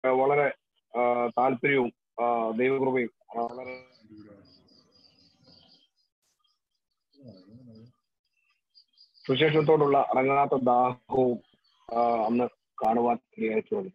ആ, വളരെ ആ, താല്പര്യവും ആ, ദൈവകൃപയും ആ, വളരെ സുശേഷത്തോടുള്ള അടങ്ങാത്ത ദാഹവും ആ, അന്ന് കാണുവാൻ ഇടയായിട്ട് കൊടുത്തു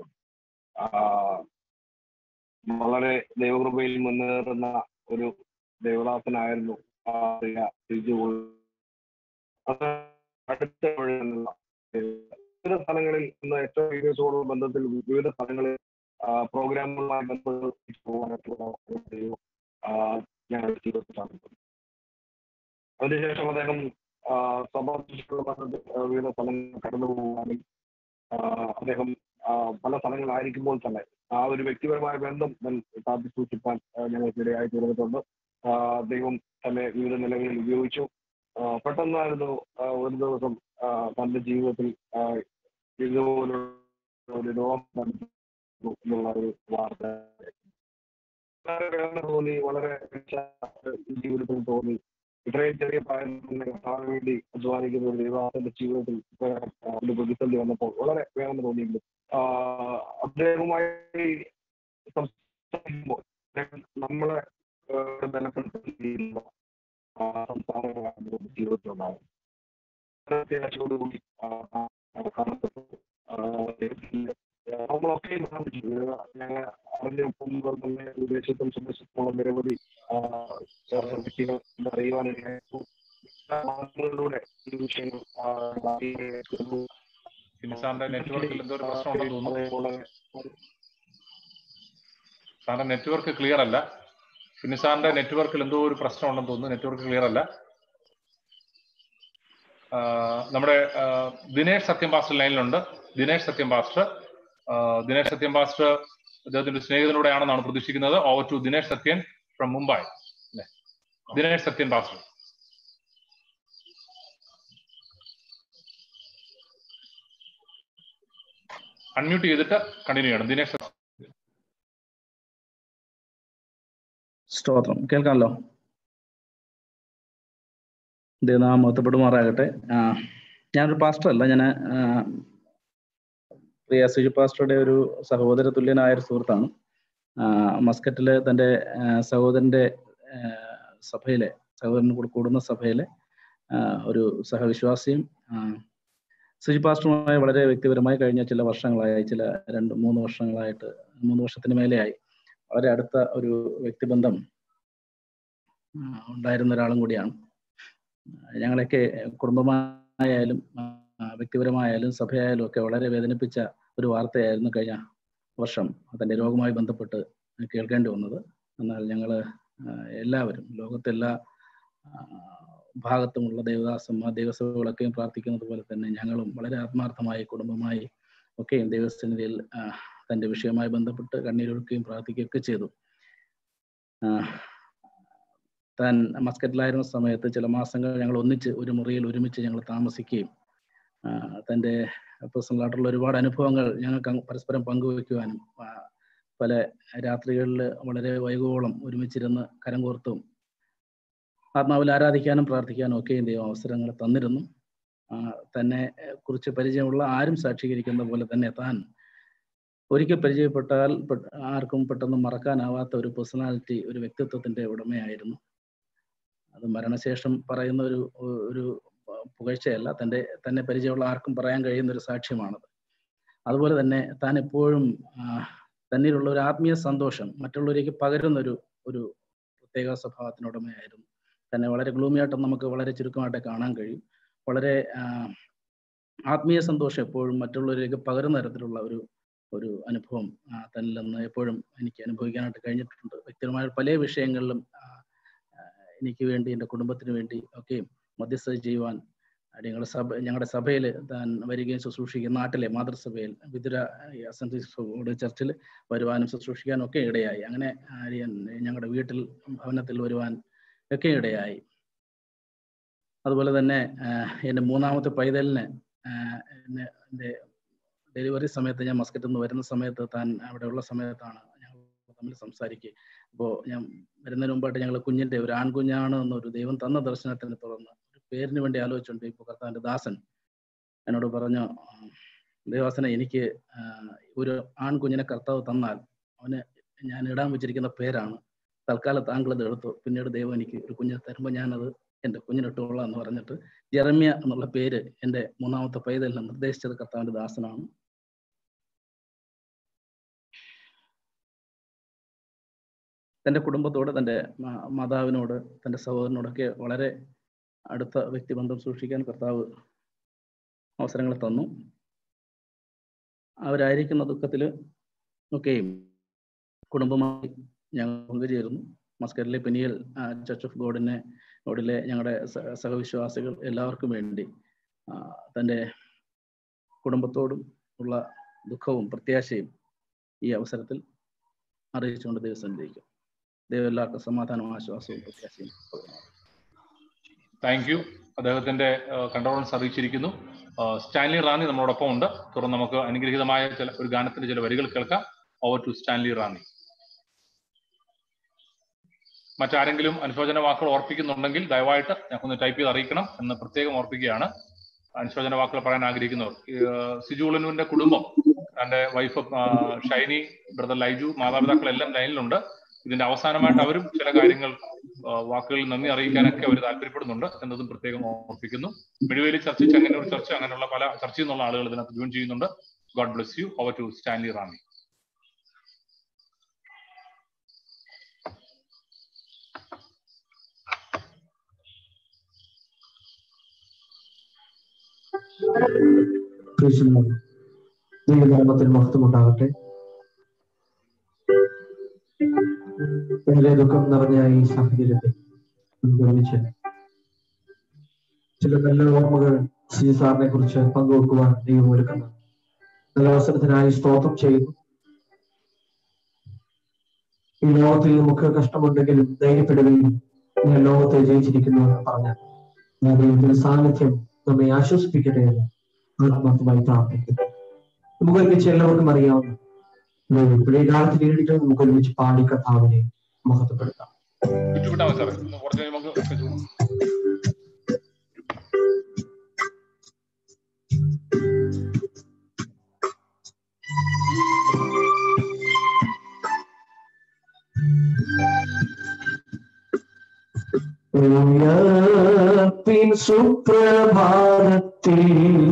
വളരെ ദൈവകൃപയിൽ മുന്നേറുന്ന ഒരു ദേവദാസനായിരുന്നു ആ പ്രിയ ബിജു ഉൾ- അത് അടുത്ത വഴിയുള്ള വിവിധ സ്ഥലങ്ങളിൽ ഇന്ന് ഏറ്റവും വിദേശത്തോടുള്ള ബന്ധത്തിൽ വിവിധ സ്ഥലങ്ങളിൽ ആ, പ്രോഗ്രാമുകളുമായി ബന്ധപ്പെട്ട് പോകാനായിട്ടുള്ള ഒരു ദൈവം ആ, ഞങ്ങളുടെ ജീവിതത്തിൽ സാധിക്കും അതിനുശേഷം അദ്ദേഹം ആ, സഭാശിഷ്ടുള്ള ബന്ധത്തിൽ ആ, വിവിധ സ്ഥലങ്ങളിൽ കടന്നു പോകാനും ആ, അദ്ദേഹം ആ, പല സ്ഥലങ്ങളിലായിരിക്കുമ്പോൾ തന്നെ ആ ഒരു വ്യക്തിപരമായ ബന്ധം ഞാൻ കാത്തു സൂക്ഷിപ്പാൻ ആ, ഞങ്ങൾക്ക് ഇടയായി തീർന്നിട്ടുണ്ട് ആ, ദൈവം തന്നെ വിവിധ നിലകളിൽ ഉപയോഗിച്ചു ആ, പെട്ടെന്നായിരുന്നു ആ, ഒരു ദിവസം ആ, തന്റെ ജീവിതത്തിൽ ആ, ഇതുപോലുള്ള ഒരു രോഗം വന്നു എന്നുള്ള ഒരു വാർത്ത വളരെ വേദന തോന്നി വളരെ രക്ഷ ജീവിതത്തിൽ തോന്നി ഇത്രയും ചെറിയ പ്രായത്തിൽ തന്നെ കർത്താവിന് വേണ്ടി അധ്വാനിക്കുന്ന ഒരു ദൈവാസന്റെ ജീവിതത്തിൽ ഇത്തരം, ആ, ഒരു പ്രതിസന്ധി വന്നപ്പോൾ വളരെ വേദന തോന്നിയിരുന്നു ആ, അദ്ദേഹവുമായി സംസാരിക്കുമ്പോൾ അദ്ദേഹം നമ്മളെ ആ, ബലപ്പെടുത്തുന്ന രീതിയിലുള്ള ആ, സംസാരങ്ങളാണ് നമ്മുടെ ജീവിതത്തിലുണ്ടായത് വളരെ അത്യാവശ്യത്തോടുകൂടി ആ, ആ, കാണപ്പെട്ടു. ആ, അദ്ദേഹത്തിന്റെ നമ്മളൊക്കെ ഞങ്ങൾ അറിഞ്ഞ മുമ്പ് തന്നെ വിദേശത്തും സ്വദേശത്തുമുള്ള നിരവധി ആ, വ്യക്തികൾ അറിയുവാനിടയായിട്ടു മാധ്യമങ്ങളിലൂടെ ഈ വിഷയങ്ങൾ ആ, അറിയുകയായിരുന്നു. പിന്നെ സാറിന്റെ നെറ്റ്വർക്കിൽ എന്തോ ഒരു പ്രശ്നം ഉണ്ടെന്ന് തോന്നുന്നു അതേപോലെ സാറിന്റെ നെറ്റ്വർക്ക് ക്ലിയർ അല്ല പിന്നെ സാറിന്റെ നെറ്റ്വർക്കിൽ എന്തോ ഒരു പ്രശ്നം ഉണ്ടെന്ന് തോന്നുന്നു നെറ്റ്വർക്ക് ക്ലിയർ അല്ല ആ, നമ്മുടെ ആ, ദിനേഷ് സത്യം പാസ്റ്റർ ലൈനിലുണ്ട് ദിനേഷ് സത്യം പാസ്റ്റർ ആ, ദിനേഷ് സത്യം പാസ്റ്റർ അദ്ദേഹത്തിന്റെ സ്നേഹിതനോടെയാണെന്നാണ് പ്രതീക്ഷിക്കുന്നത് over to Dinesh Sathyan from Mumbai അല്ലേ? ദിനേഷ് സത്യൻ പാസ്റ്റർ അൺമ്യൂട്ട് ചെയ്തിട്ട് കണ്ടിന്യൂ ചെയ്യണം ദിനേഷ് സത്യം. സ്തോത്രം കേൾക്കാമല്ലോ ദൈവനാമം മഹത്വപ്പെടുമാറാകട്ടെ ആ, ഞാനൊരു പാസ്റ്റർ അല്ല ഞാൻ പ്രിയ സുജി പാസ്റ്ററുടെ ഒരു സഹോദര തുല്യനായ ഒരു സുഹൃത്താണ് ആ, മസ്കറ്റില് തൻ്റെ ആ, സഹോദരന്റെ ആ, സഭയിലെ സഹോദരൻ കൂടെ കൂടുന്ന സഭയിലെ ആ, ഒരു സഹവിശ്വാസിയും ആ, സുജി പാസ്റ്ററുമായി വളരെ വ്യക്തിപരമായി കഴിഞ്ഞ ചില വർഷങ്ങളായി ചില രണ്ട് മൂന്ന് വർഷങ്ങളായിട്ട് മൂന്ന് വർഷത്തിന് മേലെയായി വളരെ അടുത്ത ഒരു വ്യക്തിബന്ധം ആ, ഉണ്ടായിരുന്ന ഒരാളും കൂടിയാണ് ആ, ഞങ്ങളെയൊക്കെ കുടുംബമായാലും ആ, വ്യക്തിപരമായാലും സഭയായാലും ഒക്കെ വളരെ വേദനിപ്പിച്ച ഒരു വാർത്തയായിരുന്നു കഴിഞ്ഞ വർഷം തൻ്റെ രോഗവുമായി ബന്ധപ്പെട്ട് കേൾക്കേണ്ടി വന്നത് എന്നാൽ ഞങ്ങൾ എല്ലാവരും ലോകത്തെല്ലാ ആ, ഭാഗത്തുമുള്ള ദേവദാസന്മാർ ദൈവസഭകളൊക്കെയും പ്രാർത്ഥിക്കുന്നത് പോലെ തന്നെ ഞങ്ങളും വളരെ ആത്മാർത്ഥമായി കുടുംബമായി ഒക്കെയും ദൈവസന്നിധിയിൽ ആ, തൻ്റെ വിഷയവുമായി ബന്ധപ്പെട്ട് കണ്ണീരൊഴുക്കുകയും പ്രാർത്ഥിക്കുകയൊക്കെ ചെയ്തു ആ, താൻ മസ്കറ്റിലായിരുന്ന സമയത്ത് ചില മാസങ്ങൾ ഞങ്ങൾ ഒന്നിച്ച് ഒരു മുറിയിൽ ഒരുമിച്ച് ഞങ്ങൾ താമസിക്കുകയും ആ, തൻ്റെ പേഴ്സണലായിട്ടുള്ള ഒരുപാട് അനുഭവങ്ങൾ ഞങ്ങൾക്ക് അങ്ങ് പരസ്പരം പങ്കുവയ്ക്കുവാനും ആ, പല രാത്രികളിൽ വളരെ വൈകുവോളം ഒരുമിച്ചിരുന്ന് കരം കോർത്തും ആത്മാവിൽ ആരാധിക്കാനും പ്രാർത്ഥിക്കാനും ഒക്കെയും ദൈവം അവസരങ്ങൾ തന്നിരുന്നു ആ, തന്നെ കുറിച്ച് പരിചയമുള്ള ആരും സാക്ഷീകരിക്കുന്ന പോലെ തന്നെ താൻ ഒരിക്കൽ പരിചയപ്പെട്ടാൽ പെ- ആർക്കും പെട്ടെന്ന് മറക്കാനാവാത്ത ഒരു പേഴ്സണാലിറ്റി ഒരു വ്യക്തിത്വത്തിന്റെ ഉടമയായിരുന്നു അത് മരണശേഷം പറയുന്ന ഒരു ഒരു പുകഴ്ചയല്ല തൻ്റെ തന്നെ പരിചയമുള്ള ആർക്കും പറയാൻ കഴിയുന്ന ഒരു സാക്ഷ്യമാണത് അതുപോലെ തന്നെ താൻ എപ്പോഴും ആ, തന്നിലുള്ള ഒരു ആത്മീയ സന്തോഷം മറ്റുള്ളവരേക്ക് പകരുന്ന ഒരു ഒരു പ്രത്യേക സ്വഭാവത്തിനുടമയായിരുന്നു തന്നെ വളരെ ഗ്ലൂമിയായിട്ട് നമുക്ക് വളരെ ചുരുക്കമായിട്ട് കാണാൻ കഴിയും വളരെ ആ, ആത്മീയ സന്തോഷം എപ്പോഴും മറ്റുള്ളവരിലേക്ക് പകരുന്ന തരത്തിലുള്ള ഒരു ഒരു അനുഭവം ആ, തന്നിൽ നിന്ന് എപ്പോഴും എനിക്ക് അനുഭവിക്കാനായിട്ട് കഴിഞ്ഞിട്ടുണ്ട് വ്യക്തിപരമായ പല വിഷയങ്ങളിലും ആ, ആ, എനിക്ക് വേണ്ടി എൻ്റെ കുടുംബത്തിന് വേണ്ടി ഒക്കെയും മധ്യസ്ഥത ചെയ്യുവാൻ ഞങ്ങളുടെ സഭ ഞങ്ങളുടെ സഭയിൽ താൻ വരികയും ശുശ്രൂഷിക്കുന്ന നാട്ടിലെ മാതൃസഭയിൽ വിതുര അസംബ്ലി ചർച്ചിൽ വരുവാനും ശുശ്രൂഷിക്കാനും ഒക്കെ ഇടയായി അങ്ങനെ ആര്യൻ ഞങ്ങളുടെ വീട്ടിൽ ഭവനത്തിൽ വരുവാൻ ഒക്കെ ഇടയായി അതുപോലെ തന്നെ ആഹ് എൻ്റെ മൂന്നാമത്തെ പൈതലിന് ആഹ് എന്നെ എൻ്റെ ഡെലിവറി സമയത്ത് ഞാൻ മസ്കറ്റിൽ നിന്ന് വരുന്ന സമയത്ത് താൻ അവിടെ ഉള്ള സമയത്താണ് ഞങ്ങൾ തമ്മിൽ സംസാരിക്കുക അപ്പോൾ ഞാൻ വരുന്നതിന് മുമ്പായിട്ട് ഞങ്ങൾ കുഞ്ഞിൻ്റെ ഒരു ആൺകുഞ്ഞാണ് എന്നൊരു ദൈവം തന്ന ദർശനത്തിന് തുടർന്ന് ഒരു പേരിന് വേണ്ടി ആലോചിച്ചുകൊണ്ട് ഇപ്പോൾ കർത്താവിൻ്റെ ദാസൻ എന്നോട് പറഞ്ഞു ദേവാസന എനിക്ക് ആ, ഒരു ആൺകുഞ്ഞിനെ കർത്താവ് തന്നാൽ അവന് ഞാൻ ഇടാൻ വെച്ചിരിക്കുന്ന പേരാണ് തൽക്കാലം താങ്കൾ ഇത് എടുത്തു പിന്നീട് ദൈവം എനിക്ക് ഒരു കുഞ്ഞിനെ തരുമ്പോൾ ഞാനത് എൻ്റെ കുഞ്ഞിനിട്ടുകൊള്ളാം എന്ന് പറഞ്ഞിട്ട് ജെറമ്യ എന്നുള്ള പേര് എൻ്റെ മൂന്നാമത്തെ പൈതലിനെ നിർദ്ദേശിച്ചത് കർത്താവിൻ്റെ ദാസനാണ് തൻ്റെ കുടുംബത്തോട് തൻ്റെ മാ- മാതാവിനോട് തൻ്റെ സഹോദരനോടൊക്കെ വളരെ അടുത്ത വ്യക്തിബന്ധം സൂക്ഷിക്കാൻ കർത്താവ് അവസരങ്ങൾ തന്നു അവരായിരിക്കുന്ന ദുഃഖത്തിൽ ഒക്കെയും കുടുംബമായി ഞങ്ങൾ പങ്കുചേരുന്നു മസ്കറ്റിലെ പിനിയൽ ചർച്ച് ഓഫ് ഗോഡിനെ ഗോഡിലെ ഞങ്ങളുടെ സ- സഹവിശ്വാസികൾ എല്ലാവർക്കും വേണ്ടി ആ, തൻ്റെ കുടുംബത്തോടും ഉള്ള ദുഃഖവും പ്രത്യാശയും ഈ അവസരത്തിൽ അറിയിച്ചുകൊണ്ട് ദൈവം സന്നിധിക്കും ദൈവം എല്ലാവർക്കും സമാധാനവും ആശ്വാസവും പ്രത്യാശയും പകരുമാറാകട്ടെ. താങ്ക് യു അദ്ദേഹത്തിന്റെ കണ്ടോളൻസ് അറിയിച്ചിരിക്കുന്നു ആ, സ്റ്റാൻലി റാന്നി നമ്മളോടൊപ്പം ഉണ്ട് തുടർന്ന് നമുക്ക് അനുഗ്രഹീതമായ ചില ഒരു ഗാനത്തിന്റെ ചില വരികൾ കേൾക്കാം ഓവർ ടു സ്റ്റാൻലി റാന്നി മറ്റാരെങ്കിലും അനുശോചന വാക്കുകൾ ഓർപ്പിക്കുന്നുണ്ടെങ്കിൽ ദയവായിട്ട് ഞങ്ങൾക്കൊന്ന് ടൈപ്പ് ചെയ്ത് അറിയിക്കണം എന്ന് പ്രത്യേകം ഓർപ്പിക്കുകയാണ് അനുശോചന വാക്കുകൾ പറയാൻ ആഗ്രഹിക്കുന്നവർ ഈ, ആ, സിജുളനുവിന്റെ കുടുംബം തന്റെ വൈഫ് ഷൈനി ബ്രദർ ലൈജു മാതാപിതാക്കളെല്ലാം ലൈനിലുണ്ട് ഇതിന്റെ അവസാനമായിട്ട് അവരും ചില കാര്യങ്ങൾ ആ, വാക്കുകളിൽ നന്ദി അറിയിക്കാനൊക്കെ അവർ താല്പര്യപ്പെടുന്നുണ്ട് എന്നതും പ്രത്യേകം ഓർപ്പിക്കുന്നു മിഴിവേലി ചർച്ച ചെങ്ങന്നൂർ ചർച്ച അങ്ങനെയുള്ള പല ചർച്ചയിൽ നിന്നുള്ള ആളുകൾ ഇതിനകത്ത് ജോയിൻ ചെയ്യുന്നുണ്ട് God bless you over to Stanley Ranni ക്രിസ്തുനാമം ദൈവനാമത്തിൽ മഹത്വമുണ്ടാകട്ടെ വളരെ ദുഃഖം നിറഞ്ഞ ഈ സാഹചര്യത്തിൽ നമുക്ക് ഒരുമിച്ച് ചില നല്ല ഓർമ്മകൾ സി സാറിനെ കുറിച്ച് പങ്കുവെക്കുവാൻ ദൈവം ഒരുക്കുന്നു നല്ല അവസരത്തിനായി സ്തോത്രം ചെയ്യുന്നു ഈ ലോകത്തിൽ നമുക്ക് കഷ്ടമുണ്ടെങ്കിലും ധൈര്യപ്പെടുകയും ഞാൻ ലോകത്തെ ജയിച്ചിരിക്കുന്നു എന്ന് പറഞ്ഞ ഞാൻ ദൈവത്തിന്റെ സാന്നിധ്യം നമ്മെ ആശ്വസിപ്പിക്കട്ടെ എന്ന് ആത്മാർത്ഥമായി പ്രാർത്ഥിക്കുന്നു നമുക്ക് ഒരുമിച്ച് എല്ലാവർക്കും അറിയാവുന്ന ഒരു പഴയ കാലത്ത് നേരിട്ട് നമുക്ക് ഒരുമിച്ച് പാടി കർത്താവിനെ മഹത്വപ്പെടുത്താം ചുറ്റുവിട്ടാൽ മതി സാറേ ഒന്ന് കുറച്ച് കഴിയുമ്പോൾ നമുക്ക് ഒക്കെ ചുറ്റും. ഉയർപ്പിൻ സുപ്രഭാതത്തിൽ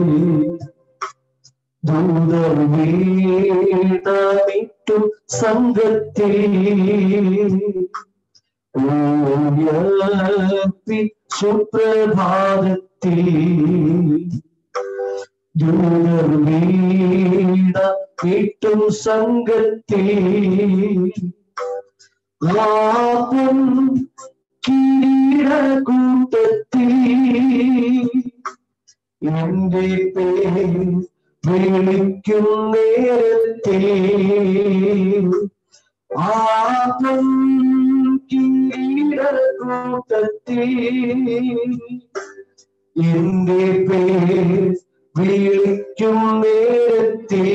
ദൂതർ വീണമിട്ടു സംഘത്തിൽ ഉയർപ്പിൻ സുപ്രഭാതത്തിൽ ദൂതർ വീണമിട്ടും സംഘത്തിൽ ആപം കിരീടകൂട്ടത്തിൽ എന്റെ പേര് വിളിക്കും നേരത്തിൽ ആപം കിരീടകൂട്ടത്തിൽ എന്റെ പേര് വിളിക്കും നേരത്തിൽ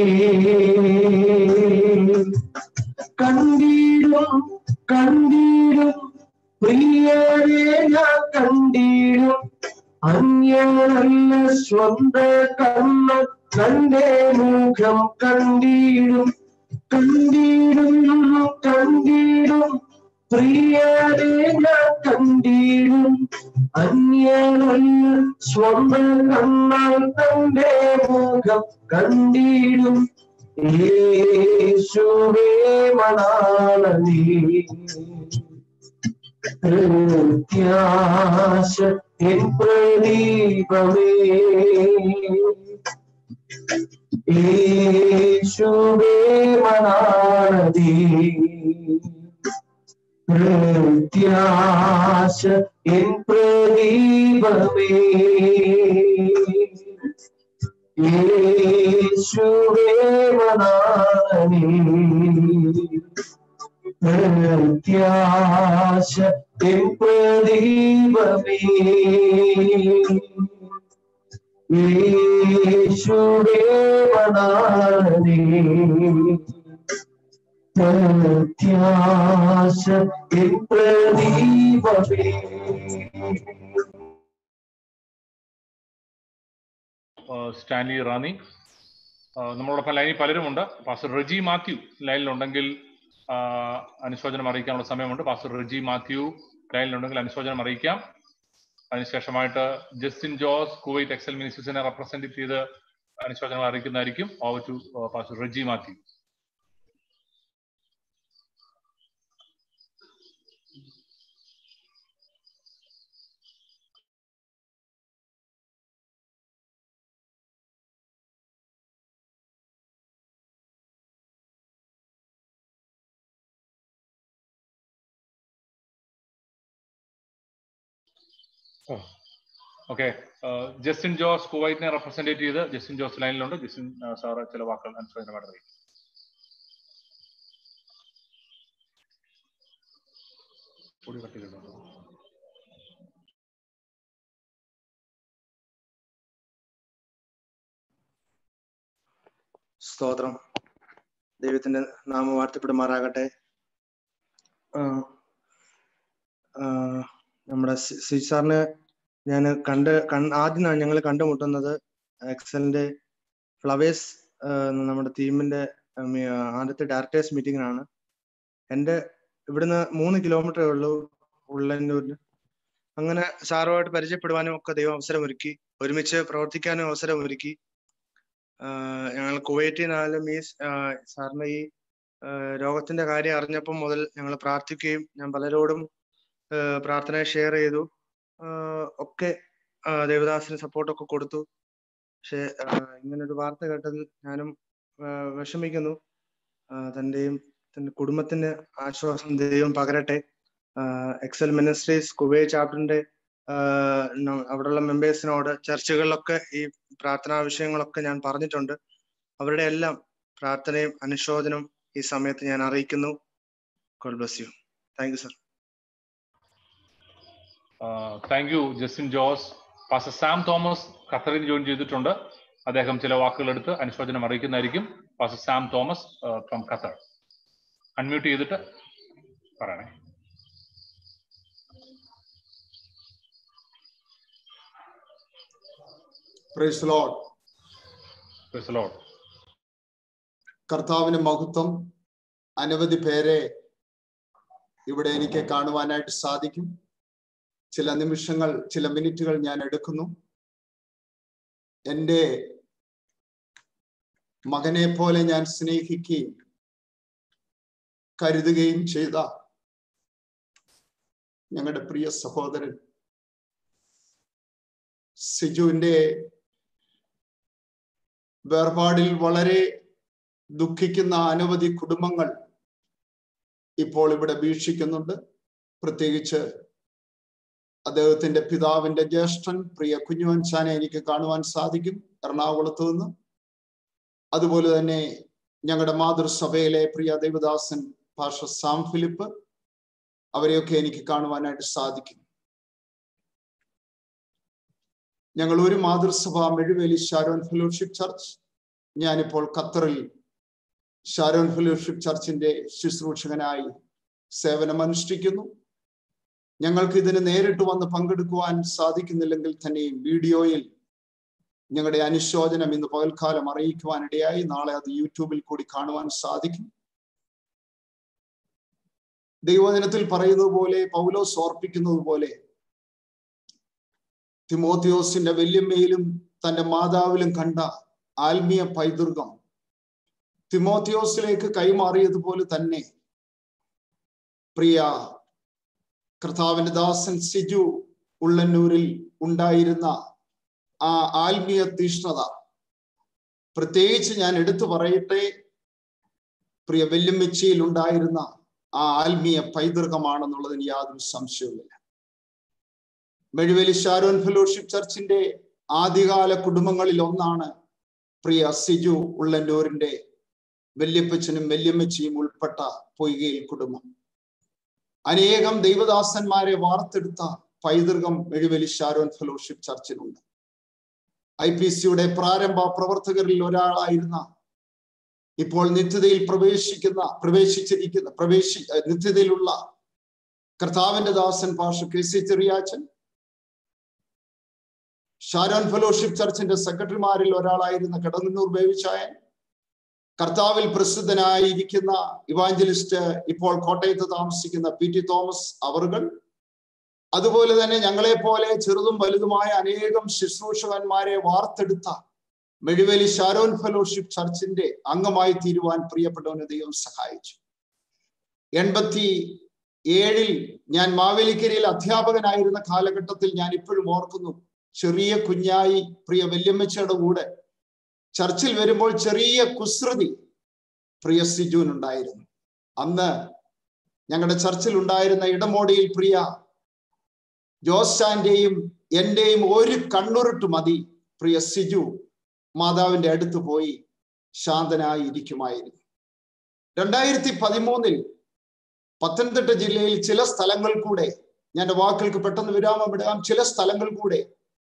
കണ്ടിടും കണ്ടിടും പ്രിയരെ ഞാൻ കണ്ടിടും അന്യനല്ല സ്വന്ത കണ്ണ തന്റെ മുഖം കണ്ടിടും കണ്ടിടും കണ്ടിടും പ്രിയരെ ഞാൻ കണ്ടിടും അന്യനല്ല സ്വന്ത കണ്ണാൽ തന്റെ മുഖം കണ്ടിടും യേശുവേ മണാളനീ പ്രത്യാശ എൻ പ്രദീപമേ യേശുവേ മണാളനീ പ്രത്യാശ എൻ പ്രദീപമേ യേശുവേ മണാളനീ പ്രത്യാശ എൻ പ്രദീപമേ യേശുവേ മണാളനീ പ്രത്യാശ എൻ പ്രദീപമേ ആ, സ്റ്റാൻലി റാന്നി നമ്മളോടൊപ്പം ലൈനിൽ പലരുമുണ്ട് പാസ്റ്റർ റെജി മാത്യു ലൈനിലുണ്ടെങ്കിൽ അനുശോചനം അറിയിക്കാനുള്ള സമയമുണ്ട് പാസ്റ്റർ റെജി മാത്യു ലൈനിലുണ്ടെങ്കിൽ അനുശോചനം അറിയിക്കാം അതിനുശേഷമായിട്ട് ജസ്റ്റിൻ ജോസ് കുവൈറ്റ് എക്സൽ മിനിസ്റ്റേഴ്സിനെ റെപ്രസെന്റ് ചെയ്ത് അനുശോചനങ്ങൾ അറിയിക്കുന്നതായിരിക്കും over to pastor Reji Mathew okay Justin Jose കുവൈറ്റിനെ റെപ്രസെന്റ് ചെയ്ത് ജസ്റ്റിൻ ജോസ് ലൈനിലുണ്ട് ജസ്റ്റിൻ സാറ് ചില വാക്കുകൾ അനുസരിച്ച് അറിയിക്കും പൊടി കട്ട് ചെയ്തിട്ടുണ്ടോ സ്തോത്രം ദൈവത്തിന്റെ നാമം വാഴ്ത്തപ്പെടുമാറാകട്ടെ നമ്മുടെ സിസാറിന് ഞാൻ കണ്ട് ആദ്യം ഞങ്ങൾ കണ്ടുമുട്ടുന്നത് എക്സലിന്റെ ഫ്ലവേഴ്സ് നമ്മുടെ ടീമിന്റെ ആദ്യത്തെ ഡയറക്ടേഴ്സ് മീറ്റിംഗിനാണ് എൻ്റെ ഇവിടുന്ന് മൂന്ന് കിലോമീറ്ററേ ഉള്ളൂ ഉള്ളന്നൂരിന് അങ്ങനെ സാറുമായിട്ട് പരിചയപ്പെടുവാനും ഒക്കെ ദൈവം അവസരമൊരുക്കി ഒരുമിച്ച് പ്രവർത്തിക്കാനും അവസരമൊരുക്കി ഞങ്ങൾ കുവൈറ്റിൽ നിന്നാലും ഈ സാറിന്റെ ഈ രോഗത്തിന്റെ കാര്യം അറിഞ്ഞപ്പം മുതൽ ഞങ്ങൾ പ്രാർത്ഥിക്കുകയും ഞാൻ പലരോടും പ്രാർത്ഥന ഷെയർ ചെയ്തു ഒക്കെ ദേവദാസിന് സപ്പോർട്ടൊക്കെ കൊടുത്തു പക്ഷെ ഇങ്ങനൊരു വാർത്ത കേട്ടതിൽ ഞാനും വിഷമിക്കുന്നു തന്റെയും തന്റെ കുടുംബത്തിന്റെ ആശ്വാസം ദൈവം പകരട്ടെ എക്സൽ മിനിസ്ട്രീസ് കുവൈ ചാപ്റ്ററിന്റെ അവിടെയുള്ള മെമ്പേഴ്സിനോട് ചർച്ചകളിലൊക്കെ ഈ പ്രാർത്ഥനാ വിഷയങ്ങളൊക്കെ ഞാൻ പറഞ്ഞിട്ടുണ്ട് അവരുടെ എല്ലാം പ്രാർത്ഥനയും അനുശോചനവും ഈ സമയത്ത് ഞാൻ അറിയിക്കുന്നു God bless you thank you sir thank you Justin Jose pastor Sam Thomas ഖത്തറിൽ ജോയിൻ ചെയ്തിട്ടുണ്ട് അദ്ദേഹം ചില വാക്കുകൾ എടുത്ത് അനുശോചനം അറിയിക്കുന്നതായിരിക്കും pastor Sam Thomas from Qatar unmute ചെയ്തിട്ട് പറയണേ പ്രൈസ് ലോഡ് പ്രൈസ് ലോഡ് കർത്താവിന് മഹത്വം അനവധി പേരെ ഇവിടെ എനിക്ക് കാണുവാനായിട്ട് സാധിക്കും ചില നിമിഷങ്ങൾ ചില മിനിറ്റുകൾ ഞാൻ എടുക്കുന്നു എൻ്റെ മകനെ പോലെ ഞാൻ സ്നേഹിക്കുകയും കരുതുകയും ചെയ്ത ഞങ്ങളുടെ പ്രിയ സഹോദരൻ സിജുവിന്റെ വേർപാടിൽ വളരെ ദുഃഖിക്കുന്ന അനവധി കുടുംബങ്ങൾ ഇപ്പോൾ ഇവിടെ വീക്ഷിക്കുന്നുണ്ട് പ്രത്യേകിച്ച് അദ്ദേഹത്തിന്റെ പിതാവിന്റെ ജ്യേഷ്ഠൻ പ്രിയ കുഞ്ഞുവൻചാനെ എനിക്ക് കാണുവാൻ സാധിക്കും എറണാകുളത്ത് നിന്ന് അതുപോലെ തന്നെ ഞങ്ങളുടെ മാതൃസഭയിലെ പ്രിയ ദേവദാസൻ പാഷ സാം ഫിലിപ്പ് അവരെയൊക്കെ എനിക്ക് കാണുവാനായിട്ട് സാധിക്കും ഞങ്ങൾ ഒരു മാതൃസഭ മെഴുവേലി ഷാരോൺ ഫെലോഷിപ്പ് ചർച്ച് ഞാനിപ്പോൾ ഖത്തറിൽ ഷാരോൺ ഫെലോഷിപ്പ് ചർച്ചിന്റെ ശുശ്രൂഷകനായി സേവനം അനുഷ്ഠിക്കുന്നു ഞങ്ങൾക്ക് ഇതിന് നേരിട്ട് വന്ന് പങ്കെടുക്കുവാൻ സാധിക്കുന്നില്ലെങ്കിൽ തന്നെയും വീഡിയോയിൽ ഞങ്ങളുടെ അനുശോചനം ഇന്ന് പകൽക്കാലം അറിയിക്കുവാനിടയായി നാളെ അത് യൂട്യൂബിൽ കൂടി കാണുവാൻ സാധിക്കും ദൈവദിനത്തിൽ പറയുന്നത് പോലെ പൗലോസ് ഓർപ്പിക്കുന്നത് പോലെ തിമോത്തിയോസിന്റെ വല്യമ്മയിലും തന്റെ മാതാവിലും കണ്ട ആത്മീയ പൈതൃകം തിമോത്തിയോസിലേക്ക് കൈമാറിയതുപോലെ തന്നെ പ്രിയ കർത്താവിന്റെ ദാസൻ സിജു ഉള്ളന്നൂരിൽ ഉണ്ടായിരുന്ന ആ ആത്മീയ തീഷ്ണത പ്രത്യേകിച്ച് ഞാൻ എടുത്തു പറയട്ടെ പ്രിയ വെല്ലുമിച്ചിയിൽ ഉണ്ടായിരുന്ന ആ ആത്മീയ പൈതൃകമാണെന്നുള്ളതിന് യാതൊരു സംശയവുമില്ല മെഴുവേലി ഷാരോൻ ഫെലോഷിപ്പ് ചർച്ചിന്റെ ആദ്യകാല കുടുംബങ്ങളിൽ ഒന്നാണ് പ്രിയ സിജു ഉള്ളന്നൂരിന്റെ വല്യപ്പച്ചനും വല്യമ്മച്ചിയും ഉൾപ്പെട്ട പൊയ്കയിൽ കുടുംബം അനേകം ദൈവദാസന്മാരെ വാർത്തെടുത്ത പൈതൃകം മെഴുവലി ഷാരോൻ ഫെലോഷിപ്പ് ചർച്ചിലുണ്ട് ഐ പി സിയുടെ പ്രാരംഭ പ്രവർത്തകരിൽ ഒരാളായിരുന്ന ഇപ്പോൾ നിത്യതയിൽ പ്രവേശിക്കുന്ന പ്രവേശിച്ചിരിക്കുന്ന പ്രവേശി നിത്യതയിലുള്ള കർത്താവിന്റെ ദാസൻ പാഷ K C Cheriyachan Sharon fellowship ചർച്ചിന്റെ സെക്രട്ടറിമാരിൽ ഒരാളായിരുന്ന കടങ്ങന്നൂർ ബേവിച്ചായൻ കർത്താവിൽ പ്രസിദ്ധനായിരിക്കുന്ന ഇവാഞ്ചലിസ്റ്റ് ഇപ്പോൾ കോട്ടയത്ത് താമസിക്കുന്ന പി ടി തോമസ് അവറുകൾ അതുപോലെ തന്നെ ഞങ്ങളെ പോലെ ചെറുതും വലുതുമായ അനേകം ശുശ്രൂഷകന്മാരെ വാർത്തെടുത്ത മെഴുവേലി ഷാരോൻ ഫെലോഷിപ്പ് ചർച്ചിന്റെ അംഗമായി തീരുവാൻ പ്രിയപ്പെട്ടവന് ദൈവം സഹായിച്ചു എൺപത്തി ഏഴിൽ ഞാൻ മാവേലിക്കരയിൽ അധ്യാപകനായിരുന്ന കാലഘട്ടത്തിൽ ഞാൻ ഇപ്പോഴും ഓർക്കുന്നു ചെറിയ കുഞ്ഞായി പ്രിയ വല്യമ്മച്ചയുടെ കൂടെ ചർച്ചിൽ വരുമ്പോൾ ചെറിയ കുസൃതി പ്രിയ സിജുവിനുണ്ടായിരുന്നു അന്ന് ഞങ്ങളുടെ ചർച്ചിൽ ഉണ്ടായിരുന്ന ഇടമോടിയിൽ പ്രിയ ജോസ്റ്റാന്റെയും എന്റെയും ഒരു കണ്ണുരുട്ട് മതി പ്രിയ സിജു മാതാവിന്റെ അടുത്ത് പോയി ശാന്തനായി ഇരിക്കുമായിരുന്നു രണ്ടായിരത്തി പതിമൂന്നിൽ പത്തനംതിട്ട ജില്ലയിൽ ചില സ്ഥലങ്ങൾ കൂടെ ഞാൻ വാക്കുകൾക്ക് പെട്ടെന്ന് വിരാമം ഇടാം ചില സ്ഥലങ്ങൾ കൂടെ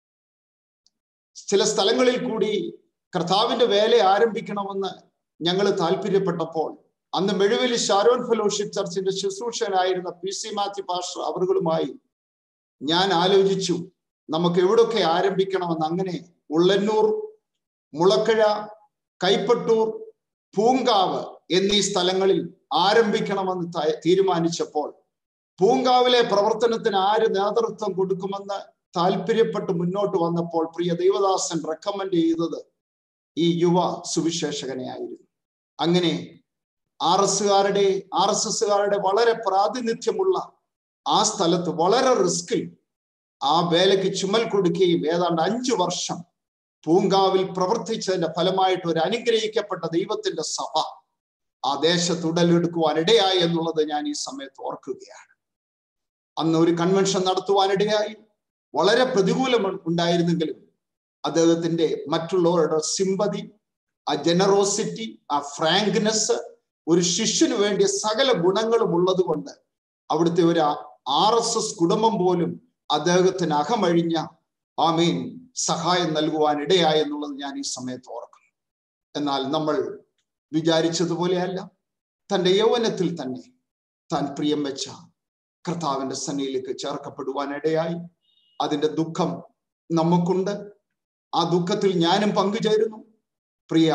ചില സ്ഥലങ്ങളിൽ കൂടി കർത്താവിന്റെ വേല ആരംഭിക്കണമെന്ന് ഞങ്ങൾ താല്പര്യപ്പെട്ടപ്പോൾ അന്ന് മെഴുവലി ഷാരോൻ ഫെലോഷിപ്പ് ചർച്ചിന്റെ ശുശ്രൂഷകനായിരുന്ന പി സി മാത്യു പാസ്റ്റർ അവറുകളുമായി ഞാൻ ആലോചിച്ചു നമുക്ക് എവിടൊക്കെ ആരംഭിക്കണമെന്ന് അങ്ങനെ ഉള്ളന്നൂർ മുളക്കഴ കൈപ്പട്ടൂർ പൂങ്കാവ് എന്നീ സ്ഥലങ്ങളിൽ ആരംഭിക്കണമെന്ന് തീരുമാനിച്ചപ്പോൾ പൂങ്കാവിലെ പ്രവർത്തനത്തിന് ആര് നേതൃത്വം കൊടുക്കുമെന്ന് താല്പര്യപ്പെട്ട് മുന്നോട്ട് വന്നപ്പോൾ പ്രിയ ദൈവദാസൻ റെക്കമെൻഡ് ചെയ്തത് ഈ യുവ സുവിശേഷകനെ ആയിരുന്നു അങ്ങനെ ആർ എസ്സുകാരുടെ ആർ എസ് എസ്സുകാരുടെ വളരെ പ്രാതിനിധ്യമുള്ള ആ സ്ഥലത്ത് വളരെ റിസ്കിൽ ആ വേലയ്ക്ക് ചുമൽ കൊടുക്കുകയും ഏതാണ്ട് അഞ്ചു വർഷം പൂങ്കാവിൽ പ്രവർത്തിച്ചതിന്റെ ഫലമായിട്ട് ഒരു അനുഗ്രഹിക്കപ്പെട്ട ദൈവത്തിന്റെ സഭ ആ ദേശത്ത് ഉടലെടുക്കുവാൻ ഇടയായി എന്നുള്ളത് ഞാൻ ഈ സമയത്ത് ഓർക്കുകയാണ് അന്ന് ഒരു കൺവെൻഷൻ നടത്തുവാനിടയായി വളരെ പ്രതികൂലം ഉണ്ടായിരുന്നെങ്കിലും അദ്ദേഹത്തിന്റെ മറ്റുള്ളവരുടെ സിമ്പതി ആ ജനറോസിറ്റി ആ ഫ്രാങ്ക്നെസ് ഒരു ശിഷ്യന് വേണ്ടിയ സകല ഗുണങ്ങളും ഉള്ളത് കൊണ്ട് അവിടുത്തെ ഒരു ആർ എസ് എസ് കുടുംബം പോലും അദ്ദേഹത്തിന് അകമഴിഞ്ഞ ആമീൻ സഹായം നൽകുവാൻ ഇടയായി എന്നുള്ളത് ഞാൻ ഈ സമയത്ത് ഓർക്കുന്നു എന്നാൽ നമ്മൾ വിചാരിച്ചതുപോലെയല്ല തന്റെ യൗവനത്തിൽ തന്നെ താൻ പ്രിയം വെച്ച കർത്താവിന്റെ സന്നിയിലേക്ക് ചേർക്കപ്പെടുവാൻ ഇടയായി അതിന്റെ ദുഃഖം നമുക്കുണ്ട് ആ ദുഃഖത്തിൽ ഞാനും പങ്കുചേരുന്നു പ്രിയ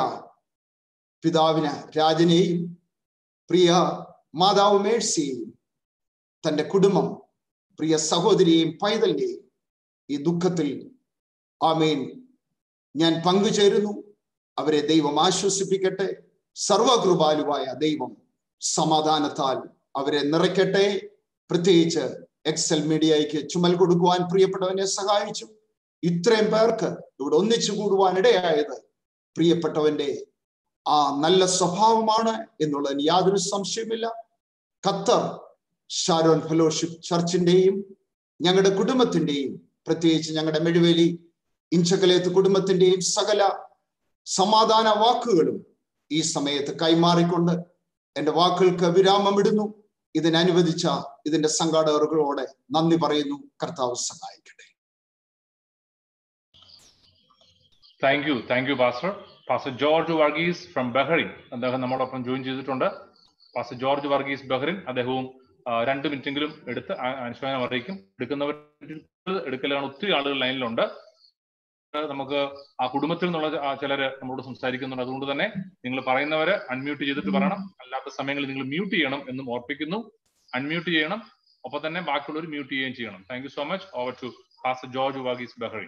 പിതാവിന് രാജനെയും പ്രിയ മാതാവ് മേഴ്സിയെയും തന്റെ കുടുംബം പ്രിയ സഹോദരിയെയും പൈതലിനെയും ഈ ദുഃഖത്തിൽ ആമേൻ ഞാൻ പങ്കുചേരുന്നു അവരെ ദൈവം ആശ്വസിപ്പിക്കട്ടെ സർവകൃപാലുവായ ദൈവം സമാധാനത്താൽ അവരെ നിറയ്ക്കട്ടെ പ്രത്യേകിച്ച് എക്സൽ മീഡിയയ്ക്ക് ചുമൽ കൊടുക്കുവാൻ പ്രിയപ്പെട്ടവനെ സഹായിച്ചു ഇത്രയും പേർക്ക് ഇവിടെ ഒന്നിച്ചു കൂടുവാൻ ഇടയായത് പ്രിയപ്പെട്ടവന്റെ ആ നല്ല സ്വഭാവമാണ് എന്നുള്ളതിന് യാതൊരു സംശയമില്ല ഖത്തർ ഷാരോൻ ഫെലോഷിപ്പ് ചർച്ചിന്റെയും ഞങ്ങളുടെ കുടുംബത്തിന്റെയും പ്രത്യേകിച്ച് ഞങ്ങളുടെ മെഴുവേലി ഇഞ്ചകലേത്ത് കുടുംബത്തിന്റെയും സകല സമാധാന വാക്കുകളും ഈ സമയത്ത് കൈമാറിക്കൊണ്ട് എന്റെ വാക്കുകൾക്ക് വിരാമം ഇടുന്നു ഇതിനനുവദിച്ച ഇതിന്റെ സംഘാടകர்களോടെ നന്ദി പറയുന്നു കർത്താവ് സഹായിക്കട്ടെ thank you thank you pastor pastor George Varghese from Bahrain അദ്ദേഹം നമ്മോടൊപ്പം ജോയിൻ ചെയ്തിട്ടുണ്ട് പാസ്റ്റർ ജോർജ് വർഗീസ് ബഹ്റിൻ അദ്ദേഹവും രണ്ട് മിനിറ്റെങ്കിലും എടുത്ത് അനുശോചനം അറിയിക്കും എടുക്കുന്നവർ എടുക്കലാണ് ഒത്തിരി ആളുകൾ ലൈനിലുണ്ട് നമുക്ക് ആ കുടുംബത്തിൽ നിന്നുള്ള ചിലര് നമ്മളോട് സംസാരിക്കുന്നുണ്ട് അതുകൊണ്ട് തന്നെ നിങ്ങൾ പറയുന്നവര് അൺമ്യൂട്ട് ചെയ്തിട്ട് പറയണം അല്ലാത്ത സമയങ്ങളിൽ നിങ്ങൾ മ്യൂട്ട് ചെയ്യണം എന്നും ഓർപ്പിക്കുന്നു അൺമ്യൂട്ട് ചെയ്യണം ഒപ്പം തന്നെ ബാക്കിയുള്ളവർ മ്യൂട്ട് ചെയ്യുകയും ചെയ്യണം thank you so much over to pastor George Varghese Bahrain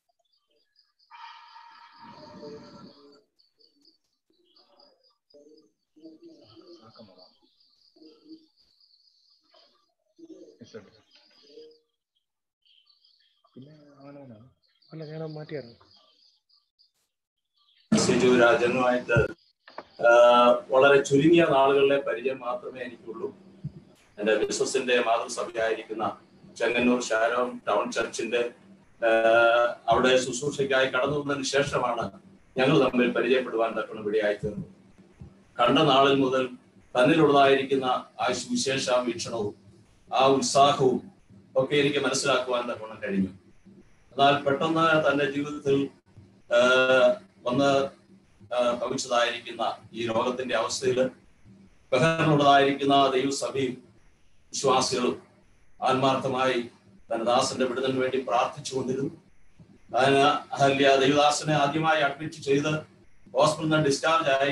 അല്ല ഞാൻ മാറ്റിയായിരുന്നു സിജു രാജനുമായിട്ട് വളരെ ചുരുങ്ങിയ നാളുകളിലെ പരിചയം മാത്രമേ എനിക്കുള്ളൂ എൻ്റെ ബിസിനസിന്റെ മാതൃസഭയായിരിക്കുന്ന ചെങ്ങന്നൂർ ഷാരോം ടൗൺ ചർച്ചിന്റെ അവിടെ ശുശ്രൂഷയ്ക്കായി കടന്നു വന്നതിന് ശേഷമാണ് ഞങ്ങൾ തമ്മിൽ പരിചയപ്പെടുവാൻ തക്കണം ഇവിടെയായി തീർന്നു കണ്ട നാളിൽ മുതൽ തന്നിലുള്ളതായിരിക്കുന്ന ആ സുവിശേഷ വീക്ഷണവും ആ ഉത്സാഹവും ഒക്കെ എനിക്ക് മനസ്സിലാക്കുവാൻ തക്കണം കഴിഞ്ഞു എന്നാൽ പെട്ടെന്ന് തന്റെ ജീവിതത്തിൽ വന്ന് ഭവിച്ചതായിരിക്കുന്ന ഈ രോഗത്തിന്റെ അവസ്ഥയിൽ ബഹറിനുള്ളതായിരിക്കുന്ന ദൈവസഭയും വിശ്വാസികളും ആത്മാർത്ഥമായി തന്റെ ദാസന്റെ വിടുതലിന് വേണ്ടി പ്രാർത്ഥിച്ചുകൊണ്ടിരുന്നു അതിന് അഹല്യ ദൈവദാസനെ ആദ്യമായി അഡ്മിറ്റ് ചെയ്ത് ഹോസ്പിറ്റലിൽ നിന്ന് ഡിസ്ചാർജ് ആയി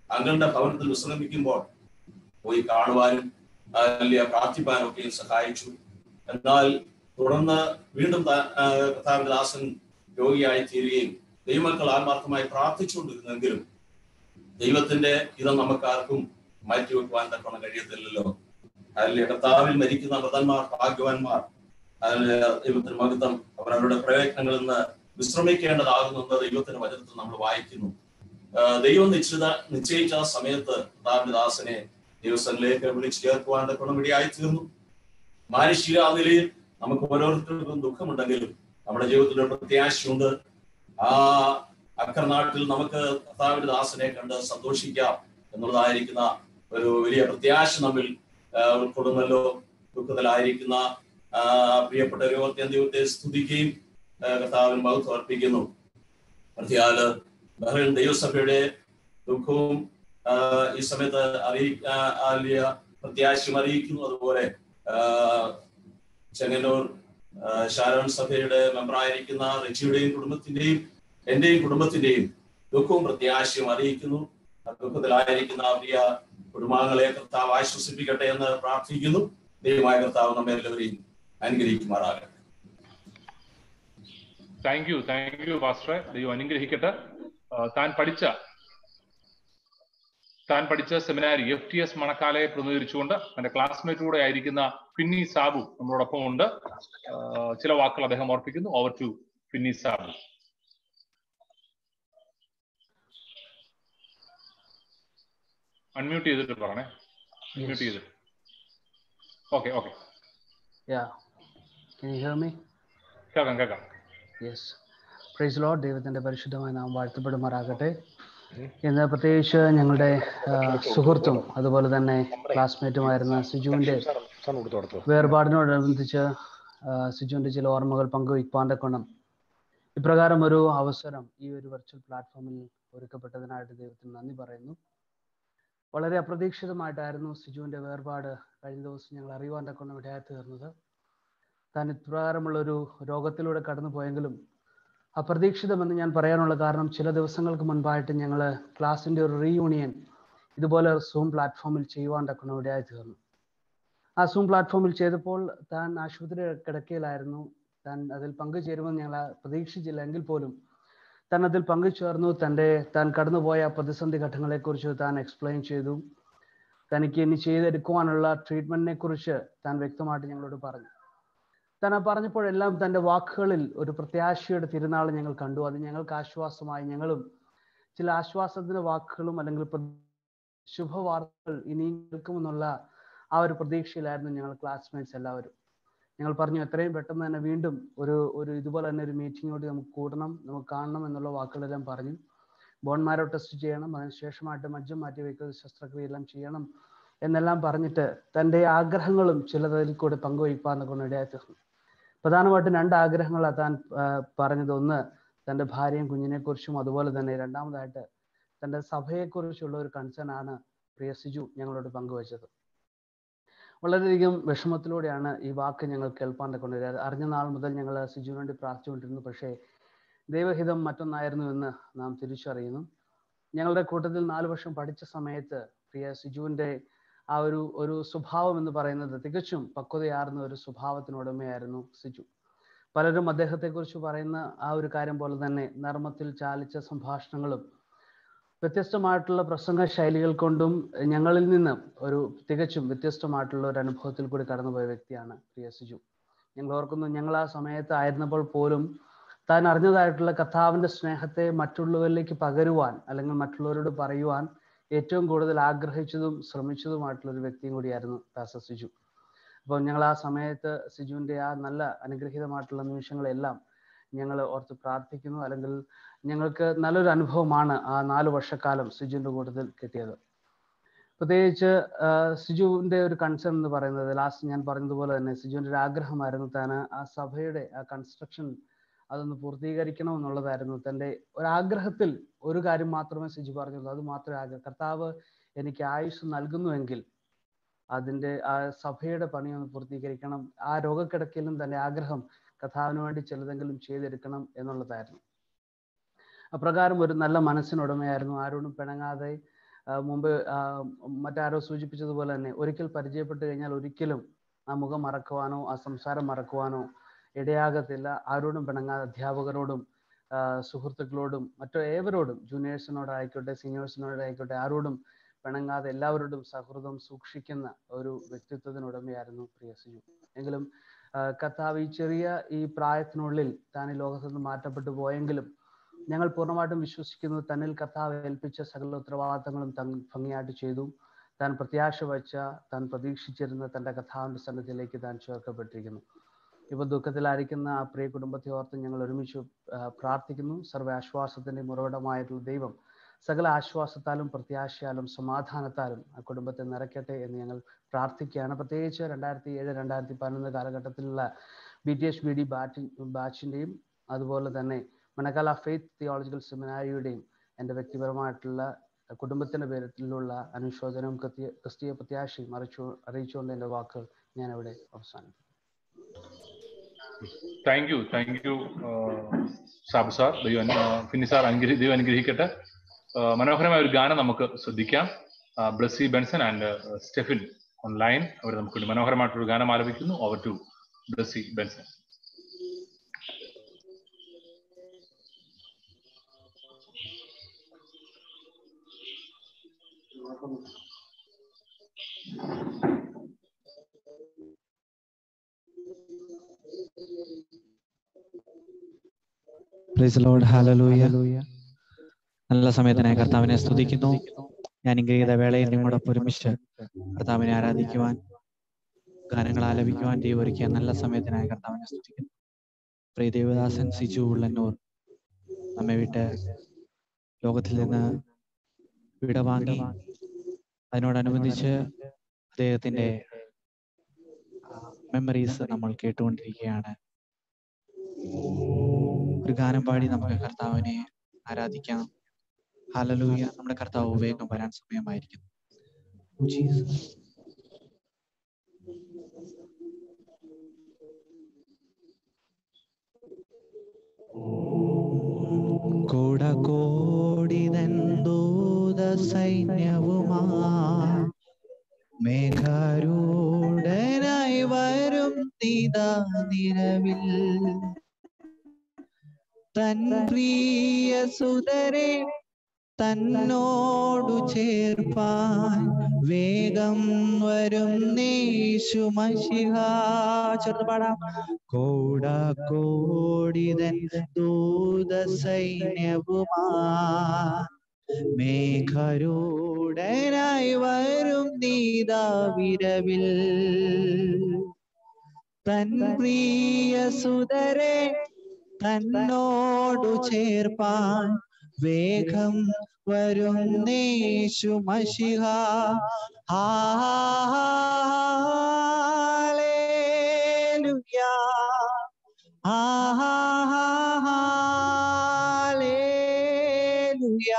അങ്ങളുടെ ഭവനത്തിൽ വിശ്രമിക്കുമ്പോൾ പോയി കാണുവാനും അല്ലെങ്കിൽ പ്രാർത്ഥിപ്പാനും ഒക്കെ സഹായിച്ചു എന്നാൽ തുടർന്ന് വീണ്ടും താ- ആ, കർത്താവിന്റെ ദാസൻ രോഗിയായി തീരുകയും ദൈവമക്കൾ ആത്മാർത്ഥമായി പ്രാർത്ഥിച്ചുകൊണ്ടിരുന്നെങ്കിലും ദൈവത്തിന്റെ ഇത് നമുക്കാർക്കും മാറ്റിവെക്കുവാൻ തക്കണം കഴിയത്തില്ലല്ലോ അതിൽ കർത്താവിൽ മരിക്കുന്ന മൃതന്മാർ ഭാഗ്യവാന്മാർ അതിൽ ദൈവത്തിന് മഹത്വം അവർ അവരുടെ പ്രയത്നങ്ങളിൽ നിന്ന് വിശ്രമിക്കേണ്ടതാകുന്നത് ദൈവത്തിന്റെ വചനത്തിൽ നമ്മൾ വായിക്കുന്നു ആ, ദൈവം നിശ്ചിത നിശ്ചയിച്ച ആ സമയത്ത് കർത്താവിന്റെ ദാസനെ ദൈവസ്ഥനിലേക്ക് വിളിച്ചു ചേർക്കുവാൻ തക്കണം ഇടയായി തീർന്നു മാനുഷിക ആ നിലയിൽ നമുക്ക് ഓരോരുത്തർക്കും ദുഃഖമുണ്ടെങ്കിലും നമ്മുടെ ജീവിതത്തിൽ ഒരു പ്രത്യാശയുണ്ട് ആ അക്കർനാട്ടിൽ നമുക്ക് കർത്താവിന്റെ ദാസനെ കണ്ട് സന്തോഷിക്കാം എന്നുള്ളതായിരിക്കുന്ന ഒരു വലിയ പ്രത്യാശ നമ്മിൽ ആ, ഉൾക്കൊള്ളുന്നല്ലോ ദുഃഖത്തിലായിരിക്കുന്ന ആ, പ്രിയപ്പെട്ട ഒരു ദൈവത്തെ സ്തുതിക്കുകയും ആ, കർത്താവിന് മഹത്വം അർപ്പിക്കുന്നു പ്രതിയാല് ബഹ്റൈൻ ദൈവസഭയുടെ ദുഃഖവും ആ, ഈ സമയത്ത് അറിയിക്ക പ്രത്യാശയും അറിയിക്കുന്നു അതുപോലെ ആ, ചെങ്ങന്നൂർ ആ, ഷാരോൺ സഭയുടെ മെമ്പറായിരിക്കുന്ന റെജിയുടെയും കുടുംബത്തിന്റെയും എന്റെയും കുടുംബത്തിന്റെയും ദുഃഖവും പ്രത്യാശയും അറിയിക്കുന്നു ആ ദുഃഖത്തിലായിരിക്കുന്ന പ്രിയ കുടുംബാംഗങ്ങളെ കർത്താവ് ആശ്വസിപ്പിക്കട്ടെ എന്ന് പ്രാർത്ഥിക്കുന്നു ദൈവമായ കർത്താവ് നമ്മെ എല്ലാവരെയും അനുഗ്രഹിക്കുമാറാകട്ടെ താങ്ക് യു താങ്ക് യു പാസ്റ്ററെ ദൈവം അനുഗ്രഹിക്കട്ടെ ആ, താൻ പഠിച്ച താൻ പഠിച്ച സെമിനാരി എഫ് ടി എസ് മണക്കാലയെ പ്രതിനിധീകരിച്ചുകൊണ്ട് തന്റെ ക്ലാസ്മേറ്റ് കൂടെ ആയിരിക്കുന്ന പിന്നി സാബു നമ്മളോടൊപ്പം ഉണ്ട് ആ, ചില വാക്കുകൾ അദ്ദേഹം ഓർപ്പിക്കുന്നു ഓവർ ടു പിന്നി സാബു അൺമ്യൂട്ട് ചെയ്തിട്ട് പറഞ്ഞേ അൺമ്യൂട്ട് ചെയ്തിട്ട് okay okay Yeah. Can you hear me? കേൾക്കാം കേൾക്കാം യെസ് പ്രൈസ് ലോഡ് ദൈവത്തിന്റെ പരിശുദ്ധമായ നാം വാഴ്ത്തപ്പെടുമാറാകട്ടെ ഇന്ന് പ്രത്യേകിച്ച് ഞങ്ങളുടെ ആ, സുഹൃത്തും അതുപോലെ തന്നെ ക്ലാസ്മേറ്റുമായിരുന്ന സിജുവിന്റെ സാറിന് കൊടുത്തു കൊടുത്തു വേർപാടിനോടനുബന്ധിച്ച് ആ, സിജുവിന്റെ ചില ഓർമ്മകൾ പങ്കുവയ്ക്കുവാൻ്റെ കൊണം ഇപ്രകാരം ഒരു അവസരം ഈ ഒരു വെർച്വൽ പ്ലാറ്റ്ഫോമിൽ ഒരുക്കപ്പെട്ടതിനായിട്ട് ദൈവത്തിന് നന്ദി പറയുന്നു വളരെ അപ്രതീക്ഷിതമായിട്ടായിരുന്നു സിജുവിന്റെ വേർപാട് കഴിഞ്ഞ ദിവസം ഞങ്ങൾ അറിയുവാൻ തക്കൊണ്ട് ഇടയായി തീർന്നത് താൻ ഇപ്രകാരമുള്ള ഒരു രോഗത്തിലൂടെ കടന്നു പോയെങ്കിലും അപ്രതീക്ഷിതമെന്ന് ഞാൻ പറയാനുള്ള കാരണം ചില ദിവസങ്ങൾക്ക് മുൻപായിട്ട് ഞങ്ങൾ ക്ലാസ്സിന്റെ ഒരു റീയൂണിയൻ ഇതുപോലെ സൂം പ്ലാറ്റ്ഫോമിൽ ചെയ്യുവാൻ തക്കണം ഇടയായി തീർന്നു ആ സൂം പ്ലാറ്റ്ഫോമിൽ ചെയ്തപ്പോൾ താൻ ആശുപത്രി കിടക്കയിലായിരുന്നു താൻ അതിൽ പങ്കുചേരുമെന്ന് ഞങ്ങൾ പ്രതീക്ഷിച്ചില്ല എങ്കിൽ പോലും താൻ അതിൽ പങ്കുചേർന്നു തൻ്റെ താൻ കടന്നുപോയ പ്രതിസന്ധി ഘട്ടങ്ങളെക്കുറിച്ച് താൻ എക്സ്പ്ലെയിൻ ചെയ്തു തനിക്ക് ഇനി ചെയ്തെടുക്കുവാനുള്ള ട്രീറ്റ്മെന്റിനെ കുറിച്ച് താൻ വ്യക്തമായിട്ട് ഞങ്ങളോട് പറഞ്ഞു താൻ ആ പറഞ്ഞപ്പോഴെല്ലാം തൻ്റെ വാക്കുകളിൽ ഒരു പ്രത്യാശയുടെ തിരുനാൾ ഞങ്ങൾ കണ്ടു അത് ഞങ്ങൾക്ക് ആശ്വാസമായി ഞങ്ങളും ചില ആശ്വാസത്തിന്റെ വാക്കുകളും അല്ലെങ്കിൽ പ്ര- ശുഭവാർത്തകൾ ഇനിയും കേൾക്കുമെന്നുള്ള ആ ഒരു പ്രതീക്ഷയിലായിരുന്നു ഞങ്ങൾ ക്ലാസ്മേറ്റ്സ് എല്ലാവരും ഞങ്ങൾ പറഞ്ഞു എത്രയും പെട്ടെന്ന് തന്നെ വീണ്ടും ഒരു ഒരു ഇതുപോലെ തന്നെ ഒരു മീറ്റിങ്ങോട്ട് നമുക്ക് കൂടണം നമുക്ക് കാണണം എന്നുള്ള വാക്കുകളെല്ലാം പറഞ്ഞു ബോൺമാരോ ടെസ്റ്റ് ചെയ്യണം അതിനുശേഷമായിട്ട് മജ്ജം മാറ്റി വയ്ക്കുന്ന ശസ്ത്രക്രിയ എല്ലാം ചെയ്യണം എന്നെല്ലാം പറഞ്ഞിട്ട് തൻ്റെ ആഗ്രഹങ്ങളും ചിലതിൽ കൂടെ പങ്കുവയ്പ്പാന്ന് കൊണ്ട് ഇടയായി തീർന്നു പ്രധാനമായിട്ടും രണ്ട് ആഗ്രഹങ്ങളാണ് താൻ ആ, പറഞ്ഞത് ഒന്ന് തൻ്റെ ഭാര്യയും കുഞ്ഞിനെ കുറിച്ചും അതുപോലെ തന്നെ രണ്ടാമതായിട്ട് തൻ്റെ സഭയെക്കുറിച്ചുള്ള ഒരു കൺസേൺ ആണ് പ്രിയ സിജു ഞങ്ങളോട് പങ്കുവച്ചത് വളരെയധികം വിഷമത്തിലൂടെയാണ് ഈ വാക്ക് ഞങ്ങൾ കേൾപ്പാൻ കൊണ്ടുവരിക അറിഞ്ഞ നാൾ മുതൽ ഞങ്ങൾ സിജുവിന് വേണ്ടി പ്രാർത്ഥിച്ചുകൊണ്ടിരുന്നു പക്ഷേ ദൈവഹിതം മറ്റൊന്നായിരുന്നു എന്ന് നാം തിരിച്ചറിയുന്നു ഞങ്ങളുടെ കൂട്ടത്തിൽ നാല് വർഷം പഠിച്ച സമയത്ത് പ്രിയ സിജുവിന്റെ ആ ഒരു ഒരു സ്വഭാവം എന്ന് പറയുന്നത് തികച്ചും പക്വതയാർന്ന ഒരു സ്വഭാവത്തിനുടമയായിരുന്നു സിജു പലരും അദ്ദേഹത്തെക്കുറിച്ച് പറയുന്ന ആ ഒരു കാര്യം പോലെ തന്നെ നർമ്മത്തിൽ ചാലിച്ച സംഭാഷണങ്ങളും വ്യത്യസ്തമായിട്ടുള്ള പ്രസംഗ ശൈലികൾ കൊണ്ടും ഞങ്ങളിൽ നിന്ന് ഒരു തികച്ചും വ്യത്യസ്തമായിട്ടുള്ള ഒരു അനുഭവത്തിൽ കൂടി കടന്നുപോയ വ്യക്തിയാണ് പ്രിയ സിജു ഞങ്ങൾ ഓർക്കുന്നു ഞങ്ങൾ ആ സമയത്ത് ആയിരുന്നപ്പോൾ പോലും താൻ അറിഞ്ഞതായിട്ടുള്ള കർത്താവിന്റെ സ്നേഹത്തെ മറ്റുള്ളവരിലേക്ക് പകരുവാൻ അല്ലെങ്കിൽ മറ്റുള്ളവരോട് പറയുവാൻ ഏറ്റവും കൂടുതൽ ആഗ്രഹിച്ചതും ശ്രമിച്ചതുമായിട്ടുള്ള ഒരു വ്യക്തിയും കൂടിയായിരുന്നു ദാസ സിജു അപ്പോൾ ഞങ്ങൾ ആ സമയത്ത് സിജുവിന്റെ ആ നല്ല അനുഗ്രഹീതമായിട്ടുള്ള നിമിഷങ്ങളെല്ലാം ഞങ്ങൾ ഓർത്ത് പ്രാർത്ഥിക്കുന്നു അല്ലെങ്കിൽ ഞങ്ങൾക്ക് നല്ലൊരു അനുഭവമാണ് ആ നാല് വർഷക്കാലം സിജുവിന്റെ കൂട്ടത്തിൽ കിട്ടിയത് പ്രത്യേകിച്ച് ആ, സിജുവിന്റെ ഒരു കൺസേൺ എന്ന് പറയുന്നത് ലാസ്റ്റ് ഞാൻ പറഞ്ഞതുപോലെ തന്നെ സിജുവിന്റെ ഒരു ആഗ്രഹമായിരുന്നു താൻ ആ സഭയുടെ ആ കൺസ്ട്രക്ഷൻ അതൊന്ന് പൂർത്തീകരിക്കണം എന്നുള്ളതായിരുന്നു തൻ്റെ ഒരാഗ്രഹത്തിൽ ഒരു കാര്യം മാത്രമേ സിജു പറഞ്ഞുള്ളൂ അത് മാത്രമേ ആഗ്രഹം കർത്താവ് എനിക്ക് ആയുസ് നൽകുന്നുവെങ്കിൽ അതിന്റെ ആ സഭയുടെ പണി ഒന്ന് പൂർത്തീകരിക്കണം ആ രോഗക്കിടക്കയിലും തന്റെ ആഗ്രഹം കർത്താവിന് വേണ്ടി ചിലതെങ്കിലും ചെയ്തെടുക്കണം എന്നുള്ളതായിരുന്നു അപ്രകാരം ഒരു നല്ല മനസ്സിനുടമയായിരുന്നു ആരോടും പിണങ്ങാതെ ആ, മുമ്പ് ആ, മറ്റാരോ സൂചിപ്പിച്ചതുപോലെ തന്നെ ഒരിക്കൽ പരിചയപ്പെട്ട് കഴിഞ്ഞാൽ ഒരിക്കലും ആ മുഖം മറക്കുവാനോ ആ സംസാരം മറക്കുവാനോ ഇടയാകത്തില്ല ആരോടും പിണങ്ങാതെ അധ്യാപകരോടും ആ, സുഹൃത്തുക്കളോടും മറ്റോ ഏവരോടും ജൂനിയേഴ്സിനോടായിക്കോട്ടെ സീനിയേഴ്സിനോടായിക്കോട്ടെ ആരോടും പിണങ്ങാതെ എല്ലാവരോടും സൗഹൃദം സൂക്ഷിക്കുന്ന ഒരു വ്യക്തിത്വത്തിനുടമയായിരുന്നു പ്രിയ സിജു എങ്കിലും ആ, കർത്താവ് ഈ ചെറിയ ഈ പ്രായത്തിനുള്ളിൽ താൻ ഈ ലോകത്ത് നിന്ന് മാറ്റപ്പെട്ടു പോയെങ്കിലും ഞങ്ങൾ പൂർണ്ണമായിട്ടും വിശ്വസിക്കുന്നത് തന്നിൽ കർത്താവ് ഏൽപ്പിച്ച സകല ഉത്തരവാദിത്തങ്ങളും താൻ ഭംഗിയായിട്ട് ചെയ്തു താൻ പ്രത്യാശ വച്ച താൻ പ്രതീക്ഷിച്ചിരുന്ന തൻ്റെ കർത്താവിൻ്റെ സന്നിധിയിലേക്ക് താൻ ചേർക്കപ്പെട്ടിരിക്കുന്നു ഇപ്പോൾ ദുഃഖത്തിലായിരിക്കുന്ന ആ പ്രിയ കുടുംബത്തെ ഓർത്ത് ഞങ്ങൾ ഒരുമിച്ച് ആ, പ്രാർത്ഥിക്കുന്നു സർവ്വ ആശ്വാസത്തിൻ്റെ ഉറവിടമായിട്ടുള്ള ദൈവം സകല ആശ്വാസത്താലും പ്രത്യാശയാലും സമാധാനത്താലും ആ കുടുംബത്തെ നിറയ്ക്കട്ടെ എന്ന് ഞങ്ങൾ പ്രാർത്ഥിക്കുകയാണ് പ്രത്യേകിച്ച് രണ്ടായിരത്തി ഏഴ് രണ്ടായിരത്തി പതിനൊന്ന് കാലഘട്ടത്തിലുള്ള B T H B D ബാറ്റി ബാച്ചിൻ്റെയും അതുപോലെ തന്നെ മണക്കാല ഫെയ്ത്ത് തിയോളജിക്കൽ സെമിനാരിയുടെയും എൻ്റെ വ്യക്തിപരമായിട്ടുള്ള കുടുംബത്തിൻ്റെ പേരിലുള്ള അനുശോചനവും ക്രിസ്തീയ ക്രിസ്തീയ പ്രത്യാശയും അറിയിച്ചു അറിയിച്ചുകൊണ്ട് എൻ്റെ വാക്കുകൾ ഞാൻ ഇവിടെ അവസാനിപ്പിക്കും താങ്ക് യു താങ്ക് യു സാബ് സാർ ദൈവം അനു- ഫിന്നി സാർ അനുഗ്രഹി ദൈവം അനുഗ്രഹിക്കട്ടെ ആ, മനോഹരമായ ഒരു ഗാനം നമുക്ക് ശ്രദ്ധിക്കാം ആ, Blessy Benson and Stephin online അവർ നമുക്ക് വേണ്ടി മനോഹരമായിട്ടൊരു ഗാനം ആലപിക്കുന്നു over to Blessy Benson praise Lord hallelujah നല്ല സമയത്തിനായി കർത്താവിനെ സ്തുതിക്കുന്നു ഞാൻ ഇംഗീത വേളയിൽ നിങ്ങളോടൊപ്പം ഒരുമിച്ച് കർത്താവിനെ ആരാധിക്കുവാൻ ഗാനങ്ങൾ ആലപിക്കുവാൻ ദൈവം ഒരുക്കിയ നല്ല സമയത്തിനായി കർത്താവിനെ സ്തുതിക്കുന്നു പ്രിയ ദേവദാസൻ സിജു ഉള്ളന്നൂർ നമ്മെ വിട്ട് ലോകത്തിൽ നിന്ന് വിട വാങ്ങി അതിനോടനുബന്ധിച്ച് അദ്ദേഹത്തിന്റെ മെമ്മറീസ് നമ്മൾ കേട്ടുകൊണ്ടിരിക്കുകയാണ് ഒരു ഗാനം പാടി നമുക്ക് കർത്താവിനെ ആരാധിക്കാം ഹല്ലേലൂയ നമ്മുടെ കർത്താവ് വേഗം വരാൻ സമയമായിരിക്കുന്നു ജീസസ് കോട കോടിതന്തൂത സൈന്യവുമാ മേഘാരൂഢനായി വരും നീതാ നിരവിൽ തൻ പ്രിയ സുതരെ തന്നോടു ചേർപ്പാൻ വേഗം വരും നേശുമശിഹ ചെറുത് പാടാം കോട കോടിതൻ ദൂത സൈന്യവുമാ മേഘരൂഢനായി വരും നീതാ വിരവിൽ തൻ പ്രിയ സുതരെ തന്നോടു ചേർപ്പാൻ വേഗം വരും നേശു മഷിഹ hallelujah hallelujah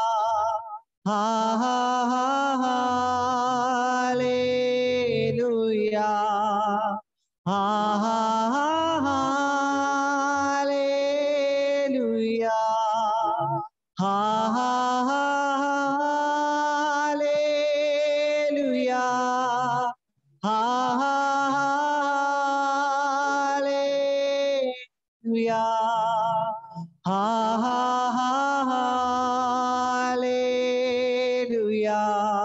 hallelujah hallelujah hallelujah hallelujah hallelujah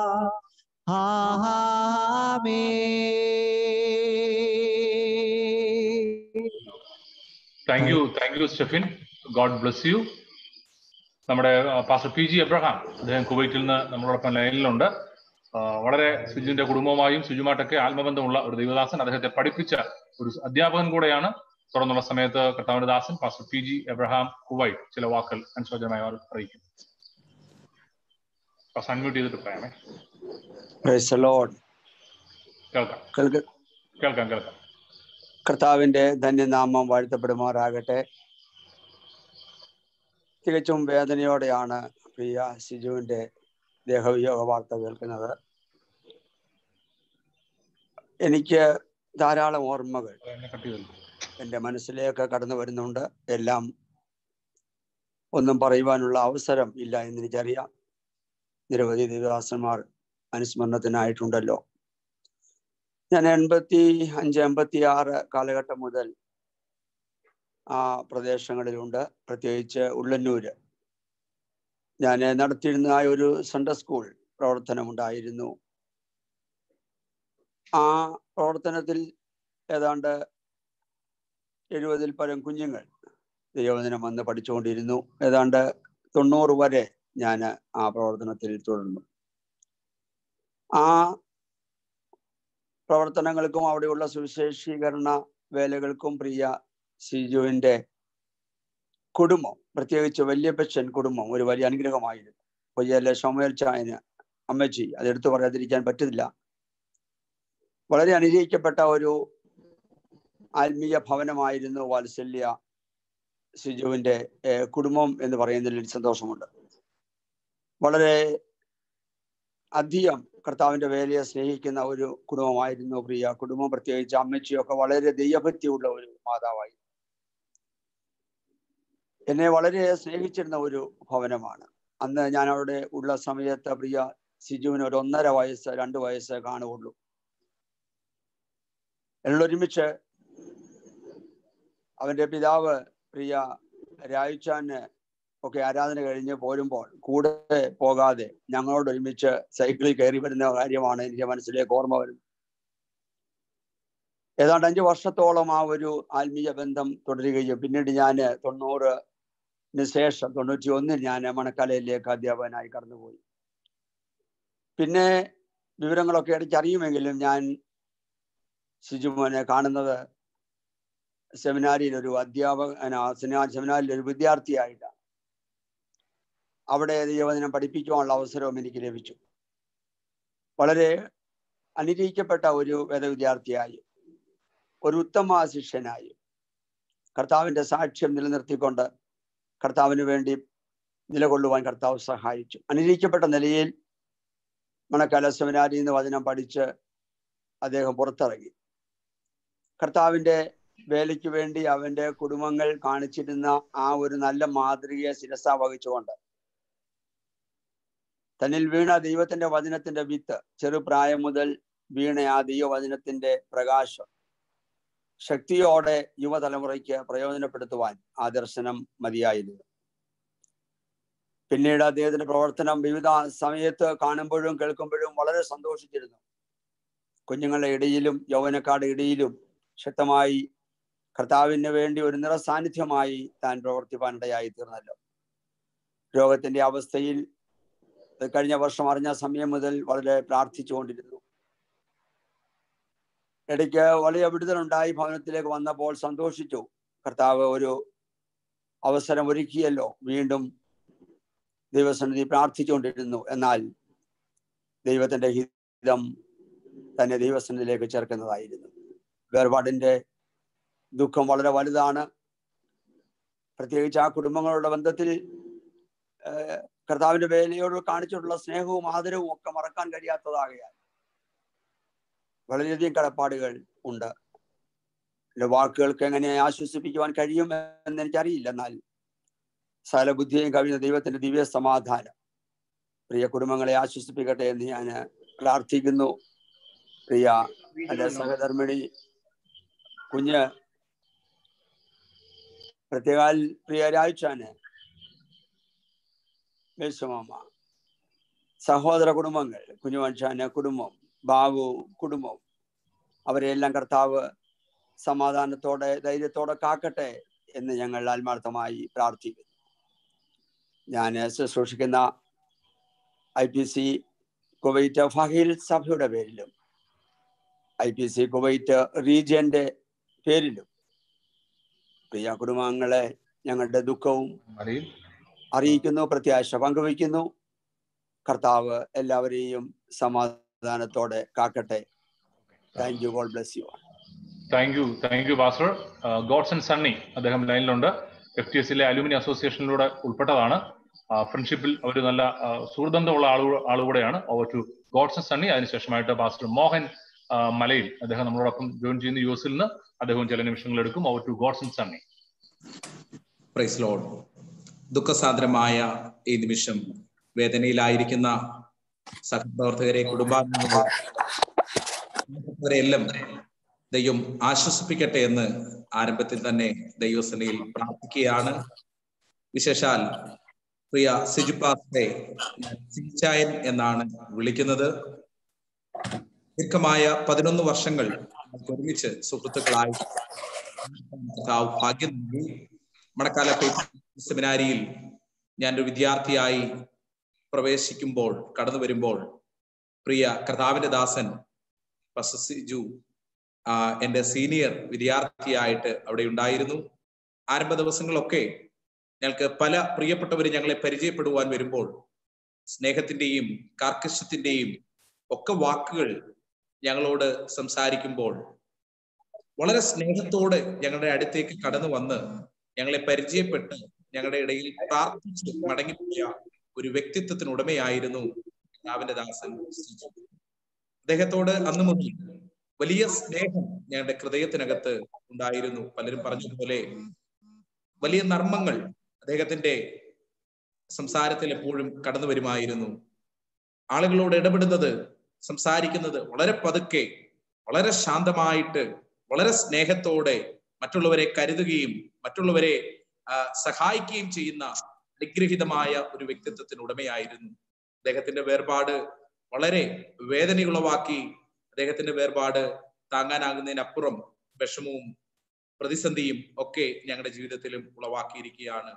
ആമേൻ thank you thank you Stephin God bless you നമ്മുടെ പാസ്റ്റർ പി ജി എബ്രഹാം അദ്ദേഹം കുവൈറ്റിൽ നിന്ന് നമ്മളോടൊപ്പം ലൈനിലുണ്ട് ആ, വളരെ സുജുവിന്റെ കുടുംബവുമായും സുജുമായിട്ടൊക്കെ ആത്മബന്ധമുള്ള ഒരു ദൈവദാസൻ അദ്ദേഹത്തെ പഠിപ്പിച്ച ഒരു അധ്യാപകൻ കൂടെയാണ് തുടർന്നുള്ള സമയത്ത് കർത്താവിന്റെ ദാസൻ pastor P G Abraham Kuwait ചില വാക്കുകൾ അനുശോചനമായി അവർ അറിയിക്കും പാസ്റ്റർ അൺമ്യൂട്ട് ചെയ്തിട്ട് പറയാമേ പ്രൈസ് ലോഡ് കേൾക്കാം കേൾക്ക കേൾക്കാം കേൾക്കാം കർത്താവിന്റെ ധന്യനാമം വാഴ്ത്തപ്പെടുമാറാകട്ടെ തികച്ചും വേദനയോടെയാണ് പ്രിയ സിജുവിന്റെ ദേഹവിയോഗ വാർത്ത കേൾക്കുന്നത് എനിക്ക് ധാരാളം ഓർമ്മകൾ എന്നെ കട്ട് ചെയ്തല്ലോ എൻ്റെ മനസ്സിലേക്ക് കടന്നു വരുന്നുണ്ട് എല്ലാം ഒന്നും പറയുവാനുള്ള അവസരം ഇല്ല എന്ന് എനിക്കറിയാം നിരവധി ദേവദാസന്മാർ അനുസ്മരണത്തിനായിട്ടുണ്ടല്ലോ ഞാൻ എൺപത്തി അഞ്ച് എൺപത്തി ആറ് കാലഘട്ടം മുതൽ ആ പ്രദേശങ്ങളിലുണ്ട് പ്രത്യേകിച്ച് ഉള്ളന്നൂര് ഞാൻ നടത്തിയിരുന്ന ആ ഒരു സൺഡേ സ്കൂൾ പ്രവർത്തനമുണ്ടായിരുന്നു ആ പ്രവർത്തനത്തിൽ ഏതാണ്ട് എഴുപതിൽ പരം കുഞ്ഞുങ്ങൾ ദൈവവചനം വന്ന് പഠിച്ചുകൊണ്ടിരുന്നു ഏതാണ്ട് തൊണ്ണൂറ് വരെ ഞാൻ ആ പ്രവർത്തനത്തിൽ തുടർന്നു ആ പ്രവർത്തനങ്ങൾക്കും അവിടെയുള്ള സുവിശേഷീകരണ വേലകൾക്കും പ്രിയ സിജുവിൻ്റെ കുടുംബം പ്രത്യേകിച്ച് വല്യപ്പച്ചൻ കുടുംബം ഒരു വലിയ അനുഗ്രഹമായിരുന്നു കൊയ്യലെ ഷൊമേൽ ചായന് അമ്മച്ചി അതെടുത്തു പറയാതിരിക്കാൻ പറ്റില്ല വളരെ അനുഗ്രഹിക്കപ്പെട്ട ഒരു ആത്മീയ ഭവനമായിരുന്നു വാത്സല്യ സിജുവിൻ്റെ കുടുംബം എന്ന് പറയുന്നതിൽ സന്തോഷമുണ്ട് വളരെ അധികം കർത്താവിന്റെ വേലയെ സ്നേഹിക്കുന്ന ഒരു കുടുംബമായിരുന്നു പ്രിയ കുടുംബം പ്രത്യേകിച്ച് അമ്മച്ചിയൊക്കെ വളരെ ദൈവഭക്തിയുള്ള ഒരു മാതാവായി എന്നെ വളരെ സ്നേഹിച്ചിരുന്ന ഒരു ഭവനമാണ് അന്ന് ഞാൻ അവിടെ ഉള്ള സമയത്ത് പ്രിയ സിജുവിന് ഒരു ഒന്നര വയസ്സ് രണ്ട് വയസ്സ് കാണുകയുള്ളൂ എന്നോടൊരുമിച്ച് അവന്റെ പിതാവ് പ്രിയ രായുച്ചാന് ഒക്കെ ആരാധന കഴിഞ്ഞ് പോരുമ്പോൾ കൂടെ പോകാതെ ഞങ്ങളോട് ഒരുമിച്ച് സൈക്കിളിൽ കയറി വരുന്ന കാര്യമാണ് എനിക്ക് മനസ്സിലേക്ക് ഓർമ്മ വരുന്നത് ഏതാണ്ട് അഞ്ചു വർഷത്തോളം ആ ഒരു ആത്മീയ ബന്ധം തുടരുകയും പിന്നീട് ഞാൻ തൊണ്ണൂറിന് ശേഷം തൊണ്ണൂറ്റി ഒന്നിൽ ഞാൻ മണക്കാലയിലേക്ക് അധ്യാപകനായി കടന്നുപോയി പിന്നെ വിവരങ്ങളൊക്കെ ഇടയ്ക്ക് അറിയുമെങ്കിലും ഞാൻ ശിജുമോനെ കാണുന്നത് സെമിനാരിയിൽ ഒരു അധ്യാപകന സെമിനാരിൽ ഒരു വിദ്യാർത്ഥിയായിട്ടാണ് അവിടെ ദൈവവചനം പഠിപ്പിക്കുവാനുള്ള അവസരവും എനിക്ക് ലഭിച്ചു വളരെ അനുഗ്രഹിക്കപ്പെട്ട ഒരു വേദവിദ്യാർത്ഥിയായി ഒരു ഉത്തമ ശിഷ്യനായി കർത്താവിന്റെ സാക്ഷ്യം നിലനിർത്തിക്കൊണ്ട് കർത്താവിന് വേണ്ടി നിലകൊള്ളുവാൻ കർത്താവ് സഹായിച്ചു അനുഗ്രഹിക്കപ്പെട്ട നിലയിൽ മണക്കാല സെമിനാരിൽ നിന്ന് വചനം പഠിച്ച് അദ്ദേഹം പുറത്തിറങ്ങി കർത്താവിന്റെ വേലയ്ക്ക് വേണ്ടി അവന്റെ കുടുംബങ്ങൾ കാണിച്ചിരുന്ന ആ ഒരു നല്ല മാതൃകയെ ശിരസ വഹിച്ചുകൊണ്ട് തന്നിൽ വീണ ദൈവത്തിന്റെ വചനത്തിന്റെ വിത്ത് ചെറുപ്രായം മുതൽ വീണ ആ ദൈവവചനത്തിന്റെ പ്രകാശം ശക്തിയോടെ യുവതലമുറയ്ക്ക് പ്രയോജനപ്പെടുത്തുവാൻ ആ ദർശനം മതിയായിരുന്നു പിന്നീട് അദ്ദേഹത്തിന്റെ പ്രവർത്തനം വിവിധ സമയത്ത് കാണുമ്പോഴും കേൾക്കുമ്പോഴും വളരെ സന്തോഷിച്ചിരുന്നു കുഞ്ഞുങ്ങളുടെ ഇടയിലും യൗവനക്കാരുടെ ഇടയിലും ശക്തമായി കർത്താവിന് വേണ്ടി ഒരു നിറസാന്നിധ്യമായി താൻ പ്രവർത്തിപ്പാനിടയായി തീർന്നല്ലോ രോഗത്തിന്റെ അവസ്ഥയിൽ കഴിഞ്ഞ വർഷം അറിഞ്ഞ സമയം മുതൽ വളരെ പ്രാർത്ഥിച്ചുകൊണ്ടിരുന്നു ഇടയ്ക്ക് വലിയ വിടുതലുണ്ടായി ഭവനത്തിലേക്ക് വന്നപ്പോൾ സന്തോഷിച്ചു കർത്താവ് ഒരു അവസരം ഒരുക്കിയല്ലോ വീണ്ടും ദൈവസന്നിധി പ്രാർത്ഥിച്ചുകൊണ്ടിരുന്നു എന്നാൽ ദൈവത്തിന്റെ ഹിതം തന്നെ ദൈവസന്നിധിയിലേക്ക് ചേർക്കുന്നതായിരുന്നു വേർപാടിന്റെ ദുഃഖം വളരെ വലുതാണ് പ്രത്യേകിച്ച് ആ കുടുംബങ്ങളുടെ ബന്ധത്തിൽ കർത്താവിന്റെ വേലയോട് കാണിച്ചിട്ടുള്ള സ്നേഹവും ആദരവും ഒക്കെ മറക്കാൻ കഴിയാത്തതാകയാൽ വളരെയധികം കടപ്പാടുകൾ ഉണ്ട് എൻ്റെ വാക്കുകൾക്ക് എങ്ങനെ ആശ്വസിപ്പിക്കുവാൻ കഴിയും എന്ന് എനിക്കറിയില്ല എന്നാൽ സകല ബുദ്ധിയും കവിഞ്ഞ ദൈവത്തിന്റെ ദിവ്യ സമാധാനം പ്രിയ കുടുംബങ്ങളെ ആശ്വസിപ്പിക്കട്ടെ എന്ന് ഞാൻ പ്രാർത്ഥിക്കുന്നു പ്രിയ എൻ്റെ സഹധർമ്മിണി കുഞ്ഞ് പ്രത്യേകാൽ പ്രിയ രാഴ്ചാന് മേശമാമ സഹോദര കുടുംബങ്ങൾ കുഞ്ഞുവൻഷാന് കുടുംബം ബാബു കുടുംബം അവരെല്ലാം കർത്താവ് സമാധാനത്തോടെ ധൈര്യത്തോടെ കാക്കട്ടെ എന്ന് ഞങ്ങൾ ആത്മാർത്ഥമായി പ്രാർത്ഥിക്കുന്നു ഞാൻ ശുശ്രൂഷിക്കുന്ന I P C Kuwait Fahaheel സഭയുടെ പേരിലും ഐ പി സി കുവൈറ്റ് റീജിയന്റെ പേരിലും പ്രിയ കുടുംബാംഗങ്ങളെ ഞങ്ങളുടെ ദുഃഖവും അറിയിക്കുന്നു പ്രത്യാശ പങ്കുവയ്ക്കുന്നു കർത്താവ് എല്ലാവരെയും സമാധാനത്തോടെ കാക്കട്ടെ thank you God bless you thank you thank you pastor Godson Sunny അദ്ദേഹം ലൈനിലുണ്ട് എഫ് ടി എസിലെ അലുമിനി അസോസിയേഷനിലൂടെ ഉൾപ്പെട്ടതാണ് ഫ്രണ്ട്ഷിപ്പിൽ അവർ നല്ല സുഹൃബന്ധമുള്ള ആളു ആളുകൂടെയാണ് over to Godson Sunny അതിനുശേഷമായിട്ട് ബാസ്റ്റർ മോഹൻ മലയിൽ അദ്ദേഹം നമ്മളോടൊപ്പം ജോയിൻ ചെയ്യുന്ന യു എസിൽ നിന്ന് അദ്ദേഹം ചില നിമിഷങ്ങൾ എടുക്കും over to Godson Sunny praise Lord ദുഃഖസാന്ദ്രമായ ഈ നിമിഷം വേദനയിലായിരിക്കുന്ന സഹപ്രവർത്തകരെ കുടുംബാംഗങ്ങളെ എല്ലാം ദൈവം ആശ്വസിപ്പിക്കട്ടെ എന്ന് ആരംഭത്തിൽ തന്നെ ദൈവസനയിൽ പ്രാർത്ഥിക്കുകയാണ് വിശേഷാൽ പ്രിയ സിജുപാസ്തെ സിച്ചായൻ എന്നാണ് വിളിക്കുന്നത് ദീർഘമായ പതിനൊന്ന് വർഷങ്ങൾ നമുക്ക് ഒരുമിച്ച് സുഹൃത്തുക്കളായി കർത്താവ് ഭാഗ്യം നൽകി മണക്കാല സെമിനാരിയിൽ ഞാനൊരു വിദ്യാർത്ഥിയായി പ്രവേശിക്കുമ്പോൾ കടന്നു വരുമ്പോൾ പ്രിയ കർത്താവിന്റെ ദാസൻ സിജു എന്റെ സീനിയർ വിദ്യാർത്ഥിയായിട്ട് അവിടെ ഉണ്ടായിരുന്നു ആരംഭ ദിവസങ്ങളൊക്കെ ഞങ്ങൾക്ക് പല പ്രിയപ്പെട്ടവര് ഞങ്ങളെ പരിചയപ്പെടുവാൻ വരുമ്പോൾ സ്നേഹത്തിന്റെയും കാർക്കശ്യത്തിന്റെയും ഒക്കെ വാക്കുകൾ ഞങ്ങളോട് സംസാരിക്കുമ്പോൾ വളരെ സ്നേഹത്തോടെ ഞങ്ങളുടെ അടുത്തേക്ക് കടന്നു വന്ന് ഞങ്ങളെ പരിചയപ്പെട്ട് ഞങ്ങളുടെ ഇടയിൽ പ്രാർത്ഥിച്ച് മടങ്ങിപ്പോയ ഒരു വ്യക്തിത്വത്തിന് ഉടമയായിരുന്നു കർത്താവിന്റെ ദാസൻ അദ്ദേഹത്തോട് അന്ന് മുതൽ വലിയ സ്നേഹം ഞങ്ങളുടെ ഹൃദയത്തിനകത്ത് ഉണ്ടായിരുന്നു പലരും പറഞ്ഞതുപോലെ വലിയ നർമ്മങ്ങൾ അദ്ദേഹത്തിന്റെ സംസാരത്തിൽ എപ്പോഴും കടന്നു വരുമായിരുന്നു ആളുകളോട് ഇടപെടുന്നത് സംസാരിക്കുന്നത് വളരെ പതുക്കെ വളരെ ശാന്തമായിട്ട് വളരെ സ്നേഹത്തോടെ മറ്റുള്ളവരെ കരുതുകയും മറ്റുള്ളവരെ സഹായിക്കുകയും ചെയ്യുന്ന അനുഗ്രഹിതമായ ഒരു വ്യക്തിത്വത്തിന് ഉടമയായിരുന്നു അദ്ദേഹത്തിന്റെ വേർപാട് വളരെ വേദനയുളവാക്കി അദ്ദേഹത്തിന്റെ വേർപാട് താങ്ങാനാകുന്നതിനപ്പുറം വിഷമവും പ്രതിസന്ധിയും ഒക്കെ ഞങ്ങളുടെ ജീവിതത്തിലും ഉളവാക്കിയിരിക്കുകയാണ്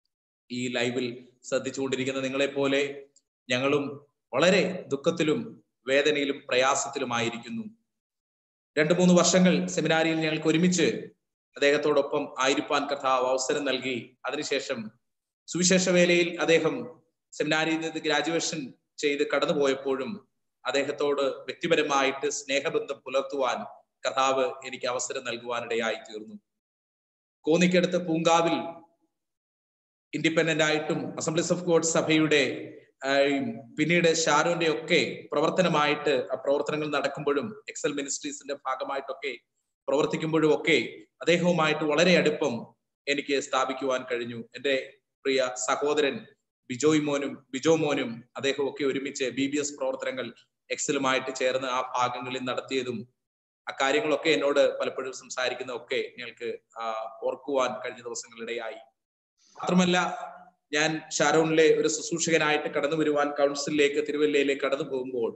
ഈ ലൈവിൽ ശ്രദ്ധിച്ചുകൊണ്ടിരിക്കുന്ന നിങ്ങളെ പോലെ ഞങ്ങളും വളരെ ദുഃഖത്തിലും വേദനയിലും പ്രയാസത്തിലുമായിരിക്കുന്നു രണ്ടു മൂന്ന് വർഷങ്ങൾ സെമിനാരിയിൽ ഞങ്ങൾക്ക് ഒരുമിച്ച് അദ്ദേഹത്തോടൊപ്പം ആയിരിക്കാൻ കർത്താവ് അവസരം നൽകി അതിനുശേഷം സുവിശേഷ വേലയിൽ അദ്ദേഹം സെമിനാരിയിൽ നിന്ന് ഗ്രാജുവേഷൻ ചെയ്ത് കടന്നുപോയപ്പോഴും അദ്ദേഹത്തോട് വ്യക്തിപരമായിട്ട് സ്നേഹബന്ധം പുലർത്തുവാൻ കർത്താവ് എനിക്ക് അവസരം നൽകുവാനിടയായി തീർന്നു കോന്നിക്കടുത്ത് പൂങ്കാവിൽ ഇൻഡിപെൻഡന്റ് ആയിട്ടും അസംബ്ലീസ് ഓഫ് ഗോഡ് സഭയുടെ പിന്നീട് ഷാരോന്റെ ഒക്കെ പ്രവർത്തനമായിട്ട് ആ പ്രവർത്തനങ്ങൾ നടക്കുമ്പോഴും എക്സൽ മിനിസ്ട്രീസിന്റെ ഭാഗമായിട്ടൊക്കെ പ്രവർത്തിക്കുമ്പോഴും ഒക്കെ അദ്ദേഹവുമായിട്ട് വളരെ അടുപ്പം എനിക്ക് സ്ഥാപിക്കുവാൻ കഴിഞ്ഞു എൻ്റെ പ്രിയ സഹോദരൻ ബിജോയ് മോനും ബിജോ മോനും അദ്ദേഹവും ഒക്കെ ഒരുമിച്ച് ബി ബി എസ് പ്രവർത്തനങ്ങൾ എക്സലുമായിട്ട് ചേർന്ന് ആ ഭാഗങ്ങളിൽ നടത്തിയതും അക്കാര്യങ്ങളൊക്കെ എന്നോട് പലപ്പോഴും സംസാരിക്കുന്നതൊക്കെ ഞങ്ങൾക്ക് ഓർക്കുവാൻ കഴിഞ്ഞ ദിവസങ്ങളിടെയായി മാത്രമല്ല ഞാൻ ഷാരോണിലെ ഒരു ശുശ്രൂഷകനായിട്ട് കടന്നു വരുവാൻ കൗൺസിലിലേക്ക് തിരുവല്ലയിലേക്ക് കടന്നു പോകുമ്പോൾ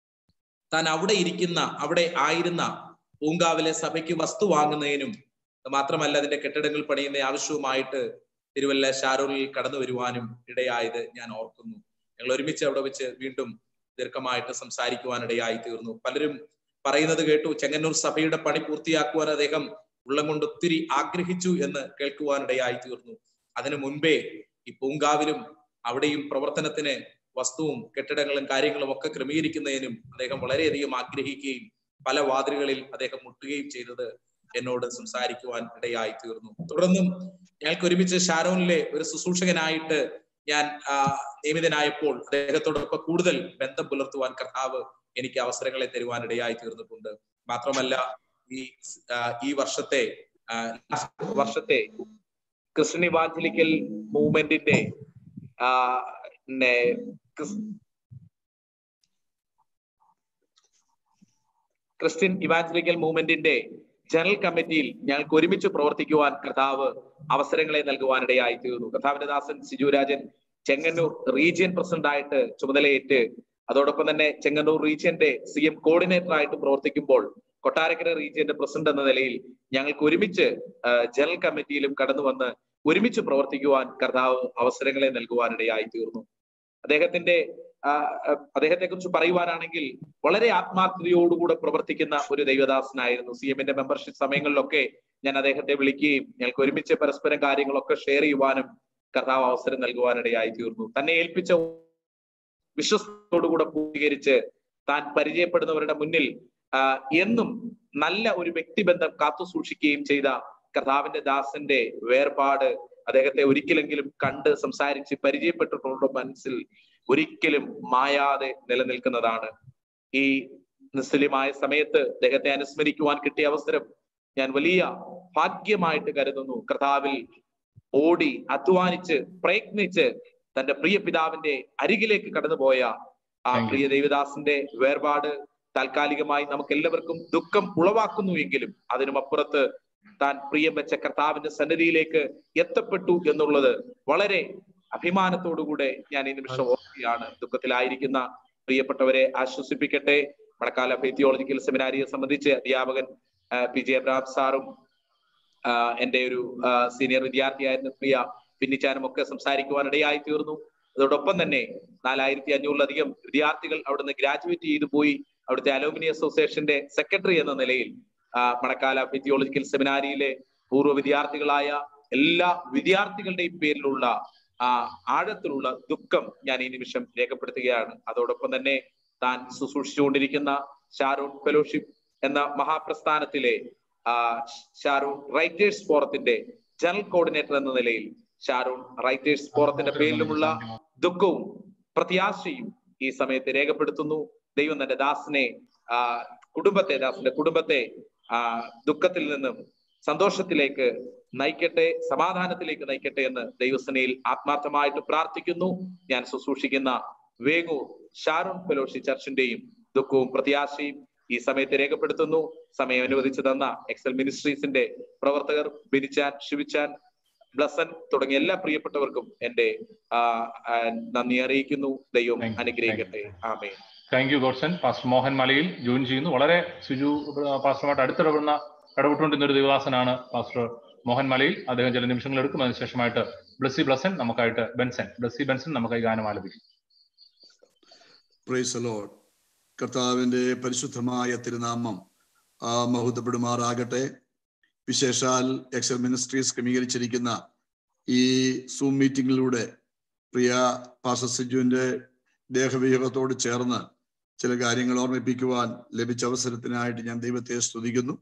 താൻ അവിടെ ഇരിക്കുന്ന അവിടെ ആയിരുന്ന പൂങ്കാവിലെ സഭയ്ക്ക് വസ്തു വാങ്ങുന്നതിനും മാത്രമല്ല അതിന്റെ കെട്ടിടങ്ങൾ പണിയുന്ന ആവശ്യവുമായിട്ട് തിരുവല്ല ഷാരോണിൽ കടന്നു വരുവാനും ഇടയായത് ഞാൻ ഓർക്കുന്നു ഞങ്ങൾ ഒരുമിച്ച് അവിടെ വെച്ച് വീണ്ടും ദീർഘമായിട്ട് സംസാരിക്കുവാനിടയായി തീർന്നു പലരും പറയുന്നത് കേട്ടു ചെങ്ങന്നൂർ സഭയുടെ പണി പൂർത്തിയാക്കുവാൻ അദ്ദേഹം ഉള്ളം കൊണ്ട് ഒത്തിരി ആഗ്രഹിച്ചു എന്ന് കേൾക്കുവാനിടയായി തീർന്നു അതിനു മുൻപേ ഈ പൂങ്കാവിലും അവിടെയും പ്രവർത്തനത്തിന് വസ്തുവും കെട്ടിടങ്ങളും കാര്യങ്ങളും ഒക്കെ ക്രമീകരിക്കുന്നതിനും അദ്ദേഹം വളരെയധികം ആഗ്രഹിക്കുകയും പല വാതിലുകളിൽ അദ്ദേഹം മുട്ടുകയും ചെയ്തത് എന്നോട് സംസാരിക്കുവാൻ ഇടയായി തീർന്നു തുടർന്നും ഞങ്ങൾക്ക് ഒരുമിച്ച് ഷാരോണിലെ ഒരു ശുശ്രൂഷകനായിട്ട് ഞാൻ നിയമിതനായപ്പോൾ അദ്ദേഹത്തോടൊപ്പം കൂടുതൽ ബന്ധം പുലർത്തുവാൻ കർത്താവ് എനിക്ക് അവസരങ്ങളെ തരുവാൻ ഇടയായി തീർന്നിട്ടുണ്ട് മാത്രമല്ല ഈ ഈ വർഷത്തെ വർഷത്തെ ക്രിസ്ത്യൻ ഇവാഞ്ചലിക്കൽ മൂവ്മെന്റിന്റെ ക്രിസ്ത്യൻ ഇവാഞ്ചലിക്കൽ മൂവ്മെന്റിന്റെ ജനറൽ കമ്മിറ്റിയിൽ ഞങ്ങൾക്ക് ഒരുമിച്ച് പ്രവർത്തിക്കുവാൻ കർത്താവ് അവസരങ്ങളെ നൽകുവാനിടയായി തീർന്നു കർത്താവിന്റെ ദാസൻ സിജുരാജൻ ചെങ്ങന്നൂർ റീജിയൻ പ്രസിഡന്റ് ആയിട്ട് ചുമതലയേറ്റ് അതോടൊപ്പം തന്നെ ചെങ്ങന്നൂർ റീജിയന്റെ സി എം കോർഡിനേറ്റർ ആയിട്ട് പ്രവർത്തിക്കുമ്പോൾ കൊട്ടാരക്കര റീജിയന്റെ പ്രസിഡന്റ് എന്ന നിലയിൽ ഞങ്ങൾക്ക് ഒരുമിച്ച് ജനറൽ കമ്മിറ്റിയിലും കടന്നു വന്ന് ഒരുമിച്ച് പ്രവർത്തിക്കുവാൻ കർത്താവ് അവസരങ്ങളെ നൽകുവാനിടയായി തീർന്നു അദ്ദേഹത്തിന്റെ അദ്ദേഹത്തെ കുറിച്ച് പറയുവാനാണെങ്കിൽ വളരെ ആത്മാർത്ഥതയോടുകൂടെ പ്രവർത്തിക്കുന്ന ഒരു ദൈവദാസനായിരുന്നു സി എമ്മിന്റെ മെമ്പർഷിപ്പ് സമയങ്ങളിലൊക്കെ ഞാൻ അദ്ദേഹത്തെ വിളിക്കുകയും ഞങ്ങൾക്ക് ഒരുമിച്ച് പരസ്പരം കാര്യങ്ങളൊക്കെ ഷെയർ ചെയ്യുവാനും കർത്താവ് അവസരം നൽകുവാനിടയായി തീർന്നു തന്നെ ഏൽപ്പിച്ച വിശ്വസത്തോടുകൂടെ പൂർത്തീകരിച്ച് താൻ പരിചയപ്പെടുന്നവരുടെ മുന്നിൽ എന്നും നല്ല ഒരു വ്യക്തിബന്ധം കാത്തു സൂക്ഷിക്കുകയും ചെയ്ത കർത്താവിന്റെ ദാസന്റെ വേർപാട് അദ്ദേഹത്തെ ഒരിക്കലെങ്കിലും കണ്ട് സംസാരിച്ച് പരിചയപ്പെട്ടിട്ടുള്ള മനസ്സിൽ ഒരിക്കലും മായാതെ നിലനിൽക്കുന്നതാണ് ഈ നിസ്സലിമായ സമയത്ത് അദ്ദേഹത്തെ അനുസ്മരിക്കുവാൻ കിട്ടിയ അവസരം ഞാൻ വലിയ ഭാഗ്യമായിട്ട് കരുതുന്നു കർത്താവിൽ ഓടി അധ്വാനിച്ച് പ്രയത്നിച്ച് തന്റെ പ്രിയ പിതാവിന്റെ അരികിലേക്ക് കടന്നുപോയ ആ Thank you. പ്രിയ ദേവദാസിന്റെ വേർപാട് താൽക്കാലികമായി നമുക്ക് എല്ലാവർക്കും ദുഃഖം ഉളവാക്കുന്നു എങ്കിലും അതിനുമപ്പുറത്ത് താൻ പ്രിയം വെച്ച കർത്താവിന്റെ സന്നിധിയിലേക്ക് എത്തപ്പെട്ടു എന്നുള്ളത് വളരെ അഭിമാനത്തോടുകൂടെ ഞാൻ ഈ നിമിഷം ഓർക്കുകയാണ് ദുഃഖത്തിലായിരിക്കുന്ന പ്രിയപ്പെട്ടവരെ ആശ്വസിപ്പിക്കട്ടെ മഴക്കാല തിയോളജിക്കൽ സെമിനാരിയെ സംബന്ധിച്ച് അധ്യാപകൻ ആ, പി ജെ അബ്രാം സാറും ആ, എന്റെ ഒരു ആ, സീനിയർ വിദ്യാർത്ഥിയായിരുന്ന പ്രിയ പിന്നിച്ചാനും ഒക്കെ സംസാരിക്കുവാനിടയായി തീർന്നു അതോടൊപ്പം തന്നെ നാലായിരത്തി അഞ്ഞൂറിലധികം വിദ്യാർത്ഥികൾ അവിടുന്ന് ഗ്രാജുവേറ്റ് ചെയ്തു പോയി അവിടുത്തെ അലോമിനി അസോസിയേഷന്റെ സെക്രട്ടറി എന്ന നിലയിൽ ആ, മണക്കാല തിയോളജിക്കൽ സെമിനാരിയിലെ പൂർവ്വ വിദ്യാർത്ഥികളായ എല്ലാ വിദ്യാർത്ഥികളുടെയും പേരിലുള്ള ആ ആഴത്തിലുള്ള ദുഃഖം ഞാൻ ഈ നിമിഷം രേഖപ്പെടുത്തുകയാണ് അതോടൊപ്പം തന്നെ താൻ ശുശ്രൂഷിച്ചുകൊണ്ടിരിക്കുന്ന ഷാരൂൺ ഫെലോഷിപ്പ് എന്ന മഹാപ്രസ്ഥാനത്തിലെ ആ, ഷാരൂൺ റൈറ്റേഴ്സ് ഫോറത്തിന്റെ ജനറൽ കോർഡിനേറ്റർ എന്ന നിലയിൽ ഷാരൂൺ റൈറ്റേഴ്സ് ഫോറത്തിന്റെ പേരിലുമുള്ള ദുഃഖവും പ്രത്യാശയും ഈ സമയത്ത് രേഖപ്പെടുത്തുന്നു ദൈവം തന്റെ ദാസനെ ആ കുടുംബത്തെ ദാസന്റെ കുടുംബത്തെ ആ ദുഃഖത്തിൽ നിന്നും സന്തോഷത്തിലേക്ക് നയിക്കട്ടെ സമാധാനത്തിലേക്ക് നയിക്കട്ടെ എന്ന് ദൈവസനയിൽ ആത്മാർത്ഥമായിട്ട് പ്രാർത്ഥിക്കുന്നു ഞാൻ ശുശ്രൂഷിക്കുന്ന വേങ്ങൂർ ഷാരോൺ ഫെലോഷി ചർച്ചിന്റെയും ദുഃഖവും പ്രത്യാശയും ഈ സമയത്ത് രേഖപ്പെടുത്തുന്നു സമയം അനുവദിച്ചു തന്ന എക്സൽ മിനിസ്ട്രീസിന്റെ പ്രവർത്തകർ ബിനിച്ചാൻ ശിവിച്ചാൻ ബ്ലസൻ തുടങ്ങിയ എല്ലാ പ്രിയപ്പെട്ടവർക്കും എന്റെ ആ, ആ, നന്ദി അറിയിക്കുന്നു ദൈവം അനുഗ്രഹിക്കട്ടെ ആമേ thank you Godson pastor Mohan Malayil join ചെയ്യുന്നു വളരെ സുജു ആ, പാസ്റ്ററുമായിട്ട് അടുത്തിടപെടുന്ന ഇടപെട്ടുകൊണ്ടിരുന്ന ഒരു ദേവദാസനാണ് പാസ്റ്റർ മോഹൻ മലയിൽ അദ്ദേഹം ചില നിമിഷങ്ങൾ എടുക്കും അതിനുശേഷമായിട്ട് ബ്ലസ്സി ബ്ലസൻ നമുക്കായിട്ട് ബെൻസൻ ബ്ലസ്സി ബെൻസൻ നമുക്കായി ഗാനം ആലപിക്കും പ്രൈസ് ലോഡ് കർത്താവിന്റെ പരിശുദ്ധമായ തിരുനാമം ആ, മഹത്വപ്പെടുമാറാകട്ടെ വിശേഷാൽ എക്സൽ മിനിസ്ട്രീസ് ക്രമീകരിച്ചിരിക്കുന്ന ഈ സൂം മീറ്റിംഗിലൂടെ പ്രിയ പാസ സിജുവിന്റെ ദേഹവിയോഗത്തോട് ചേർന്ന് ചില കാര്യങ്ങൾ ഓർമ്മിപ്പിക്കുവാൻ ലഭിച്ച അവസരത്തിനായിട്ട് ഞാൻ ദൈവത്തെ സ്തുതിക്കുന്നു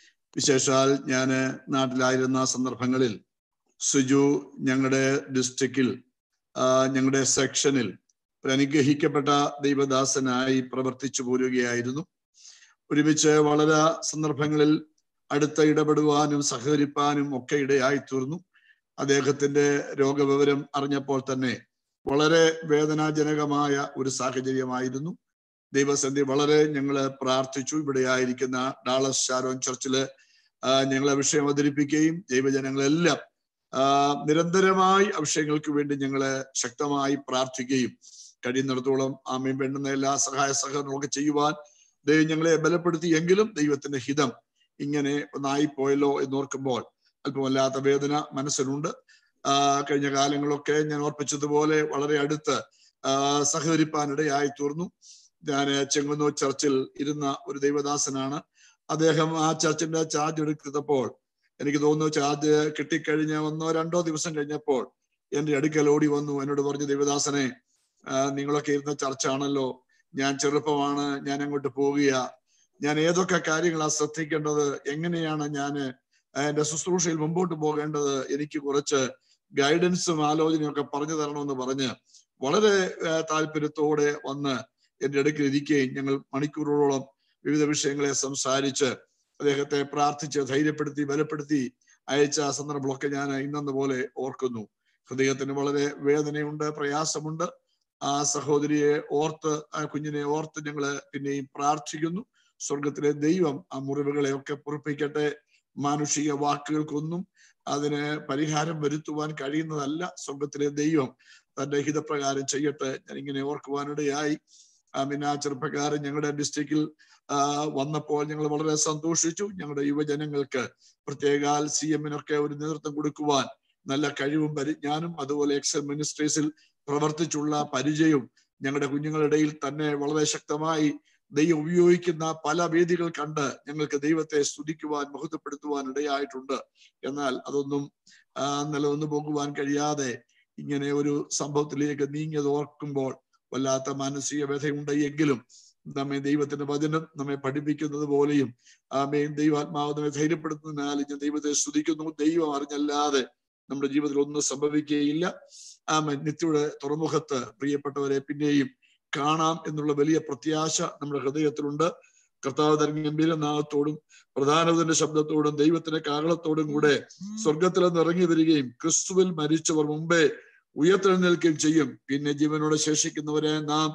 വിശേഷാൽ ഞാൻ നാട്ടിലായിരുന്ന സന്ദർഭങ്ങളിൽ സുജു ഞങ്ങളുടെ ഡിസ്ട്രിക്റ്റിൽ ഞങ്ങളുടെ സെക്ഷനിൽ ഒരു അനുഗ്രഹിക്കപ്പെട്ട ദൈവദാസനായി പ്രവർത്തിച്ചു പോരുകയായിരുന്നു ഒരുമിച്ച് വളരെ സന്ദർഭങ്ങളിൽ അടുത്ത ഇടപെടുവാനും സഹകരിപ്പാനും ഒക്കെ ഇടയായി തീർന്നു അദ്ദേഹത്തിന്റെ രോഗവിവരം അറിഞ്ഞപ്പോൾ തന്നെ വളരെ വേദനാജനകമായ ഒരു സാഹചര്യമായിരുന്നു ദൈവസന്ധി വളരെ ഞങ്ങൾ പ്രാർത്ഥിച്ചു ഇവിടെ ആയിരിക്കുന്ന ഡാളസ് ഷാരോൻ ചർച്ചില് ആ, ഞങ്ങളെ വിഷയം അവതരിപ്പിക്കുകയും ദൈവജനങ്ങളെല്ലാം ആ, നിരന്തരമായി അഭിഷേകങ്ങൾക്ക് വേണ്ടി ഞങ്ങളെ ശക്തമായി പ്രാർത്ഥിക്കുകയും കഴിയുന്നിടത്തോളം ആമയും വേണ്ടുന്ന എല്ലാ സഹായ സഹകരണവും ഒക്കെ ചെയ്യുവാൻ ദൈവം ഞങ്ങളെ ബലപ്പെടുത്തി എങ്കിലും ദൈവത്തിന്റെ ഹിതം ഇങ്ങനെ ഒന്നായി പോയല്ലോ എന്നോർക്കുമ്പോൾ അല്പമല്ലാത്ത വേദന മനസ്സിലുണ്ട് ആ കഴിഞ്ഞ കാലങ്ങളൊക്കെ ഞാൻ ഓർപ്പിച്ചതുപോലെ വളരെ അടുത്ത് ആ സഹകരിപ്പാനിടയായി തീർന്നു ഞാൻ ചെങ്ങന്നൂർ ചർച്ചിൽ ഇരുന്ന ഒരു ദൈവദാസനാണ് അദ്ദേഹം ആ ചർച്ചിന്റെ ചാർജ് എടുത്തപ്പോൾ എനിക്ക് തോന്നുന്നു ചാർജ് കിട്ടിക്കഴിഞ്ഞ ഒന്നോ രണ്ടോ ദിവസം കഴിഞ്ഞപ്പോൾ എന്റെ അടുക്കൽ ഓടി വന്നു എന്നോട് പറഞ്ഞു ദൈവദാസനെ ആ, നിങ്ങളൊക്കെ ഇരുന്ന ചർച്ചാണല്ലോ ഞാൻ ചെറുപ്പമാണ് ഞാൻ അങ്ങോട്ട് പോകുക ഞാൻ ഏതൊക്കെ കാര്യങ്ങളാണ് ശ്രദ്ധിക്കേണ്ടത് എങ്ങനെയാണ് ഞാൻ എന്റെ ശുശ്രൂഷയിൽ മുമ്പോട്ട് പോകേണ്ടത് എനിക്ക് കുറച്ച് ഗൈഡൻസും ആലോചനയും ഒക്കെ പറഞ്ഞു തരണമെന്ന് പറഞ്ഞ് വളരെ ആ, താല്പര്യത്തോടെ വന്ന് എന്റെ അടുക്കൽ ഇരിക്കുകയും ഞങ്ങൾ മണിക്കൂറുകളോളം വിവിധ വിഷയങ്ങളെ സംസാരിച്ച് അദ്ദേഹത്തെ പ്രാർത്ഥിച്ച് ധൈര്യപ്പെടുത്തി ബലപ്പെടുത്തി അയച്ച ആ സന്ദർഭങ്ങളൊക്കെ ഞാൻ ഇന്നെന്ന പോലെ ഓർക്കുന്നു ഹൃദയത്തിന് വളരെ വേദനയുണ്ട് പ്രയാസമുണ്ട് ആ സഹോദരിയെ ഓർത്ത് ആ കുഞ്ഞിനെ ഓർത്ത് ഞങ്ങള് പിന്നെയും പ്രാർത്ഥിക്കുന്നു സ്വർഗത്തിലെ ദൈവം ആ മുറിവുകളെ ഒക്കെ പൊറപ്പിക്കട്ടെ മാനുഷിക വാക്കുകൾക്കൊന്നും അതിന് പരിഹാരം വരുത്തുവാൻ കഴിയുന്നതല്ല സ്വർഗത്തിലെ ദൈവം തന്റെ ഹിതപ്രകാരം ചെയ്യട്ടെ ഞാൻ ഇങ്ങനെ ഓർക്കുവാനിടയായി ആ പിന്നെ ആ ചെറുപ്പക്കാരൻ ഞങ്ങളുടെ ഡിസ്ട്രിക്റ്റിൽ ആ, വന്നപ്പോൾ ഞങ്ങൾ വളരെ സന്തോഷിച്ചു ഞങ്ങളുടെ യുവജനങ്ങൾക്ക് പ്രത്യേകാൽ സി എമ്മിനൊക്കെ ഒരു നേതൃത്വം കൊടുക്കുവാൻ നല്ല കഴിവും പരിജ്ഞാനം അതുപോലെ എക്സൽ മിനിസ്ട്രീസിൽ പ്രവർത്തിച്ചുള്ള പരിചയവും ഞങ്ങളുടെ കുഞ്ഞുങ്ങളുടെ ഇടയിൽ തന്നെ വളരെ ശക്തമായി ദൈവം ഉപയോഗിക്കുന്ന പല വേദികൾ കണ്ട് ഞങ്ങൾക്ക് ദൈവത്തെ സ്തുതിക്കുവാൻ മഹത്വപ്പെടുത്തുവാൻ ഇടയായിട്ടുണ്ട് എന്നാൽ അതൊന്നും ആ, നിലനിന്നു പോകുവാൻ കഴിയാതെ ഇങ്ങനെ ഒരു സംഭവത്തിലേക്ക് നീങ്ങിയത് ഓർക്കുമ്പോൾ വല്ലാത്ത മാനസിക വ്യഥയുണ്ട് എങ്കിലും നമ്മെ ദൈവത്തിന്റെ വചനം നമ്മെ പഠിപ്പിക്കുന്നത് പോലെയും ആമേൻ ദൈവാത്മാവ് നമ്മെ ധൈര്യപ്പെടുത്തുന്നതിനാൽ ഞാൻ ദൈവത്തെ സ്തുതിക്കുന്നു ദൈവം അറിഞ്ഞല്ലാതെ നമ്മുടെ ജീവിതത്തിൽ ഒന്നും സംഭവിക്കുകയില്ല ആമേൻ നിത്യയുടെ തുറമുഖത്ത് പ്രിയപ്പെട്ടവരെ പിന്നെയും കാണാം എന്നുള്ള വലിയ പ്രത്യാശ നമ്മുടെ ഹൃദയത്തിലുണ്ട് കർത്താവ് തരം ഗംഭീരനാഥത്തോടും പ്രധാനത്തിന്റെ ശബ്ദത്തോടും ദൈവത്തിന്റെ കാകളത്തോടും കൂടെ സ്വർഗത്തിൽ നിന്ന് ഇറങ്ങി വരികയും ക്രിസ്തുവിൽ മരിച്ചവർ മുമ്പേ ഉയർത്തെഴുന്നേൽക്കുകയും ചെയ്യും പിന്നെ ജീവനോടെ ശേഷിക്കുന്നവരെ നാം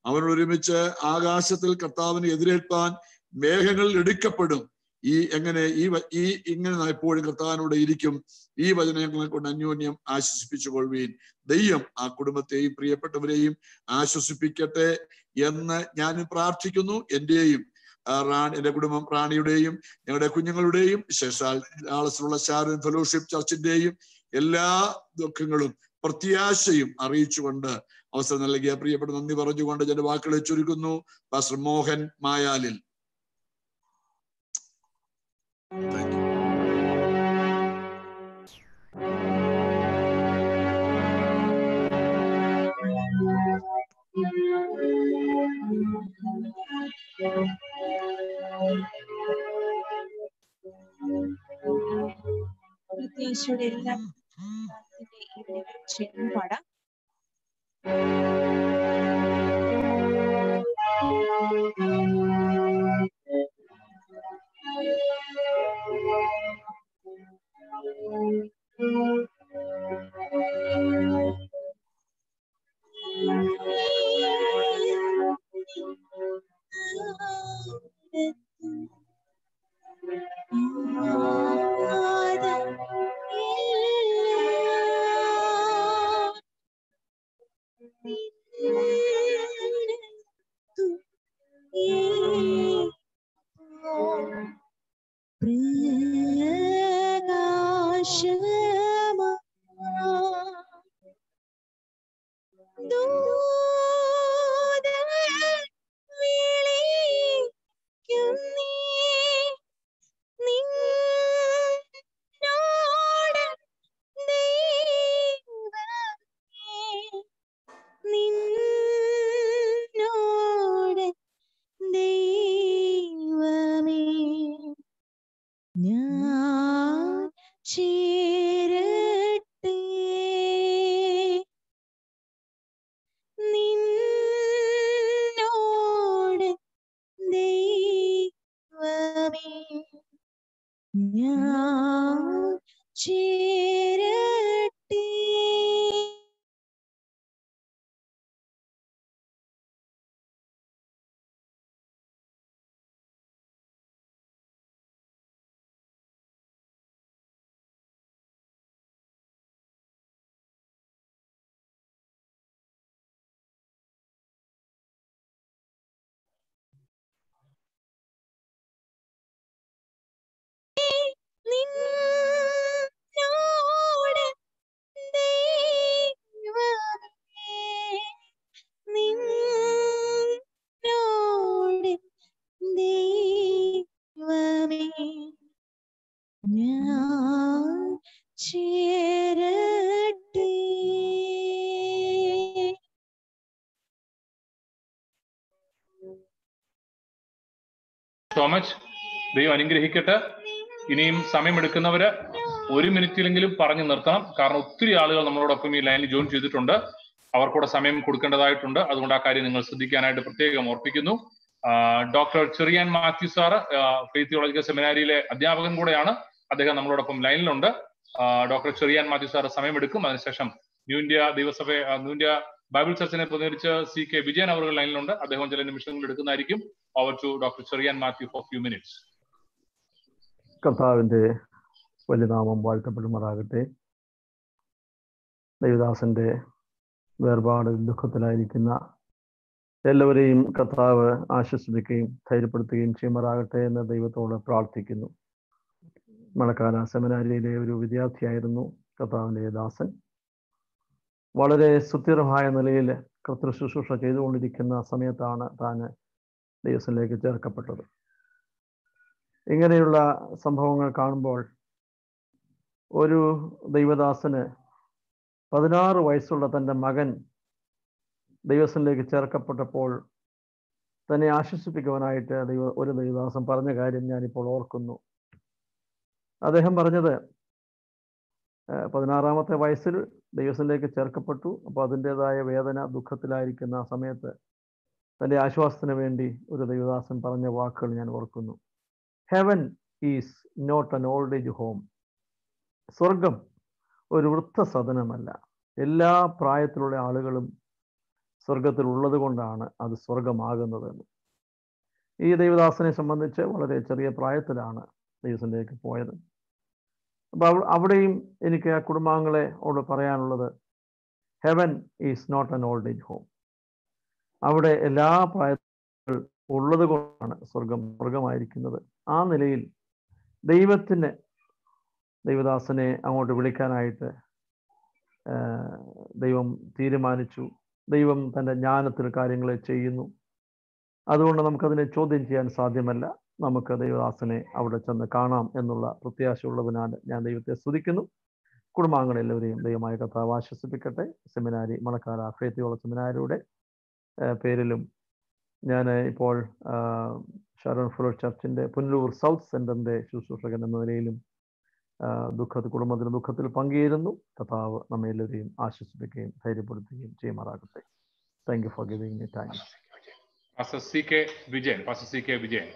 അവൻ ഒരുമിച്ച് ആകാശത്തിൽ കർത്താവിനെ എതിരേൽപ്പാൻ മേഘങ്ങളിൽ എടുക്കപ്പെടും ഈ എങ്ങനെ ഈ വ- ഈ ഇങ്ങനെ എപ്പോഴും കർത്താവിനോട് ഇരിക്കും ഈ വചനങ്ങളെ കൊണ്ട് അന്യോന്യം ആശ്വസിപ്പിച്ചു കൊള്ളുവീൻ ദൈവം ആ കുടുംബത്തെയും പ്രിയപ്പെട്ടവരെയും ആശ്വസിപ്പിക്കട്ടെ എന്ന് ഞാൻ പ്രാർത്ഥിക്കുന്നു എന്റെയും ആ, റാണി എന്റെ കുടുംബം റാണിയുടെയും ഞങ്ങളുടെ കുഞ്ഞുങ്ങളുടെയും വിശേഷാൽ ഡാളസിലുള്ള ഷാരൻ ഫെലോഷിപ്പ് ചർച്ചിന്റെയും എല്ലാ ദുഃഖങ്ങളും പ്രത്യാശയും അറിയിച്ചുകൊണ്ട് അവസരം നൽകിയ പ്രിയപ്പെട്ട നന്ദി പറഞ്ഞുകൊണ്ട് ഞാൻ വാക്കുകളെ ചുരുക്കുന്നു പാസ്റ്റർ മോഹൻ മായാലിൽ പ്രത്യാശയുടെ എല്ലാ ചേർന്ന് പാടാം നിന്നോട് ദൈവമേ ഞാൻ ചേരട്ടെ നിന്നോട് ദൈവമേ ഞാൻ ചേരട്ടെ നിന്നോട് ദൈവമേ നിന്നോട് ദൈവമേ ഞാൻ ചേരട്ടെ സോ മച്ച് ദൈവം അനുഗ്രഹിക്കട്ടെ ഇനിയും സമയമെടുക്കുന്നവര് ഒരു മിനിറ്റിലെങ്കിലും പറഞ്ഞു നിർത്തണം കാരണം ഒത്തിരി ആളുകൾ നമ്മളോടൊപ്പം ഈ ലൈനിൽ ജോയിൻ ചെയ്തിട്ടുണ്ട് അവർക്കൂടെ സമയം കൊടുക്കേണ്ടതായിട്ടുണ്ട് അതുകൊണ്ട് ആ കാര്യം നിങ്ങൾ ശ്രദ്ധിക്കാനായിട്ട് പ്രത്യേകം ഓർപ്പിക്കുന്നു doctor Cherian Mathew sir faith theological സെമിനാരിയിലെ അധ്യാപകൻ കൂടെയാണ് അദ്ദേഹം നമ്മളോടൊപ്പം ലൈനിലുണ്ട് ഡോക്ടർ ചെറിയാൻ മാത്യു സാറ് സമയമെടുക്കും അതിനുശേഷം ന്യൂ ഇന്ത്യ ദൈവസഭ ആ, ന്യൂ ഇന്ത്യ ബൈബിൾ ചർച്ചിനെ പ്രതിനിധിച്ച് സി കെ വിജയൻ അവർ ലൈനിലുണ്ട് അദ്ദേഹം ചില നിമിഷങ്ങൾ എടുക്കുന്നതായിരിക്കും over to doctor Cherian Mathew for few minutes കർത്താവിൻ്റെ വലിയ നാമം വാഴ്ത്തപ്പെടുമാറാകട്ടെ ദൈവദാസന്റെ വേർപാട് ദുഃഖത്തിലായിരിക്കുന്ന എല്ലാവരെയും കർത്താവ് ആശ്വസിപ്പിക്കുകയും ധൈര്യപ്പെടുത്തുകയും ചെയ്യുമാറാകട്ടെ എന്ന് ദൈവത്തോട് പ്രാർത്ഥിക്കുന്നു മണക്കാന സെമിനാരിയിലെ ഒരു വിദ്യാർത്ഥിയായിരുന്നു കർത്താവിൻ്റെ ദാസൻ വളരെ സുസ്ഥിരമായ നിലയിൽ കർത്തൃ ശുശ്രൂഷ ചെയ്തുകൊണ്ടിരിക്കുന്ന സമയത്താണ് താൻ ദൈവത്തിലേക്ക് ചേർക്കപ്പെട്ടത് ഇങ്ങനെയുള്ള സംഭവങ്ങൾ കാണുമ്പോൾ ഒരു ദൈവദാസന് പതിനാറ് വയസ്സുള്ള തൻ്റെ മകൻ ദൈവത്തിലേക്ക് ചേർക്കപ്പെട്ടപ്പോൾ തന്നെ ആശ്വസിപ്പിക്കുവാനായിട്ട് ദൈവ ഒരു ദൈവദാസൻ പറഞ്ഞ കാര്യം ഞാനിപ്പോൾ ഓർക്കുന്നു അദ്ദേഹം പറഞ്ഞത് ഏഹ് പതിനാറാമത്തെ വയസ്സിൽ ദൈവത്തിലേക്ക് ചേർക്കപ്പെട്ടു അപ്പോൾ അതിൻ്റെതായ വേദന ദുഃഖത്തിലായിരിക്കുന്ന ആ സമയത്ത് തൻ്റെ ആശ്വാസത്തിന് വേണ്ടി ഒരു ദൈവദാസൻ പറഞ്ഞ വാക്കുകൾ ഞാൻ ഓർക്കുന്നു heaven is not an old age home സ്വർഗം ഒരു വൃദ്ധസദനമല്ല എല്ലാ പ്രായത്തിലുള്ള ആളുകളും സ്വർഗത്തിൽ ഉള്ളത് കൊണ്ടാണ് അത് സ്വർഗമാകുന്നത് എന്ന് ഈ ദൈവദാസനെ സംബന്ധിച്ച് വളരെ ചെറിയ പ്രായത്തിലാണ് ദൈവത്തിലേക്ക് പോയത് അപ്പൊ അവ- അവിടെയും എനിക്ക് ആ കുടുംബാംഗങ്ങളെയോട് പറയാനുള്ളത് heaven is not an old age home അവിടെ എല്ലാ പ്രായത്തിൽ ഉള്ളത് കൊണ്ടാണ് സ്വർഗം സ്വർഗമായിരിക്കുന്നത് ആ നിലയിൽ ദൈവത്തിന് ദൈവദാസനെ അങ്ങോട്ട് വിളിക്കാനായിട്ട് ആ, ദൈവം തീരുമാനിച്ചു ദൈവം തൻ്റെ ജ്ഞാനത്തിൽ കാര്യങ്ങളെ ചെയ്യുന്നു അതുകൊണ്ട് നമുക്കതിനെ ചോദ്യം ചെയ്യാൻ സാധ്യമല്ല നമുക്ക് ദൈവദാസനെ അവിടെ ചെന്ന് കാണാം എന്നുള്ള പ്രത്യാശ ഉള്ളതിനാൽ ഞാൻ ദൈവത്തെ സ്തുതിക്കുന്നു കുടുംബാംഗങ്ങളെല്ലാവരെയും ദൈവമായ കർത്താവ് ആശ്വസിപ്പിക്കട്ടെ സെമിനാരി മണക്കാല ഫേത്തിയോള സെമിനാരിയുടെ ആ, പേരിലും ഞാൻ ഇപ്പോൾ ആ, ഷാരോൺ ഫ്ലോർ ചർച്ചിൻ്റെ പുനലൂർ സൗത്ത് സെൻറ്ററിൻ്റെ ശുശ്രൂഷകൻ എന്ന നിലയിലും ആ, ദുഃഖത്തിൽ കുടുംബത്തിന് ദുഃഖത്തിൽ പങ്കുചേരുന്നു കർത്താവ് നമ്മെ എല്ലാവരെയും ആശ്വസിപ്പിക്കുകയും ധൈര്യപ്പെടുത്തുകയും ചെയ്യുമാറാകട്ടെ thank you for giving me time pastor C K Vijayan pastor C K Vijayan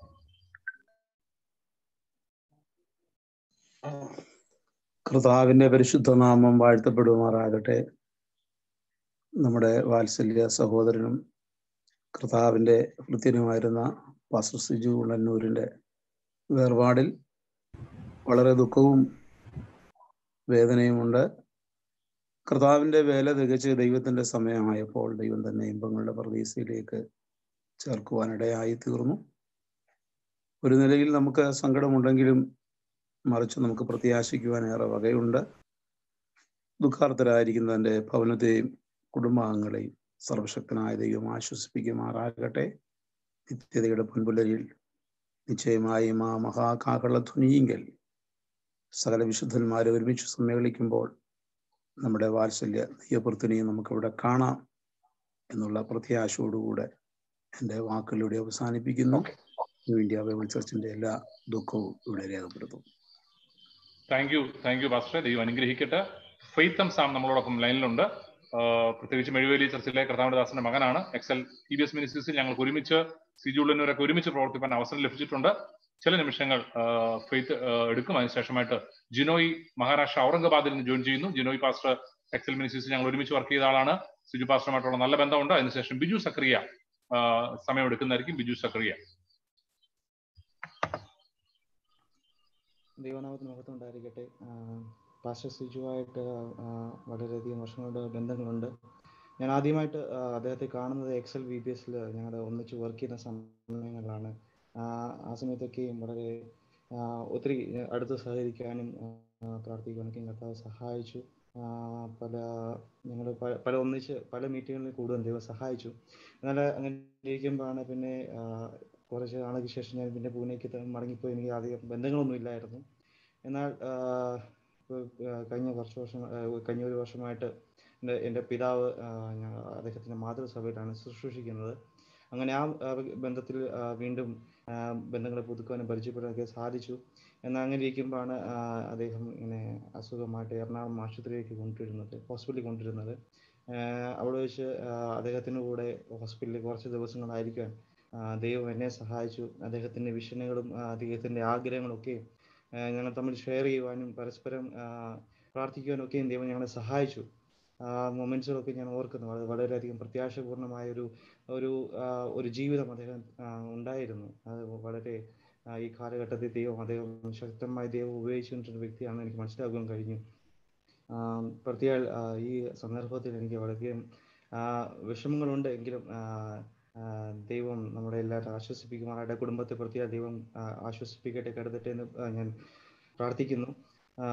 കർത്താവിന്റെ പരിശുദ്ധ നാമം വാഴ്ത്തപ്പെടുമാറാകട്ടെ നമ്മുടെ വാത്സല്യ സഹോദരനും കർത്താവിന്റെ ഭൃത്യനുമായിരുന്ന പാസ്റ്റർ സിജു ഉള്ളന്നൂരിന്റെ വേർപാടിൽ വളരെ ദുഃഖവും വേദനയുമുണ്ട് കർത്താവിന്റെ വേല തികച്ച് ദൈവത്തിന്റെ സമയമായപ്പോൾ ദൈവം തന്നെ ഇമ്പങ്ങളുടെ പ്രതീക്ഷയിലേക്ക് ചേർക്കുവാനിടയായി തീർന്നു ഒരു നിലയിൽ നമുക്ക് സങ്കടമുണ്ടെങ്കിലും മറിച്ച് നമുക്ക് പ്രത്യാശിക്കുവാൻ ഏറെ വകയുണ്ട് ദുഃഖാർത്ഥരായിരിക്കുന്ന തൻ്റെ ഭവനത്തെയും കുടുംബാംഗങ്ങളെയും സർവശക്തനായ ദൈവം ആശ്വസിപ്പിക്കുമാറാകട്ടെ നിത്യതയുടെ പൊൻപുലരിൽ നിശ്ചയമായും ആ മഹാകാകളധ്വനിയെങ്കിൽ സകല വിശുദ്ധന്മാരെ ഒരുമിച്ച് സമ്മേളിക്കുമ്പോൾ നമ്മുടെ വാത്സല്യ ദൈവപ്രത്തിനെയും നമുക്കിവിടെ കാണാം എന്നുള്ള പ്രത്യാശയോടുകൂടെ എൻ്റെ വാക്കുകളിലൂടെ അവസാനിപ്പിക്കുന്നു ന്യൂ ഇന്ത്യ ബൈബിൾ ചർച്ചിന്റെ എല്ലാ ദുഃഖവും ഇവിടെ രേഖപ്പെടുത്തും thank you thank you pastor ദൈവം അനുഗ്രഹിക്കട്ടെ ഫെയ്ത്തം സാം നമ്മളോടൊപ്പം ലൈനിലുണ്ട് ആഹ് പ്രത്യേകിച്ച് മെഴുവേലി ചർച്ചിലെ കർത്താവിന്റെ ദാസന്റെ മകനാണ് എക്സൽ ടി ബി എസ് മിനിസ്റ്റേഴ്സിൽ ഞങ്ങൾക്ക് ഒരുമിച്ച് സിജുള്ളനൂരൊക്കെ ഒരുമിച്ച് പ്രവർത്തിപ്പാൻ അവസരം ലഭിച്ചിട്ടുണ്ട് ചില നിമിഷങ്ങൾ ആഹ് ഫെയ്ത്ത് ആഹ് എടുക്കും അതിനുശേഷമായിട്ട് ജിനോയ് മഹാരാഷ്ട്ര ഔറംഗാബാദിൽ നിന്ന് ജോയിൻ ചെയ്യുന്നു ജിനോയ് പാസ്റ്റർ എക്സൽ മിനിസ്റ്റേഴ്സിൽ ഞങ്ങൾ ഒരുമിച്ച് വർക്ക് ചെയ്ത ആളാണ് സിജു പാസ്റ്ററുമായിട്ടുള്ള നല്ല ബന്ധമുണ്ട് അതിനുശേഷം ബിജു സക്രിയ ആഹ് സമയം എടുക്കുന്നതായിരിക്കും ബിജു സക്രിയ ദൈവനാമത്തിന് മഹത്വം ഉണ്ടായിരിക്കട്ടെ പാസ്റ്റർ സിജുവായിട്ട് ആ, വളരെയധികം വർഷങ്ങളുടെ ബന്ധങ്ങളുണ്ട് ഞാൻ ആദ്യമായിട്ട് ആ, അദ്ദേഹത്തെ കാണുന്നത് എക്സൽ വി ബി എസിൽ ഞങ്ങൾ ഒന്നിച്ച് വർക്ക് ചെയ്യുന്ന സമയങ്ങളിലാണ് ആ, ആ സമയത്തൊക്കെയും വളരെ ആ, ഒത്തിരി അടുത്ത് സഹകരിക്കാനും ആ, പ്രാർത്ഥിക്കാനൊക്കെ കർത്താവ് സഹായിച്ചു ആ, പല ഞങ്ങൾ പല ഒന്നിച്ച് പല മീറ്റിങ്ങുകളിൽ കൂടുതൽ ദൈവം സഹായിച്ചു എന്നാൽ അങ്ങനെ ഇരിക്കുമ്പോഴാണ് പിന്നെ ആ, കുറച്ച് നാൾക്ക് ശേഷം ഞാൻ പിന്നെ പൂനെക്ക് ത- മടങ്ങിപ്പോയി എനിക്ക് അധികം ബന്ധങ്ങളൊന്നും ഇല്ലായിരുന്നു എന്നാൽ ആ, ഇപ്പൊ, ആ, കഴിഞ്ഞ കുറച്ച് വർഷം ആ, കഴിഞ്ഞ ഒരു വർഷമായിട്ട് എൻ്റെ എൻ്റെ പിതാവ് ആ, ഞ- അദ്ദേഹത്തിൻ്റെ മാതൃസഭയിലാണ് ശുശ്രൂഷിക്കുന്നത് അങ്ങനെ ആ ആ, ബന്ധത്തിൽ ആ, വീണ്ടും ആ, ബന്ധങ്ങളെ പുതുക്കാനും പരിചയപ്പെടാനൊക്കെ സാധിച്ചു എന്നാൽ അങ്ങനെ ഇരിക്കുമ്പോഴാണ് ആ, അദ്ദേഹം ഇങ്ങനെ അസുഖമായിട്ട് എറണാകുളം ആശുപത്രിയിലേക്ക് കൊണ്ടുവരുന്നത് ഹോസ്പിറ്റലിൽ കൊണ്ടുവരുന്നത് ആ, അവിടെ വെച്ച് ആ, അദ്ദേഹത്തിൻ്റെ കൂടെ ഹോസ്പിറ്റലിൽ കുറച്ച് ദിവസങ്ങളായിരിക്കാൻ ആ, ദൈവം എന്നെ സഹായിച്ചു അദ്ദേഹത്തിൻ്റെ വിഷനുകളും ആ, അദ്ദേഹത്തിൻ്റെ ആഗ്രഹങ്ങളൊക്കെ ആ, ഞങ്ങൾ തമ്മിൽ ഷെയർ ചെയ്യുവാനും പരസ്പരം ആ, പ്രാർത്ഥിക്കുവാനും ഒക്കെയും ദൈവം ഞങ്ങളെ സഹായിച്ചു ആ മൊമെന്റ്സുകളൊക്കെ ഞാൻ ഓർക്കുന്നു അത് വളരെയധികം പ്രത്യാശപൂർണമായ ഒരു ഒരു ആ, ഒരു ജീവിതം അദ്ദേഹം ആ, ഉണ്ടായിരുന്നു അത് വളരെ ആ, ഈ കാലഘട്ടത്തിൽ ദൈവം അദ്ദേഹം ശക്തമായി ദൈവം ഉപയോഗിച്ചുകൊണ്ടിരുന്ന വ്യക്തിയാണെന്ന് എനിക്ക് മനസ്സിലാക്കാൻ കഴിഞ്ഞു ആ, പ്രത്യേക ആ, ഈ സന്ദർഭത്തിൽ എനിക്ക് വളരെയധികം ആ, വിഷമങ്ങളുണ്ട് എങ്കിലും ആ, ആ, ദൈവം നമ്മളെ എല്ലാവരും ആശ്വസിപ്പിക്കുമാറാകട്ടെ കുടുംബത്തെ പ്രത്യേക ദൈവം ആ, ആശ്വസിപ്പിക്കട്ടെ കരുതട്ടെ എന്ന് ആ, ഞാൻ പ്രാർത്ഥിക്കുന്നു ആ,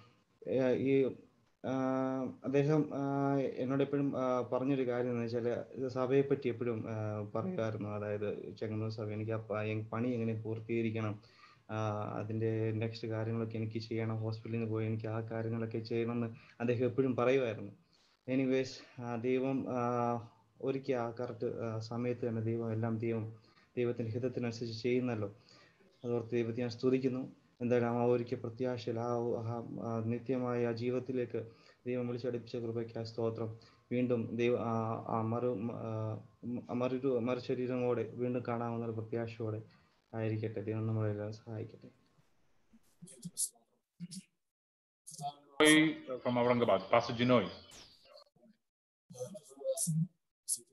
ഏ, ഈ ആ, അദ്ദേഹം ആ, എന്നോട് എപ്പോഴും ആ, പറഞ്ഞൊരു കാര്യം എന്ന് വെച്ചാൽ ഇത് സഭയെ പറ്റി എപ്പോഴും ആ, പറയുമായിരുന്നു അതായത് ചെങ്ങന്നൂർ സഭ എനിക്ക് ആ പ- എ- പണി എങ്ങനെ പൂർത്തീകരിക്കണം ആ, അതിന്റെ നെക്സ്റ്റ് കാര്യങ്ങളൊക്കെ എനിക്ക് ചെയ്യണം ഹോസ്പിറ്റലിൽ നിന്ന് പോയി എനിക്ക് ആ കാര്യങ്ങളൊക്കെ ചെയ്യണമെന്ന് അദ്ദേഹം എപ്പോഴും പറയുമായിരുന്നു എനിവേസ് ദൈവം ആ, ഒരുക്കിയ ആ കറക്റ്റ് സമയത്ത് തന്നെ ദൈവം എല്ലാം ദൈവം ദൈവത്തിന്റെ ഹിതത്തിനനുസരിച്ച് ചെയ്യുന്നല്ലോ അതോർത്ത് ദൈവത്തെ ഞാൻ സ്തുതിക്കുന്നു എന്തായാലും ആ ഒരുക്കിയ പ്രത്യാശയിൽ ആ ആ- ആ നിത്യമായ ആ ജീവിതത്തിലേക്ക് ദൈവം വിളിച്ചടിപ്പിച്ച കൃപയ്ക്ക് ആ സ്തോത്രം വീണ്ടും ദൈവ ആ ആ മറു ആ, മറൊരു മറുശരീരമോടെ വീണ്ടും കാണാവുന്ന ഒരു പ്രത്യാശയോടെ ആയിരിക്കട്ടെ ദൈവം നമ്മളെല്ലാം സഹായിക്കട്ടെ Ginoi from Aurangabad. Pastor Ginoi.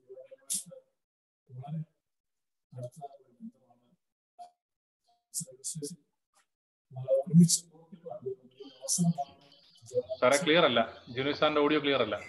വളരെ അടുത്ത ഒരു ബന്ധമാണ് സർവീസസിൽ ഒരുമിച്ച് പ്രവർത്തിക്കുവാൻ ഒരു അവസരമാണ് സാറേ ക്ലിയർ അല്ല ജിനു സാറിന്റെ ഓഡിയോ ക്ലിയർ അല്ല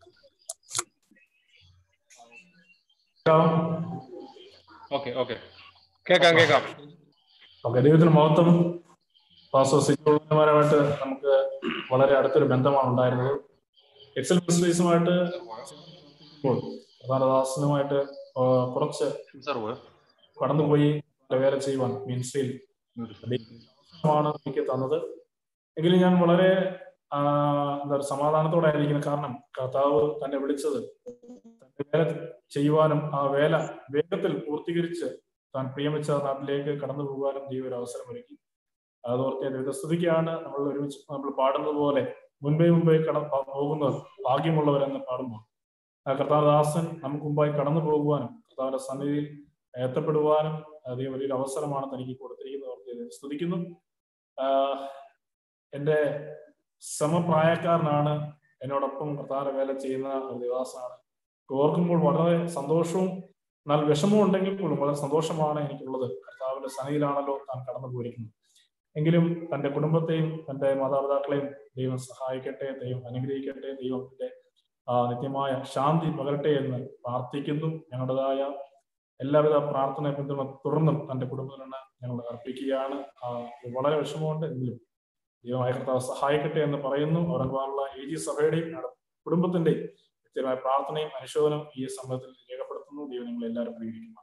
ഓക്കെ ഓക്കെ കേൾക്കാം കേൾക്കാം ഓക്കെ ദൈവത്തിന് മഹത്വം പാസോ സിജുമാരുമായിട്ട് നമുക്ക് വളരെ അടുത്തൊരു ബന്ധമാണ് ഉണ്ടായിരുന്നത് എക്സൽ മിനിസ്ട്രീസുമായിട്ട് ഇപ്പോൾ പ്രധാനദാസനുമായിട്ട് കുറച്ച് കടന്നുപോയി വേല ചെയ്യുവാൻ മിനിസ്ട്രിയിൽ ആണ് എനിക്ക് തന്നത് എങ്കിലും ഞാൻ വളരെ ആ, എന്താ പറയുക സമാധാനത്തോടെ ആയിരിക്കുന്നത് കാരണം കർത്താവ് തന്നെ വിളിച്ചത് തന്റെ വേല ചെയ്യുവാനും ആ വേല വേഗത്തിൽ പൂർത്തീകരിച്ച് താൻ പ്രിയമിച്ച നാട്ടിലേക്ക് കടന്നു പോകാനും ദൈവം ഒരു അവസരം ഒരുക്കി അതോർത്ത് ദൈവസ്തുതിക്കാണ് നമ്മൾ ഒരുമിച്ച് നമ്മൾ പാടുന്നത് പോലെ മുൻപേ മുമ്പേ കട പോകുന്നത് ഭാഗ്യമുള്ളവരെന്ന് പാടുമ്പോൾ ആ കർത്താവദാസൻ നമുക്ക് മുമ്പായി കടന്നു പോകുവാനും കർത്താവിന്റെ സന്നിധിയിൽ എത്തപ്പെടുവാനും അധികം വലിയൊരു അവസരമാണ് തനിക്ക് കൊടുത്തിരിക്കുന്നത് ഓർത്ത് ദൈവത്തെ സ്തുതിക്കുന്നു ആഹ് എന്റെ സമപ്രായക്കാരനാണ് എന്നോടൊപ്പം കർത്താവിന്റെ വേല ചെയ്യുന്ന ഒരു ദേവാസനാണ് ഓർക്കുമ്പോൾ വളരെ സന്തോഷവും എന്നാൽ വിഷമവും ഉണ്ടെങ്കിൽ പോലും വളരെ സന്തോഷമാണ് എനിക്കുള്ളത് കർത്താവിന്റെ സന്നിധിയിലാണല്ലോ താൻ കടന്നു പോയിരിക്കുന്നത് എങ്കിലും തന്റെ കുടുംബത്തെയും തന്റെ മാതാപിതാക്കളെയും ദൈവം സഹായിക്കട്ടെ ദൈവം അനുഗ്രഹിക്കട്ടെ ദൈവത്തിന്റെ ആ നിത്യമായ ശാന്തി പകരട്ടെ എന്ന് പ്രാർത്ഥിക്കുന്നു ഞങ്ങളുടേതായ എല്ലാവിധ പ്രാർത്ഥന പിന്തുണ തുടർന്നും തന്റെ കുടുംബത്തിനാണ് ഞങ്ങൾ അർപ്പിക്കുകയാണ് ആ, വളരെ വിഷമമുണ്ട് എങ്കിലും ദൈവമായ കർത്താവ് സഹായിക്കട്ടെ എന്ന് പറയുന്നു ഔറംഗാബാദിലുള്ള എ ജി സഭയുടെയും ഞങ്ങളുടെ കുടുംബത്തിന്റെയും വ്യക്തിപരമായ പ്രാർത്ഥനയും അനുശോചനവും ഈ സമയത്തിൽ രേഖപ്പെടുത്തുന്നു ദൈവം നിങ്ങൾ എല്ലാവരും പരിഗണിക്കുന്നു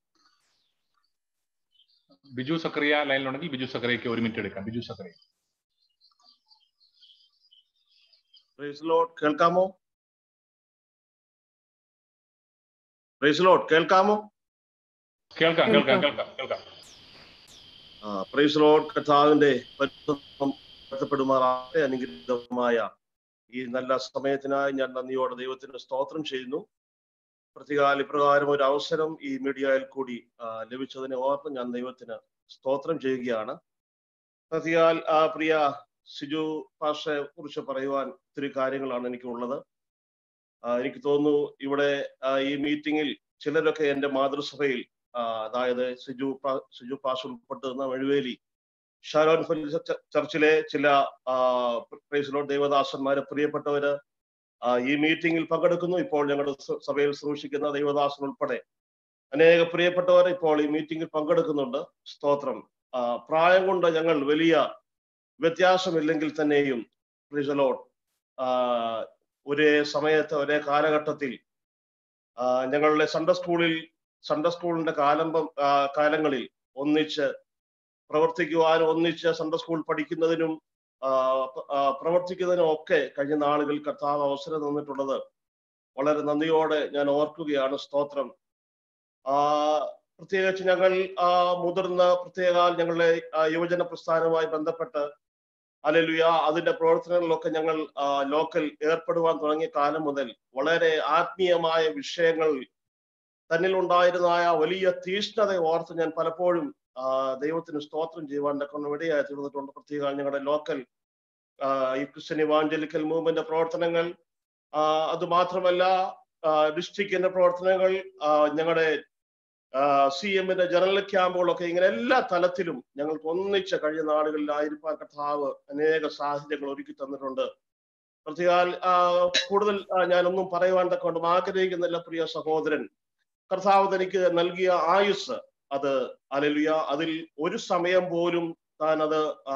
ബിജു സക്രിയ ലൈനിലുണ്ടെങ്കിൽ ബിജു സക്രിയക്ക് ഒരു മിനിറ്റ് എടുക്കാം ബിജു സക്രിയ പ്രൈസ് ലോഡ് കേൾക്കാമോ പ്രൈസ് ലോഡ് കേൾക്കാമോ കേൾക്കാം കേൾക്കാം കേൾക്കാം കേൾക്കാം ആ പ്രൈസ് ലോഡ് കഥാവിന്റെ പരിശുദ്ധപ്പെടുമാറാകട്ടെ അനുഗ്രഹീതമായ ഈ നല്ല സമയത്തിനായി ഞാൻ നന്ദിയോടെ ദൈവത്തിന് സ്തോത്രം ചെയ്യുന്നു പ്രതികാല ഇപ്രകാരം ഒരു അവസരം ഈ മീഡിയയിൽ കൂടി ആ, ലഭിച്ചതിനെ ഓർത്ത് ഞാൻ ദൈവത്തിന് സ്തോത്രം ചെയ്യുകയാണ് പ്രതികാൽ ആ പ്രിയ സിജു പാഷയെ കുറിച്ച് പറയുവാൻ ഒത്തിരി കാര്യങ്ങളാണ് എനിക്കുള്ളത് ആ, എനിക്ക് തോന്നുന്നു ഇവിടെ ആ, ഈ മീറ്റിംഗിൽ ചിലരൊക്കെ എൻ്റെ മാതൃസഭയിൽ ആ, അതായത് സിജു പാ- സിജു പാഷ ഉൾപ്പെട്ടുന്ന മെഴുവേലി ഷാരോൺ ഫെലിസ് ച- ചർച്ചിലെ ചില പ്രൈസിലോ ദേവദാസന്മാരെ പ്രിയപ്പെട്ടവര് ആ, ഈ മീറ്റിംഗിൽ പങ്കെടുക്കുന്നു ഇപ്പോൾ ഞങ്ങളുടെ സ- സഭയിൽ സൂക്ഷിക്കുന്ന ദൈവദാസൻ ഉൾപ്പെടെ അനേക പ്രിയപ്പെട്ടവർ ഇപ്പോൾ ഈ മീറ്റിംഗിൽ പങ്കെടുക്കുന്നുണ്ട് സ്തോത്രം ആ, പ്രായം കൊണ്ട് ഞങ്ങൾ വലിയ വ്യത്യാസമില്ലെങ്കിൽ തന്നെയും പ്രിസലോട്ട് ഒരേ സമയത്ത് ഒരേ കാലഘട്ടത്തിൽ ആ, ഞങ്ങളുടെ സൺഡേ സ്കൂളിൽ സൺഡേ സ്കൂളിന്റെ കാലമ്പം ആ, കാലങ്ങളിൽ ഒന്നിച്ച് പ്രവർത്തിക്കുവാനും ഒന്നിച്ച് സൺഡേ സ്കൂൾ പഠിക്കുന്നതിനും ആ, പ- ആ, പ്രവർത്തിക്കുന്നതിനും ഒക്കെ കഴിഞ്ഞ നാളുകൾ കർത്താവ് അവസരം തന്നിട്ടുള്ളത് വളരെ നന്ദിയോടെ ഞാൻ ഓർക്കുകയാണ് സ്തോത്രം ആ പ്രത്യേകിച്ച് ഞങ്ങൾ ആ മുതിർന്ന പ്രത്യേക ഞങ്ങളുടെ ആ, യുവജന പ്രസ്ഥാനവുമായി ബന്ധപ്പെട്ട് അലലുയ അതിന്റെ പ്രവർത്തനങ്ങളിലൊക്കെ ഞങ്ങൾ ആ, ലോക്കൽ ഏർപ്പെടുവാൻ തുടങ്ങിയ കാലം മുതൽ വളരെ ആത്മീയമായ വിഷയങ്ങൾ തന്നിൽ ഉണ്ടായിരുന്ന ആ വലിയ തീഷ്ണത ഓർത്ത് ഞാൻ പലപ്പോഴും ആ, ദൈവത്തിന് സ്തോത്രം ചെയ്യുവാൻ കൊണ്ട് ഇടയായി തീർന്നിട്ടുണ്ട് പ്രത്യേക ഞങ്ങളുടെ ലോക്കൽ ഈ ക്രിസ്ത്യൻ ഇവാഞ്ചലിക്കൽ മൂവ്മെന്റ് പ്രവർത്തനങ്ങൾ ആ, അത് മാത്രമല്ല ഡിസ്ട്രിക്റ്റിന്റെ പ്രവർത്തനങ്ങൾ ആ, ഞങ്ങളുടെ സി എമ്മിന്റെ ജനറൽ ക്യാമ്പുകളൊക്കെ ഇങ്ങനെ എല്ലാ തലത്തിലും ഞങ്ങൾക്ക് ഒന്നിച്ച് കഴിഞ്ഞ നാടുകളിലായിരിക്കാൻ കർത്താവ് അനേക സാഹചര്യങ്ങൾ ഒരുക്കി തന്നിട്ടുണ്ട് പ്രത്യേകാൽ ആ, കൂടുതൽ ആ, ഞാനൊന്നും പറയുവാൻ തക്കൊണ്ട് ആഗ്രഹിക്കുന്നില്ല പ്രിയ സഹോദരൻ കർത്താവ് തനിക്ക് നൽകിയ ആയുസ് അത് അലലുയ അതിൽ ഒരു സമയം പോലും താൻ അത് ആ,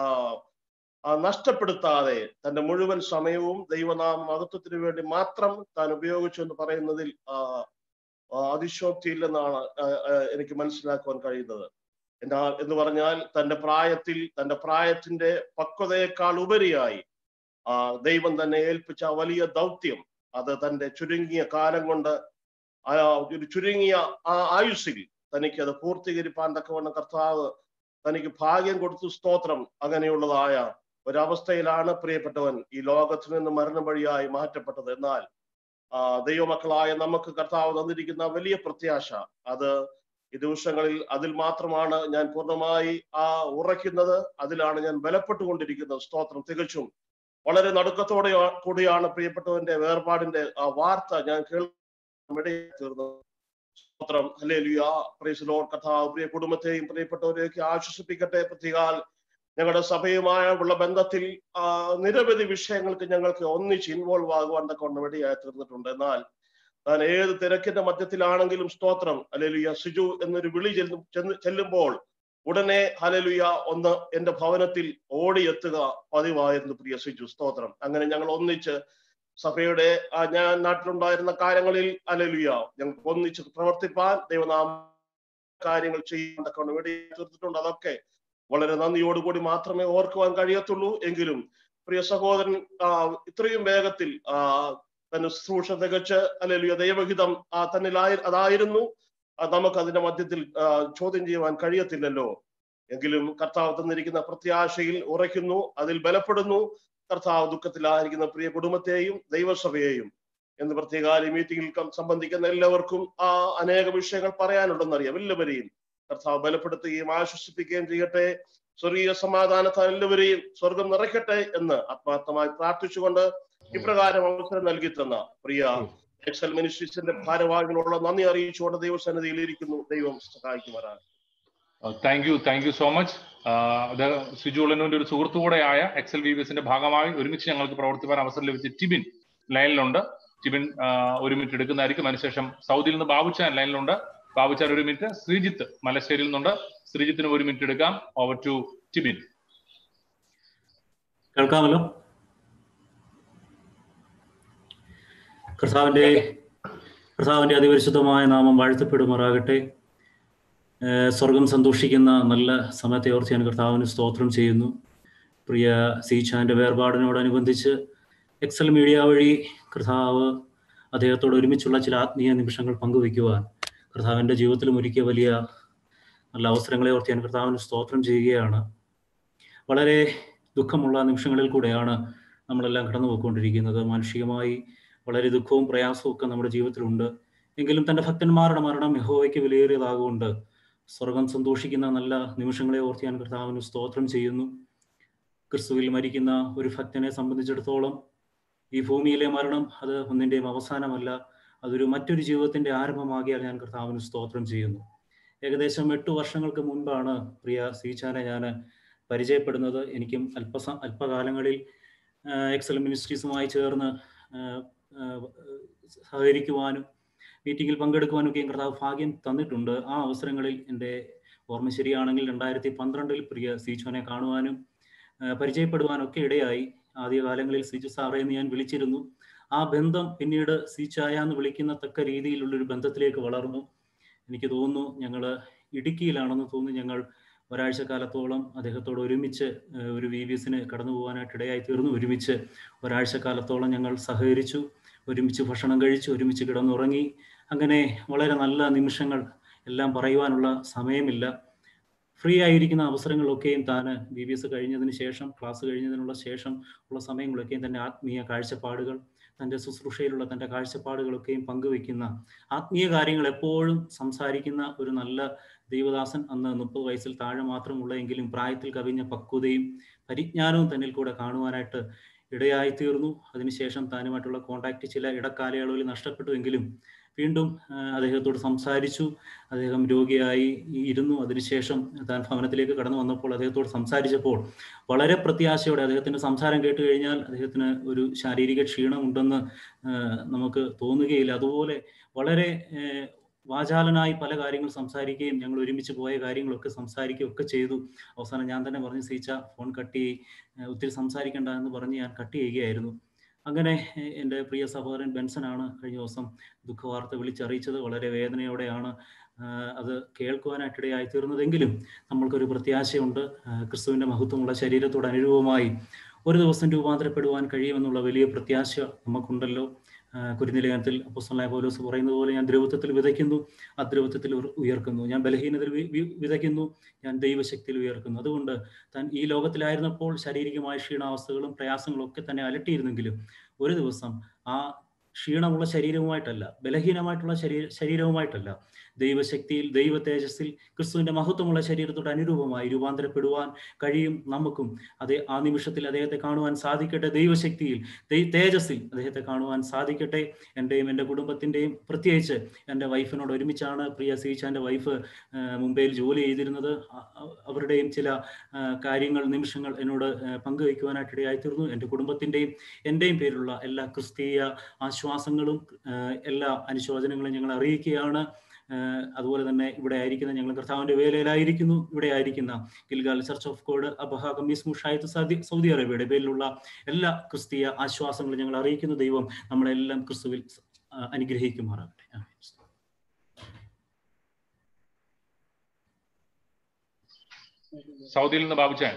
ആ, നഷ്ടപ്പെടുത്താതെ തന്റെ മുഴുവൻ സമയവും ദൈവനാമ മഹത്വത്തിന് വേണ്ടി മാത്രം താൻ ഉപയോഗിച്ചു എന്ന് പറയുന്നതിൽ ആ, ആ, അതിശോക്തിയില്ലെന്നാണ് ആ, ആ, എനിക്ക് മനസ്സിലാക്കുവാൻ കഴിയുന്നത് എന്നാ എന്ന് പറഞ്ഞാൽ തന്റെ പ്രായത്തിൽ തന്റെ പ്രായത്തിന്റെ പക്വതയേക്കാൾ ഉപരിയായി ആ ദൈവം തന്നെ ഏൽപ്പിച്ച ആ വലിയ ദൗത്യം അത് തന്റെ ചുരുങ്ങിയ കാലം കൊണ്ട് ആ ഒരു ചുരുങ്ങിയ ആ ആയുസ്സിൽ തനിക്ക് അത് പൂർത്തീകരിപ്പാൻ തക്കവണ്ണം കർത്താവ് തനിക്ക് ഭാഗ്യം കൊടുത്തു സ്തോത്രം അങ്ങനെയുള്ളതായ ഒരവസ്ഥയിലാണ് പ്രിയപ്പെട്ടവൻ ഈ ലോകത്തിൽ നിന്ന് മരണം വഴിയായി മാറ്റപ്പെട്ടത് എന്നാൽ ആ ദൈവമക്കളായ നമുക്ക് കർത്താവ് തന്നിരിക്കുന്ന വലിയ പ്രത്യാശ അത് ഈ ദിവസങ്ങളിൽ അതിൽ മാത്രമാണ് ഞാൻ പൂർണ്ണമായി ആ ഉറയ്ക്കുന്നത് അതിലാണ് ഞാൻ ബലപ്പെട്ടുകൊണ്ടിരിക്കുന്നത് സ്തോത്രം തികച്ചും വളരെ നടുക്കത്തോടെ കൂടിയാണ് പ്രിയപ്പെട്ടവന്റെ വേർപാടിന്റെ ആ വാർത്ത ഞാൻ കേൾക്കാൻ തീർന്നത് സ്തോത്രം ഹല്ലേലൂയ പ്രൈസ് ലോർഡ് കഥാവ് പ്രിയ കുടുംബത്തെയും പ്രിയപ്പെട്ടവരെയൊക്കെ ആശ്വസിപ്പിക്കട്ടെ പ്രതികാൽ ഞങ്ങളുടെ സഭയുമായ ഉള്ള ബന്ധത്തിൽ ആ, നിരവധി വിഷയങ്ങൾക്ക് ഞങ്ങൾക്ക് ഒന്നിച്ച് ഇൻവോൾവ് ആകുവാൻ തക്കൊണ്ട് വെടിയായി തീർന്നിട്ടുണ്ട് എന്നാൽ താൻ ഏത് തിരക്കിന്റെ മധ്യത്തിലാണെങ്കിലും സ്തോത്രം ഹല്ലേലൂയ സിജു എന്നൊരു വിളി ചെല്ലും ചെന്ന് ചെല്ലുമ്പോൾ ഉടനെ ഹലലുയ ഒന്ന് എന്റെ ഭവനത്തിൽ ഓടിയെത്തുക പതിവായിരുന്നു പ്രിയ സിജു സ്തോത്രം അങ്ങനെ ഞങ്ങൾ ഒന്നിച്ച് സഭയുടെ ആ, ഞാൻ നാട്ടിലുണ്ടായിരുന്ന കാര്യങ്ങളിൽ അലലുയ ഞങ്ങൾക്ക് ഒന്നിച്ച് പ്രവർത്തിപ്പാൻ ദൈവനാമ കാര്യങ്ങൾ ചെയ്യാൻ തക്കൊണ്ട് വേണ്ടി തീർത്തിട്ടുണ്ട് അതൊക്കെ വളരെ നന്ദിയോടുകൂടി മാത്രമേ ഓർക്കുവാൻ കഴിയത്തുള്ളൂ എങ്കിലും പ്രിയ സഹോദരൻ ആ, ഇത്രയും വേഗത്തിൽ ആ, തന്റെ ശുശ്രൂഷ തികച്ച് അല്ലെലുയ ദൈവഹിതം ആ, തന്നിലായി അതായിരുന്നു ആ, നമുക്ക് അതിന്റെ മധ്യത്തിൽ ആ, ചോദ്യം ചെയ്യുവാൻ കഴിയത്തില്ലല്ലോ എങ്കിലും കർത്താവ് തന്നിരിക്കുന്ന പ്രത്യാശയിൽ ഉറയ്ക്കുന്നു അതിൽ ബലപ്പെടുന്നു കർത്താവ് ദുഃഖത്തിലായിരിക്കുന്ന പ്രിയ കുടുംബത്തെയും ദൈവസഭയെയും എന്ന് പ്രത്യേക ഈ മീറ്റിംഗിൽ കം- സംബന്ധിക്കുന്ന എല്ലാവർക്കും ആ അനേക വിഷയങ്ങൾ പറയാനുണ്ടെന്നറിയാം എല്ലാവരെയും കർത്താവ് ബലപ്പെടുത്തുകയും ആശ്വസിപ്പിക്കുകയും ചെയ്യട്ടെ സ്വർഗീയ സമാധാനത്താൽ എല്ലാവരെയും സ്വർഗം നിറയ്ക്കട്ടെ എന്ന് ആത്മാർത്ഥമായി പ്രാർത്ഥിച്ചുകൊണ്ട് ഇപ്രകാരം അവസരം നൽകി തന്ന പ്രിയ എക്സൽ മിനിസ്ട്രീസിന്റെ ഭാരവാഹികളോടുള്ള നന്ദി അറിയിച്ചുകൊണ്ട് ദൈവസന്നിധിയിൽ ഇരിക്കുന്നു ദൈവം സഹായിക്കുമാറാണ് thank you thank you so much അത് സിജു ഉള്ളനൂന്റെ ഒരു സുഹൃത്തുകൂടെയായ എക്സൽ വി ബി എസിന്റെ ഭാഗമായി ഒരുമിച്ച് ഞങ്ങൾക്ക് പ്രവർത്തിക്കാൻ അവസരം ലഭിച്ച ടിബിൻ ലൈനിലുണ്ട് ടിബിൻ ആ, ഒരു മിനിറ്റ് എടുക്കുന്നതായിരിക്കും അതിനുശേഷം സൗദിയിൽ നിന്ന് ബാബുച്ചാൻ ലൈനിലുണ്ട് ബാബുച്ചാൻ ഒരു മിനിറ്റ് ശ്രീജിത്ത് മലശ്ശേരിയിൽ നിന്നുണ്ട് ശ്രീജിത്തിന് ഒരു മിനിറ്റ് എടുക്കാം ഓവർ ടു ടിബിൻ കേൾക്കാമല്ലോ കർത്താവിന്റെ കർത്താവിന്റെ അതിപരിശുദ്ധമായ നാമം വാഴ്ത്തപ്പെടുമാറാകട്ടെ ഏഹ് സ്വർഗം സന്തോഷിക്കുന്ന നല്ല സമയത്തെ ഓർത്ത് ഞാൻ കർത്താവിന് സ്തോത്രം ചെയ്യുന്നു പ്രിയ സീച്ചാന്റെ വേർപാടിനോടനുബന്ധിച്ച് എക്സൽ മീഡിയ വഴി കർത്താവ് അദ്ദേഹത്തോട് ഒരുമിച്ചുള്ള ചില ആത്മീയ നിമിഷങ്ങൾ പങ്കുവയ്ക്കുവാൻ കർത്താവിന്റെ ജീവിതത്തിലും ഒരുക്കിയ വലിയ നല്ല അവസരങ്ങളെ ഓർത്ത് ഞാൻ കർത്താവിന് സ്തോത്രം ചെയ്യുകയാണ് വളരെ ദുഃഖമുള്ള നിമിഷങ്ങളിൽ കൂടെയാണ് നമ്മളെല്ലാം കടന്നു പോയിക്കൊണ്ടിരിക്കുന്നത് മാനുഷികമായി വളരെ ദുഃഖവും പ്രയാസവും ഒക്കെ നമ്മുടെ ജീവിതത്തിലുണ്ട് എങ്കിലും തന്റെ ഭക്തന്മാരുടെ മരണം യഹോവയ്ക്ക് വിലയേറിയതാകൊണ്ട് സ്വർഗം സന്തോഷിക്കുന്ന നല്ല നിമിഷങ്ങളെ ഓർത്ത് ഞാൻ കർത്താവിന് സ്തോത്രം ചെയ്യുന്നു ക്രിസ്തുവിൽ മരിക്കുന്ന ഒരു ഭക്തനെ സംബന്ധിച്ചിടത്തോളം ഈ ഭൂമിയിലെ മരണം അത് ഒന്നിന്റെയും അവസാനമല്ല അതൊരു മറ്റൊരു ജീവിതത്തിന്റെ ആരംഭമാകിയാൽ ഞാൻ കർത്താവിന് സ്തോത്രം ചെയ്യുന്നു ഏകദേശം എട്ട് വർഷങ്ങൾക്ക് മുൻപാണ് പ്രിയ സീച്ചാനെ ഞാൻ പരിചയപ്പെടുന്നത് എനിക്കും അല്പസ അല്പകാലങ്ങളിൽ എക്സൽ മിനിസ്ട്രീസുമായി ചേർന്ന് ആ, ആ, സഹകരിക്കുവാനും മീറ്റിങ്ങിൽ പങ്കെടുക്കുവാനും ഒക്കെ കർത്താവ് ഭാഗ്യം തന്നിട്ടുണ്ട് ആ അവസരങ്ങളിൽ എൻ്റെ ഓർമ്മ ശരിയാണെങ്കിൽ രണ്ടായിരത്തി പന്ത്രണ്ടിൽ പ്രിയ സീച്ചോനെ കാണുവാനും ആ, പരിചയപ്പെടുവാനും ഒക്കെ ഇടയായി ആദ്യകാലങ്ങളിൽ സിജു സാറേ എന്ന് ഞാൻ വിളിച്ചിരുന്നു ആ ബന്ധം പിന്നീട് സീച്ചായ എന്ന് വിളിക്കുന്ന തക്ക രീതിയിലുള്ളൊരു ബന്ധത്തിലേക്ക് വളർന്നു എനിക്ക് തോന്നുന്നു ഞങ്ങൾ ഇടുക്കിയിലാണെന്ന് തോന്നുന്നു ഞങ്ങൾ ഒരാഴ്ച കാലത്തോളം അദ്ദേഹത്തോട് ഒരുമിച്ച് ഏഹ്, ഒരു വി വി എസിന് കടന്നു പോകാനായിട്ട് ഇടയായി തീർന്നു ഒരുമിച്ച് ഒരാഴ്ച കാലത്തോളം ഞങ്ങൾ സഹകരിച്ചു ഒരുമിച്ച് ഭക്ഷണം കഴിച്ചു ഒരുമിച്ച് കിടന്നുറങ്ങി അങ്ങനെ വളരെ നല്ല നിമിഷങ്ങൾ എല്ലാം പറയുവാനുള്ള സമയമില്ല ഫ്രീ ആയിരിക്കുന്ന അവസരങ്ങളൊക്കെയും താൻ ബി ബി എസ് കഴിഞ്ഞതിന് ശേഷം ക്ലാസ് കഴിഞ്ഞതിനുള്ള ശേഷം ഉള്ള സമയങ്ങളൊക്കെയും തന്നെ ആത്മീയ കാഴ്ചപ്പാടുകൾ തൻ്റെ ശുശ്രൂഷയിലുള്ള തൻ്റെ കാഴ്ചപ്പാടുകളൊക്കെയും പങ്കുവെക്കുന്ന ആത്മീയ കാര്യങ്ങൾ എപ്പോഴും സംസാരിക്കുന്ന ഒരു നല്ല ദൈവദാസൻ അന്ന് മുപ്പത് വയസ്സിൽ താഴെ മാത്രമുള്ള എങ്കിലും പ്രായത്തിൽ കവിഞ്ഞ പക്വതയും പരിജ്ഞാനവും തന്നിൽ കൂടെ കാണുവാനായിട്ട് ഇടയായി തീർന്നു അതിനുശേഷം താനുമായിട്ടുള്ള കോണ്ടാക്ട് ചില ഇടക്കാലയളവിൽ നഷ്ടപ്പെട്ടുവെങ്കിലും വീണ്ടും ആ, അദ്ദേഹത്തോട് സംസാരിച്ചു അദ്ദേഹം രോഗിയായി ഇരുന്നു അതിനുശേഷം താൻ ഭവനത്തിലേക്ക് കടന്നു വന്നപ്പോൾ അദ്ദേഹത്തോട് സംസാരിച്ചപ്പോൾ വളരെ പ്രത്യാശയോടെ അദ്ദേഹത്തിന്റെ സംസാരം കേട്ട് കഴിഞ്ഞാൽ അദ്ദേഹത്തിന് ഒരു ശാരീരിക ക്ഷീണമുണ്ടെന്ന് ആ, നമുക്ക് തോന്നുകയില്ല അതുപോലെ വളരെ ഏഹ്, വാചാലനായി പല കാര്യങ്ങൾ സംസാരിക്കുകയും ഞങ്ങൾ ഒരുമിച്ച് പോയ കാര്യങ്ങളൊക്കെ സംസാരിക്കുകയും ഒക്കെ ചെയ്തു അവസാനം ഞാൻ തന്നെ പറഞ്ഞു സീച്ച ഫോൺ കട്ട് ചെയ്യ് ഏഹ് ഒത്തിരി സംസാരിക്കണ്ട എന്ന് പറഞ്ഞ് ഞാൻ കട്ട് ചെയ്യുകയായിരുന്നു അങ്ങനെ ഏഹ് എൻ്റെ പ്രിയ സഹോദരൻ ബെൻസനാണ് കഴിഞ്ഞ ദിവസം ദുഃഖവാർത്ത വിളിച്ചറിയിച്ചത് വളരെ വേദനയോടെയാണ് ആഹ് അത് കേൾക്കുവാനായിട്ടിടയായി തീർന്നതെങ്കിലും നമ്മൾക്കൊരു പ്രത്യാശയുണ്ട് ആഹ് ക്രിസ്തുവിൻ്റെ മഹത്വമുള്ള ശരീരത്തോട് അനുരൂപമായി ഒരു ദിവസം രൂപാന്തരപ്പെടുവാൻ കഴിയുമെന്നുള്ള വലിയ പ്രത്യാശ നമുക്കുണ്ടല്ലോ കുരുനിലയനത്തിൽ അപ്പോസ്തലനായ പൗലോസ് പറയുന്നത് പോലെ ഞാൻ ദ്രവത്വത്തിൽ വിതയ്ക്കുന്നു ആ ദ്രവത്വത്തിൽ ഉയർ- ഉയർക്കുന്നു ഞാൻ ബലഹീനതയിൽ വി- വി- വിതയ്ക്കുന്നു ഞാൻ ദൈവശക്തിയിൽ ഉയർക്കുന്നു അതുകൊണ്ട് താൻ ഈ ലോകത്തിലായിരുന്നപ്പോൾ ശാരീരികമായ ക്ഷീണാവസ്ഥകളും പ്രയാസങ്ങളും ഒക്കെ തന്നെ അലട്ടിയിരുന്നെങ്കിലും ഒരു ദിവസം ആ ക്ഷീണമുള്ള ശരീരവുമായിട്ടല്ല ബലഹീനമായിട്ടുള്ള ശരീര ശരീരവുമായിട്ടല്ല ദൈവശക്തിയിൽ ദൈവ തേജസ്സിൽ ക്രിസ്തുവിന്റെ മഹത്വമുള്ള ശരീരത്തോട് അനുരൂപമായി രൂപാന്തരപ്പെടുവാൻ കഴിയും നമുക്കും അതേ ആ നിമിഷത്തിൽ അദ്ദേഹത്തെ കാണുവാൻ സാധിക്കട്ടെ ദൈവശക്തിയിൽ ദൈ- തേജസ്സിൽ അദ്ദേഹത്തെ കാണുവാൻ സാധിക്കട്ടെ എൻ്റെയും എൻ്റെ കുടുംബത്തിൻ്റെയും പ്രത്യേകിച്ച് എൻ്റെ വൈഫിനോട് ഒരുമിച്ചാണ് പ്രിയ സീച്ചാൻ്റെ വൈഫ് മുംബൈയിൽ ജോലി ചെയ്തിരുന്നത് അ- അ- അവരുടെയും ചില ആ, കാര്യങ്ങൾ നിമിഷങ്ങൾ എന്നോട് ആ, പങ്കുവയ്ക്കുവാനായിട്ട് ഇടയായിത്തീർന്നു എൻ്റെ കുടുംബത്തിൻ്റെയും എൻ്റെയും പേരിലുള്ള എല്ലാ ക്രിസ്തീയ ആശ്വാസങ്ങളും ആ, എല്ലാ അനുശോചനങ്ങളും ഞങ്ങൾ അറിയിക്കുകയാണ് ആ, അതുപോലെ തന്നെ ഇവിടെ ആയിരിക്കുന്ന ഞങ്ങൾ കർത്താവിൻ്റെ വേലയിലായിരിക്കുന്നു ഇവിടെ ആയിരിക്കുന്ന Gilgal church of God Abha Khamis Mushait Saudi Saudi അറേബ്യയുടെ പേരിലുള്ള എല്ലാ ക്രിസ്തീയ ആശ്വാസങ്ങളും ഞങ്ങൾ അറിയിക്കുന്നു ദൈവം നമ്മളെല്ലാം ക്രിസ്തുവിൽ ആ, അനുഗ്രഹിക്കുമാറാകട്ടെ ആമേൻ. സൗദിയിൽ നിന്ന് ബാബുച്ചാൻ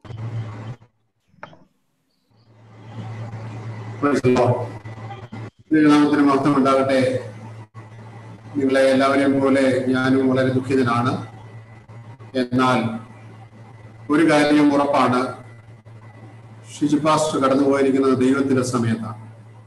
നാമത്തിന് മഹത്വം ഉണ്ടാകട്ടെ നിങ്ങളെ എല്ലാവരെയും പോലെ ഞാനും വളരെ ദുഃഖിതനാണ് എന്നാൽ ഒരു കാര്യം ഉറപ്പാണ് ഷിജു പാസ്റ്റർ കടന്നുപോയിരിക്കുന്നത് ദൈവത്തിന്റെ സമയത്താണ്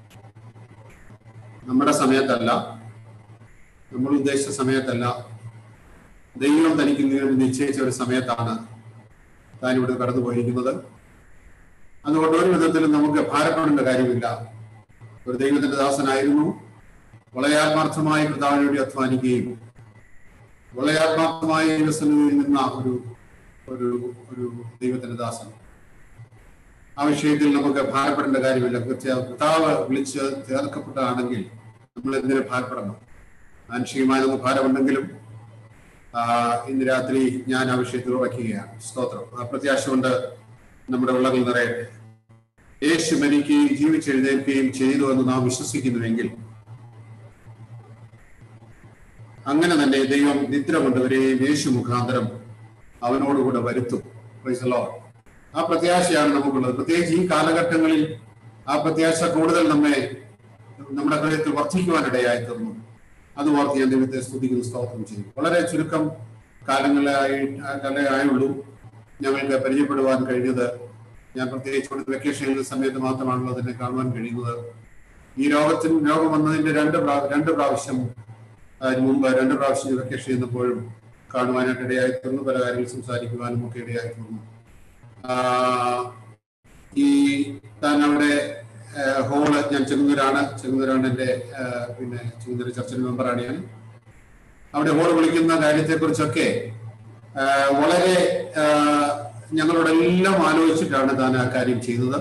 നമ്മുടെ സമയത്തല്ല നമ്മൾ ഉദ്ദേശിച്ച സമയത്തല്ല ദൈവം തനിക്ക് നിശ്ചയിച്ച ഒരു സമയത്താണ് താൻ ഇവിടെ കടന്നുപോയിരിക്കുന്നത് അതുകൊണ്ട് ഒരു വിധത്തിലും നമുക്ക് ഭാരപ്പെടേണ്ട കാര്യമില്ല ഒരു ദൈവത്തിന്റെ ദാസനായിരുന്നു വളരെ ആത്മാർത്ഥമായി കർത്താവിന് വേണ്ടി അധ്വാനിക്കുകയും വളരെ ആത്മാർത്ഥമായി ദൈവസന്നിധിയിൽ നിന്ന ഒരു ഒരു ഒരു ദൈവത്തിന്റെ ദാസൻ ആ വിഷയത്തിൽ നമുക്ക് ഭാരപ്പെടേണ്ട കാര്യമില്ല കൃത്യ- കർത്താവ് വിളിച്ച് ചേർക്കപ്പെട്ടതാണെങ്കിൽ നമ്മൾ എന്തിനു ഭാരപ്പെടണം മാനുഷികമായ ഭാരമുണ്ടെങ്കിലും ആ, ഇന്ന് രാത്രി ഞാൻ ആ വിഷയത്തിൽ ഉറയ്ക്കുകയാണ് സ്തോത്രം ആ പ്രത്യാശ കൊണ്ട് നമ്മുടെ ഉള്ളകൾ നിറയട്ടെ യേശു മരിക്കുകയും ജീവിച്ചെഴുന്നേൽക്കുകയും ചെയ്തു എന്ന് നാം വിശ്വസിക്കുന്നുവെങ്കിൽ അങ്ങനെ തന്നെ ദൈവം നിദ്ര കൊണ്ടുവരെയും യേശു മുഖാന്തരം അവനോടുകൂടെ വരുത്തും Praise the Lord. ആ പ്രത്യാശയാണ് നമുക്കുള്ളത് പ്രത്യേകിച്ച് ഈ കാലഘട്ടങ്ങളിൽ ആ പ്രത്യാശ കൂടുതൽ നമ്മെ നമ്മുടെ ഹൃദയത്തിൽ വർദ്ധിക്കുവാനിടയായി തീർന്നു അത് ഓർത്ത് ഞാൻ ദൈവത്തെ സ്തുതിക്കുന്നു സ്തോത്രം ചെയ്യും വളരെ ചുരുക്കം കാലങ്ങളായി കാലമായുള്ളൂ ഞങ്ങൾക്ക് പരിചയപ്പെടുവാൻ കഴിഞ്ഞത് ഞാൻ പ്രത്യേകിച്ച് ഇവിടുത്തെ വെക്കേഷൻ സമയത്ത് മാത്രമാണല്ലോ അതിനെ കാണുവാൻ കഴിയുന്നത് ഈ രോഗത്തിന് രോഗം വന്നതിന്റെ രണ്ട് പ്രാ- രണ്ട് പ്രാവശ്യം അതിന് മുമ്പ് രണ്ട് പ്രാവശ്യം വെക്കേഷൻ ചെയ്യുന്നപ്പോഴും കാണുവാനായിട്ട് ഇടയായി തീർന്നു പല കാര്യങ്ങൾ സംസാരിക്കുവാനും ഒക്കെ ഇടയായി തീർന്നു ആ, ഈ താൻ അവിടെ ഹോള് ഞാൻ ചെങ്ങന്നൂരാണ് ചെങ്ങന്നൂരാണ് എൻ്റെ ആ, പിന്നെ ചെങ്ങന്നൂർ ചർച്ചിൽ മെമ്പറാണ് ഞാൻ അവിടെ ഹോൾ വിളിക്കുന്ന കാര്യത്തെക്കുറിച്ചൊക്കെ ആ, വളരെ ആ, ഞങ്ങളോടെല്ലാം ആലോചിച്ചിട്ടാണ് താൻ ആ കാര്യം ചെയ്തത്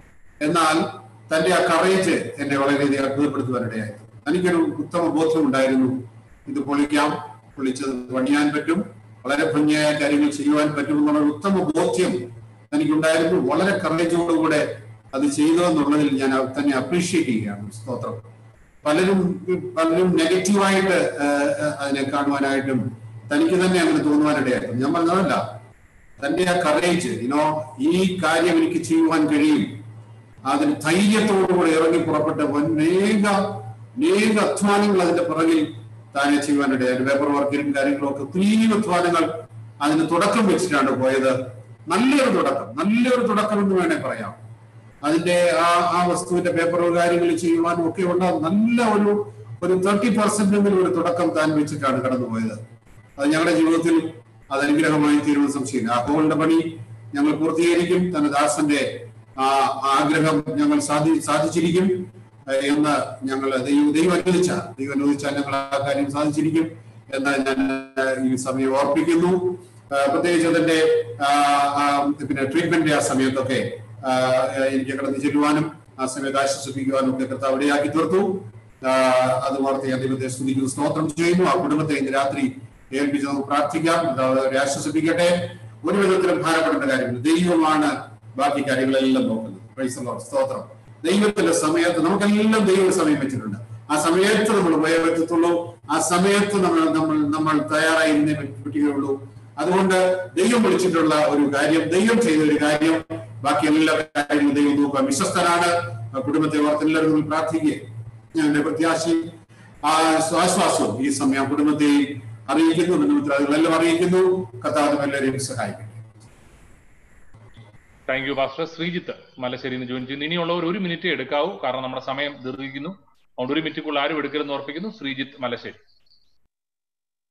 എന്നാൽ തന്റെ ആ കറേജ് എന്നെ വളരെയധികം അത്ഭുതപ്പെടുത്തുവാനിടയായി തനിക്കൊരു ഉത്തമ ബോധ്യം ഉണ്ടായിരുന്നു ഇത് പൊളിക്കാം പൊളിച്ചത് പണിയാൻ പറ്റും വളരെ ഭംഗിയായ കാര്യങ്ങൾ ചെയ്യുവാൻ പറ്റും എന്നുള്ള ഒരു ഉത്തമ ബോധ്യം തനിക്കുണ്ടായിരുന്നു വളരെ കറേജോടുകൂടെ അത് ചെയ്തു എന്നുള്ളതിൽ ഞാൻ അവ- തന്നെ അപ്രീഷിയേറ്റ് ചെയ്യുകയാണ് സ്തോത്രം പലരും പലരും നെഗറ്റീവായിട്ട് അതിനെ കാണുവാനായിട്ടും തനിക്ക് തന്നെ അങ്ങനെ തോന്നുവാനിടയായിരുന്നു ഞാൻ പറഞ്ഞതല്ല തന്റെ ആ കറേജ് ഇനോ ഈ കാര്യം എനിക്ക് ചെയ്യുവാൻ കഴിയും അതിന് ധൈര്യത്തോടുകൂടി ഇറങ്ങി പുറപ്പെട്ട അനേക അനേക അധ്വാനങ്ങൾ അതിന്റെ പുറകിൽ താനെ ചെയ്യുവാനിടയായി പേപ്പർ വർക്കിലും കാര്യങ്ങളും ഒക്കെ ഒത്തിരി അധ്വാനങ്ങൾ അതിന് തുടക്കം വെച്ചിട്ടാണ് പോയത് നല്ലൊരു തുടക്കം നല്ലൊരു തുടക്കം എന്ന് വേണേ പറയാം അതിന്റെ ആ ആ വസ്തുവിന്റെ പേപ്പർ കാര്യങ്ങൾ ചെയ്യുവാനും ഒക്കെ ഉള്ള നല്ല ഒരു ഒരു തേർട്ടി പെർസെന്റെങ്കിലും ഒരു തുടക്കം താൻ വെച്ചിട്ടാണ് കടന്നുപോയത് അത് ഞങ്ങളുടെ ജീവിതത്തിൽ അത് അനുഗ്രഹമായി തീരുമെന്ന് സംശയമില്ല ആ ഹോളിന്റെ പണി ഞങ്ങൾ പൂർത്തീകരിക്കും തന്റെ ദാസന്റെ ആ ആഗ്രഹം ഞങ്ങൾ സാധി സാധിച്ചിരിക്കും ഏഹ് എന്ന് ഞങ്ങൾ ദൈവം ദൈവം അനുവദിച്ച ദൈവം അനുവദിച്ചാൽ ഞങ്ങൾ ആ കാര്യം സാധിച്ചിരിക്കും എന്ന് ഞാൻ ഏഹ്, ഈ സമയം ഓർപ്പിക്കുന്നു ഏഹ്, പ്രത്യേകിച്ച് അതിന്റെ ആ, ആ, പിന്നെ ട്രീറ്റ്മെന്റ് ആ സമയത്തൊക്കെ ആ, എനിക്ക് കടന്നു ചെല്ലുവാനും ആ സമയത്ത് ആശ്വസിപ്പിക്കുവാനും ഒക്കെ കർത്താവ് ഇടയാക്കി തീർത്തു ആ, അത് ഓർത്ത് ഞാൻ ദൈവത്തെ സ്തുതിക്കുന്നു സ്തോത്രം ചെയ്യുന്നു ആ കുടുംബത്തെ ഇന്ന് രാത്രി ഏൽപ്പിച്ച് നമുക്ക് പ്രാർത്ഥിക്കാം കർത്താവ് അവരെ ആശ്വസിപ്പിക്കട്ടെ ഒരു വിധത്തിലും ഭാരപ്പെടേണ്ട കാര്യമില്ല ദൈവമാണ് ബാക്കി കാര്യങ്ങളെല്ലാം നോക്കുന്നത് Praise the Lord. സ്തോത്രം ദൈവത്തിന്റെ സമയത്ത് നമുക്കെല്ലാം ദൈവം ഒരു സമയം വെച്ചിട്ടുണ്ട് ആ സമയത്ത് നമ്മൾ ഉപയോഗത്തുള്ളൂ ആ സമയത്ത് നമ്മൾ നമ്മൾ നമ്മൾ തയ്യാറായി ഇരുന്നേ പറ്റുകയുള്ളൂ അതുകൊണ്ട് ദൈവം വിളിച്ചിട്ടുള്ള ഒരു കാര്യം ദൈവം ചെയ്ത ഒരു കാര്യം ബാക്കി എല്ലാ കാര്യങ്ങളും ദൈവം നോക്കുക വിശ്വസ്തനാണ് ആ കുടുംബത്തെ ഓർത്തെല്ലാവരും നമ്മൾ പ്രാർത്ഥിക്കുക ഞങ്ങളുടെ പ്രത്യാശയും ആ ആശ്വാസവും ഈ സമയം ആ കുടുംബത്തെ അറിയിക്കുന്നു ബന്ധുമിത്രാദികളെല്ലാം അറിയിക്കുന്നു കഥാതും എല്ലാവരെയും സഹായിക്കും താങ്ക് യു പാസ്റ്റർ ശ്രീജിത്ത് മലശ്ശേരിയിൽ നിന്ന് ജോയിൻ ചെയ്യുന്നു ഇനിയുള്ളവർ ഒരു മിനിറ്റ് എടുക്കാവൂ കാരണം നമ്മുടെ സമയം ദീർഘിക്കുന്നു അതുകൊണ്ട് ഒരു മിനിറ്റുള്ള ആരും എടുക്കരുതെന്ന് ഓർപ്പിക്കുന്നു ശ്രീജിത്ത് മലശ്ശേരി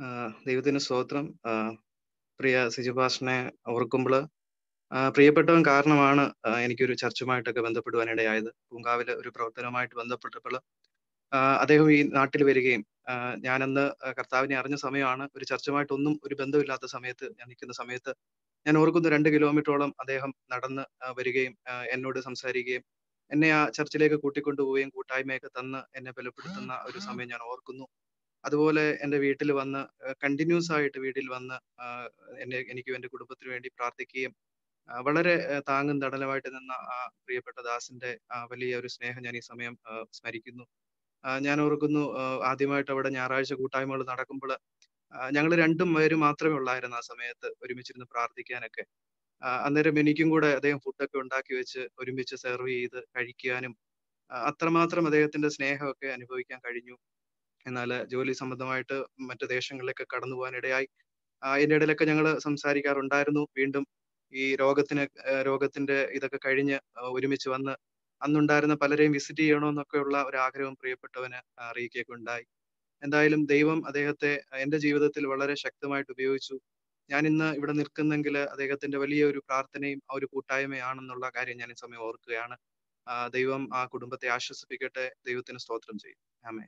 ആ, ദൈവത്തിന് സ്തോത്രം ആ, പ്രിയ സിജുഭാഷനെ ഓർക്കുമ്പോൾ പ്രിയപ്പെട്ടവൻ കാരണമാണ് ആ, എനിക്കൊരു ചർച്ചുമായിട്ടൊക്കെ ബന്ധപ്പെടുവാനിടയായത് പൂങ്കാവിലെ ഒരു പ്രവർത്തനവുമായിട്ട് ബന്ധപ്പെട്ടപ്പോൾ ആ, അദ്ദേഹം ഈ നാട്ടിൽ വരികയും ആ, ഞാനന്ന് കർത്താവിനെ അറിഞ്ഞ സമയമാണ് ഒരു ചർച്ചുമായിട്ടൊന്നും ഒരു ബന്ധമില്ലാത്ത സമയത്ത് ഞാൻ നിൽക്കുന്ന സമയത്ത് ഞാൻ ഓർക്കുന്നു രണ്ട് കിലോമീറ്ററോളം അദ്ദേഹം നടന്ന് ആ, വരികയും ആ, എന്നോട് സംസാരിക്കുകയും എന്നെ ആ ചർച്ചിലേക്ക് കൂട്ടിക്കൊണ്ടുപോവുകയും കൂട്ടായ്മയൊക്കെ തന്ന് എന്നെ ബലപ്പെടുത്തുന്ന ഒരു സമയം ഞാൻ ഓർക്കുന്നു അതുപോലെ എൻ്റെ വീട്ടിൽ വന്ന് കണ്ടിന്യൂസ് ആയിട്ട് വീട്ടിൽ വന്ന് ആ, എന്നെ എനിക്കും എൻ്റെ കുടുംബത്തിനു വേണ്ടി പ്രാർത്ഥിക്കുകയും ആ, വളരെ ആ, താങ്ങും തണലുമായിട്ട് നിന്ന ആ പ്രിയപ്പെട്ട ദാസിന്റെ ആ വലിയ ഒരു സ്നേഹം ഞാൻ ഈ സമയം ആ, സ്മരിക്കുന്നു ആ, ഞാൻ ഓർക്കുന്നു ആ, ആദ്യമായിട്ട് അവിടെ ഞായറാഴ്ച കൂട്ടായ്മകൾ നടക്കുമ്പോൾ ഞങ്ങൾ രണ്ടും പേര് മാത്രമേ ഉള്ളായിരുന്നു ആ സമയത്ത് ഒരുമിച്ചിരുന്ന് പ്രാർത്ഥിക്കാനൊക്കെ ആ, അന്നേരം എനിക്കും കൂടെ അദ്ദേഹം ഫുഡൊക്കെ ഉണ്ടാക്കി വെച്ച് ഒരുമിച്ച് സെർവ് ചെയ്ത് കഴിക്കാനും ആ, അത്രമാത്രം അദ്ദേഹത്തിന്റെ സ്നേഹമൊക്കെ അനുഭവിക്കാൻ കഴിഞ്ഞു എന്നാൽ ജോലി സംബന്ധമായിട്ട് മറ്റു ദേശങ്ങളിലേക്ക് കടന്നു പോകാൻ ഇടയായി ആ, ഇതിന്റെ ഇടയിലൊക്കെ ഞങ്ങൾ സംസാരിക്കാറുണ്ടായിരുന്നു വീണ്ടും ഈ രോഗത്തിന് ആ, രോഗത്തിന്റെ ഇതൊക്കെ കഴിഞ്ഞ് ആ, ഒരുമിച്ച് വന്ന് അന്നുണ്ടായിരുന്ന പലരെയും വിസിറ്റ് ചെയ്യണമെന്നൊക്കെയുള്ള ഒരു ആഗ്രഹം പ്രിയപ്പെട്ടവന് അറിയിക്കുകയൊക്കെ ഉണ്ടായി എന്തായാലും ദൈവം അദ്ദേഹത്തെ എന്റെ ജീവിതത്തിൽ വളരെ ശക്തമായിട്ട് ഉപയോഗിച്ചു ഞാൻ ഇന്ന് ഇവിടെ നിൽക്കുന്നെങ്കിൽ അദ്ദേഹത്തിന്റെ വലിയ ഒരു പ്രാർത്ഥനയും ആ ഒരു കൂട്ടായ്മയാണെന്നുള്ള കാര്യം ഞാൻ ഈ സമയം ഓർക്കുകയാണ് ആ, ദൈവം ആ കുടുംബത്തെ ആശ്വസിപ്പിക്കട്ടെ ദൈവത്തിന് സ്തോത്രം ചെയ്യും ആമേ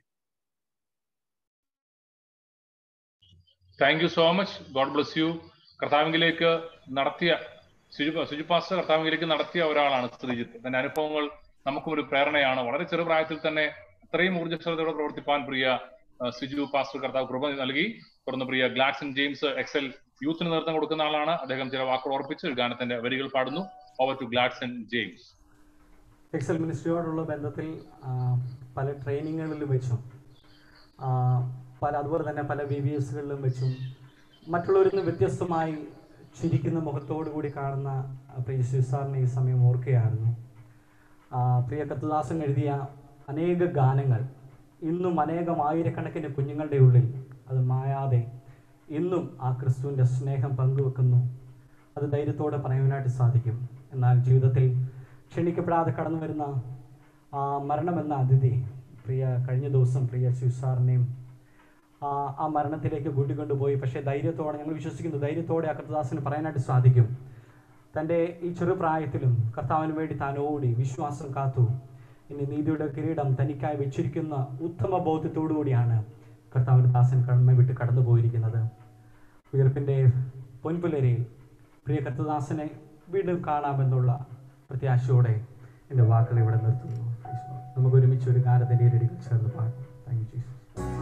thank you so much God bless you കർത്താവിംഗിലേക്ക് നടത്തിയ സുജു സുജു പാസ്റ്റർ കർത്താവിംഗിലേക്ക് നടത്തിയ ഒരാളാണ് ശ്രീജിത്ത് തന്റെ അനുഭവങ്ങൾ നമുക്കും ഒരു പ്രേരണയാണ് വളരെ ചെറുപ്രായത്തിൽ തന്നെ അത്രയും ഊർജ്ജസ്വലതയോടെ പ്രവർത്തിപ്പാൻ പ്രിയ ആ, സിജു പാസ്റ്റർ കർത്താവ് കൃപ നൽകി തുടർന്ന് പ്രിയ ഗ്ലാഡ്സൺ ജെയിംസ് എക്സൽ യൂത്തിന് നേതൃത്വം കൊടുക്കുന്ന ആളാണ് അദ്ദേഹം ചില വാക്കുകൾ ഓർപ്പിച്ച് ഒരു ഗാനത്തിന്റെ വരികൾ പാടുന്നു over to Gladson James Excel മിനിസ്ട്രിയോടുള്ള ബന്ധത്തിൽ ആ, പല ട്രെയിനിങ്ങുകളിലും വെച്ചും ആ, പല അതുപോലെ തന്നെ പല വി ബി എസുകളിലും വെച്ചും മറ്റുള്ളവരിൽ നിന്ന് വ്യത്യസ്തമായി ചിരിക്കുന്ന മുഖത്തോടു കൂടി കാണുന്ന ആ, പ്രിയ ശിവസാറിനെ ഈ സമയം ഓർക്കുകയായിരുന്നു ആ, പ്രിയ കത്തുദാസൻ എഴുതിയ അനേക ഗാനങ്ങൾ ഇന്നും അനേകം ആയിരക്കണക്കിന് കുഞ്ഞുങ്ങളുടെ ഉള്ളിൽ അത് മായാതെ ഇന്നും ആ ക്രിസ്തുവിൻ്റെ സ്നേഹം പങ്കുവെക്കുന്നു അത് ധൈര്യത്തോടെ പറയുവാനായിട്ട് സാധിക്കും എന്നാൽ ജീവിതത്തിൽ ക്ഷണിക്കപ്പെടാതെ കടന്നു വരുന്ന ആ മരണമെന്ന അതിഥി പ്രിയ കഴിഞ്ഞ ദിവസം പ്രിയ ശിവസാറിനെയും ആ ആ മരണത്തിലേക്ക് കൂട്ടിക്കൊണ്ടുപോയി പക്ഷേ ധൈര്യത്തോടെ ഞങ്ങൾ വിശ്വസിക്കുന്നു ധൈര്യത്തോടെ ആ കർത്തദാസിന് പറയാനായിട്ട് സാധിക്കും തൻ്റെ ഈ ചെറുപ്രായത്തിലും കർത്താവിന് വേണ്ടി താൻ ഓടി വിശ്വാസം കാത്തു ഇനി നീതിയുടെ കിരീടം തനിക്കായി വെച്ചിരിക്കുന്ന ഉത്തമ ബോധ്യത്തോടു കൂടിയാണ് കർത്താവിൻ്റെ ദാസൻ കടമ വിട്ട് കടന്നു പോയിരിക്കുന്നത് ഉയർപ്പിൻ്റെ പൊൻപുലരയിൽ പ്രിയ കർത്തദാസനെ വീണ്ടും കാണാമെന്നുള്ള പ്രത്യാശയോടെ എൻ്റെ വാക്കുകൾ ഇവിടെ നിർത്തുന്നു നമുക്ക് ഒരുമിച്ച് ഒരു ഗാനത്തിൻ്റെ ഇരടികൾ ചേർന്ന് പാടാം താങ്ക് യു ജീസസ്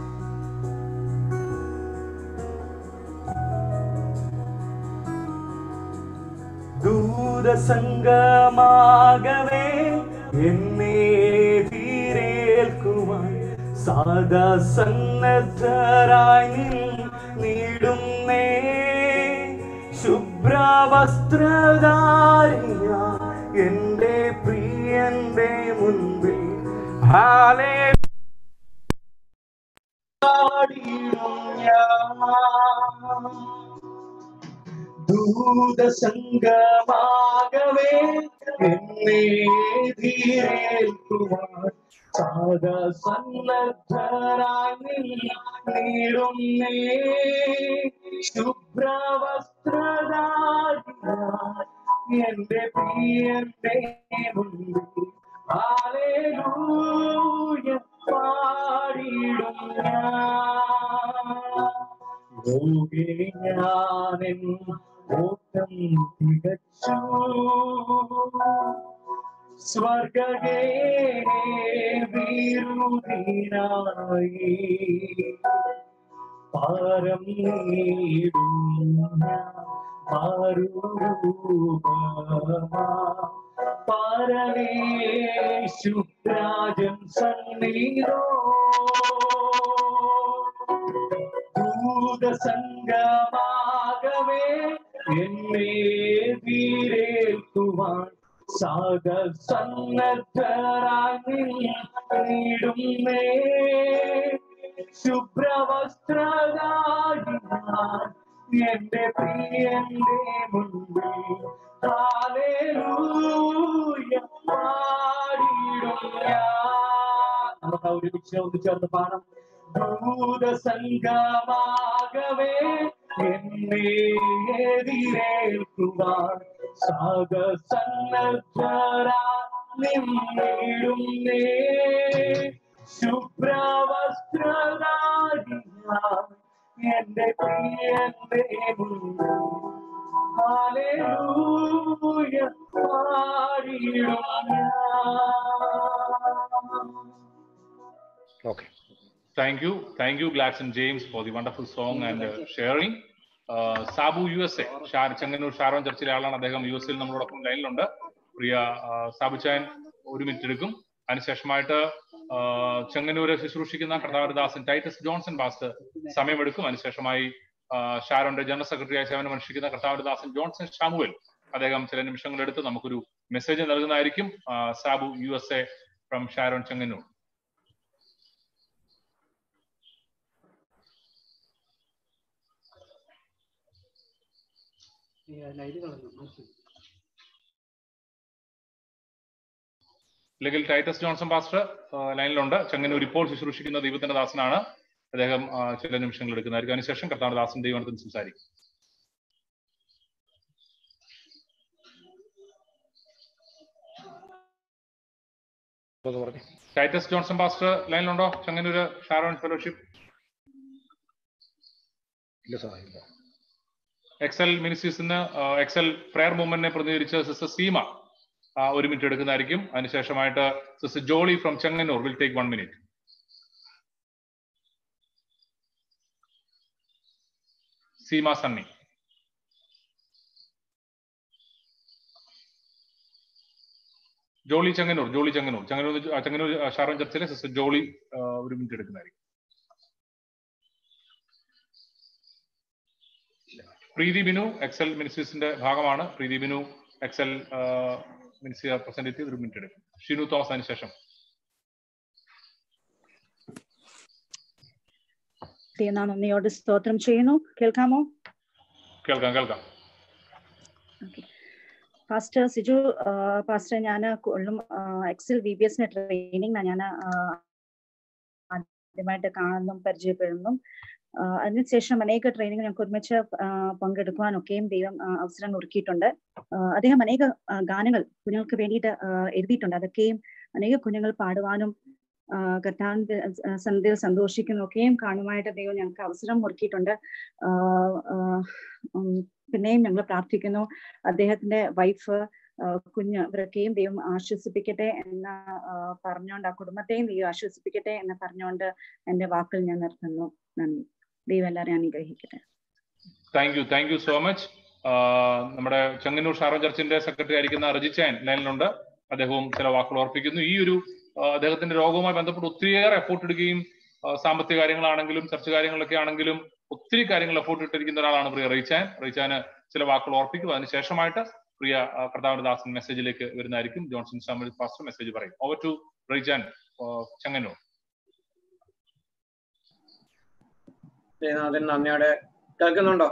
ദൂതസംഗമാകവേ എന്നെ തീരേൽക്കുവാൻ സാദാ സന്നദ്ധരായി നീടുന്നേ ശുഭ്രവസ്ത്രധാരിയ എന്റെ പ്രിയന്റെ മുൻപിൽ ഹാലേ ദൂതസംഗമാകവേ എന്നെ ധീരേൽക്കുവാൻ സാദ സന്നദ്ധരായി നീടുന്നേ ശുഭ്രവസ്ത്രധാരിയ എന്റെ പ്രിയന്റെ മുൻപിൽ ഹാലേലൂയ പാടിയിടും ഞാൻ യോഗേ ഞാനെൻ ഓട്ടം തികച്ചു സ്വർഗേ വീരുതിനായി പാരം നീടും മാറുരൂപമാ പരമേശുരാജൻ സന്നിധോ ദൂതസംഗമാകവേ എന്നെ വീരേൽക്കുവാൻ സാഗ സന്നദ്ധരായി നീടുന്നേ ശുഭ്രവസ്ത്രധാരിയാൻ എന്റെ പ്രിയന്റെ മുൻപിൽ ഹാലേലൂയ പാടിയിടും ഞാൻ നമുക്ക് ഒരുമിച്ച് ഒന്ന് ചേർന്ന് പാടാം ഭൂതസംഗമാകവേ എന്നെ എതിരേൽക്കുവാൻ സാഗസന്നദ്ധരാ നിന്നിടുന്നേ ശുഭ്രവസ്ത്രധാരിയാം എന്റെ പ്രിയന്റെ മുന്നിൽ ഹല്ലേലൂയ പാടിടും ഞാൻ Okay. Thank you. Thank you, Gladson James, for the wonderful song and uh, sharing. Uh, Sabu U S A ഷാർ ചെങ്ങന്നൂർ ഷാരോൺ ചർച്ചിലെ ആളാണ് അദ്ദേഹം യു എസ് എയിൽ നമ്മളോടൊപ്പം ലൈനിലുണ്ട് പ്രിയ uh, സാബു ചാൻ ഒരു മിനിറ്റ് എടുക്കും അതിനുശേഷമായിട്ട് uh, ചെങ്ങന്നൂര് ശുശ്രൂഷിക്കുന്ന കർത്താവരദാസൻ ടൈറ്റസ് ജോൺസൺ പാസ്റ്റർ സമയമെടുക്കും അതിനുശേഷമായി uh, ഷാരോന്റെ ജനറൽ സെക്രട്ടറിയായി സേവനം അനുഷ്ഠിക്കുന്ന കർത്താവരദാസൻ ജോൺസൺ ഷാമുവൽ അദ്ദേഹം ചില നിമിഷങ്ങളെടുത്ത് നമുക്കൊരു മെസ്സേജ് നൽകുന്നതായിരിക്കും uh, Sabu U S A from Sharon Chengannur അല്ലെങ്കിൽ ടൈറ്റസ് ജോൺസൺ പാസ്റ്റർ ആ, ലൈനിലുണ്ട് ചെങ്ങന്നൂർ ഇപ്പോൾ ശുശ്രൂഷിക്കുന്ന ദൈവത്തിന്റെ ദാസനാണ് അദ്ദേഹം ആ, ചില നിമിഷങ്ങൾ എടുക്കുന്നതായിരിക്കും അതിനുശേഷം കർത്താവ് ദാസൻ ദൈവത്തിന് സംസാരിക്കും ടൈറ്റസ് ജോൺസൺ പാസ്റ്റർ ലൈനിലുണ്ടോ ചെങ്ങന്നൂര് ഷാരോൺ ഫെലോഷിപ്പ് ഇല്ല സാറേ ഇല്ല എക്സൽ മിനിസ്റ്റീസിന് എക്സൽ പ്രയർ മൂവ്മെന്റിനെ പ്രതിനിധീകരിച്ച് സിസ്റ്റർ സീമ ആ, ഒരു മിനിറ്റ് എടുക്കുന്നതായിരിക്കും അതിനുശേഷമായിട്ട് sister Jolly from Chengannur will take one minute Seema Sunny Jolly Chengannur Jolly Chengannur Chengannur ആ, ചെങ്ങന്നൂർ ആ, ഷാരോൺ ചർച്ചിലെ സിസ്റ്റർ ജോളി ആ, ഒരു മിനിറ്റ് എടുക്കുന്നതായിരിക്കും പ്രീതി ബിനു എക്സൽ മിനിസ്റ്റേഴ്സിന്റെ ഭാഗമാണ് Preethi Binu Excel minister representative ഒരു മിനിറ്റ് എടുക്കും ഷിനു തോമസ് അതിന് ശേഷം ദൈവനാം നന്ദിയോട് സ്തോത്രം ചെയ്യുന്നു കേൾക്കാമോ കേൾക്കാം കേൾക്കാം പാസ്റ്റർ സിജു ആ, പാസ്റ്റർ ഞാൻ കൊള്ളും എക്സൽ വി ബി എസിന്റെ ട്രെയിനിങ് ഞാൻ ആദ്യമായിട്ട് കാണുന്നതും പരിചയപ്പെടുന്നു ആ, അതിനുശേഷം അനേക ട്രെയിനിങ് ഞങ്ങൾക്ക് ഒരുമിച്ച് ആ, പങ്കെടുക്കുവാനൊക്കെയും ദൈവം ആ, അവസരം ഒരുക്കിയിട്ടുണ്ട് ആ, അദ്ദേഹം അനേക ആ, ഗാനങ്ങൾ കുഞ്ഞുങ്ങൾക്ക് വേണ്ടിയിട്ട് ആ, എഴുതിയിട്ടുണ്ട് അതൊക്കെയും അനേക കുഞ്ഞുങ്ങൾ പാടുവാനും ആ, കർത്താവിന്റെ സന്ധ്യയിൽ സന്തോഷിക്കുന്നതൊക്കെയും കാണുവാനായിട്ട് ദൈവം ഞങ്ങൾക്ക് അവസരം ഒരുക്കിയിട്ടുണ്ട് ആ, ആ, ഉം, പിന്നെയും ഞങ്ങൾ പ്രാർത്ഥിക്കുന്നു അദ്ദേഹത്തിന്റെ വൈഫ് കുഞ്ഞ് ഇവരൊക്കെയും ദൈവം ആശ്വസിപ്പിക്കട്ടെ എന്ന് ആ, പറഞ്ഞുകൊണ്ട് ആ കുടുംബത്തെയും ദൈവം ആശ്വസിപ്പിക്കട്ടെ എന്ന് പറഞ്ഞുകൊണ്ട് എന്റെ വാക്കുകൾ ഞാൻ നിർത്തുന്നു നന്ദി ദൈവം എല്ലാവരെയും അനുഗ്രഹിക്കട്ടെ thank you thank you so much നമ്മുടെ ചെങ്ങന്നൂർ ഷാറോ ചർച്ചിന്റെ സെക്രട്ടറി ആയിരിക്കുന്ന റജിച്ചാൻ ലൈനിലുണ്ട് അദ്ദേഹവും ചില വാക്കുകൾ ഓർപ്പിക്കുന്നു ഈ ഒരു ആ, അദ്ദേഹത്തിന്റെ രോഗവുമായി ബന്ധപ്പെട്ട് ഒത്തിരിയേറെ എഫോർട്ട് എടുക്കുകയും ആ, സാമ്പത്തിക കാര്യങ്ങളാണെങ്കിലും ചർച്ച കാര്യങ്ങളൊക്കെ ആണെങ്കിലും ഒത്തിരി കാര്യങ്ങൾ എഫോർട്ട് ഇട്ടിരിക്കുന്ന ഒരാളാണ് പ്രിയ റൈച്ചാൻ റൈച്ചാന് ചില വാക്കുകൾ ഓർപ്പിക്കും അതിനുശേഷമായിട്ട് പ്രിയ ആ, കർത്താവിന്റെ ദാസൻ മെസ്സേജിലേക്ക് വരുന്നതായിരിക്കും ജോൺസൺ സാമുൽ പാസ്റ്റർ മെസ്സേജ് പറയും ഓവർ ടു റൈച്ചാൻ ചെങ്ങന്നൂർ അതിന് നന്ദിയോടെ കേൾക്കുന്നുണ്ടോ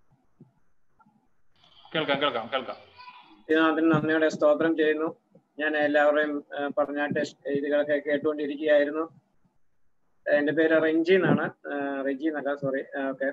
കേൾക്കാം കേൾക്കാം കേൾക്കാം ഇതിനകത്തിന് നന്ദിയോടെ സ്തോത്രം ചെയ്യുന്നു ഞാൻ എല്ലാവരെയും ആ, പറഞ്ഞാട്ട് ഇതുകളൊക്കെ കേട്ടുകൊണ്ടിരിക്കുകയായിരുന്നു എന്റെ പേര് റെഞ്ചി എന്നാണ് ആ, റെജി എന്നല്ല സോറി ഓക്കെ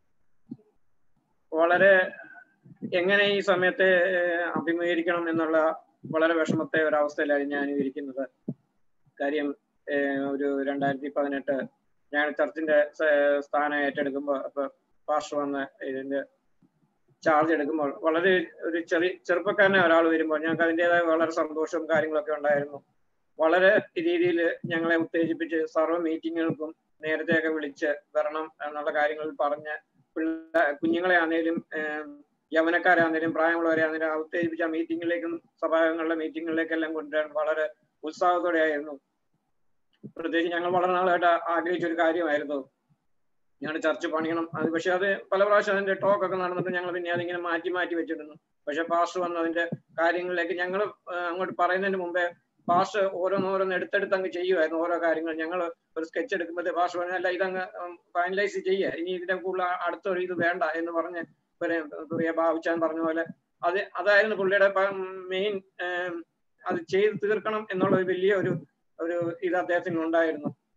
വളരെ എങ്ങനെ ഈ സമയത്തെ ആ, അഭിമുഖീകരിക്കണം എന്നുള്ള വളരെ വിഷമത്തെ ഒരവസ്ഥയിലാണ് ഞാൻ ഇരിക്കുന്നത് കാര്യം ആ, ഒരു രണ്ടായിരത്തി പതിനെട്ട് ഞാൻ ചർച്ചിന്റെ സ- സ്ഥാനം ഏറ്റെടുക്കുമ്പോൾ അപ്പൊ പാസ്റ്റർ വന്ന് ഇതിന്റെ ചാർജ് എടുക്കുമ്പോൾ വളരെ ഒരു ചെറിയ ചെറുപ്പക്കാരനെ ഒരാൾ വരുമ്പോൾ ഞങ്ങൾക്ക് അതിൻ്റെതായ വളരെ സന്തോഷവും കാര്യങ്ങളൊക്കെ ഉണ്ടായിരുന്നു വളരെ രീതിയിൽ ഞങ്ങളെ ഉത്തേജിപ്പിച്ച് സർവ്വ മീറ്റിങ്ങുകൾക്കും നേരത്തെയൊക്കെ വിളിച്ച് വരണം എന്നുള്ള കാര്യങ്ങൾ പറഞ്ഞ് പിള്ളേ കുഞ്ഞുങ്ങളെ ആണെങ്കിലും യവനക്കാരാണെങ്കിലും പ്രായമുള്ളവരെ ആണെങ്കിലും ഉത്തേജിപ്പിച്ച മീറ്റിങ്ങിലേക്കും സഭാംഗങ്ങളുടെ മീറ്റിങ്ങുകളിലേക്കെല്ലാം കൊണ്ടുവരാൻ വളരെ ഉത്സാഹത്തോടെ ആയിരുന്നു പ്രത്യേകിച്ച് ഞങ്ങൾ വളരെ നാളായിട്ട് ആഗ്രഹിച്ച ഒരു കാര്യമായിരുന്നു ഞങ്ങളുടെ ചർച്ച് പണിയണം അത് പക്ഷെ അത് പല പ്രാവശ്യം അതിന്റെ ടോക്ക് ഒക്കെ നടന്നിട്ട് ഞങ്ങൾ പിന്നെ അതിങ്ങനെ മാറ്റി മാറ്റി വെച്ചിരുന്നു പക്ഷെ പാസ്റ്റർ വന്ന് അതിന്റെ കാര്യങ്ങളിലേക്ക് ഞങ്ങൾ അങ്ങോട്ട് പറയുന്നതിന് മുമ്പേ പാസ്റ്റർ ഓരോന്നോരോന്ന് എടുത്തെടുത്ത് അങ്ങ് ചെയ്യുമായിരുന്നു ഓരോ കാര്യങ്ങൾ ഞങ്ങൾ ഒരു സ്കെച്ച് എടുക്കുമ്പോഴത്തെ പാസ്റ്റർ പറഞ്ഞ അല്ല ഇതങ്ങ് ഫൈനലൈസ് ചെയ്യുക ഇനി ഇതിന്റെ കൂടുതൽ അടുത്തൊരു ഇത് വേണ്ട എന്ന് പറഞ്ഞ് പിന്നെ പ്രിയ ബാബുച്ചാൻ പറഞ്ഞ പോലെ അത് അതായിരുന്നു പുള്ളിയുടെ മെയിൻ അത് ചെയ്ത് തീർക്കണം എന്നുള്ള ഒരു വലിയ ഒരു ഒരു ഇത് അദ്ദേഹത്തിന് ഉണ്ടായിരുന്നു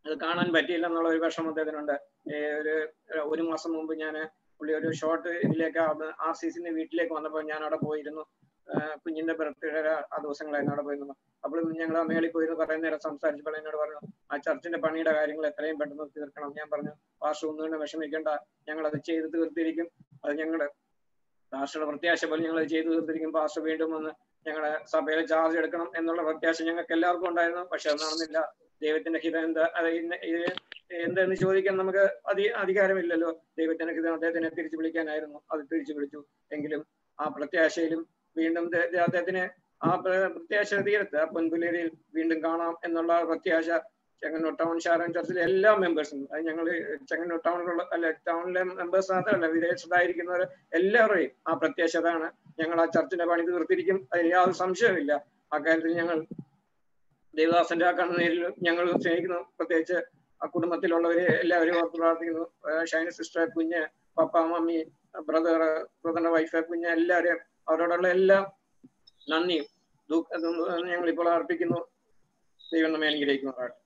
അത് കാണാൻ പറ്റിയില്ല എന്നുള്ള ഒരു വിഷമം അദ്ദേഹത്തിനുണ്ട് ഏ, ഒരു ഒരു മാസം മുമ്പ് ഞാൻ പുള്ളി ഒരു ഷോർട്ട് ഇതിലേക്ക് ആർ സി സിന്റെ വീട്ടിലേക്ക് വന്നപ്പോൾ ഞാൻ അവിടെ പോയിരുന്നു ആ, കുഞ്ഞിന്റെ ബർത്ത്ഡേ ആ ദിവസങ്ങളായിരുന്നു അവിടെ പോയിരുന്നു അപ്പോൾ ഞങ്ങൾ ആ മേളിൽ പോയിരുന്നു കുറേ നേരം സംസാരിച്ചപ്പോൾ എന്നോട് പറഞ്ഞു ആ ചർച്ചിന്റെ പണിയുടെ കാര്യങ്ങൾ എത്രയും പെട്ടെന്ന് തീർക്കണം ഞാൻ പറഞ്ഞു പാർശ്വ ഒന്നുകൊണ്ട് വിഷമിക്കേണ്ട ഞങ്ങൾ അത് ചെയ്ത് തീർത്തിരിക്കും അത് ഞങ്ങളുടെ പാർശ്വയുടെ പ്രത്യാശ പോലെ ഞങ്ങൾ അത് ചെയ്തു തീർത്തിരിക്കും പാർശ്വ വീണ്ടും വന്ന് ഞങ്ങളുടെ സഭയിൽ ചാർജ് എടുക്കണം എന്നുള്ള പ്രത്യാശ ഞങ്ങൾക്ക് എല്ലാവർക്കും ഉണ്ടായിരുന്നു പക്ഷെ അത് നടന്നില്ല ദൈവത്തിന്റെ ഹിതം എന്താ അത് ഇന്ന- ഇത് എന്തെന്ന് ചോദിക്കാൻ നമുക്ക് അധി അധികാരമില്ലല്ലോ ദൈവത്തിന്റെ ഹിതം അദ്ദേഹത്തിനെ തിരിച്ചു വിളിക്കാനായിരുന്നു അത് തിരിച്ചു വിളിച്ചു എങ്കിലും ആ പ്രത്യാശയിലും വീണ്ടും ദേ- ദേ- അദ്ദേഹത്തിന് ആ പ്ര- പ്രത്യാശ തീരത്ത് ആ പൊൻപുലേരിയിൽ വീണ്ടും കാണാം എന്നുള്ള പ്രത്യാശ ചെങ്ങന്നൂർ ടൗൺ ഷാരൻ ചർച്ചിലെ എല്ലാ മെമ്പേഴ്സും അത് ഞങ്ങൾ ചെങ്ങന്നൂർ ടൗണിലുള്ള അല്ല ടൗണിലെ മെമ്പേഴ്സ് മാത്രമല്ല വിദേശത്തായിരിക്കുന്നവർ എല്ലാവരുടെയും ആ പ്രത്യാശ അതാണ് ഞങ്ങൾ ആ ചർച്ചിന്റെ പണി തീർത്തിരിക്കും അതിൽ യാതൊരു സംശയമില്ല ആ കാര്യത്തിൽ ഞങ്ങൾ ദേവദാസന്റെ ആ കണ്ണുനീരിൽ ഞങ്ങൾ സ്നേഹിക്കുന്നു പ്രത്യേകിച്ച് ആ കുടുംബത്തിലുള്ളവരെ എല്ലാവരും ഓർത്ത് പ്രാർത്ഥിക്കുന്നു ആ ഷൈന സിസ്റ്റർ കുഞ്ഞ് പപ്പ മമ്മി ബ്രദർ ബ്രദറിന്റെ വൈഫ് കുഞ്ഞ് എല്ലാവരെയും അവരോടുള്ള എല്ലാ നന്ദിയും ഞങ്ങൾ ഇപ്പോൾ അർപ്പിക്കുന്നു ദൈവം നമ്മെ അനുഗ്രഹിക്കുന്നതാണ്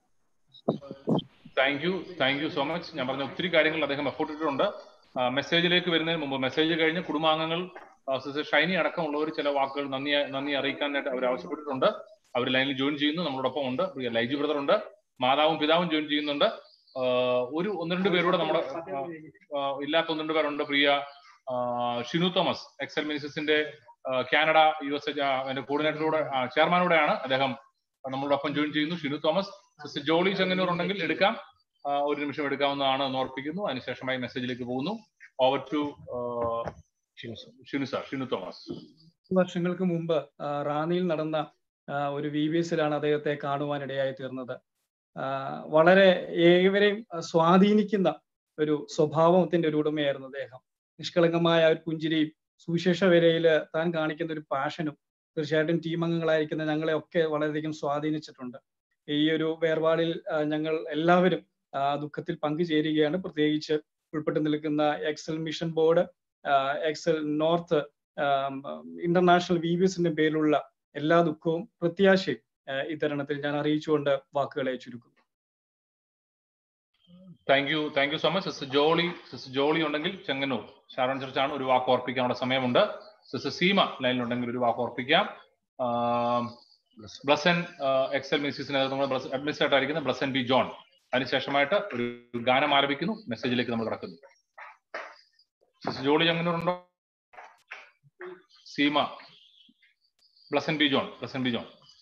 thank you thank you so much ഞാൻ പറഞ്ഞ ഒത്തിരി കാര്യങ്ങൾ അദ്ദേഹം എഫോർട്ട് ഇട്ടിട്ടുണ്ട് മെസ്സേജിലേക്ക് വരുന്നതിന് മുമ്പ് മെസ്സേജ് കഴിഞ്ഞ് കുടുംബാംഗങ്ങൾ ആ, സിസ്റ്റർ ഷൈനി അടക്കമുള്ളവർ ചില വാക്കുകൾ നന്ദി നന്ദി അറിയിക്കാനായിട്ട് അവർ ആവശ്യപ്പെട്ടിട്ടുണ്ട് അവർ ലൈനിൽ ജോയിൻ ചെയ്യുന്നു നമ്മളോടൊപ്പം ഉണ്ട് പ്രിയ ലൈജു ബ്രദർ ഉണ്ട് മാതാവും പിതാവും ജോയിൻ ചെയ്യുന്നുണ്ട് ആ, ഒരു ഒന്ന് രണ്ട് പേരൂടെ നമ്മുടെ ആ, ആ, ഇല്ലാത്ത ഒന്ന് രണ്ട് പേരുണ്ട് പ്രിയ ആ, ഷിനു തോമസ് എക്സൽ മിനിസിന്റെ കാനഡ യു എസ് എന്റെ കോർഡിനേറ്ററോടെ ചെയർമാനോടെയാണ് അദ്ദേഹം നമ്മളോടൊപ്പം ജോയിൻ ചെയ്യുന്നു ഷിനു തോമസ് സിസ്റ്റർ ജോളി ചെങ്ങന്നൂർ ഉണ്ടെങ്കിൽ എടുക്കാം ആ, ഒരു നിമിഷം എടുക്കാവുന്നതാണ് എന്ന് ഓർപ്പിക്കുന്നു അതിനുശേഷമായി മെസ്സേജിലേക്ക് പോകുന്നു over to Shinu sir Shinu Thomas വർഷങ്ങൾക്ക് മുമ്പ് ആ, റാന്നിയിൽ നടന്ന ആ, ഒരു വി ബി എസിലാണ് അദ്ദേഹത്തെ കാണുവാനിടയായി തീർന്നത് ആ, വളരെ ഏവരെയും സ്വാധീനിക്കുന്ന ഒരു സ്വഭാവത്തിന്റെ ഒരു ഉടമയായിരുന്നു അദ്ദേഹം നിഷ്കളങ്കമായ ഒരു പുഞ്ചിരിയും സുവിശേഷ വരയില് താൻ കാണിക്കുന്ന ഒരു പാഷനും തീർച്ചയായിട്ടും ടീം അംഗങ്ങളായിരിക്കുന്ന ഞങ്ങളെ ഒക്കെ വളരെയധികം സ്വാധീനിച്ചിട്ടുണ്ട് ഈ ഒരു വേർപാടിൽ ആ, ഞങ്ങൾ എല്ലാവരും ആ, ദുഃഖത്തിൽ പങ്കുചേരുകയാണ് പ്രത്യേകിച്ച് ഉൾപ്പെട്ട് നിൽക്കുന്ന Excel mission board Excel north international V B എസിന്റെ പേരിലുള്ള എല്ലാ ദുഃഖവും പ്രത്യാശയും ആ, ഇത്തരണത്തിൽ ഞാൻ അറിയിച്ചുകൊണ്ട് വാക്കുകളെ ചുരുക്കുന്നു thank you thank you so much sister Jolly sister Jolly ഉണ്ടെങ്കിൽ ചെങ്ങന്നൂർ ഷാരോൺ ചർച്ചാണ് ഒരു വാക്ക് ഓർപ്പിക്കാനുള്ള സമയമുണ്ട് സിസ്റ്റർ സീമ ലൈനിലുണ്ടെങ്കിൽ ഒരു വാക്ക് ഓർപ്പിക്കാം ബ്ലസൻ എക്സൽ മിനിസ്റ്റേഴ്സിന് അഡ്മിനിസ്ട്രേറ്റർ ആയിരിക്കുന്ന ബ്ലസൻ ബി ജോൺ അതിനുശേഷമായിട്ട് ഒരു ഗാനം ആരംഭിക്കുന്നു മെസ്സേജിലേക്ക് നമ്മൾ കിടക്കുന്നു സിസ്റ്റർ ജോളി ചെങ്ങന്നൂർ ഉണ്ടോ സീമ ബ്ലസൻ ബി ജോൺ ബ്ലസൻ ബി ജോൺ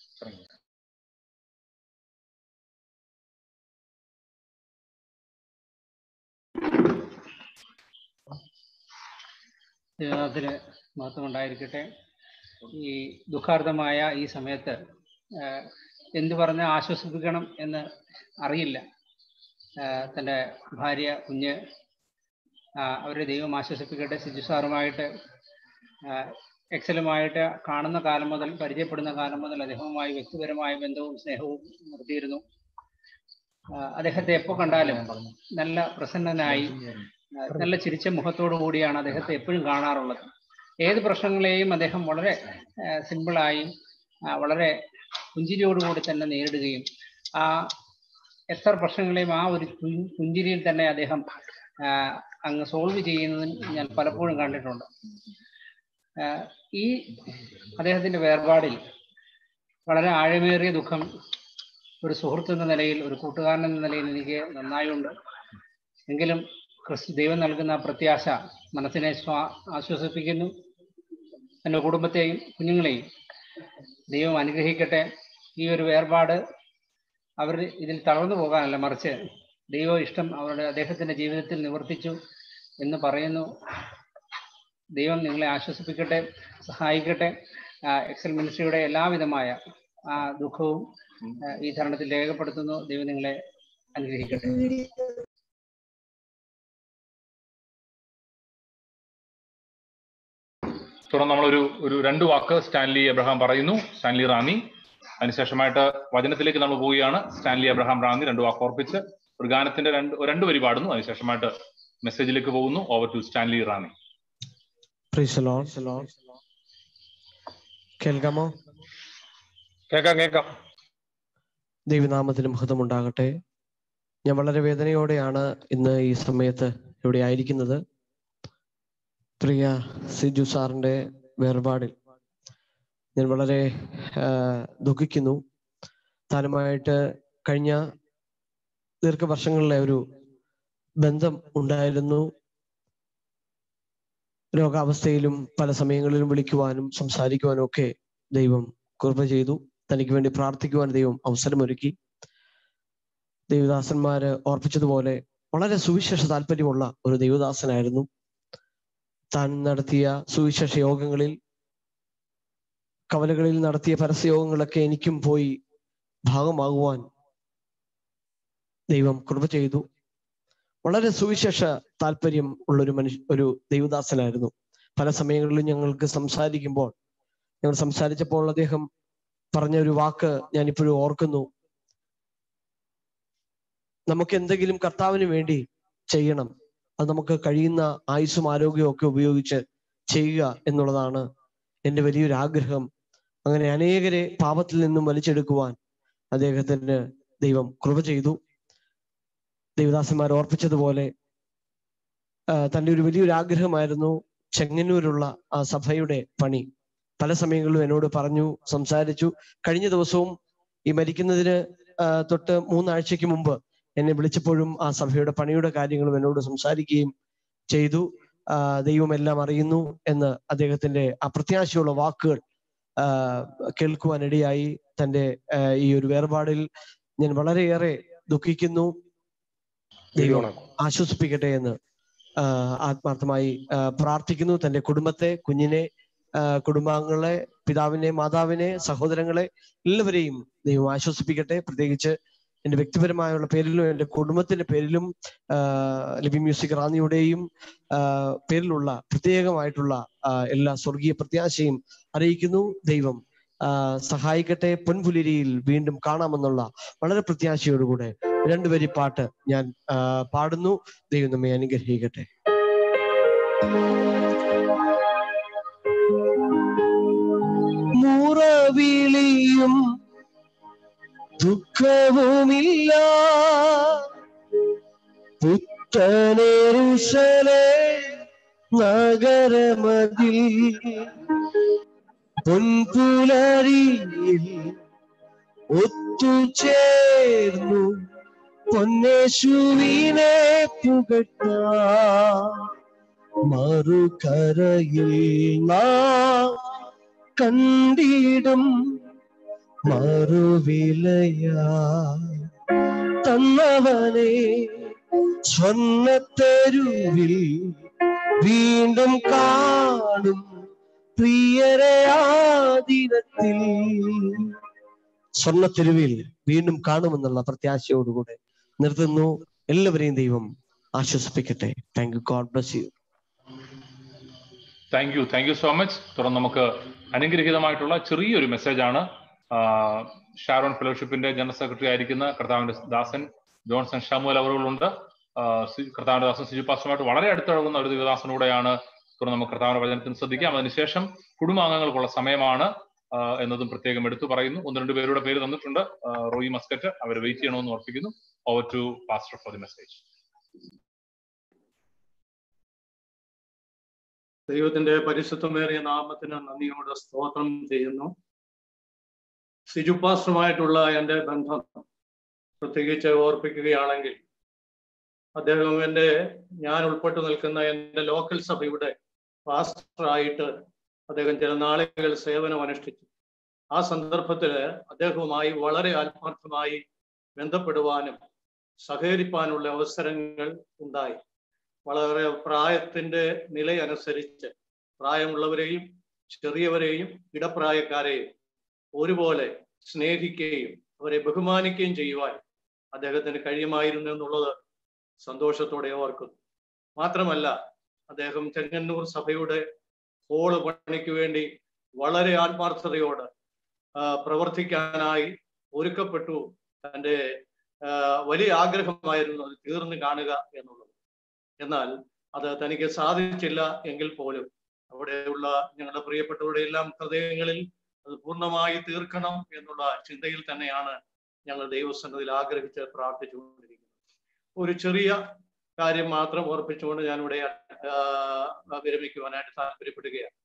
ദൈവത്തിന് മഹത്വം ഉണ്ടായിരിക്കട്ടെ ഈ ദുഃഖാർത്ഥമായ ഈ സമയത്ത് ആഹ് എന്ത് പറഞ്ഞ് ആശ്വസിപ്പിക്കണം എന്ന് അറിയില്ല ആഹ് തൻ്റെ ഭാര്യ കുഞ്ഞ് ആഹ് അവരെ ദൈവം ആശ്വസിപ്പിക്കട്ടെ സിജു സാറുമായിട്ട് ആഹ് എക്സലുമായിട്ട് കാണുന്ന കാലം മുതൽ പരിചയപ്പെടുന്ന കാലം മുതൽ അദ്ദേഹവുമായി വ്യക്തിപരമായ ബന്ധവും സ്നേഹവും നിർത്തിയിരുന്നു ആഹ് അദ്ദേഹത്തെ എപ്പോൾ കണ്ടാലും നല്ല പ്രസന്നനായി ആഹ് നല്ല ചിരിച്ച മുഖത്തോടു കൂടിയാണ് അദ്ദേഹത്തെ എപ്പോഴും കാണാറുള്ളത് ഏത് പ്രശ്നങ്ങളെയും അദ്ദേഹം വളരെ സിമ്പിളായി വളരെ പുഞ്ചിരിയോടുകൂടി തന്നെ നേരിടുകയും ആ എത്ര പ്രശ്നങ്ങളെയും ആ ഒരു പു- പുഞ്ചിരിയിൽ തന്നെ അദ്ദേഹം ആ, അങ്ങ് സോൾവ് ചെയ്യുന്നതിന് ഞാൻ പലപ്പോഴും കണ്ടിട്ടുണ്ട് ആ, ഈ അദ്ദേഹത്തിന്റെ വേർപാടിൽ വളരെ ആഴമേറിയ ദുഃഖം ഒരു സുഹൃത്ത് എന്ന നിലയിൽ ഒരു കൂട്ടുകാരൻ എന്ന നിലയിൽ എനിക്ക് നന്നായുണ്ട് എങ്കിലും ക്രിസ്തു ദൈവം നൽകുന്ന ആ പ്രത്യാശ മനസ്സിനെ സ്വാ ആശ്വസിപ്പിക്കുന്നു എൻ്റെ കുടുംബത്തെയും കുഞ്ഞുങ്ങളെയും ദൈവം അനുഗ്രഹിക്കട്ടെ ഈ ഒരു വേർപാട് അവർ ഇതിൽ തളർന്നു പോകാനല്ല മറിച്ച് ദൈവ ഇഷ്ടം അവരുടെ അദ്ദേഹത്തിന്റെ ജീവിതത്തിൽ നിവർത്തിച്ചു എന്ന് പറയുന്നു ദൈവം നിങ്ങളെ ആശ്വസിപ്പിക്കട്ടെ സഹായിക്കട്ടെ ആ, എക്സൽ മിനിസ്ട്രിയുടെ എല്ലാവിധമായ ആ ദുഃഖവും ആ, ഈ തരണത്തിൽ രേഖപ്പെടുത്തുന്നു ദൈവം നിങ്ങളെ അനുഗ്രഹിക്കട്ടെ തുടർന്ന് നമ്മളൊരു ഒരു രണ്ട് വാക്ക് സ്റ്റാൻലി എബ്രഹാം പറയുന്നു സ്റ്റാൻലി റാന്നി അതിനുശേഷമായിട്ട് വചനത്തിലേക്ക് നമ്മൾ പോവുകയാണ് സ്റ്റാൻലി എബ്രഹാം റാന്നി രണ്ട് വാക്ക് ഓർപ്പിച്ച് ഒരു ഗാനത്തിന്റെ രണ്ട് രണ്ട് വരി പാടുന്നു അതിനുശേഷമായിട്ട് മെസ്സേജിലേക്ക് പോകുന്നു over to Stanley Ranni praise Lord കേൾക്കാമോ കേക്കാം കേക്കാം ദൈവനാമത്തിന് മഹത്വം ഉണ്ടാകട്ടെ ഞാൻ വളരെ വേദനയോടെയാണ് ഇന്ന് ഈ സമയത്ത് ഇവിടെ ആയിരിക്കുന്നത് പ്രിയ സിജു സാറിന്റെ വേർപാടിൽ ഞാൻ വളരെ ആ, ദുഃഖിക്കുന്നു താനുമായിട്ട് കഴിഞ്ഞ ദീർഘവർഷങ്ങളിലെ ഒരു ബന്ധം ഉണ്ടായിരുന്നു രോഗാവസ്ഥയിലും പല സമയങ്ങളിലും വിളിക്കുവാനും സംസാരിക്കുവാനും ഒക്കെ ദൈവം കൃപ ചെയ്തു തനിക്ക് വേണ്ടി പ്രാർത്ഥിക്കുവാൻ ദൈവം അവസരമൊരുക്കി ദൈവദാസന്മാര് ഓർപ്പിച്ചതുപോലെ വളരെ സുവിശേഷ താല്പര്യമുള്ള ഒരു ദൈവദാസനായിരുന്നു താൻ നടത്തിയ സുവിശേഷ യോഗങ്ങളിൽ കവലകളിൽ നടത്തിയ പരസ്യയോഗങ്ങളൊക്കെ എനിക്കും പോയി ഭാഗമാകുവാൻ ദൈവം കൃപ ചെയ്തു വളരെ സുവിശേഷ താല്പര്യം ഉള്ള ഒരു മനുഷ്യ ഒരു ദൈവദാസനായിരുന്നു പല സമയങ്ങളിലും ഞങ്ങൾക്ക് സംസാരിക്കുമ്പോൾ ഞങ്ങൾ സംസാരിച്ചപ്പോൾ അദ്ദേഹം പറഞ്ഞ ഒരു വാക്ക് ഞാൻ ഇപ്പോഴും ഓർക്കുന്നു നമുക്ക് എന്തെങ്കിലും കർത്താവിന് വേണ്ടി ചെയ്യണം അത് നമുക്ക് കഴിയുന്ന ആയുസ്സും ആരോഗ്യവും ഒക്കെ ഉപയോഗിച്ച് ചെയ്യുക എന്നുള്ളതാണ് എൻ്റെ വലിയൊരു ആഗ്രഹം അങ്ങനെ അനേകരെ പാപത്തിൽ നിന്നും വലിച്ചെടുക്കുവാൻ അദ്ദേഹത്തിന് ദൈവം കൃപ ചെയ്തു ദേവദാസന്മാർ ഓർപ്പിച്ചതുപോലെ ആ, തൻ്റെ ഒരു വലിയൊരു ആഗ്രഹമായിരുന്നു ചെങ്ങന്നൂരുള്ള ആ സഭയുടെ പണി പല സമയങ്ങളിലും എന്നോട് പറഞ്ഞു സംസാരിച്ചു കഴിഞ്ഞ ദിവസവും ഈ മരിക്കുന്നതിന് ആ, തൊട്ട് മൂന്നാഴ്ചയ്ക്ക് മുമ്പ് എന്നെ വിളിച്ചപ്പോഴും ആ സഭയുടെ പണിയുടെ കാര്യങ്ങളും എന്നോട് സംസാരിക്കുകയും ചെയ്തു ആ, ദൈവം എല്ലാം അറിയുന്നു എന്ന് അദ്ദേഹത്തിന്റെ അപ്രത്യാശയുള്ള വാക്കുകൾ ആ, കേൾക്കുവാനിടയായി തന്റെ ആ, ഈ ഒരു വേർപാടിൽ ഞാൻ വളരെയേറെ ദുഃഖിക്കുന്നു ദൈവം ആശ്വസിപ്പിക്കട്ടെ എന്ന് ആ, ആത്മാർത്ഥമായി ആ, പ്രാർത്ഥിക്കുന്നു തന്റെ കുടുംബത്തെ കുഞ്ഞിനെ ആ, കുടുംബാംഗങ്ങളെ പിതാവിനെ മാതാവിനെ സഹോദരങ്ങളെ എല്ലാവരെയും ദൈവം ആശ്വസിപ്പിക്കട്ടെ പ്രത്യേകിച്ച് എന്റെ വ്യക്തിപരമായുള്ള പേരിലും എന്റെ കുടുംബത്തിന്റെ പേരിലും ആ, ലിബി മ്യൂസിക് റാന്നിയുടെയും ആ, പേരിലുള്ള പ്രത്യേകമായിട്ടുള്ള ആ, എല്ലാ സ്വർഗീയ പ്രത്യാശയും അറിയിക്കുന്നു ദൈവം ആ, സഹായിക്കട്ടെ പൊൻപുലിരിയിൽ വീണ്ടും കാണാമെന്നുള്ള വളരെ പ്രത്യാശയോടുകൂടെ രണ്ടുപേരി പാട്ട് ഞാൻ ആ, പാടുന്നു ദൈവം നമ്മെ അനുഗ്രഹിക്കട്ടെ മുറവിളിയും ദുഃഖവുമില്ല പുത്തനെറുസലേ നഗരമതിൽ പൊൻപുലരിയിൽ ഒത്തുചേർന്നു പൊന്നേശുവിനെ പുകട്ട മറുകരയിൽ നാം കണ്ടിടും മറുവിലയാ തന്നവനെ സ്വർണ്ണത്തെരുവിൽ വീണ്ടും കാണും പ്രിയരെ ആ ദിനത്തിൽ സ്വർണ്ണത്തെരുവിൽ വീണ്ടും കാണുമെന്നുള്ള പ്രത്യാശയോടുകൂടെ നിർത്തുന്നു എല്ലാവരെയും ദൈവം ആശ്വസിപ്പിക്കട്ടെ thank you God bless you thank you thank you so much തുടർന്ന് നമുക്ക് അനുഗ്രഹീതമായിട്ടുള്ള ചെറിയൊരു മെസ്സേജാണ് ഷാരോൺ ഫെലോഷിപ്പിന്റെ ജനറൽ സെക്രട്ടറി ആയിരിക്കുന്ന കർത്താവിന്റെ ദാസൻ ജോൺസൺ ഷമുൽ അവറുകളുണ്ട് കർത്താവിന്റെ ദാസൻ സിജു പാസ്റ്ററുമായിട്ട് വളരെ അടുത്തിടകുന്ന ഒരു ദിവദാസനൂടെയാണ് തുടർന്ന് നമുക്ക് കർത്താവിന്റെ വചനത്തിന് ശ്രദ്ധിക്കാം അതിനുശേഷം കുടുംബാംഗങ്ങൾക്കുള്ള സമയമാണ് ആ, എന്നതും പ്രത്യേകം എടുത്തു പറയുന്നു ഒന്ന് രണ്ട് പേരുടെ പേര് തന്നിട്ടുണ്ട് ആ, റോയി മസ്കറ്റ് അവർ വെയിറ്റ് ചെയ്യണമെന്ന് ഓർപ്പിക്കുന്നു over to pastor for the message ദൈവത്തിന്റെ പരിശുദ്ധമേറിയ നാമത്തിന് നന്ദിയോടെ സ്തോത്രം ചെയ്യുന്നു സിജു പാസ്റ്ററുമായിട്ടുള്ള എൻ്റെ ബന്ധം പ്രത്യേകിച്ച് ഓർപ്പിക്കുകയാണെങ്കിൽ അദ്ദേഹം എൻ്റെ ഞാൻ ഉൾപ്പെട്ടു നിൽക്കുന്ന എൻ്റെ ലോക്കൽ സഭയുടെ പാസ്റ്ററായിട്ട് അദ്ദേഹം ചില നാളുകൾ സേവനം അനുഷ്ഠിച്ചു ആ സന്ദർഭത്തിൽ അദ്ദേഹവുമായി വളരെ ആത്മാർത്ഥമായി ബന്ധപ്പെടുവാനും സഹകരിപ്പാനുള്ള അവസരങ്ങൾ ഉണ്ടായി വളരെ പ്രായത്തിന്റെ നിലയനുസരിച്ച് പ്രായമുള്ളവരെയും ചെറിയവരെയും ഇടപ്രായക്കാരെയും ഒരുപോലെ സ്നേഹിക്കുകയും അവരെ ബഹുമാനിക്കുകയും ചെയ്യുവാൻ അദ്ദേഹത്തിന് കഴിയുമായിരുന്നു എന്നുള്ളത് സന്തോഷത്തോടെ ഓർക്കുന്നു മാത്രമല്ല അദ്ദേഹം ചെങ്ങന്നൂർ സഭയുടെ ഹോള് പണിക്ക് വേണ്ടി വളരെ ആത്മാർത്ഥതയോട് ആ, പ്രവർത്തിക്കാനായി ഒരുക്കപ്പെട്ടു തൻ്റെ ആ, വലിയ ആഗ്രഹമായിരുന്നു അത് തീർന്നു കാണുക എന്നുള്ളത് എന്നാൽ അത് തനിക്ക് സാധിച്ചില്ല എങ്കിൽ പോലും അവിടെയുള്ള ഞങ്ങളുടെ പ്രിയപ്പെട്ടവരുടെ എല്ലാം ഹൃദയങ്ങളിൽ അത് പൂർണ്ണമായി തീർക്കണം എന്നുള്ള ചിന്തയിൽ തന്നെയാണ് ഞങ്ങൾ ദൈവസന്നിധിയിൽ ആഗ്രഹിച്ച് പ്രാർത്ഥിച്ചുകൊണ്ടിരിക്കുന്നത് ഒരു ചെറിയ കാര്യം മാത്രം ഓർപ്പിച്ചുകൊണ്ട് ഞാൻ ഇവിടെ വിരമിക്കുവാനായിട്ട് താല്പര്യപ്പെടുകയാണ്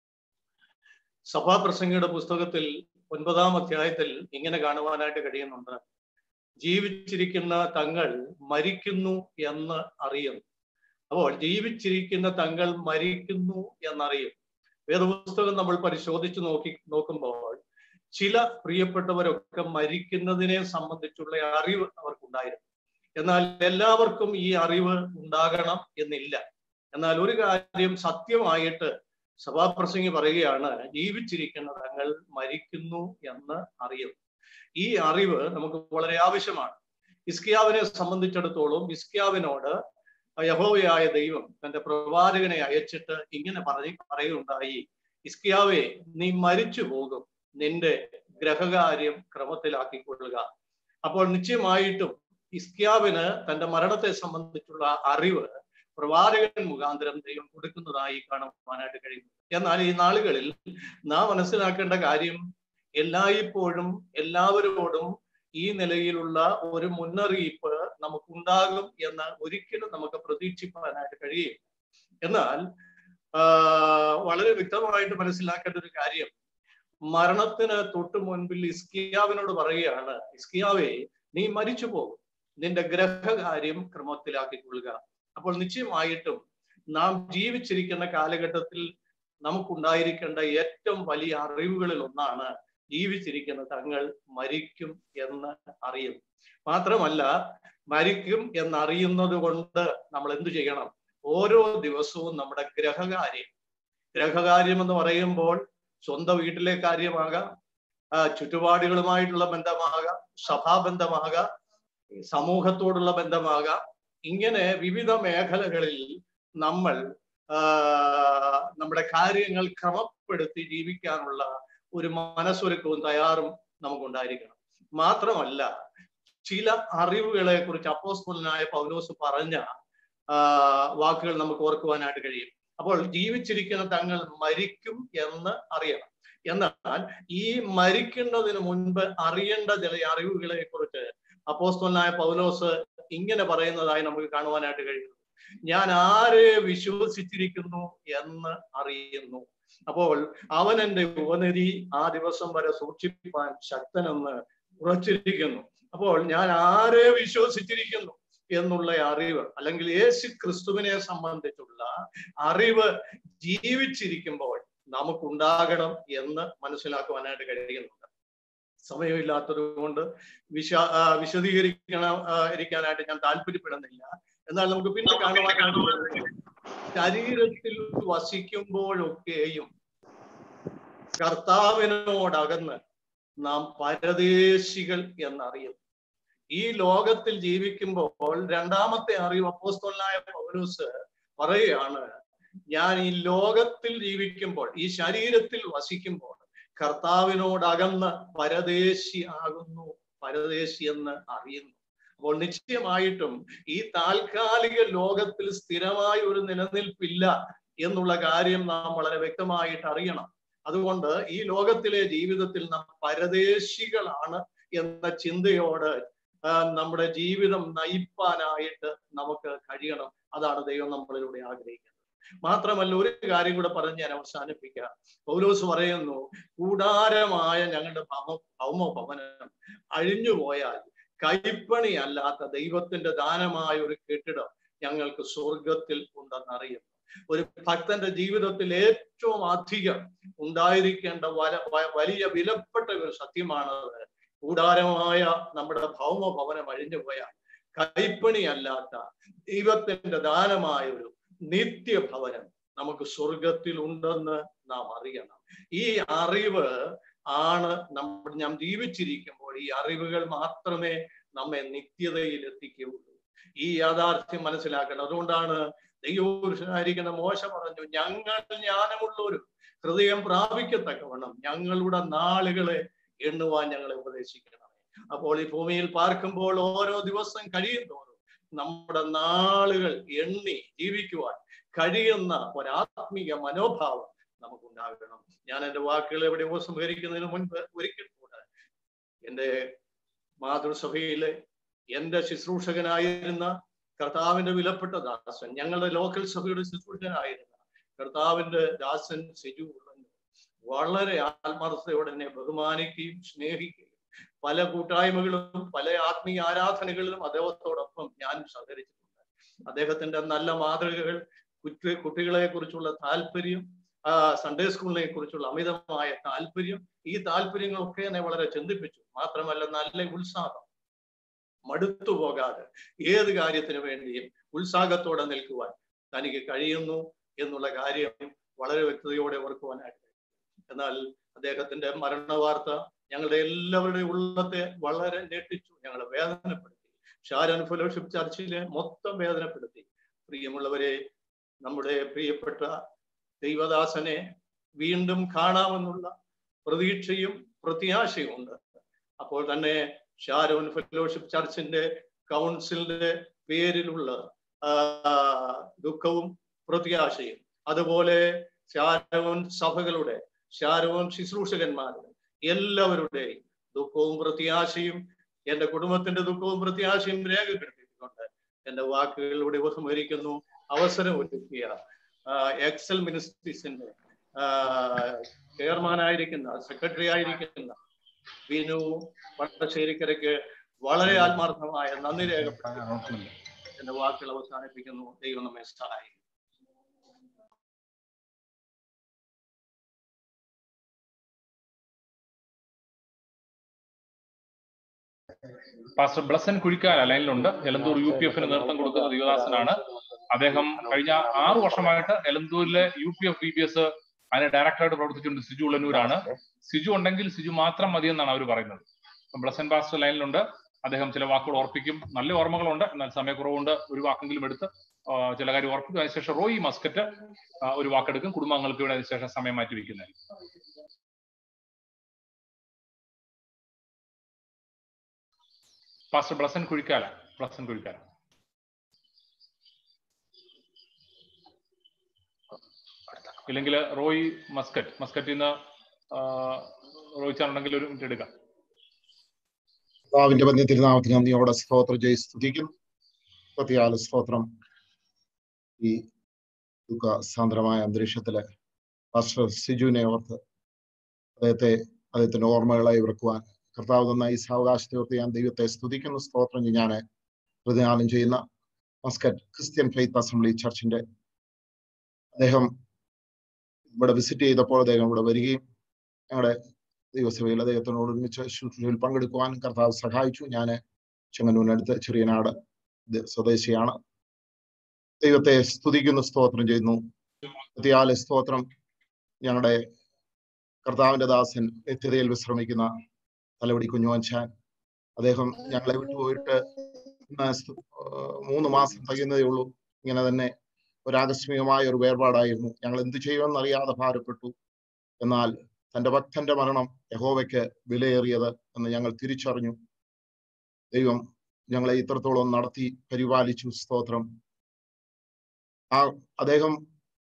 സഭാപ്രസംഗിയുടെ പുസ്തകത്തിൽ ഒൻപതാം അധ്യായത്തിൽ ഇങ്ങനെ കാണുവാനായിട്ട് കഴിയുന്നുണ്ട് ജീവിച്ചിരിക്കുന്ന തങ്ങൾ മരിക്കുന്നു എന്ന് അറിയുന്നു അപ്പോൾ ജീവിച്ചിരിക്കുന്ന തങ്ങൾ മരിക്കുന്നു എന്നറിയും വേദപുസ്തകം നമ്മൾ പരിശോധിച്ച് നോക്കി നോക്കുമ്പോൾ ചില പ്രിയപ്പെട്ടവരൊക്കെ മരിക്കുന്നതിനെ സംബന്ധിച്ചുള്ള അറിവ് അവർക്കുണ്ടായിരുന്നു എന്നാൽ എല്ലാവർക്കും ഈ അറിവ് ഉണ്ടാകണം എന്നില്ല എന്നാൽ ഒരു കാര്യം സത്യമായിട്ട് സഭാപ്രസംഗി പറയുകയാണ് ജീവിച്ചിരിക്കുന്ന തങ്ങൾ മരിക്കുന്നു എന്ന് അറിയുന്നു ഈ അറിവ് നമുക്ക് വളരെ ആവശ്യമാണ് ഇസ്കിയാവിനെ സംബന്ധിച്ചിടത്തോളം ഇസ്കിയാവിനോട് യഹോവയായ ദൈവം തന്റെ പ്രവാചകനെ അയച്ചിട്ട് ഇങ്ങനെ പറഞ്ഞ് പറയുകയുണ്ടായി ഇസ്കിയാവെ നീ മരിച്ചു പോകും നിന്റെ ഗ്രഹകാര്യം ക്രമത്തിലാക്കിക്കൊള്ളുക അപ്പോൾ നിശ്ചയമായിട്ടും ഇസ്കിയാവിന് തന്റെ മരണത്തെ സംബന്ധിച്ചുള്ള അറിവ് പ്രവാചകൻ മുഖാന്തരം ദൈവം കൊടുക്കുന്നതായി കാണുവാനായിട്ട് കഴിയുന്നു എന്നാൽ ഈ നാളുകളിൽ നാം മനസ്സിലാക്കേണ്ട കാര്യം എല്ലായ്പ്പോഴും എല്ലാവരോടും ഈ നിലയിലുള്ള ഒരു മുന്നറിയിപ്പ് നമുക്കുണ്ടാകും എന്ന് ഒരിക്കലും നമുക്ക് പ്രതീക്ഷിക്കാനായിട്ട് കഴിയും എന്നാൽ വളരെ വ്യക്തമായിട്ട് മനസ്സിലാക്കേണ്ട ഒരു കാര്യം മരണത്തിന് തൊട്ടു മുൻപിൽ ഇസ്കിയാവിനോട് പറയുകയാണ് ഇസ്കിയാവെ നീ മരിച്ചു പോകും നിന്റെ ഗ്രഹകാര്യം ക്രമത്തിലാക്കിക്കൊള്ളുക അപ്പോൾ നിശ്ചയമായിട്ടും നാം ജീവിച്ചിരിക്കുന്ന കാലഘട്ടത്തിൽ നമുക്കുണ്ടായിരിക്കേണ്ട ഏറ്റവും വലിയ അറിവുകളിൽ ഒന്നാണ് ജീവിച്ചിരിക്കുന്ന തങ്ങൾ മരിക്കും എന്ന് അറിയും മാത്രമല്ല മരിക്കും എന്നറിയുന്നത് കൊണ്ട് നമ്മൾ എന്തു ചെയ്യണം ഓരോ ദിവസവും നമ്മുടെ ഗ്രഹകാര്യം ഗ്രഹകാര്യം എന്ന് പറയുമ്പോൾ സ്വന്തം വീട്ടിലെ കാര്യമാകാം ചുറ്റുപാടുകളുമായിട്ടുള്ള ബന്ധമാകാം സഭാബന്ധമാകാം സമൂഹത്തോടുള്ള ബന്ധമാകാം ഇങ്ങനെ വിവിധ മേഖലകളിൽ നമ്മൾ നമ്മുടെ കാര്യങ്ങൾ ക്രമപ്പെടുത്തി ജീവിക്കാനുള്ള ഒരു മനസ്സൊരുക്കവും തയ്യാറും നമുക്കുണ്ടായിരിക്കണം മാത്രമല്ല ചില അറിവുകളെ കുറിച്ച് അപ്പോസ്തലനായ പൗലോസ് പറഞ്ഞ വാക്കുകൾ നമുക്ക് ഓർക്കുവാനായിട്ട് കഴിയും അപ്പോൾ ജീവിച്ചിരിക്കുന്ന തങ്ങൾ മരിക്കും എന്ന് അറിയണം എന്നാൽ ഈ മരിക്കുന്നതിന് മുൻപ് അറിയേണ്ട ചില അറിവുകളെ കുറിച്ച് അപ്പോസ്തലനായ പൗലോസ് ഇങ്ങനെ പറയുന്നതായി നമുക്ക് കാണുവാനായിട്ട് കഴിയുന്നു ഞാൻ ആരെ വിശ്വസിച്ചിരിക്കുന്നു എന്ന് അറിയുന്നു അപ്പോൾ അവൻ എന്റെ ഉപനിധി ആ ദിവസം വരെ സൂക്ഷിപ്പാൻ ശക്തനെന്ന് ഉറച്ചിരിക്കുന്നു അപ്പോൾ ഞാൻ ആരെ വിശ്വസിച്ചിരിക്കുന്നു എന്നുള്ള അറിവ് അല്ലെങ്കിൽ യേശു ക്രിസ്തുവിനെ സംബന്ധിച്ചുള്ള അറിവ് ജീവിച്ചിരിക്കുമ്പോൾ നമുക്കുണ്ടാകണം എന്ന് മനസ്സിലാക്കുവാനായിട്ട് കഴിയുന്നുണ്ട് സമയമില്ലാത്തത് കൊണ്ട് വിശ വിശദീകരിക്കണം ഇരിക്കാനായിട്ട് ഞാൻ താല്പര്യപ്പെടുന്നില്ല എന്നാൽ നമുക്ക് പിന്നെ കാണുവാനായിട്ട് ശരീരത്തിൽ വസിക്കുമ്പോഴൊക്കെയും കർത്താവിനോടകന്ന് നാം പരദേശികൾ എന്നറിയും ഈ ലോകത്തിൽ ജീവിക്കുമ്പോൾ രണ്ടാമത്തെ അറിവ് അപ്പോസ്തോലനായ പൗലൂസ് പറയുകയാണ് ഞാൻ ഈ ലോകത്തിൽ ജീവിക്കുമ്പോൾ ഈ ശരീരത്തിൽ വസിക്കുമ്പോൾ കർത്താവിനോടകന്ന് പരദേശി ആകുന്നു പരദേശി എന്ന് അറിയുന്നു അപ്പോൾ നിശ്ചയമായിട്ടും ഈ താൽക്കാലിക ലോകത്തിൽ സ്ഥിരമായ ഒരു നിലനിൽപ്പില്ല എന്നുള്ള കാര്യം നാം വളരെ വ്യക്തമായിട്ട് അറിയണം അതുകൊണ്ട് ഈ ലോകത്തിലെ ജീവിതത്തിൽ നാം പരദേശികളാണ് എന്ന ചിന്തയോട് നമ്മുടെ ജീവിതം നയിപ്പാനായിട്ട് നമുക്ക് കഴിയണം അതാണ് ദൈവം നമ്മളിലൂടെ ആഗ്രഹിക്കുന്നത് മാത്രമല്ല ഒരു കാര്യം കൂടെ പറഞ്ഞ് ഞാൻ അവസാനിപ്പിക്കാം പൗലോസ് പറയുന്നു കൂടാരമായ ഞങ്ങളുടെ ഭൗമ ഭൗമ ഭവനം അഴിഞ്ഞുപോയാൽ കൈപ്പണി അല്ലാത്ത ദൈവത്തിന്റെ ദാനമായ ഒരു കെട്ടിടം ഞങ്ങൾക്ക് സ്വർഗത്തിൽ ഉണ്ടെന്നറിയുന്നു ഒരു ഭക്തന്റെ ജീവിതത്തിൽ ഏറ്റവും അധികം ഉണ്ടായിരിക്കേണ്ട വല വലിയ വിലപ്പെട്ട ഒരു സത്യമാണത് കൂടാരമായ നമ്മുടെ ഭൗമ ഭവനം അഴിഞ്ഞുപോയാൽ കൈപ്പണി അല്ലാത്ത ദൈവത്തിന്റെ ദാനമായ ഒരു നിത്യഭവനം നമുക്ക് സ്വർഗത്തിൽ ഉണ്ടെന്ന് നാം അറിയണം ഈ അറിവ് ആണ് നമ്മൾ നാം ജീവിച്ചിരിക്കുമ്പോൾ ഈ അറിവുകൾ മാത്രമേ നമ്മെ നിത്യതയിൽ എത്തിക്കുകയുള്ളൂ ഈ യാഥാർത്ഥ്യം മനസ്സിലാക്കണം അതുകൊണ്ടാണ് ദൈവപുരുഷനായിരിക്കുന്ന മോശ പറഞ്ഞു ഞങ്ങൾ ജ്ഞാനമുള്ളവരും ഹൃദയം പ്രാപിക്കത്തക്കവണ്ണം ഞങ്ങളുടെ നാളുകളെ എണ്ണുവാൻ ഞങ്ങളെ ഉപദേശിക്കണം അപ്പോൾ ഈ ഭൂമിയിൽ പാർക്കുമ്പോൾ ഓരോ ദിവസം കഴിയുന്തോറും നമ്മുടെ നാളുകൾ എണ്ണി ജീവിക്കുവാൻ കഴിയുന്ന ഒരാത്മീയ മനോഭാവം നമുക്കുണ്ടാകണം ഞാൻ എൻ്റെ വാക്കുകൾ എവിടെ ഉപസംഹരിക്കുന്നതിന് മുൻപ് ഒരിക്കൽ കൂടെ എൻ്റെ മാതൃസഭയിലെ എന്റെ ശുശ്രൂഷകനായിരുന്ന കർത്താവിന്റെ വിലപ്പെട്ട ദാസൻ ഞങ്ങളുടെ ലോക്കൽ സഭയുടെ ശുശ്രൂഷകനായിരുന്ന കർത്താവിന്റെ ദാസൻ സിജു ഉള്ളൻ വളരെ ആത്മാർത്ഥതയോടെ എന്നെ ബഹുമാനിക്കുകയും സ്നേഹിക്കുകയും പല കൂട്ടായ്മകളും പല ആത്മീയ ആരാധനകളിലും അദ്ദേഹത്തോടൊപ്പം ഞാനും സഹകരിച്ചിട്ടുണ്ട് അദ്ദേഹത്തിന്റെ നല്ല മാതൃകകൾ കുട്ടി കുട്ടികളെ കുറിച്ചുള്ള താല്പര്യം ആ സൺഡേ സ്കൂളിനെ കുറിച്ചുള്ള അമിതമായ താല്പര്യം ഈ താല്പര്യങ്ങളൊക്കെ എന്നെ വളരെ ചിന്തിപ്പിച്ചു മാത്രമല്ല നല്ല ഉത്സാഹം മടുത്തു പോകാതെ ഏത് കാര്യത്തിന് വേണ്ടിയും ഉത്സാഹത്തോടെ നിൽക്കുവാൻ തനിക്ക് കഴിയുന്നു എന്നുള്ള കാര്യം വളരെ വ്യക്തതയോടെ ഓർക്കുവാനായിട്ട് എന്നാൽ അദ്ദേഹത്തിന്റെ മരണവാർത്ത ഞങ്ങളുടെ എല്ലാവരുടെയും ഉള്ളത്തെ വളരെ ഞെട്ടിച്ചു ഞങ്ങളെ വേദനപ്പെടുത്തി ഷാരൻ ഫെലോഷിപ്പ് ചർച്ചിലെ മൊത്തം വേദനപ്പെടുത്തി പ്രിയമുള്ളവരെ നമ്മുടെ പ്രിയപ്പെട്ട ദൈവദാസനെ വീണ്ടും കാണാമെന്നുള്ള പ്രതീക്ഷയും പ്രത്യാശയും ഉണ്ട് അപ്പോൾ തന്നെ ഷാരോൻ ഫെലോഷിപ്പ് ചർച്ചിന്റെ കൗൺസിലിന്റെ പേരിലുള്ള ദുഃഖവും പ്രത്യാശയും അതുപോലെ ഷാരോൻ സഭകളുടെ ഷാരോൻ ശുശ്രൂഷകന്മാരുടെ എല്ലാവരുടെയും ദുഃഖവും പ്രത്യാശയും എന്റെ കുടുംബത്തിന്റെ ദുഃഖവും പ്രത്യാശയും രേഖപ്പെടുത്തിയിട്ടുണ്ട് എന്റെ വാക്കുകളിലൂടെ ഉപസംഹരിക്കുന്നു അവസരം ഒരുക്കിയ എക്സൽ മിനിസ്ട്രീസിന്റെ ചെയർമാനായിരിക്കുന്ന സെക്രട്ടറി ആയിരിക്കുന്ന വിനു പട്ടശ്ശേരിക്കരയ്ക്ക് വളരെ ആത്മാർത്ഥമായ നന്ദി രേഖപ്പെടുത്തി എന്റെ വാക്കുകൾ അവസാനിപ്പിക്കുന്നു ദൈവം നമ്മെ സഹായിക്കും പാസ്റ്റർ ബ്ലസൻ കുഴിക്കാല ലൈനിലുണ്ട് എലന്തൂർ യു പി എഫിന് നേതൃത്വം കൊടുക്കുന്ന ദേവദാസനാണ് അദ്ദേഹം കഴിഞ്ഞ ആറു വർഷമായിട്ട് എലന്തൂരിലെ U P F B B S അതിന് ഡയറക്ടറായിട്ട് പ്രവർത്തിച്ചുകൊണ്ട് സിജു ഉള്ളന്നൂരാണ് സിജു ഉണ്ടെങ്കിൽ സിജു മാത്രം മതിയെന്നാണ് അവർ പറയുന്നത് ബ്ലസൻ പാസ്റ്റർ ലൈനിലുണ്ട് അദ്ദേഹം ചില വാക്കുകൾ ഓർപ്പിക്കും നല്ല ഓർമ്മകളുണ്ട് എന്നാൽ സമയക്കുറവുണ്ട് ഒരു വാക്കെങ്കിലും എടുത്ത് ചില കാര്യം ഓർപ്പിക്കും അതിനുശേഷം റോയി മസ്കറ്റ് ഒരു വാക്കെടുക്കും കുടുംബാംഗങ്ങൾക്ക് ഇവിടെ അതിനുശേഷം സമയം മാറ്റി വയ്ക്കുന്നത് പാസ്റ്റർ ബ്ലസൻ കുഴിക്കാല ബ്ലസൻ കുഴിക്കാല ഇല്ലെങ്കിൽ റോയ് മസ്കറ്റ് മസ്കറ്റിൽ നിന്ന് റോയ് ചാനുണ്ടെങ്കിൽ ഒരു മിനിറ്റ് എടുക്കാം കർത്താവിന്റെ പന്യ തിരുനാമത്തിന് നന്ദിയോടെ സ്തോത്രം ജയി സ്തുതിക്കും പ്രത്യാല സ്തോത്രം ഈ ദുഃഖ സാന്ദ്രമായ അന്തരീക്ഷത്തില് പാസ്റ്റർ സിജുവിനെ ഓർത്ത് അദ്ദേഹത്തെ അദ്ദേഹത്തിന്റെ ഓർമ്മകളായി ഇവർക്കുവാൻ കർത്താവ് തന്ന ഈ സാവകാശത്തെ ഓർത്ത് ഞാൻ ദൈവത്തെ സ്തുതിക്കുന്നു സ്തോത്രം ഞാൻ പ്രതിദാനം ചെയ്യുന്ന മസ്കറ്റ് ക്രിസ്ത്യൻ ഫെയ്ത്ത് അസംബ്ലി ചർച്ചിന്റെ അദ്ദേഹം ഇവിടെ വിസിറ്റ് ചെയ്തപ്പോൾ അദ്ദേഹം ഇവിടെ വരികയും ഞങ്ങളുടെ ദൈവസഭയിൽ അദ്ദേഹത്തിനോട് ഒരുമിച്ച് ശുശ്രൂഷയിൽ പങ്കെടുക്കുവാൻ കർത്താവ് സഹായിച്ചു ഞാൻ ചെങ്ങന്നൂരിനടുത്ത് ചെറിയനാട് സ്വദേശിയാണ് ദൈവത്തെ സ്തുതിക്കുന്നു സ്തോത്രം ചെയ്യുന്നു പ്രത്യാല സ്തോത്രം ഞങ്ങളുടെ കർത്താവിന്റെ ദാസൻ നിത്യതയിൽ വിശ്രമിക്കുന്ന തലവടി കുഞ്ഞുവൻചാൻ അദ്ദേഹം ഞങ്ങളെ വിട്ടുപോയിട്ട് മൂന്ന് മാസം തികയുന്നതേ ഉള്ളൂ ഇങ്ങനെ തന്നെ ഒരാകസ്മികമായ ഒരു വേർപാടായിരുന്നു ഞങ്ങൾ എന്ത് ചെയ്യുമെന്ന് അറിയാതെ ഭാരപ്പെട്ടു എന്നാൽ തന്റെ ഭക്തന്റെ മരണം യഹോവയ്ക്ക് വിലയേറിയത് എന്ന് ഞങ്ങൾ തിരിച്ചറിഞ്ഞു ദൈവം ഞങ്ങളെ ഇത്രത്തോളം നടത്തി പരിപാലിച്ചു സ്തോത്രം ആ അദ്ദേഹം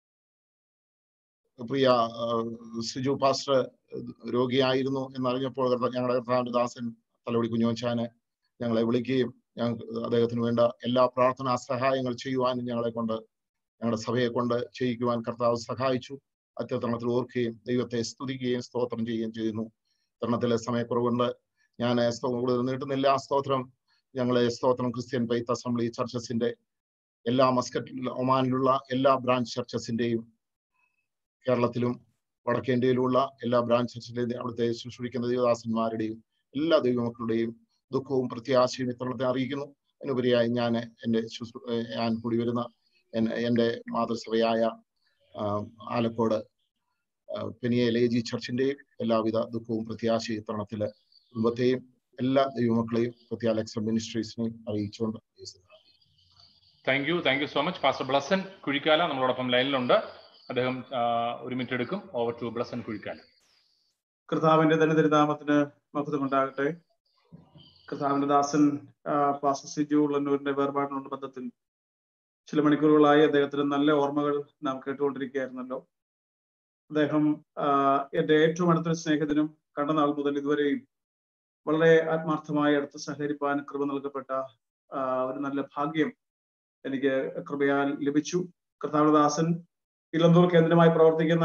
പ്രിയ സിജു പാസ്റ്റർ രോഗിയായിരുന്നു എന്നറിഞ്ഞപ്പോൾ ഞങ്ങളുടെ കർത്താവിന്റെ ദാസൻ തലവടി കുഞ്ഞോച്ചാന് ഞങ്ങളെ വിളിക്കുകയും ഞങ്ങൾക്ക് അദ്ദേഹത്തിന് വേണ്ട എല്ലാ പ്രാർത്ഥനാ സഹായങ്ങൾ ചെയ്യുവാനും ഞങ്ങളെ കൊണ്ട് ഞങ്ങളുടെ സഭയെ കൊണ്ട് ചെയ്യിക്കുവാൻ കർത്താവ് സഹായിച്ചു അത്യതരണത്തിൽ ഓർക്കുകയും ദൈവത്തെ സ്തുതിക്കുകയും സ്തോത്രം ചെയ്യുകയും ചെയ്യുന്നു തരണത്തിലെ സമയക്കുറവുണ്ട് ഞാൻ കൂടുതൽ നീട്ടുന്നില്ല സ്തോത്രം ഞങ്ങളെ സ്തോത്രം ക്രിസ്ത്യൻ പൈത്ത് അസംബ്ലി ചർച്ചസിന്റെ എല്ലാ മസ്കറ്റ് ഒമാനിലുള്ള എല്ലാ ബ്രാഞ്ച് ചർച്ചസിന്റെയും കേരളത്തിലും വടക്കേന്ത്യയിലുള്ള എല്ലാ ബ്രാഞ്ച് ചർച്ചിന്റെയും അവിടുത്തെ ശുശ്രൂഷിക്കുന്ന ദൈവദാസന്മാരുടെയും എല്ലാ ദൈവമക്കളുടെയും ദുഃഖവും പ്രത്യാശയും ഇത്തരണത്തെ അറിയിക്കുന്നു അതിനുപരിയായി ഞാൻ എൻ്റെ ശുശ്രൂ ഞാൻ കൂടി വരുന്ന എൻ്റെ മാതൃസഭയായ ആലക്കോട് പെനിയ ലേജി ചർച്ചിന്റെയും എല്ലാവിധ ദുഃഖവും പ്രത്യാശയും ഇത്തരണത്തില് കുടുംബത്തെയും എല്ലാ ദൈവമക്കളെയും പ്രത്യാലക്സ മിനിസ്ട്രീസിനെയും അറിയിച്ചുകൊണ്ട് thank you thank you so much pastor Blesson Kuzhikkala നമ്മളോടൊപ്പം ലൈനിലുണ്ട് അദ്ദേഹം ഒരു മിനിറ്റ് എടുക്കും ഓവർ ടു ബ്ലസൻ കുഴിക്കാല കർത്താവിന്റെ തന്നെ തിരുനാമത്തിന് മഹത്വമുണ്ടാകട്ടെ കർത്താവിന്റെ ദാസൻ പാസ്റ്റർ സിജു ഉള്ളന്നൂരിന്റെ വേർപാടിനുള്ള ബന്ധത്തിൽ ചില മണിക്കൂറുകളായി അദ്ദേഹത്തിന് നല്ല ഓർമ്മകൾ നാം കേട്ടുകൊണ്ടിരിക്കുകയായിരുന്നല്ലോ അദ്ദേഹം എന്റെ ഏറ്റവും അടുത്തൊരു സ്നേഹിതനും കണ്ട നാൾ മുതൽ ഇതുവരെയും വളരെ ആത്മാർത്ഥമായി അടുത്ത് സഹകരിപ്പാൻ കൃപ നൽകപ്പെട്ട ആ, ഒരു നല്ല ഭാഗ്യം എനിക്ക് കൃപയാൽ ലഭിച്ചു കർത്താവദാസൻ ഇലന്തൂർ കേന്ദ്രമായി പ്രവർത്തിക്കുന്ന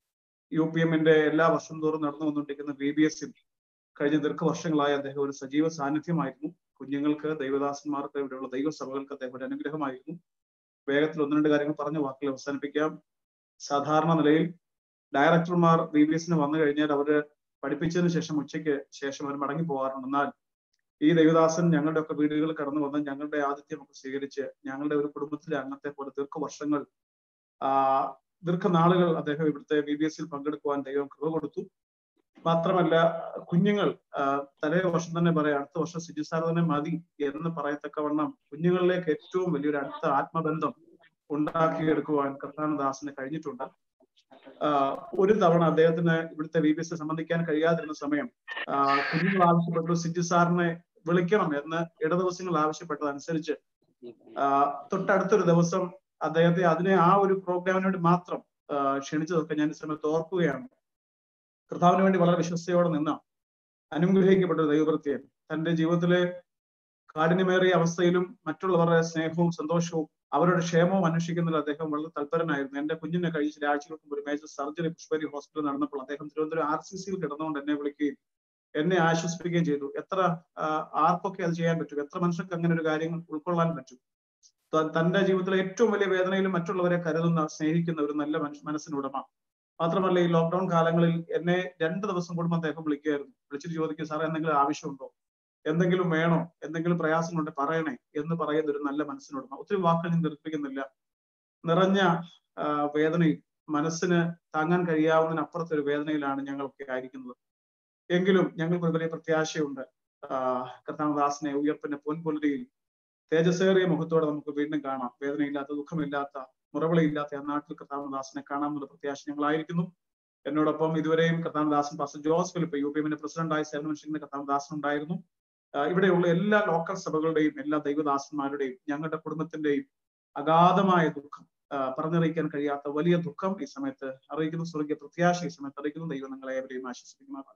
യു പി എമ്മിന്റെ എല്ലാ വർഷം തോറും നടന്നു വന്നുകൊണ്ടിരിക്കുന്ന ബി ബി എസിൽ കഴിഞ്ഞ ദീർഘവർഷങ്ങളായി അദ്ദേഹം ഒരു സജീവ സാന്നിധ്യമായിരുന്നു കുഞ്ഞുങ്ങൾക്ക് ദൈവദാസന്മാർക്ക് ഇവിടെയുള്ള ദൈവസഭകൾക്ക് അദ്ദേഹം ഒരു അനുഗ്രഹമായിരുന്നു വേഗത്തിൽ ഒന്ന് രണ്ട് കാര്യങ്ങൾ പറഞ്ഞ വാക്കുകൾ അവസാനിപ്പിക്കാം സാധാരണ നിലയിൽ ഡയറക്ടർമാർ ബി ബി എസിന് വന്നു കഴിഞ്ഞാൽ അവര് പഠിപ്പിച്ചതിന് ശേഷം ഉച്ചയ്ക്ക് ശേഷം അവർ മടങ്ങി പോകാറുണ്ട് എന്നാൽ ഈ ദേവദാസൻ ഞങ്ങളുടെ ഒക്കെ വീടുകളിൽ കടന്നു വന്ന് ഞങ്ങളുടെ ആതിഥ്യമൊക്കെ സ്വീകരിച്ച് ഞങ്ങളുടെ ഒരു കുടുംബത്തിലെ അംഗത്തെ പോലെ ദീർഘവർഷങ്ങൾ ആ ദീർഘനാളുകൾ അദ്ദേഹം ഇവിടുത്തെ ബി ബി എസിൽ പങ്കെടുക്കുവാൻ ദൈവം കൃപ കൊടുത്തു മാത്രമല്ല കുഞ്ഞുങ്ങൾ ആ, തലേ വർഷം തന്നെ പറയാം അടുത്ത വർഷം സിജു സാർ തന്നെ മതി എന്ന് പറയത്തക്കവണ്ണം കുഞ്ഞുങ്ങളിലേക്ക് ഏറ്റവും വലിയൊരു അടുത്ത ആത്മബന്ധം ഉണ്ടാക്കിയെടുക്കുവാൻ കർത്താനദാസിന് കഴിഞ്ഞിട്ടുണ്ട് ആ, ഒരു തവണ അദ്ദേഹത്തിന് ഇവിടുത്തെ വി ബി എസ് സംബന്ധിക്കാൻ കഴിയാതിരുന്ന സമയം ആ, കുഞ്ഞുങ്ങൾ ആവശ്യപ്പെട്ടു സിജു സാറിനെ വിളിക്കണം എന്ന് ഇടദിവസങ്ങൾ ആവശ്യപ്പെട്ടതനുസരിച്ച് ആ, തൊട്ടടുത്തൊരു ദിവസം അദ്ദേഹത്തെ അതിനെ ആ ഒരു പ്രോഗ്രാമിന് വേണ്ടി മാത്രം ആ, ക്ഷണിച്ചതൊക്കെ ഞാൻ ഈ സമയത്ത് ഓർക്കുകയാണ് കർത്താവിന് വേണ്ടി വളരെ വിശ്വസ്തയോടെ നിന്ന അനുഗ്രഹിക്കപ്പെട്ട ഒരു ദൈവപ്രത്യൻ തന്റെ ജീവിതത്തിലെ കാഠിന്യമേറിയ അവസ്ഥയിലും മറ്റുള്ളവരുടെ സ്നേഹവും സന്തോഷവും അവരുടെ ക്ഷേമവും അന്വേഷിക്കുന്നതിൽ അദ്ദേഹം വളരെ തൽപരനായിരുന്നു എന്റെ കുഞ്ഞിനെ കഴിഞ്ഞ ചില ആഴ്ചകൾക്ക് മുമ്പ് ഒരു മേജർ സർജറി പുഷ്പരി ഹോസ്പിറ്റലിൽ നടന്നപ്പോൾ അദ്ദേഹം തിരുവനന്തപുരം ആർ സി സിയിൽ കിടന്നുകൊണ്ട് എന്നെ വിളിക്കുകയും എന്നെ ആശ്വസിപ്പിക്കുകയും ചെയ്തു എത്ര ആ, ആർക്കൊക്കെ അത് ചെയ്യാൻ പറ്റും എത്ര മനുഷ്യർക്ക് അങ്ങനെ ഒരു കാര്യങ്ങൾ ഉൾക്കൊള്ളാൻ പറ്റും ത- തന്റെ ജീവിതത്തിലെ ഏറ്റവും വലിയ വേദനയിലും മറ്റുള്ളവരെ കരുതുന്ന സ്നേഹിക്കുന്ന ഒരു നല്ല മനുഷ്യ മനസ്സിനുടമ മാത്രമല്ല ഈ ലോക്ക്ഡൌൺ കാലങ്ങളിൽ എന്നെ രണ്ട് ദിവസം കൂടുമ്പോൾ അദ്ദേഹം വിളിക്കുമായിരുന്നു വിളിച്ചിട്ട് ചോദിക്കും സാറേ എന്തെങ്കിലും ആവശ്യമുണ്ടോ എന്തെങ്കിലും വേണോ എന്തെങ്കിലും പ്രയാസങ്ങളുണ്ട് പറയണേ എന്ന് പറയുന്ന ഒരു നല്ല മനസ്സിനുടമ ഒത്തിരി വാക്കുകൾ ഞാൻ നിർപ്പിക്കുന്നില്ല നിറഞ്ഞ ആ, വേദനയിൽ മനസ്സിന് താങ്ങാൻ കഴിയാവുന്നതിനപ്പുറത്തെ ഒരു വേദനയിലാണ് ഞങ്ങളൊക്കെ ആയിരിക്കുന്നത് എങ്കിലും ഞങ്ങൾക്ക് ഒരു വലിയ പ്രത്യാശയുണ്ട് ആ, കർത്താനദാസിനെ ഉയർപ്പിന്റെ പൊൻപുലരിയിൽ തേജസ്സേറിയ മുഖത്തോടെ നമുക്ക് വീണ്ടും കാണാം വേദനയില്ലാത്ത ദുഃഖമില്ലാത്ത മുറവിളിയില്ലാത്ത ആ നാട്ടിൽ കർത്താനദാസിനെ കാണാമെന്നുള്ള പ്രത്യാശ ഞങ്ങളായിരിക്കുന്നു എന്നോടൊപ്പം ഇതുവരെയും കർത്താനദാസൻ pastor Jose Philip U P എമ്മിന്റെ പ്രസിഡന്റായി സേവനമനുഷ്ഠിക്കുന്ന കർത്താനദാസൻ ഉണ്ടായിരുന്നു ആ, ഇവിടെയുള്ള എല്ലാ ലോക്കൽ സഭകളുടെയും എല്ലാ ദൈവദാസന്മാരുടെയും ഞങ്ങളുടെ കുടുംബത്തിന്റെയും അഗാധമായ ദുഃഖം ആ, പറഞ്ഞറിയിക്കാൻ കഴിയാത്ത വലിയ ദുഃഖം ഈ സമയത്ത് അറിയിക്കുന്നു സ്വർഗീയ പ്രത്യാശ ഈ സമയത്ത് അറിയിക്കുന്നു ദൈവം നിങ്ങളെ ഏവരെയും ആശ്വസിപ്പിക്കുമാറാണ്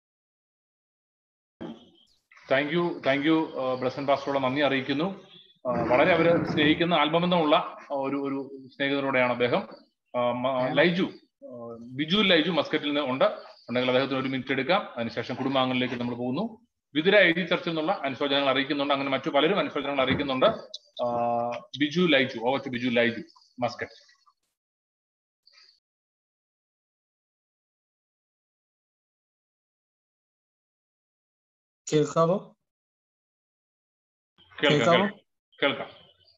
thank you thank you Blesson പാസ്റ്ററോട് നന്ദി അറിയിക്കുന്നു ആ, വളരെ അവര് സ്നേഹിക്കുന്ന ആത്മബന്ധമുള്ള ഒരു ഒരു സ്നേഹിതരോടെയാണ് അദ്ദേഹം ആ, മ- ലൈജു ആ, ബിജു ലൈജു മസ്കറ്റിൽ നിന്ന് ഉണ്ട് ഉണ്ടെങ്കിൽ അദ്ദേഹത്തിന് ഒരു മിനിറ്റ് എടുക്കാം അതിനുശേഷം കുടുംബാംഗങ്ങളിലേക്ക് നമ്മൾ പോകുന്നു വിതുര എഴുതി ചർച്ചിൽ നിന്നുള്ള അനുശോചനങ്ങൾ അറിയിക്കുന്നുണ്ട് അങ്ങനെ മറ്റു പലരും അനുശോചനങ്ങൾ അറിയിക്കുന്നുണ്ട് ആ, Biju Laiju over to Biju Laiju Muscat കേൾക്കാമോ കേൾക്കാം കേൾക്കാമോ കേൾക്കാം കേൾക്കാം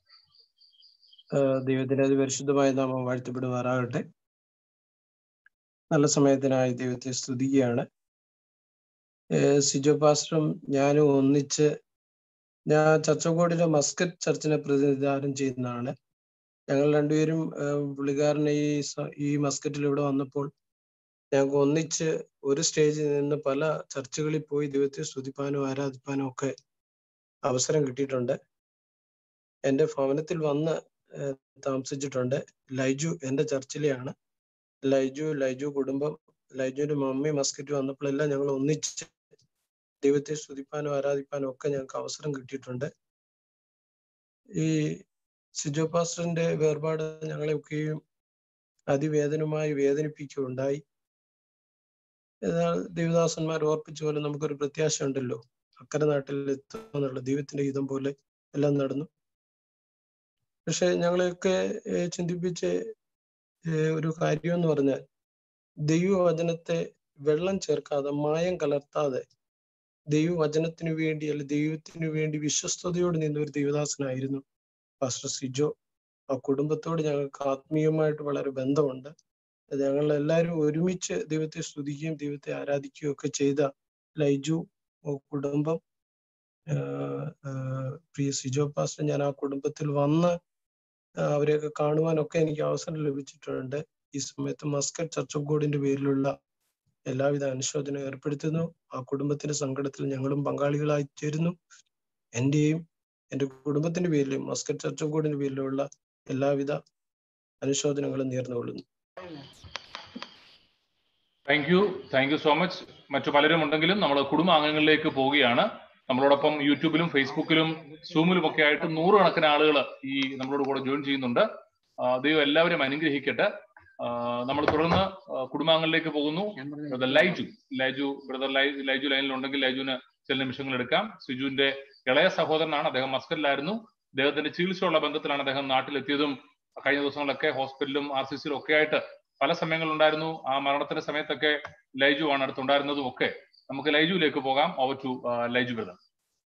ഏഹ് ദൈവത്തിന്റെ അതിപരിശുദ്ധമായ നാമം വാഴ്ത്തപ്പെടുമാറാകട്ടെ നല്ല സമയത്തിനായി ദൈവത്തെ സ്തുതിക്കുകയാണ് ഏഹ് സിജോ പാസ്റ്ററും ഞാനും ഒന്നിച്ച് ഞാൻ ചർച്ചക്കോടിലെ മസ്കറ്റ് ചർച്ചിനെ പ്രതിനിധാനം ചെയ്യുന്നതാണ് ഞങ്ങൾ രണ്ടുപേരും ഏഹ് പുള്ളിക്കാരനെ ഈ സ- ഈ മസ്കറ്റിൽ ഇവിടെ വന്നപ്പോൾ ഞങ്ങൾക്ക് ഒന്നിച്ച് ഒരു സ്റ്റേജിൽ നിന്ന് പല ചർച്ചുകളിൽ പോയി ദൈവത്തെ സ്തുതിപ്പാനും ആരാധിപ്പാനും ഒക്കെ അവസരം കിട്ടിയിട്ടുണ്ട് എൻ്റെ ഭവനത്തിൽ വന്ന് ഏഹ് താമസിച്ചിട്ടുണ്ട് ലൈജു എൻ്റെ ചർച്ചിലെയാണ് ലൈജു ലൈജു കുടുംബം ലൈജുവിന്റെ മമ്മി മസ്കറ്റ് വന്നപ്പോഴെല്ലാം ഞങ്ങൾ ഒന്നിച്ച് ദൈവത്തെ സ്തുതിപ്പാനും ആരാധിപ്പാനും ഒക്കെ ഞങ്ങൾക്ക് അവസരം കിട്ടിയിട്ടുണ്ട് ഈ സിജോ പാസ്റ്ററിന്റെ വേർപാട് ഞങ്ങളെയൊക്കെയും അതിവേദനമായി വേദനിപ്പിക്കുകയുണ്ടായി എന്നാൽ ദൈവദാസന്മാർ ഓർപ്പിച്ച പോലെ നമുക്കൊരു പ്രത്യാശ ഉണ്ടല്ലോ അക്കരെ നാട്ടിൽ എത്തുമെന്നുള്ള ദൈവത്തിന്റെ ഹിതം പോലെ എല്ലാം നടന്നു പക്ഷെ ഞങ്ങളെയൊക്കെ ഏഹ് ചിന്തിപ്പിച്ച് ഏഹ് ഒരു കാര്യം എന്ന് പറഞ്ഞാൽ ദൈവവചനത്തെ വെള്ളം ചേർക്കാതെ മായം കലർത്താതെ ദൈവവചനത്തിനു വേണ്ടി അല്ലെ ദൈവത്തിനു വേണ്ടി വിശ്വസ്തയോട് നിന്ന ഒരു ദൈവദാസനായിരുന്നു പാസ്റ്റർ സിജോ ആ കുടുംബത്തോട് ഞങ്ങൾക്ക് ആത്മീയമായിട്ട് വളരെ ബന്ധമുണ്ട് ഞങ്ങൾ എല്ലാവരും ഒരുമിച്ച് ദൈവത്തെ സ്തുതിക്കുകയും ദൈവത്തെ ആരാധിക്കുകയും ഒക്കെ ചെയ്ത ലൈജു ഓ കുടുംബം ആഹ് ആഹ് പ്രിയ സിജോ പാസ്റ്റർ ഞാൻ ആ കുടുംബത്തിൽ വന്ന് ആഹ് അവരെയൊക്കെ കാണുവാനൊക്കെ എനിക്ക് അവസരം ലഭിച്ചിട്ടുണ്ട് ഈ സമയത്ത് മസ്കറ്റ് ചർച്ച് ഓഫ് ഗോഡിന്റെ പേരിലുള്ള എല്ലാവിധ അനുശോചനം ഏർപ്പെടുത്തുന്നു ആ കുടുംബത്തിന്റെ സങ്കടത്തിൽ ഞങ്ങളും പങ്കാളികളായി ചേരുന്നു എന്റെയും എന്റെ കുടുംബത്തിന്റെ പേരിലും മസ്കറ്റ് ചർച്ച് ഓഫ് ഗോഡിന്റെ പേരിലുള്ള എല്ലാവിധ അനുശോചനങ്ങളും നേർന്നുകൊള്ളുന്നു thank you thank you so much മറ്റു പലരും ഉണ്ടെങ്കിലും നമ്മൾ കുടുംബാംഗങ്ങളിലേക്ക് പോവുകയാണ് നമ്മളോടൊപ്പം യൂട്യൂബിലും ഫേസ്ബുക്കിലും സൂമിലും ഒക്കെ ആയിട്ട് നൂറുകണക്കിന് ആളുകൾ ഈ നമ്മളോട് കൂടെ ജോയിൻ ചെയ്യുന്നുണ്ട് ആ, ദൈവം എല്ലാവരും അനുഗ്രഹിക്കട്ടെ നമ്മൾ തുടർന്ന് ആ, കുടുംബാംഗങ്ങളിലേക്ക് പോകുന്നു ബ്രദർ ലൈജു ലൈജു ബ്രദർ ലൈ- ലൈജു ലൈനിൽ ഉണ്ടെങ്കിൽ ലൈജുവിന് ചില നിമിഷങ്ങൾ എടുക്കാം സിജുവിന്റെ ഇളയ സഹോദരനാണ് അദ്ദേഹം മസ്കറ്റിലായിരുന്നു അദ്ദേഹത്തിന്റെ ചികിത്സയുള്ള ബന്ധത്തിലാണ് അദ്ദേഹം നാട്ടിലെത്തിയതും കഴിഞ്ഞ ദിവസങ്ങളിലൊക്കെ ഹോസ്പിറ്റലിലും ആർ സി സിയിലും ഒക്കെ ആയിട്ട് പല സമയങ്ങളുണ്ടായിരുന്നു ആ മരണത്തിന്റെ സമയത്തൊക്കെ ലൈജു ആണ് അടുത്തുണ്ടായിരുന്നതും ഒക്കെ നമുക്ക് ലൈജുവിലേക്ക് പോകാം ഓവർ ടു ലൈജു ബ്രദർ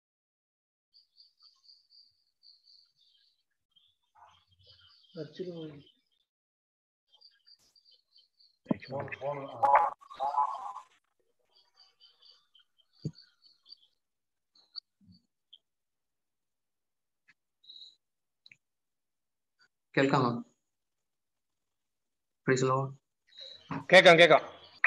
കേൾക്കാമോ പ്രൈസ് ലോർഡ് കേക്കാം കേക്കാം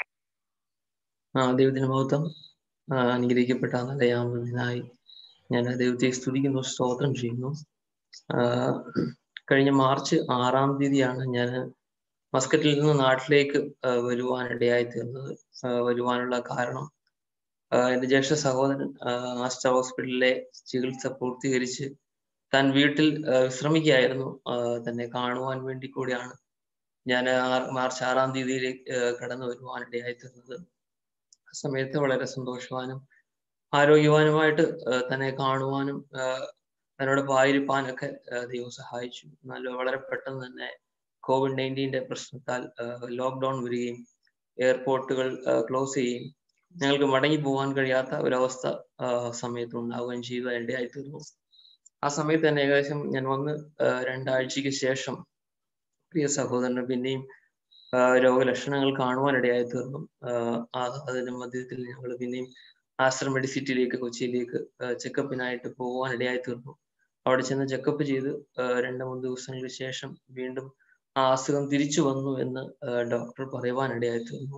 ആ ദൈവത്തിന് മഹത്വം ആ, അനുഗ്രഹിക്കപ്പെട്ട നല്ല യാമനായി ഞാൻ ദൈവത്തെ സ്തുതിക്കുന്നു സ്തോത്രം ചെയ്യുന്നു ആ, കഴിഞ്ഞ മാർച്ച് ആറാം തീയതിയാണ് ഞാൻ മസ്കറ്റിൽ നിന്ന് നാട്ടിലേക്ക് ആ, വരുവാനിടയായി തീർന്നത് ആ, വരുവാനുള്ള കാരണം ആ, എൻ്റെ ജ്യേഷ്ഠ സഹോദരൻ ആ, ആസ്റ്റർ ഹോസ്പിറ്റലിലെ ചികിത്സ പൂർത്തീകരിച്ച് താൻ വീട്ടിൽ ആ, വിശ്രമിക്കുകയായിരുന്നു ആ, തന്നെ കാണുവാൻ വേണ്ടി കൂടിയാണ് ഞാൻ ആ- മാർച്ച് ആറാം തീയതിയിലേക്ക് ആ, കടന്നു വരുവാനിടയായി തീർന്നത് ആ സമയത്ത് വളരെ സന്തോഷവാനും ആരോഗ്യവാനുമായിട്ട് ആ, തന്നെ കാണുവാനും ആ, തന്നോട് പായിരിപ്പാനൊക്കെ ആ, ദൈവം സഹായിച്ചു എന്നാൽ വളരെ പെട്ടെന്ന് തന്നെ കോവിഡ് നയൻറ്റീൻ്റെ പ്രശ്നത്താൽ ലോക്ക്ഡൗൺ വരികയും എയർപോർട്ടുകൾ ക്ലോസ് ചെയ്യുകയും ഞങ്ങൾക്ക് മടങ്ങി പോകാൻ കഴിയാത്ത ഒരവസ്ഥ ആ, സമയത്ത് ഉണ്ടാവുകയും ചെയ്തു ഇടയായി തീർന്നു ആ സമയത്ത് തന്നെ ഏകദേശം ഞാൻ വന്ന് ആ, രണ്ടാഴ്ചയ്ക്ക് ശേഷം പ്രിയ സഹോദരന് പിന്നെയും ആ, രോഗലക്ഷണങ്ങൾ കാണുവാനിടയായി തീർന്നു ആ, ആ- അതിന്റെ മധ്യത്തിൽ ഞങ്ങൾ പിന്നെയും ആശ്രമ മെഡിസിറ്റിയിലേക്ക് കൊച്ചിയിലേക്ക് ചെക്കപ്പിനായിട്ട് പോകുവാനിടയായി തീർന്നു അവിടെ ചെന്ന് ചെക്കപ്പ് ചെയ്ത് ആ, രണ്ട് മൂന്ന് ദിവസങ്ങൾക്ക് ശേഷം വീണ്ടും ആ അസുഖം തിരിച്ചു വന്നു എന്ന് ആ, ഡോക്ടർ പറയുവാനിടയായി തീർന്നു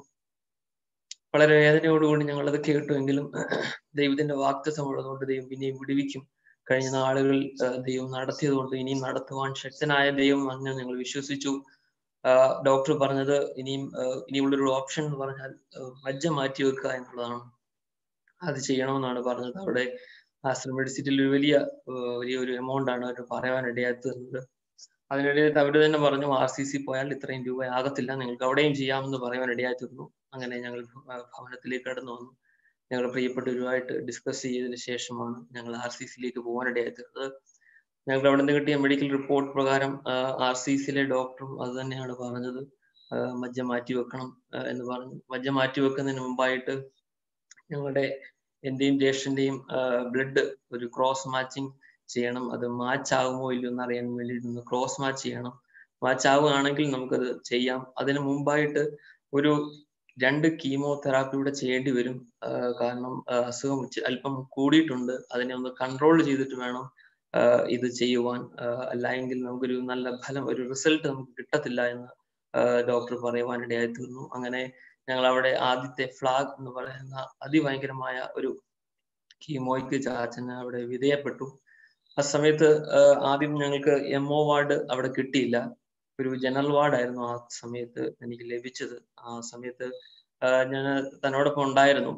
വളരെ വേദനയോടുകൂടി ഞങ്ങളത് കേട്ടുവെങ്കിലും ദൈവത്തിന്റെ വാക്തത്വം ഉള്ളതുകൊണ്ട് ദൈവം പിന്നെയും വിടുവിക്കും കഴിഞ്ഞ നാളുകളിൽ ആ, ദൈവം നടത്തിയതുകൊണ്ട് ഇനിയും നടത്തുവാൻ ശക്തനായ ദൈവം അങ്ങനെ ഞങ്ങൾ വിശ്വസിച്ചു ഡോക്ടർ പറഞ്ഞത് ഇനിയും ആ, ഇനിയുള്ളൊരു ഓപ്ഷൻ എന്ന് പറഞ്ഞാൽ ആ, മജ്ജ മാറ്റി വെക്കുക എന്നുള്ളതാണ് അത് ചെയ്യണമെന്നാണ് പറഞ്ഞത് അവിടെ ആശ്രമ മെഡിസിറ്റിയിൽ ഒരു വലിയ ആ, വലിയൊരു എമൗണ്ട് ആണ് അവർ പറയാനിടയായി തീർന്നത് അതിനിടയിൽ അവർ തന്നെ പറഞ്ഞു ആർ സി സി പോയാൽ ഇത്രയും രൂപ ആകത്തില്ല നിങ്ങൾക്ക് അവിടെയും ചെയ്യാമെന്ന് പറയാനിടയായി തീർന്നു അങ്ങനെ ഞങ്ങൾ ഭ- ഭവനത്തിലേക്ക് കടന്നു വന്നു ഞങ്ങൾ പ്രിയപ്പെട്ടവരുമായിട്ട് ഡിസ്കസ് ചെയ്തതിനു ശേഷമാണ് ഞങ്ങൾ ആർ സി സിയിലേക്ക് പോകാനിടയായി തീർന്നത് ഞങ്ങൾക്ക് അവിടെ നിന്ന് കിട്ടിയ മെഡിക്കൽ റിപ്പോർട്ട് പ്രകാരം ആർ സി സിയിലെ ഡോക്ടറും അത് തന്നെയാണ് പറഞ്ഞത് ആ, മജ്ജ മാറ്റി വെക്കണം ആ, എന്ന് പറഞ്ഞു മജ്ജ മാറ്റി വെക്കുന്നതിന് മുമ്പായിട്ട് ഞങ്ങളുടെ എന്റെയും ജ്യേഷ്ഠന്റെയും ബ്ലഡ് ഒരു ക്രോസ് മാച്ചിങ് ചെയ്യണം അത് മാച്ച് ആകുമോ ഇല്ലയോ എന്ന് അറിയാൻ വേണ്ടിയിട്ട് ഒന്ന് ക്രോസ് മാച്ച് ചെയ്യണം മാച്ച് ആവുകയാണെങ്കിൽ നമുക്കത് ചെയ്യാം അതിന് മുമ്പായിട്ട് ഒരു രണ്ട് കീമോതെറാപ്പി കൂടെ ചെയ്യേണ്ടി വരും ആ, കാരണം ആ, അസുഖം ഇച്ചി- അല്പം കൂടിയിട്ടുണ്ട് അതിനെ ഒന്ന് കൺട്രോൾ ചെയ്തിട്ട് വേണം ആ, ഇത് ചെയ്യുവാൻ ആ, അല്ലെങ്കിൽ നമുക്കൊരു നല്ല ഫലം ഒരു റിസൾട്ട് നമുക്ക് കിട്ടത്തില്ല എന്ന് ഡോക്ടർ പറയുവാനിടയായി തീർന്നു അങ്ങനെ ഞങ്ങൾ അവിടെ ആദ്യത്തെ ഫ്ലാഗ് എന്ന് പറയുന്ന അതിഭയങ്കരമായ ഒരു കീമോയ്ക്ക് ചാച്ചന് അവിടെ വിധേയപ്പെട്ടു ആ സമയത്ത് ആ, ആദ്യം ഞങ്ങൾക്ക് എം ഒ വാർഡ് അവിടെ കിട്ടിയില്ല ഒരു ജനറൽ വാർഡായിരുന്നു ആ സമയത്ത് എനിക്ക് ലഭിച്ചത് ആ സമയത്ത് ഞാൻ തന്നോടൊപ്പം ഉണ്ടായിരുന്നു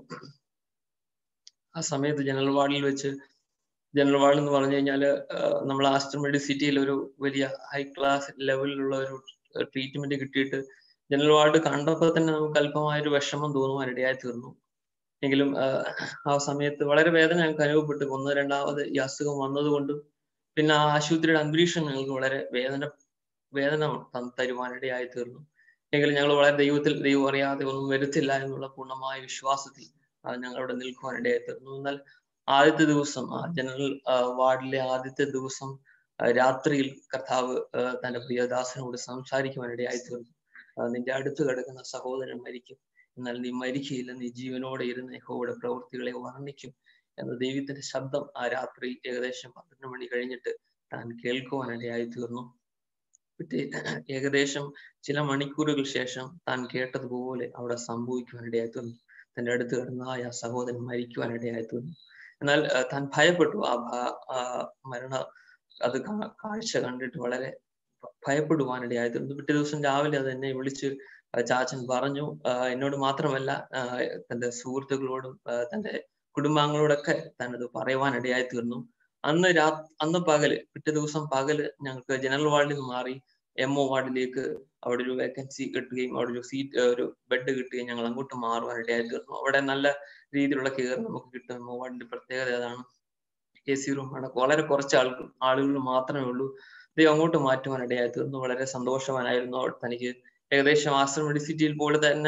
ആ സമയത്ത് ജനറൽ വാർഡിൽ വെച്ച് ജനറൽ വാർഡ് എന്ന് പറഞ്ഞു കഴിഞ്ഞാൽ നമ്മൾ ആസ്റ്റർ മെഡിസിറ്റിയിൽ ഒരു വലിയ ഹൈ ക്ലാസ് ലെവലിലുള്ള ഒരു ട്രീറ്റ്മെന്റ് കിട്ടിയിട്ട് ജനറൽ വാർഡ് കണ്ടപ്പോൾ തന്നെ നമുക്ക് അല്പമായ ഒരു വിഷമം തോന്നുവാൻ ഇടയായി തീർന്നു എങ്കിലും ആ, ആ സമയത്ത് വളരെ വേദന ഞങ്ങൾക്ക് അനുഭവപ്പെട്ടു ഒന്ന് രണ്ടാമത് ഈ അസുഖം വന്നതുകൊണ്ടും പിന്നെ ആ ആശുപത്രിയുടെ അന്തരീക്ഷം ഞങ്ങൾക്ക് വളരെ വേദന വേദന ത- തരുവാനിടയായി തീർന്നു എങ്കിലും ഞങ്ങൾ വളരെ ദൈവത്തിൽ ദൈവം അറിയാതെ ഒന്നും വരുത്തില്ല എന്നുള്ള പൂർണ്ണമായ വിശ്വാസത്തിൽ ആ, ഞങ്ങൾ അവിടെ നിൽക്കുവാനിടയായി തീർന്നു എന്നാൽ ആദ്യത്തെ ദിവസം ആ ജനറൽ ആ, വാർഡിലെ ആദ്യത്തെ ദിവസം ആ, രാത്രിയിൽ കർത്താവ് ആ, തന്റെ പ്രിയദാസനോട് സംസാരിക്കുവാനിടയായി തീർന്നു ആ, നിന്റെ അടുത്ത് കിടക്കുന്ന സഹോദരൻ മരിക്കും എന്നാൽ നീ മരിക്കയില്ല നീ ജീവനോടെ ഇരുന്ന് യഹോവയുടെ പ്രവൃത്തികളെ വർണ്ണിക്കും എന്ന ദൈവത്തിന്റെ ശബ്ദം ആ രാത്രി ഏകദേശം പന്ത്രണ്ട് മണി കഴിഞ്ഞിട്ട് താൻ കേൾക്കുവാനിടയായി തീർന്നു പിറ്റേ ഏകദേശം ചില മണിക്കൂറുകൾ ശേഷം താൻ കേട്ടതുപോലെ അവിടെ സംഭവിക്കുവാനിടയായി തീർന്നു തന്റെ അടുത്ത് കിടന്ന ആ സഹോദരൻ മരിക്കുവാനിടയായി തീർന്നു എന്നാൽ ആ, താൻ ഭയപ്പെട്ടു ആ ഭ- ആ മരണ അത് കാ- കാഴ്ച കണ്ടിട്ട് വളരെ ഭ- ഭയപ്പെടുവാനിടയായി തീർന്നു പിറ്റേ ദിവസം രാവിലെ അത് എന്നെ വിളിച്ച് ആ, ചാച്ചൻ പറഞ്ഞു ആ, എന്നോട് മാത്രമല്ല ആ, തന്റെ സുഹൃത്തുക്കളോടും ആ, തന്റെ കുടുംബാംഗങ്ങളോടൊക്കെ തന്നത് പറയുവാനിടയായി തീർന്നു അന്ന് രാ അന്ന് പകല് പിറ്റേ ദിവസം പകല് ഞങ്ങൾക്ക് ജനറൽ വാർഡിൽ നിന്ന് മാറി എം ഒ വാർഡിലേക്ക് അവിടെ ഒരു വേക്കൻസി കിട്ടുകയും അവിടെ ഒരു സീറ്റ് ഒരു ബെഡ് കിട്ടുകയും ഞങ്ങൾ അങ്ങോട്ട് മാറുവാനിടയായി തീർന്നു അവിടെ നല്ല രീതിയിലുള്ള കെയർ നമുക്ക് കിട്ടും എം ഒ വാർഡിന്റെ പ്രത്യേകത അതാണ് എ സി റൂം ആണ് വളരെ കുറച്ച് ആൾ ആളുകൾ മാത്രമേ ഉള്ളൂ ദൈവം അങ്ങോട്ട് മാറ്റുവാനിടയായി തീർന്നു വളരെ സന്തോഷവാനായിരുന്നു അവിടെ തനിക്ക് ഏകദേശം ആശ്രമ മെഡിസിറ്റിയിൽ പോലെ തന്നെ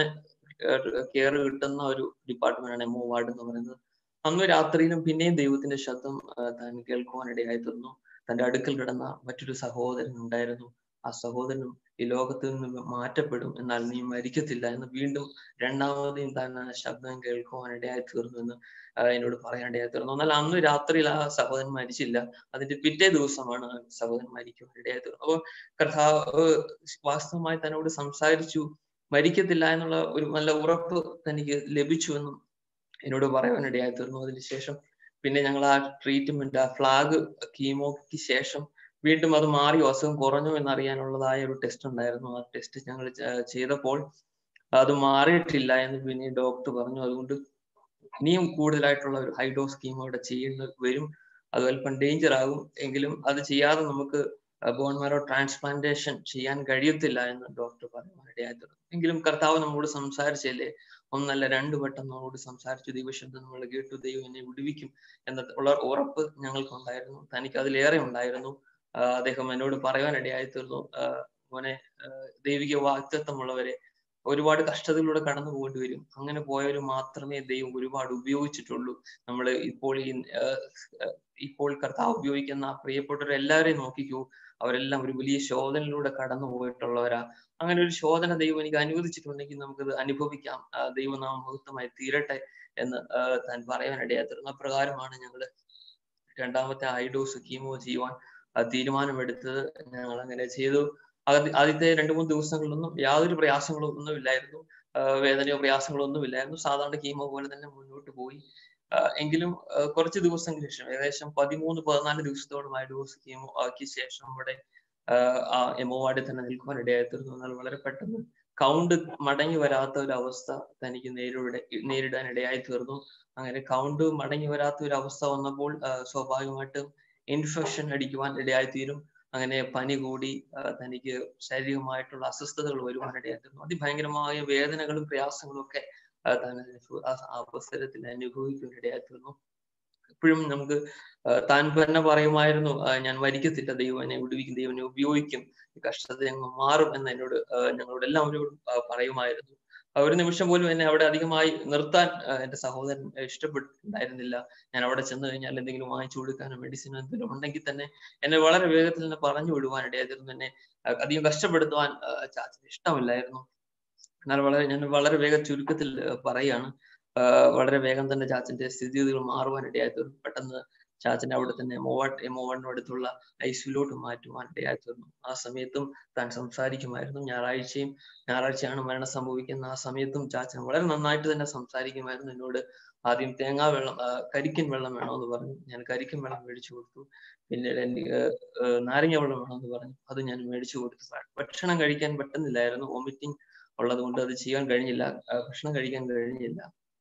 കെയർ കിട്ടുന്ന ഒരു ഡിപ്പാർട്ട്മെന്റ് ആണ് എം ഒ വാർഡ് എന്ന് പറയുന്നത് അന്ന് രാത്രിയിലും പിന്നെയും ദൈവത്തിന്റെ ശബ്ദം ആ, താൻ കേൾക്കുവാനിടയായി തീർന്നു തന്റെ അടുക്കൽ കിടന്ന മറ്റൊരു സഹോദരൻ ഉണ്ടായിരുന്നു ആ സഹോദരനും ഈ ലോകത്തിൽ നിന്ന് മാറ്റപ്പെടും എന്നാൽ നീ മരിക്കത്തില്ല എന്ന് വീണ്ടും രണ്ടാമതെയും താൻ ആ ശബ്ദം കേൾക്കുവാനിടയായി തീർന്നു എന്ന് ആ, എന്നോട് പറയാനിടയായി തീർന്നു എന്നാൽ അന്ന് രാത്രിയിൽ ആ സഹോദരൻ മരിച്ചില്ല അതിന്റെ പിറ്റേ ദിവസമാണ് ആ സഹോദരൻ മരിക്കുവാനിടയായി തീർന്നു അപ്പോൾ കർത്താവ് വാസ്തവമായി തന്നോട് സംസാരിച്ചു മരിക്കത്തില്ല എന്നുള്ള ഒരു നല്ല ഉറപ്പ് തനിക്ക് ലഭിച്ചു എന്നും എന്നോട് പറയാനിടയായി തീർന്നു അതിനുശേഷം പിന്നെ ഞങ്ങൾ ആ ട്രീറ്റ്മെന്റ് ആ ഫ്ലാഗ് കീമോക്ക് ശേഷം വീണ്ടും അത് മാറി അസുഖം കുറഞ്ഞു എന്നറിയാനുള്ളതായ ഒരു ടെസ്റ്റ് ഉണ്ടായിരുന്നു ആ ടെസ്റ്റ് ഞങ്ങൾ ച- ചെയ്തപ്പോൾ അത് മാറിയിട്ടില്ല എന്ന് പിന്നെ ഡോക്ടർ പറഞ്ഞു അതുകൊണ്ട് ഇനിയും കൂടുതലായിട്ടുള്ള ഒരു ഹൈ ഡോസ് കീമോ ഇവിടെ ചെയ്യേണ്ടി വരും അത് അല്പം ഡേഞ്ചർ ആകും എങ്കിലും അത് ചെയ്യാതെ നമുക്ക് ബോൺ മാരോ ട്രാൻസ്പ്ലാന്റേഷൻ ചെയ്യാൻ കഴിയത്തില്ല എന്ന് ഡോക്ടർ പറയാനിടയായി തീർന്നു എങ്കിലും കർത്താവ് നമ്മോട് സംസാരിച്ചല്ലേ ഒന്നല്ല രണ്ടു വട്ടം നമ്മളോട് സംസാരിച്ചു ദൈവശബ്ദം നമ്മൾ കേട്ടു ദൈവം എന്നെ വിടുവിക്കും എന്ന ഉള്ള ഉറപ്പ് ഞങ്ങൾക്കുണ്ടായിരുന്നു തനിക്ക് അതിലേറെ ഉണ്ടായിരുന്നു ആ, അദ്ദേഹം എന്നോട് പറയാനിടയായി തീർന്നു ആ, മോനെ ആ, ദൈവിക വാക്തത്വമുള്ളവരെ ഒരുപാട് കഷ്ടതകളിലൂടെ കടന്നു പോകേണ്ടി വരും അങ്ങനെ പോയവർ മാത്രമേ ദൈവം ഒരുപാട് ഉപയോഗിച്ചിട്ടുള്ളൂ നമ്മൾ ഇപ്പോൾ ഈ ആ, ആ, ഇപ്പോൾ കർത്താവ് ഉപയോഗിക്കുന്ന പ്രിയപ്പെട്ടവരെല്ലാവരെയും നോക്കിക്കൂ അവരെല്ലാം ഒരു വലിയ ശോധനയിലൂടെ കടന്നു പോയിട്ടുള്ളവരാ അങ്ങനെ ഒരു ശോധന ദൈവം എനിക്ക് അനുവദിച്ചിട്ടുണ്ടെങ്കിൽ നമുക്കത് അനുഭവിക്കാം ആ, ദൈവനാമ മഹത്വമായി തീരട്ടെ എന്ന് ആ, താൻ പറയാനിടയായി തീർന്നു അപ്രകാരമാണ് ഞങ്ങൾ രണ്ടാമത്തെ ഐഡോസ് കീമോ ചെയ്യുവാൻ ആ, തീരുമാനമെടുത്തത് ഞങ്ങൾ അങ്ങനെ ചെയ്തു ആദ്യ- ആദ്യത്തെ രണ്ട് മൂന്ന് ദിവസങ്ങളിലൊന്നും യാതൊരു പ്രയാസങ്ങളും ഒന്നും ഇല്ലായിരുന്നു ആ, വേദനയോ പ്രയാസങ്ങളോ ഒന്നും ഇല്ലായിരുന്നു സാധാരണ കീമോ പോലെ തന്നെ മുന്നോട്ട് പോയി ആ, എങ്കിലും ആ, കുറച്ച് ദിവസങ്ങൾക്ക് ശേഷം ഏകദേശം പതിമൂന്ന് പതിനാല് ദിവസത്തോളം ഡോസ് കീമോ ആക്കിയ ശേഷം നമ്മുടെ ആഹ് ആ എമോ വാർഡിൽ തന്നെ നിൽക്കുവാൻ ഇടയായി തീർന്നു എന്നാൽ വളരെ പെട്ടെന്ന് കൗണ്ട് മടങ്ങി വരാത്ത ഒരു അവസ്ഥ തനിക്ക് നേരിടെ നേരിടാൻ ഇടയായി തീർന്നു അങ്ങനെ കൗണ്ട് മടങ്ങി വരാത്ത ഒരു അവസ്ഥ വന്നപ്പോൾ ആഹ് സ്വാഭാവികമായിട്ടും ഇൻഫെക്ഷൻ അടിക്കുവാൻ ഇടയായി തീരും അങ്ങനെ പനി കൂടി ആഹ് തനിക്ക് ശാരീരികമായിട്ടുള്ള അസ്വസ്ഥതകൾ വരുവാൻ ഇടയായി തീർന്നു അതിഭയങ്കരമായ വേദനകളും പ്രയാസങ്ങളും ഒക്കെ ആഹ് താൻ അനുഭവ- ആ അവസരത്തിൽ അനുഭവിക്കാൻ ഇടയായി തീർന്നു എപ്പോഴും നമുക്ക് ആ, താൻ തന്നെ പറയുമായിരുന്നു ആ, ഞാൻ മരിക്കത്തില്ല ദൈവം എന്നെ വിടുവിക്കും ദൈവം എന്നെ ഉപയോഗിക്കും ഈ കഷ്ടത ഞങ്ങൾ മാറും എന്ന് എന്നോട് ആ, ഞങ്ങളോട് എല്ലാവരോടും ആ, പറയുമായിരുന്നു ആ, ഒരു നിമിഷം പോലും എന്നെ അവിടെ അധികമായി നിർത്താൻ ആ, എന്റെ സഹോദരൻ ആ, ഇഷ്ടപ്പെട്ടിട്ടുണ്ടായിരുന്നില്ല ഞാൻ അവിടെ ചെന്ന് കഴിഞ്ഞാൽ എന്തെങ്കിലും വാങ്ങിച്ചു കൊടുക്കാനോ മെഡിസിനോ എന്തെങ്കിലും ഉണ്ടെങ്കിൽ തന്നെ എന്നെ വളരെ വേഗത്തിൽ തന്നെ പറഞ്ഞു വിടുവാൻ ഇടയായിരുന്നു എന്നെ ആ, അധികം കഷ്ടപ്പെടുത്തുവാൻ ആ, ചാച്ചന് ഇഷ്ടമില്ലായിരുന്നു എന്നാൽ വളരെ ഞാൻ വളരെ വേഗം ചുരുക്കത്തിൽ ആ, പറയാണ് ആ, വളരെ വേഗം തന്നെ ചാച്ചന്റെ സ്ഥിതിഗതികൾ മാറുവാൻ ഇടയായി തീർന്നു പെട്ടെന്ന് ചാച്ചനെ അവിടെ തന്നെ എമോവാട്ട് എമോവാട്ടിനും അടുത്തുള്ള ഐസിയിലോട്ട് മാറ്റുവാൻ ഇടയായി തീർന്നു ആ സമയത്തും താൻ സംസാരിക്കുമായിരുന്നു ഞായറാഴ്ചയും ഞായറാഴ്ചയാണ് മരണം സംഭവിക്കുന്ന ആ സമയത്തും ചാച്ചൻ വളരെ നന്നായിട്ട് തന്നെ സംസാരിക്കുമായിരുന്നു എന്നോട് ആദ്യം തേങ്ങാ വെള്ളം ആ, കരിക്കൻ വെള്ളം വേണമെന്ന് പറഞ്ഞു ഞാൻ കരിക്കൻ വെള്ളം മേടിച്ചു കൊടുത്തു പിന്നീട് എനിക്ക് ഏർ, ഏർ, നാരങ്ങ വെള്ളം വേണമെന്ന് പറഞ്ഞു അത് ഞാൻ മേടിച്ചു കൊടുത്തു ഭക്ഷണം കഴിക്കാൻ പറ്റുന്നില്ലായിരുന്നു വോമിറ്റിംഗ് ഉള്ളത് കൊണ്ട് അത് ചെയ്യാൻ കഴിഞ്ഞില്ല ആ, ഭക്ഷണം കഴിക്കാൻ കഴിഞ്ഞില്ല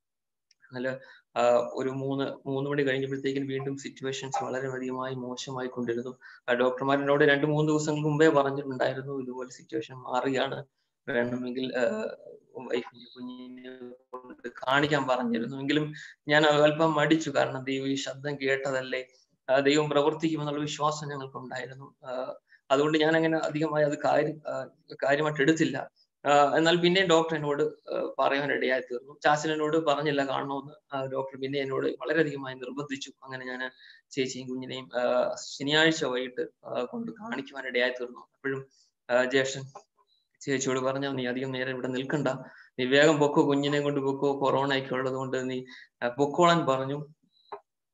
എന്നാൽ ഒരു മൂന്ന് മൂന്ന് മണി കഴിഞ്ഞപ്പോഴത്തേക്കും വീണ്ടും സിറ്റുവേഷൻസ് വളരെ അധികമായി മോശമായി കൊണ്ടിരുന്നു ഡോക്ടർമാർ എന്നോട് രണ്ട് മൂന്ന് ദിവസങ്ങൾക്ക് മുമ്പേ പറഞ്ഞിട്ടുണ്ടായിരുന്നു ഇതുപോലെ സിറ്റുവേഷൻ മാറുകയാണ് വേണമെങ്കിൽ വൈഫിന്റെ കുഞ്ഞിനെ കൊണ്ട് കാണിക്കാൻ പറഞ്ഞിരുന്നു എങ്കിലും ഞാൻ അല്പം മടിച്ചു കാരണം ദൈവം ഈ ശബ്ദം കേട്ടതല്ലേ ആ, ദൈവം പ്രവർത്തിക്കുമെന്നുള്ള വിശ്വാസം ഞങ്ങൾക്കുണ്ടായിരുന്നു ആ, അതുകൊണ്ട് ഞാൻ അങ്ങനെ അധികമായി അത് കാര്യം ആ, കാര്യമായിട്ട് എടുത്തില്ല ആ, എന്നാൽ പിന്നെ ഡോക്ടർ എന്നോട് ആ, പറയാൻ ഇടയായി തീർന്നു ചാച്ചൻ എന്നോട് പറഞ്ഞില്ല കാണണമെന്ന് ആ, ഡോക്ടർ പിന്നെ എന്നോട് വളരെയധികമായി നിർബന്ധിച്ചു അങ്ങനെ ഞാൻ ചേച്ചിയും കുഞ്ഞിനെയും ആ, ശനിയാഴ്ച വൈകിട്ട് ആ, കൊണ്ട് കാണിക്കുവാൻ ഇടയായി തീർന്നു അപ്പോഴും ആ, ജ്യേഷ്ഠൻ ചേച്ചിയോട് പറഞ്ഞു നീ അധികം നേരം ഇവിടെ നിൽക്കണ്ട നീ വേഗം പൊക്കോ കുഞ്ഞിനെ കൊണ്ട് പൊക്കോ കൊറോണ ഒക്കെ ഉള്ളത് കൊണ്ട് നീ ആ, പൊക്കോളാൻ പറഞ്ഞു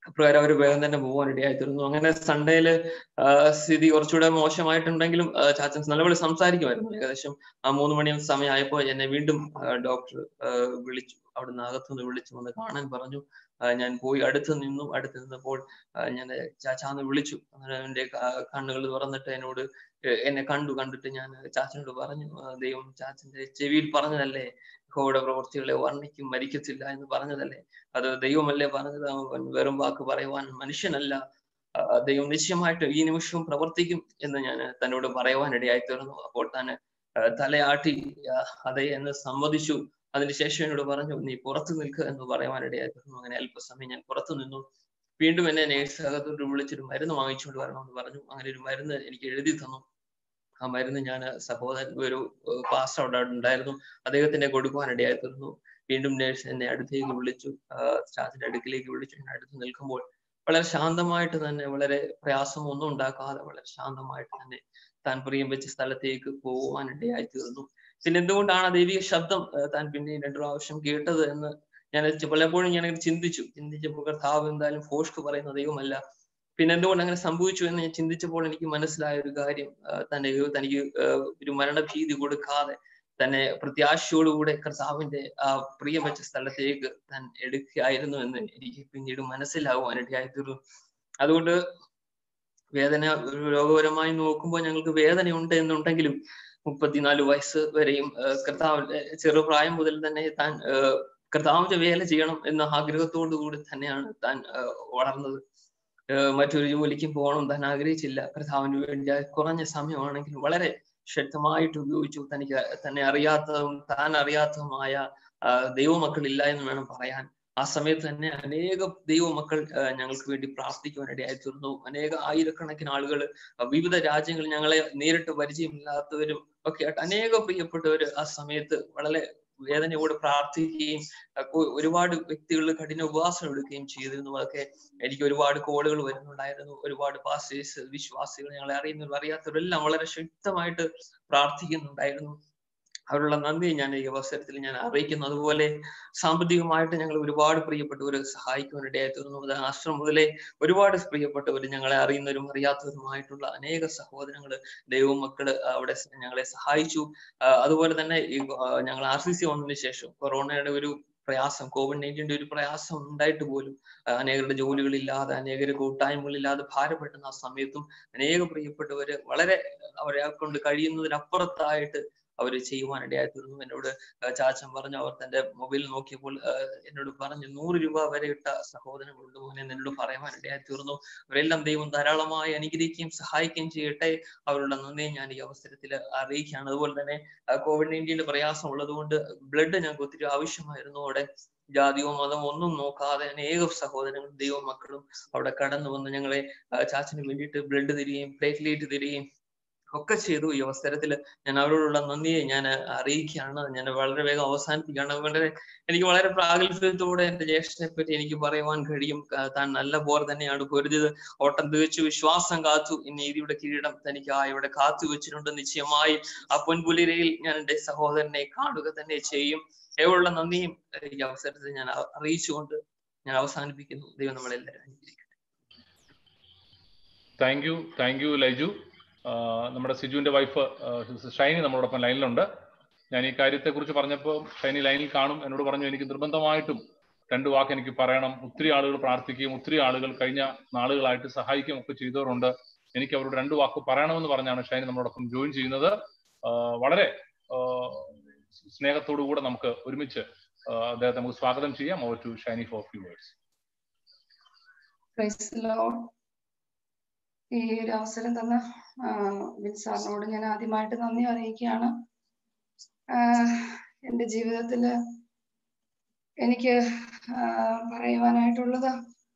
പ്രകാരം അവർ വേഗം തന്നെ പോകാൻ ഇടയായി തീർന്നു അങ്ങനെ സൺഡേയില് സ്ഥിതി കുറച്ചുകൂടെ മോശമായിട്ടുണ്ടെങ്കിലും ആ, ചാച്ചൻ നല്ലപോലെ സംസാരിക്കുമായിരുന്നു ഏകദേശം ആ മൂന്ന് മണി സമയമായപ്പോൾ എന്നെ വീണ്ടും ഡോക്ടർ വിളിച്ചു അവിടുന്ന് അകത്തുനിന്ന് വിളിച്ചു വന്ന് കാണാൻ പറഞ്ഞു ആ, ഞാൻ പോയി അടുത്ത് നിന്നു അടുത്ത് നിന്നപ്പോൾ ആ, ഞാൻ ചാച്ചാന്ന് വിളിച്ചു അങ്ങനെ എന്റെ കണ്ണുകൾ തുറന്നിട്ട് എന്നോട് എ- എന്നെ കണ്ടു കണ്ടിട്ട് ഞാൻ ചാച്ചനോട് പറഞ്ഞു ആ, ദൈവം ചാച്ചന്റെ ചെവിയിൽ പറഞ്ഞതല്ലേ യഹോവയുടെ പ്രവൃത്തികളെ വർണ്ണിക്കും മരിക്കത്തില്ല എന്ന് പറഞ്ഞതല്ലേ അത് ദൈവമല്ലേ പറഞ്ഞത് അവൻ വെറും വാക്ക് പറയുവാൻ മനുഷ്യനല്ല ആ, ദൈവം നിശ്ചയമായിട്ട് ഈ നിമിഷവും പ്രവർത്തിക്കും എന്ന് ഞാൻ തന്നോട് പറയുവാൻ ഇടയായി തീർന്നു അപ്പോൾ താൻ ആ, തലയാട്ടി ആ, അതെ എന്ന് സമ്മതിച്ചു അതിനുശേഷം എന്നോട് പറഞ്ഞു നീ പുറത്തു നിൽക്കുക എന്ന് പറയുവാൻ ഇടയായി തീർന്നു അങ്ങനെ അല്പസമയം ഞാൻ പുറത്തു നിന്നു വീണ്ടും എന്നെ നേഴ്സ് അകത്തോട്ട് വിളിച്ചൊരു മരുന്ന് വാങ്ങിച്ചുകൊണ്ട് വരണമെന്ന് പറഞ്ഞു അങ്ങനെ ഒരു മരുന്ന് എനിക്ക് എഴുതി തന്നു ആ മരുന്ന് ഞാൻ സഹോദരൻ ഒരു പാസ് അവിടെ ഉണ്ടായിരുന്നു അദ്ദേഹത്തിന് കൊടുക്കുവാൻ ഇടയായി തീർന്നു വീണ്ടും നേഴ്സ് എന്നെ അടുത്തേക്ക് വിളിച്ചു സ്റ്റാഫിന്റെ അടുക്കിലേക്ക് വിളിച്ചു ഞാൻ അടുത്ത് നിൽക്കുമ്പോൾ വളരെ ശാന്തമായിട്ട് തന്നെ വളരെ പ്രയാസമൊന്നും ഉണ്ടാക്കാതെ വളരെ ശാന്തമായിട്ട് തന്നെ താൻ പ്രിയം വെച്ച സ്ഥലത്തേക്ക് പോകുവാൻ ഇടയായി തീർന്നു പിന്നെ എന്തുകൊണ്ടാണ് ആ ദൈവിക ശബ്ദം ആ, താൻ പിന്നെ രണ്ടു പ്രാവശ്യം കേട്ടത് എന്ന് ഞാൻ ചി- പലപ്പോഴും ഞാൻ അങ്ങനെ ചിന്തിച്ചു ചിന്തിച്ചപ്പോൾ കർത്താവ് എന്തായാലും ഫോഷ്ക്ക് പറയുന്ന ദൈവമല്ല പിന്നെ എന്തുകൊണ്ട് അങ്ങനെ സംഭവിച്ചു എന്ന് ഞാൻ ചിന്തിച്ചപ്പോൾ എനിക്ക് മനസ്സിലായ ഒരു കാര്യം ആ, തന്നെ തനിക്ക് ആ, ഒരു മരണഭീതി കൊടുക്കാതെ തന്നെ പ്രത്യാശയോടുകൂടെ കർത്താവിന്റെ ആ പ്രിയം വെച്ച സ്ഥലത്തേക്ക് താൻ എടുക്കുകയായിരുന്നു എന്ന് എനിക്ക് പിന്നീട് മനസ്സിലാവുവാൻ ഇടയായി തീർന്നു അതുകൊണ്ട് വേദന ഒരു രോഗപരമായി നോക്കുമ്പോൾ ഞങ്ങൾക്ക് വേദനയുണ്ട് എന്നുണ്ടെങ്കിലും മുപ്പത്തിനാല് വയസ്സ് വരെയും ആ, കർത്താവിന്റെ ചെറുപ്രായം മുതൽ തന്നെ താൻ ആ, കർത്താവിന്റെ വേല ചെയ്യണം എന്ന ആഗ്രഹത്തോടു കൂടി തന്നെയാണ് താൻ ആ, വളർന്നത് ആ, മറ്റൊരു ജോലിക്കും പോകണം താൻ ആഗ്രഹിച്ചില്ല കർത്താവിന് വേണ്ടി ആ കുറഞ്ഞ സമയമാണെങ്കിലും വളരെ ശക്തമായിട്ട് ഉപയോഗിച്ചു തനിക്ക് തന്നെ അറിയാത്തതും താൻ അറിയാത്തതുമായ ആ, ദൈവമക്കളില്ല എന്ന് വേണം പറയാൻ ആ സമയത്ത് തന്നെ അനേക ദൈവമക്കൾ ആ, ഞങ്ങൾക്ക് വേണ്ടി പ്രാർത്ഥിക്കുവാൻ ഇടയായി തീർന്നു അനേക ആയിരക്കണക്കിന് ആളുകൾ വിവിധ രാജ്യങ്ങളിൽ ഞങ്ങളെ നേരിട്ട് പരിചയമില്ലാത്തവരും ഒക്കെ ആയിട്ട് അനേക പ്രിയപ്പെട്ടവർ ആ സമയത്ത് വളരെ വേദനയോട് പ്രാർത്ഥിക്കുകയും അപ്പൊ ഒരുപാട് വ്യക്തികൾ കഠിന ഉപവാസം എടുക്കുകയും ചെയ്തിരുന്നു അതൊക്കെ എനിക്ക് ഒരുപാട് കോളുകൾ വരുന്നുണ്ടായിരുന്നു ഒരുപാട് പാസ്റ്റേഴ്സ് വിശ്വാസികൾ ഞങ്ങളെ അറിയുന്നവരും അറിയാത്തവരെല്ലാം വളരെ ശക്തമായിട്ട് പ്രാർത്ഥിക്കുന്നുണ്ടായിരുന്നു അവരുള്ള നന്ദി ഞാൻ ഈ അവസരത്തിൽ ഞാൻ അറിയിക്കുന്നു അതുപോലെ സാമ്പത്തികമായിട്ട് ഞങ്ങൾ ഒരുപാട് പ്രിയപ്പെട്ടവർ സഹായിക്കുവാൻ ഇടയായി തീർന്നു അത് ആശ്രമം മുതലേ ഒരുപാട് പ്രിയപ്പെട്ടവർ ഞങ്ങളെ അറിയുന്നവരും അറിയാത്തവരുമായിട്ടുള്ള അനേക സഹോദരങ്ങൾ ദൈവമക്കള് അവിടെ ഞങ്ങളെ സഹായിച്ചു ആ, അതുപോലെ തന്നെ ഈ ആ, ഞങ്ങൾ ആർ സി സി വന്നതിന് ശേഷം കൊറോണയുടെ ഒരു പ്രയാസം കോവിഡ് നയൻറ്റീൻ്റെ ഒരു പ്രയാസം ഉണ്ടായിട്ട് പോലും ആ, അനേകരുടെ ജോലികളില്ലാതെ അനേകര് കൂട്ടായ്മകളില്ലാതെ ഭാരപ്പെടുന്ന ആ സമയത്തും അനേക പ്രിയപ്പെട്ടവര് വളരെ അവരെ കൊണ്ട് കഴിയുന്നതിനപ്പുറത്തായിട്ട് അവർ ചെയ്യുവാൻ ഇടയായി തീർന്നു എന്നോട് ആ, ചാച്ചൻ പറഞ്ഞു അവർ തന്റെ മൊബൈൽ നോക്കിയപ്പോൾ ആ, എന്നോട് പറഞ്ഞു നൂറ് രൂപ വരെ ഇട്ട സഹോദരങ്ങളുണ്ട് മോനെ എന്ന് എന്നോട് പറയുവാൻ ഇടയായി തീർന്നു അവരെല്ലാം ദൈവം ധാരാളമായി അനുഗ്രഹിക്കുകയും സഹായിക്കുകയും ചെയ്യട്ടെ അവരുടെ നന്ദിയെ ഞാൻ ഈ അവസരത്തിൽ അറിയിക്കുകയാണ് അതുപോലെ തന്നെ കോവിഡ് നയൻറ്റീൻ്റെ പ്രയാസം ഉള്ളതുകൊണ്ട് ബ്ലഡ് ഞങ്ങൾക്ക് ഒത്തിരി ആവശ്യമായിരുന്നു അവിടെ ജാതിയോ മതമോ ഒന്നും നോക്കാതെ അനേക സഹോദരങ്ങളും ദൈവ മക്കളും അവിടെ കടന്നു വന്ന് ഞങ്ങളെ ആ, ചാച്ചന് വേണ്ടിയിട്ട് ബ്ലഡ് തരികയും പ്ലേറ്റ്ലേറ്റ് തരികയും ഒക്കെ ചെയ്തു ഈ അവസരത്തിൽ ഞാൻ അവരോടുള്ള നന്ദിയെ ഞാൻ അറിയിക്കുകയാണ് ഞാൻ വളരെ വേഗം അവസാനിപ്പിക്കുകയാണ് വളരെ എനിക്ക് വളരെ പ്രാഗൽഭ്യത്തോടെ എന്റെ ജ്യേഷ്ഠനെ പറ്റി എനിക്ക് പറയുവാൻ കഴിയും ആ, താൻ നല്ല പോർ തന്നെയാണ് പൊരുതിയത് ഓട്ടം തികച്ചു വിശ്വാസം കാത്തു ഈ നീതിയുടെ കിരീടം തനിക്ക് ആ ഇവിടെ കാത്തു വെച്ചിട്ടുണ്ട് നിശ്ചയമായി ആ പൊൻപുലിരയിൽ ഞാൻ എന്റെ സഹോദരനെ കാണുക തന്നെ ചെയ്യും ഏവളുള്ള നന്ദിയും ആ, ഈ അവസരത്തിൽ ഞാൻ അ- അറിയിച്ചുകൊണ്ട് ഞാൻ അവസാനിപ്പിക്കുന്നു ദൈവം നമ്മളെല്ലാവരും അനുഗ്രഹിക്കട്ടെ thank you thank you Laiju ആ, നമ്മുടെ സിജുവിന്റെ വൈഫ് ഷൈനി നമ്മളോടൊപ്പം ലൈനിലുണ്ട് ഞാൻ ഈ കാര്യത്തെ കുറിച്ച് പറഞ്ഞപ്പോൾ ഷൈനി ലൈനിൽ കാണും എന്നോട് പറഞ്ഞു എനിക്ക് നിർബന്ധമായിട്ടും രണ്ട് വാക്ക് എനിക്ക് പറയണം ഒത്തിരി ആളുകൾ പ്രാർത്ഥിക്കുകയും ഒത്തിരി ആളുകൾ കഴിഞ്ഞ നാളുകളായിട്ട് സഹായിക്കുകയും ഒക്കെ ചെയ്തവരുണ്ട് എനിക്ക് അവരോട് രണ്ട് വാക്ക് പറയണമെന്ന് പറഞ്ഞാണ് ഷൈനി നമ്മളോടൊപ്പം ജോയിൻ ചെയ്യുന്നത് ആ, വളരെ ആ, സ്നേഹത്തോടു കൂടെ നമുക്ക് ഒരുമിച്ച് ആ, അദ്ദേഹത്തെ നമുക്ക് സ്വാഗതം ചെയ്യാം over to Shiny for few verses praise Lord ഈ ഒരു അവസരം തന്ന ആ, വിൻ സാറിനോട് ഞാൻ ആദ്യമായിട്ട് നന്ദി അറിയിക്കുകയാണ് ആ, എൻ്റെ ജീവിതത്തില് എനിക്ക് ആ, പറയുവാനായിട്ടുള്ളത്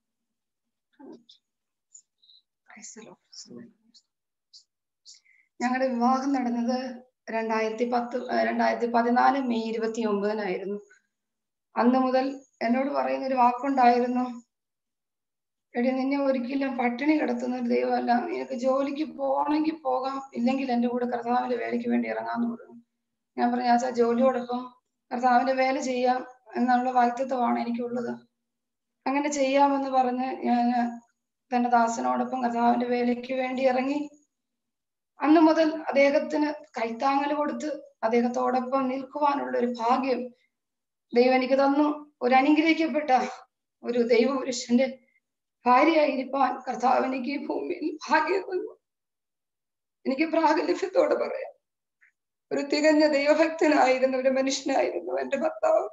Praise the Lord. ഞങ്ങളുടെ വിവാഹം നടന്നത് രണ്ടായിരത്തി പത്ത് ആ, രണ്ടായിരത്തി പതിനാല് മെയ് ഇരുപത്തി ഒമ്പതിനായിരുന്നു അന്ന് മുതൽ എന്നോട് പറയുന്ന ഒരു വാക്കുണ്ടായിരുന്നു എടി നിന്നെ ഒരിക്കലും പട്ടിണി കിടത്തുന്ന ഒരു ദൈവമല്ല നിനക്ക് ജോലിക്ക് പോകണമെങ്കിൽ പോകാം ഇല്ലെങ്കിൽ എൻ്റെ കൂടെ കർത്താവിന്റെ വേലയ്ക്ക് വേണ്ടി ഇറങ്ങാന്ന് പറഞ്ഞു ഞാൻ പറഞ്ഞു ആച്ചാ ജോലിയോടൊപ്പം കർത്താവിന്റെ വേല ചെയ്യാം എന്നുള്ള വാഗ്ദത്വമാണ് എനിക്കുള്ളത് അങ്ങനെ ചെയ്യാമെന്ന് പറഞ്ഞ് ഞാൻ തന്റെ ദാസനോടൊപ്പം കർത്താവിന്റെ വേലയ്ക്ക് വേണ്ടി ഇറങ്ങി അന്ന് മുതൽ അദ്ദേഹത്തിന് കൈത്താങ്ങൽ കൊടുത്ത് അദ്ദേഹത്തോടൊപ്പം നിൽക്കുവാനുള്ള ഒരു ഭാഗ്യം ദൈവം എനിക്ക് തന്നു ഒരു അനുഗ്രഹിക്കപ്പെട്ട ഒരു ദൈവപുരുഷന്റെ ഭാര്യയായിരിക്കാൻ കർത്താവ് എനിക്ക് ഈ ഭൂമിയിൽ ഭാഗ്യം തന്നു എനിക്ക് പ്രാഗൽഭ്യത്തോടെ പറയാം ഒരു തികഞ്ഞ ദൈവഭക്തനായിരുന്ന ഒരു മനുഷ്യനായിരുന്നു എന്റെ ഭർത്താവ്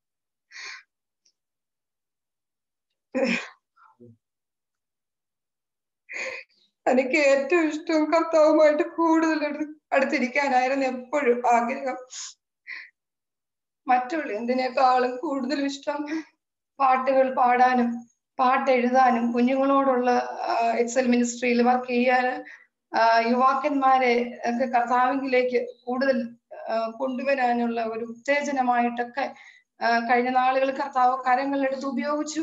എനിക്ക് ഏറ്റവും ഇഷ്ടം കർത്താവുമായിട്ട് കൂടുതൽ അടു- അടുത്തിരിക്കാനായിരുന്നു എപ്പോഴും ആഗ്രഹം മറ്റുള്ള എന്തിനേക്കാളും കൂടുതലും ഇഷ്ടം പാട്ടുകൾ പാടാനും പാട്ട് എഴുതാനും കുഞ്ഞുങ്ങളോടുള്ള എക്സൽ മിനിസ്ട്രിയിൽ വർക്ക് ചെയ്യാൻ ആ, യുവാക്കന്മാരെ ഒക്കെ കർത്താവിലേക്ക് കൂടുതൽ ആ, കൊണ്ടുവരാനുള്ള ഒരു ഉത്തേജനമായിട്ടൊക്കെ ആ, കഴിഞ്ഞ നാളുകൾ കർത്താവ് കരങ്ങളെടുത്ത് ഉപയോഗിച്ചു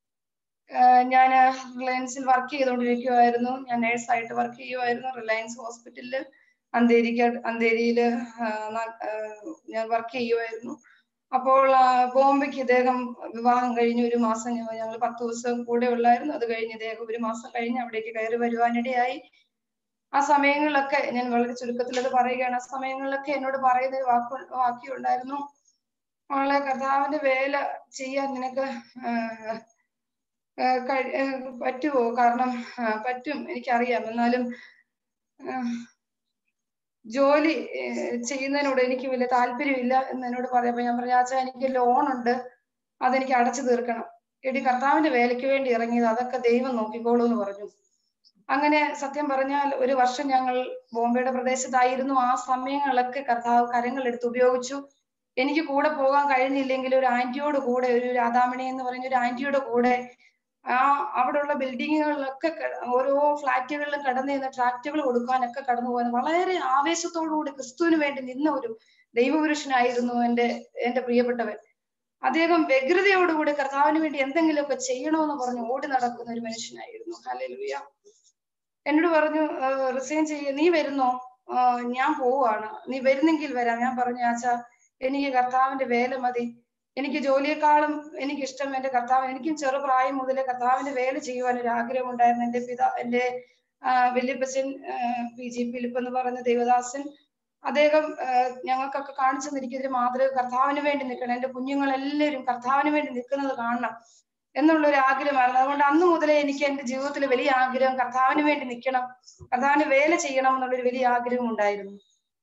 ഞാൻ റിലയൻസിൽ വർക്ക് ചെയ്തുകൊണ്ടിരിക്കുമായിരുന്നു ഞാൻ നേഴ്സായിട്ട് വർക്ക് ചെയ്യുമായിരുന്നു റിലയൻസ് ഹോസ്പിറ്റലിൽ അന്തേരിക്ക അന്തേരിയില് ആ, ന- ആ, ഞാൻ വർക്ക് ചെയ്യുമായിരുന്നു അപ്പോൾ ആ, ബോംബെക്ക് ഇദ്ദേഹം വിവാഹം കഴിഞ്ഞ് ഒരു മാസം ഞങ്ങൾ പത്ത് ദിവസം കൂടെ ഉള്ളായിരുന്നു അത് കഴിഞ്ഞ് ഇദ്ദേഹം ഒരു മാസം കഴിഞ്ഞ് അവിടേക്ക് കയറി വരുവാനിടയായി ആ സമയങ്ങളിലൊക്കെ ഞാൻ വളരെ ചുരുക്കത്തിൽ അത് പറയുകയാണ് ആ സമയങ്ങളിലൊക്കെ എന്നോട് പറയുന്ന ഒരു വാക്ക് വാക്യമുണ്ടായിരുന്നു അവളെ കർത്താവിന്റെ വേല ചെയ്യാൻ നിനക്ക് ആഹ് ആഹ് കഴി- ആഹ് പറ്റുമോ കാരണം ആഹ് പറ്റും എനിക്കറിയാം എന്നാലും ആഹ് ജോലി ഏഹ് ചെയ്യുന്നതിനോട് എനിക്ക് വലിയ താല്പര്യമില്ല എന്ന് എന്നോട് പറയാം ഞാൻ പറഞ്ഞു ആച്ചാ എനിക്ക് ലോൺ ഉണ്ട് അതെനിക്ക് അടച്ചു തീർക്കണം എടി കർത്താവിന്റെ വേലയ്ക്ക് വേണ്ടി ഇറങ്ങിയത് അതൊക്കെ ദൈവം നോക്കിക്കോളൂ എന്ന് പറഞ്ഞു അങ്ങനെ സത്യം പറഞ്ഞാൽ ഒരു വർഷം ഞങ്ങൾ ബോംബെയുടെ പ്രദേശത്തായിരുന്നു ആ സമയങ്ങളിലൊക്കെ കർത്താവ് കരങ്ങൾ എടുത്ത് ഉപയോഗിച്ചു എനിക്ക് കൂടെ പോകാൻ കഴിഞ്ഞില്ലെങ്കിൽ ഒരു ആന്റിയോട് കൂടെ ഒരു രാധാമണി എന്ന് പറഞ്ഞ ഒരു ആന്റിയുടെ കൂടെ ആ അവിടെയുള്ള ബിൽഡിങ്ങുകളിലൊക്കെ ക- ഓരോ ഫ്ലാറ്റുകളിലും കടന്നു ചെന്ന് ട്രാക്റ്റുകൾ കൊടുക്കാനൊക്കെ കടന്നു പോകാൻ വളരെ ആവേശത്തോടുകൂടി ക്രിസ്തുവിന് വേണ്ടി നിന്ന ഒരു ദൈവപുരുഷനായിരുന്നു എന്റെ എന്റെ പ്രിയപ്പെട്ടവൻ അദ്ദേഹം വ്യഗ്രതയോടുകൂടി കർത്താവിന് വേണ്ടി എന്തെങ്കിലുമൊക്കെ ചെയ്യണമെന്ന് പറഞ്ഞ് ഓടി നടക്കുന്ന ഒരു മനുഷ്യനായിരുന്നു ഹല്ലേലൂയ എന്നോട് പറഞ്ഞു റിസൈൻ ചെയ്യ നീ വരുന്നോ ആ, ഞാൻ പോവാണ് നീ വരുന്നെങ്കിൽ വരാം ഞാൻ പറഞ്ഞു ആച്ചാ എനിക്ക് കർത്താവിന്റെ വേല മതി എനിക്ക് ജോലിയെക്കാളും എനിക്ക് ഇഷ്ടം എന്റെ കർത്താവ് എനിക്കും ചെറുപ്രായം മുതലേ കർത്താവിന്റെ വേല ചെയ്യുവാൻ ഒരു ആഗ്രഹം ഉണ്ടായിരുന്നു എന്റെ പിതാ എന്റെ ആ, വല്യപ്പച്ചൻ പി ജി ഫിലിപ്പ് എന്ന് പറഞ്ഞ ദേവദാസൻ അദ്ദേഹം ആ, ഞങ്ങൾക്കൊക്കെ കാണിച്ചു തന്നിരിക്കുന്ന മാതൃക കർത്താവിന് വേണ്ടി നിൽക്കണം എന്റെ കുഞ്ഞുങ്ങളെല്ലാവരും കർത്താവിന് വേണ്ടി നിൽക്കുന്നത് കാണണം എന്നുള്ള ഒരു ആഗ്രഹമായിരുന്നു അതുകൊണ്ട് അന്ന് മുതലേ എനിക്ക് എന്റെ ജീവിതത്തിൽ വലിയ ആഗ്രഹം കർത്താവിന് വേണ്ടി നിൽക്കണം കർത്താവിന് വേല ചെയ്യണം എന്നുള്ളൊരു വലിയ ആഗ്രഹം ഉണ്ടായിരുന്നു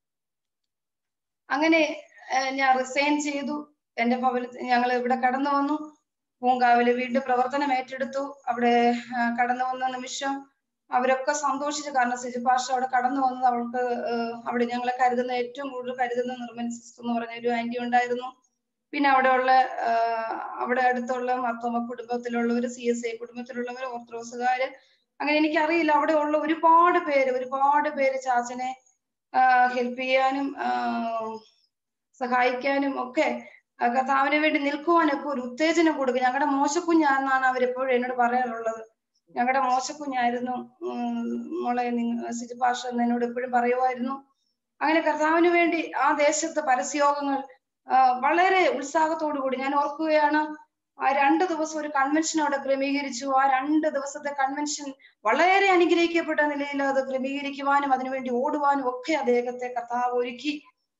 അങ്ങനെ ഏഹ് ഞാൻ റിസൈൻ ചെയ്തു എന്റെ ഭവനത്തിൽ ഞങ്ങൾ ഇവിടെ കടന്നു വന്നു പൂങ്കാവില് വീണ്ടും പ്രവർത്തനം ഏറ്റെടുത്തു അവിടെ ആ, കടന്നു വന്ന നിമിഷം അവരൊക്കെ സന്തോഷിച്ചു കാരണം സിജുപാഷ അവിടെ കടന്നു വന്നത് അവൾക്ക് ഏഹ് അവിടെ ഞങ്ങളെ കരുതുന്ന ഏറ്റവും കൂടുതൽ കരുതുന്ന നിർമ്മൽ സിസ്റ്റർ എന്ന് പറഞ്ഞ ഒരു ആന്റി ഉണ്ടായിരുന്നു പിന്നെ അവിടെയുള്ള ആഹ് അവിടെ അടുത്തുള്ള മർത്തോമ കുടുംബത്തിലുള്ളവർ സി എസ് ഐ കുടുംബത്തിലുള്ളവർ ഓർത്തഡോക്സുകാര് അങ്ങനെ എനിക്കറിയില്ല അവിടെ ഉള്ള ഒരുപാട് പേര് ഒരുപാട് പേര് ചാച്ചനെ ഹെൽപ്പ് ചെയ്യാനും ആഹ് സഹായിക്കാനും ഒക്കെ ആ കർത്താവിന് വേണ്ടി നിൽക്കുവാനൊക്കെ ഒരു ഉത്തേജനം കൊടുക്കും ഞങ്ങളുടെ മോശക്കുഞ്ഞാന്നാണ് അവരെപ്പോഴും എന്നോട് പറയാറുള്ളത് ഞങ്ങളുടെ മോശക്കുഞ്ഞായിരുന്നു ഉം, മോളെ നിങ്ങ സിജുപാഷ എന്ന് എന്നോട് എപ്പോഴും പറയുമായിരുന്നു അങ്ങനെ കർത്താവിന് വേണ്ടി ആ ദേശത്തെ പരസ്യോഗങ്ങൾ ആ, വളരെ ഉത്സാഹത്തോടു കൂടി ഞാൻ ഓർക്കുകയാണ് ആ രണ്ട് ദിവസം ഒരു കൺവെൻഷൻ അവിടെ ക്രമീകരിച്ചു ആ രണ്ട് ദിവസത്തെ കൺവെൻഷൻ വളരെ അനുഗ്രഹിക്കപ്പെട്ട നിലയിൽ അത് ക്രമീകരിക്കുവാനും അതിനുവേണ്ടി ഓടുവാനും ഒക്കെ അദ്ദേഹത്തെ കർത്താവ് ഒരുക്കി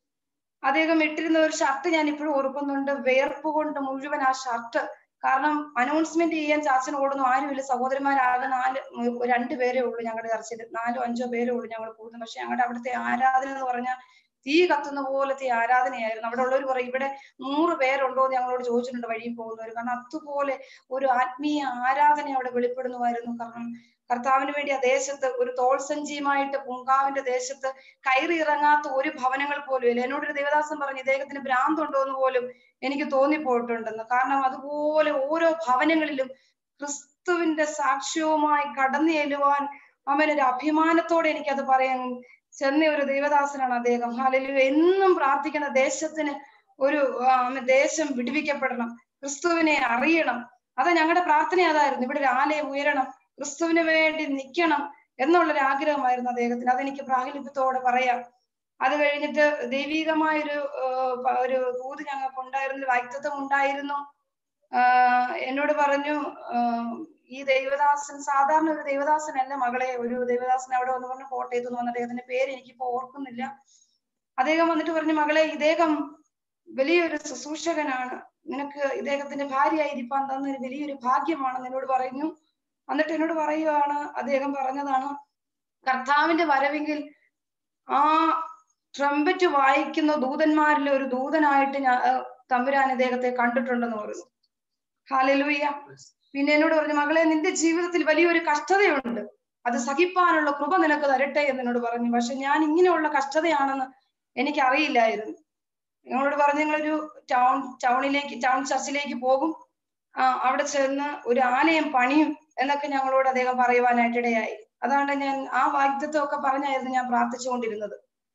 അദ്ദേഹം ഇട്ടിരുന്ന ഒരു ഷർട്ട് ഞാൻ ഇപ്പോഴും ഓർക്കുന്നുണ്ട് വേർപ്പ് കൊണ്ട് മുഴുവൻ ആ ഷർട്ട് കാരണം അനൗൺസ്മെന്റ് ചെയ്യാൻ ചാച്ചൻ ഓടുന്നു ആരുമില്ല സഹോദരന്മാരാകെ നാല് ഉം, രണ്ട് പേരേ ഉള്ളൂ ഞങ്ങളുടെ ചർച്ചയിൽ നാലോ അഞ്ചോ പേരേ ഉള്ളൂ ഞങ്ങൾ കൂടുന്നത് പക്ഷെ ഞങ്ങളുടെ അവിടുത്തെ ആരാധന എന്ന് പറഞ്ഞാൽ തീ കത്തുന്ന പോലത്തെ ആരാധനയായിരുന്നു അവിടെ ഉള്ളവർ പറയും ഇവിടെ നൂറ് പേരുണ്ടോ എന്ന് ഞങ്ങളോട് ചോദിച്ചിട്ടുണ്ട് വഴിയിൽ പോകുന്നവർ കാരണം അതുപോലെ ഒരു ആത്മീയ ആരാധന അവിടെ വെളിപ്പെടുന്നുമായിരുന്നു കാരണം കർത്താവിന് വേണ്ടി ആ ദേശത്ത് ഒരു തോൾസഞ്ചിയുമായിട്ട് പൂങ്കാവിന്റെ ദേശത്ത് കയറി ഇറങ്ങാത്ത ഒരു ഭവനങ്ങൾ പോലും ഇല്ല എന്നോടൊരു ദേവദാസൻ പറഞ്ഞു ഇദ്ദേഹത്തിന് ഭ്രാന്തുണ്ടോ എന്ന് പോലും എനിക്ക് തോന്നിപ്പോയിട്ടുണ്ടെന്ന് കാരണം അതുപോലെ ഓരോ ഭവനങ്ങളിലും ക്രിസ്തുവിന്റെ സാക്ഷ്യവുമായി കടന്നു ചെല്ലുവാൻ അവനൊരു അഭിമാനത്തോടെ എനിക്കത് പറയാൻ ചെന്ന ഒരു ദൈവദാസനാണ് അദ്ദേഹം ഹാലലു എന്നും പ്രാർത്ഥിക്കുന്ന ദേശത്തിന് ഒരു ആ, ദേശം വിടുവിക്കപ്പെടണം ക്രിസ്തുവിനെ അറിയണം അത് ഞങ്ങളുടെ പ്രാർത്ഥന അതായിരുന്നു ഇവിടെ ഒരു ആലയം ഉയരണം ക്രിസ്തുവിന് വേണ്ടി നിൽക്കണം എന്നുള്ളൊരു ആഗ്രഹമായിരുന്നു അദ്ദേഹത്തിന് അതെനിക്ക് പ്രാഗൽഭ്യത്തോടെ പറയാം അത് കഴിഞ്ഞിട്ട് ദൈവികമായൊരു ആ, പ- ഒരു ദൂത് ഞങ്ങൾക്ക് ഉണ്ടായിരുന്നു വാക്തത്വം ഉണ്ടായിരുന്നു ആഹ് എന്നോട് പറഞ്ഞു ആഹ് ഈ ദൈവദാസൻ സാധാരണ ഒരു ദൈവദാസനല്ല മകളെ ഒരു ദൈവദാസൻ അവിടെ വന്ന് പറഞ്ഞു കോട്ടയത്ത് നിന്ന് വന്ന അദ്ദേഹത്തിന്റെ പേര് എനിക്കിപ്പോ ഓർക്കുന്നില്ല അദ്ദേഹം വന്നിട്ട് പറഞ്ഞു മകളെ ഇദ്ദേഹം വലിയൊരു ശുശ്രൂഷകനാണ് നിനക്ക് ഇദ്ദേഹത്തിന്റെ ഭാര്യയായിരിക്കാൻ തന്ന ഒരു വലിയൊരു ഭാഗ്യമാണെന്ന് എന്നോട് പറഞ്ഞു എന്നിട്ട് എന്നോട് പറയുകയാണ് അദ്ദേഹം പറഞ്ഞതാണ് കർത്താവിന്റെ വരവെങ്കിൽ ആ ട്രംപറ്റ് വായിക്കുന്ന ദൂതന്മാരിലെ ഒരു ദൂതനായിട്ട് ഞാൻ ഏഹ് തമ്പുരാൻ ഇദ്ദേഹത്തെ കണ്ടിട്ടുണ്ടെന്ന് പറഞ്ഞു ഹാലലൂയ പിന്നെ എന്നോട് പറഞ്ഞു മകളെ നിന്റെ ജീവിതത്തിൽ വലിയൊരു കഷ്ടതയുണ്ട് അത് സഹിപ്പാനുള്ള കൃപ നിനക്ക് തരട്ടെ എന്ന് എന്നോട് പറഞ്ഞു പക്ഷെ ഞാൻ ഇങ്ങനെയുള്ള കഷ്ടതയാണെന്ന് എനിക്ക് അറിയില്ലായിരുന്നു ഞങ്ങളോട് പറഞ്ഞു നിങ്ങളൊരു ടൗൺ ടൗണിലേക്ക് ടൗൺ ചർച്ചിലേക്ക് പോകും ആ അവിടെ ചെന്ന് ഒരു ആലയം പണിയും എന്നൊക്കെ ഞങ്ങളോട് അദ്ദേഹം പറയുവാനായിട്ട് ഇടയായി അതാണ് ഞാൻ ആ വാഗ്ദത്വം ഒക്കെ പറഞ്ഞായിരുന്നു ഞാൻ പ്രാർത്ഥിച്ചുകൊണ്ടിരുന്നത്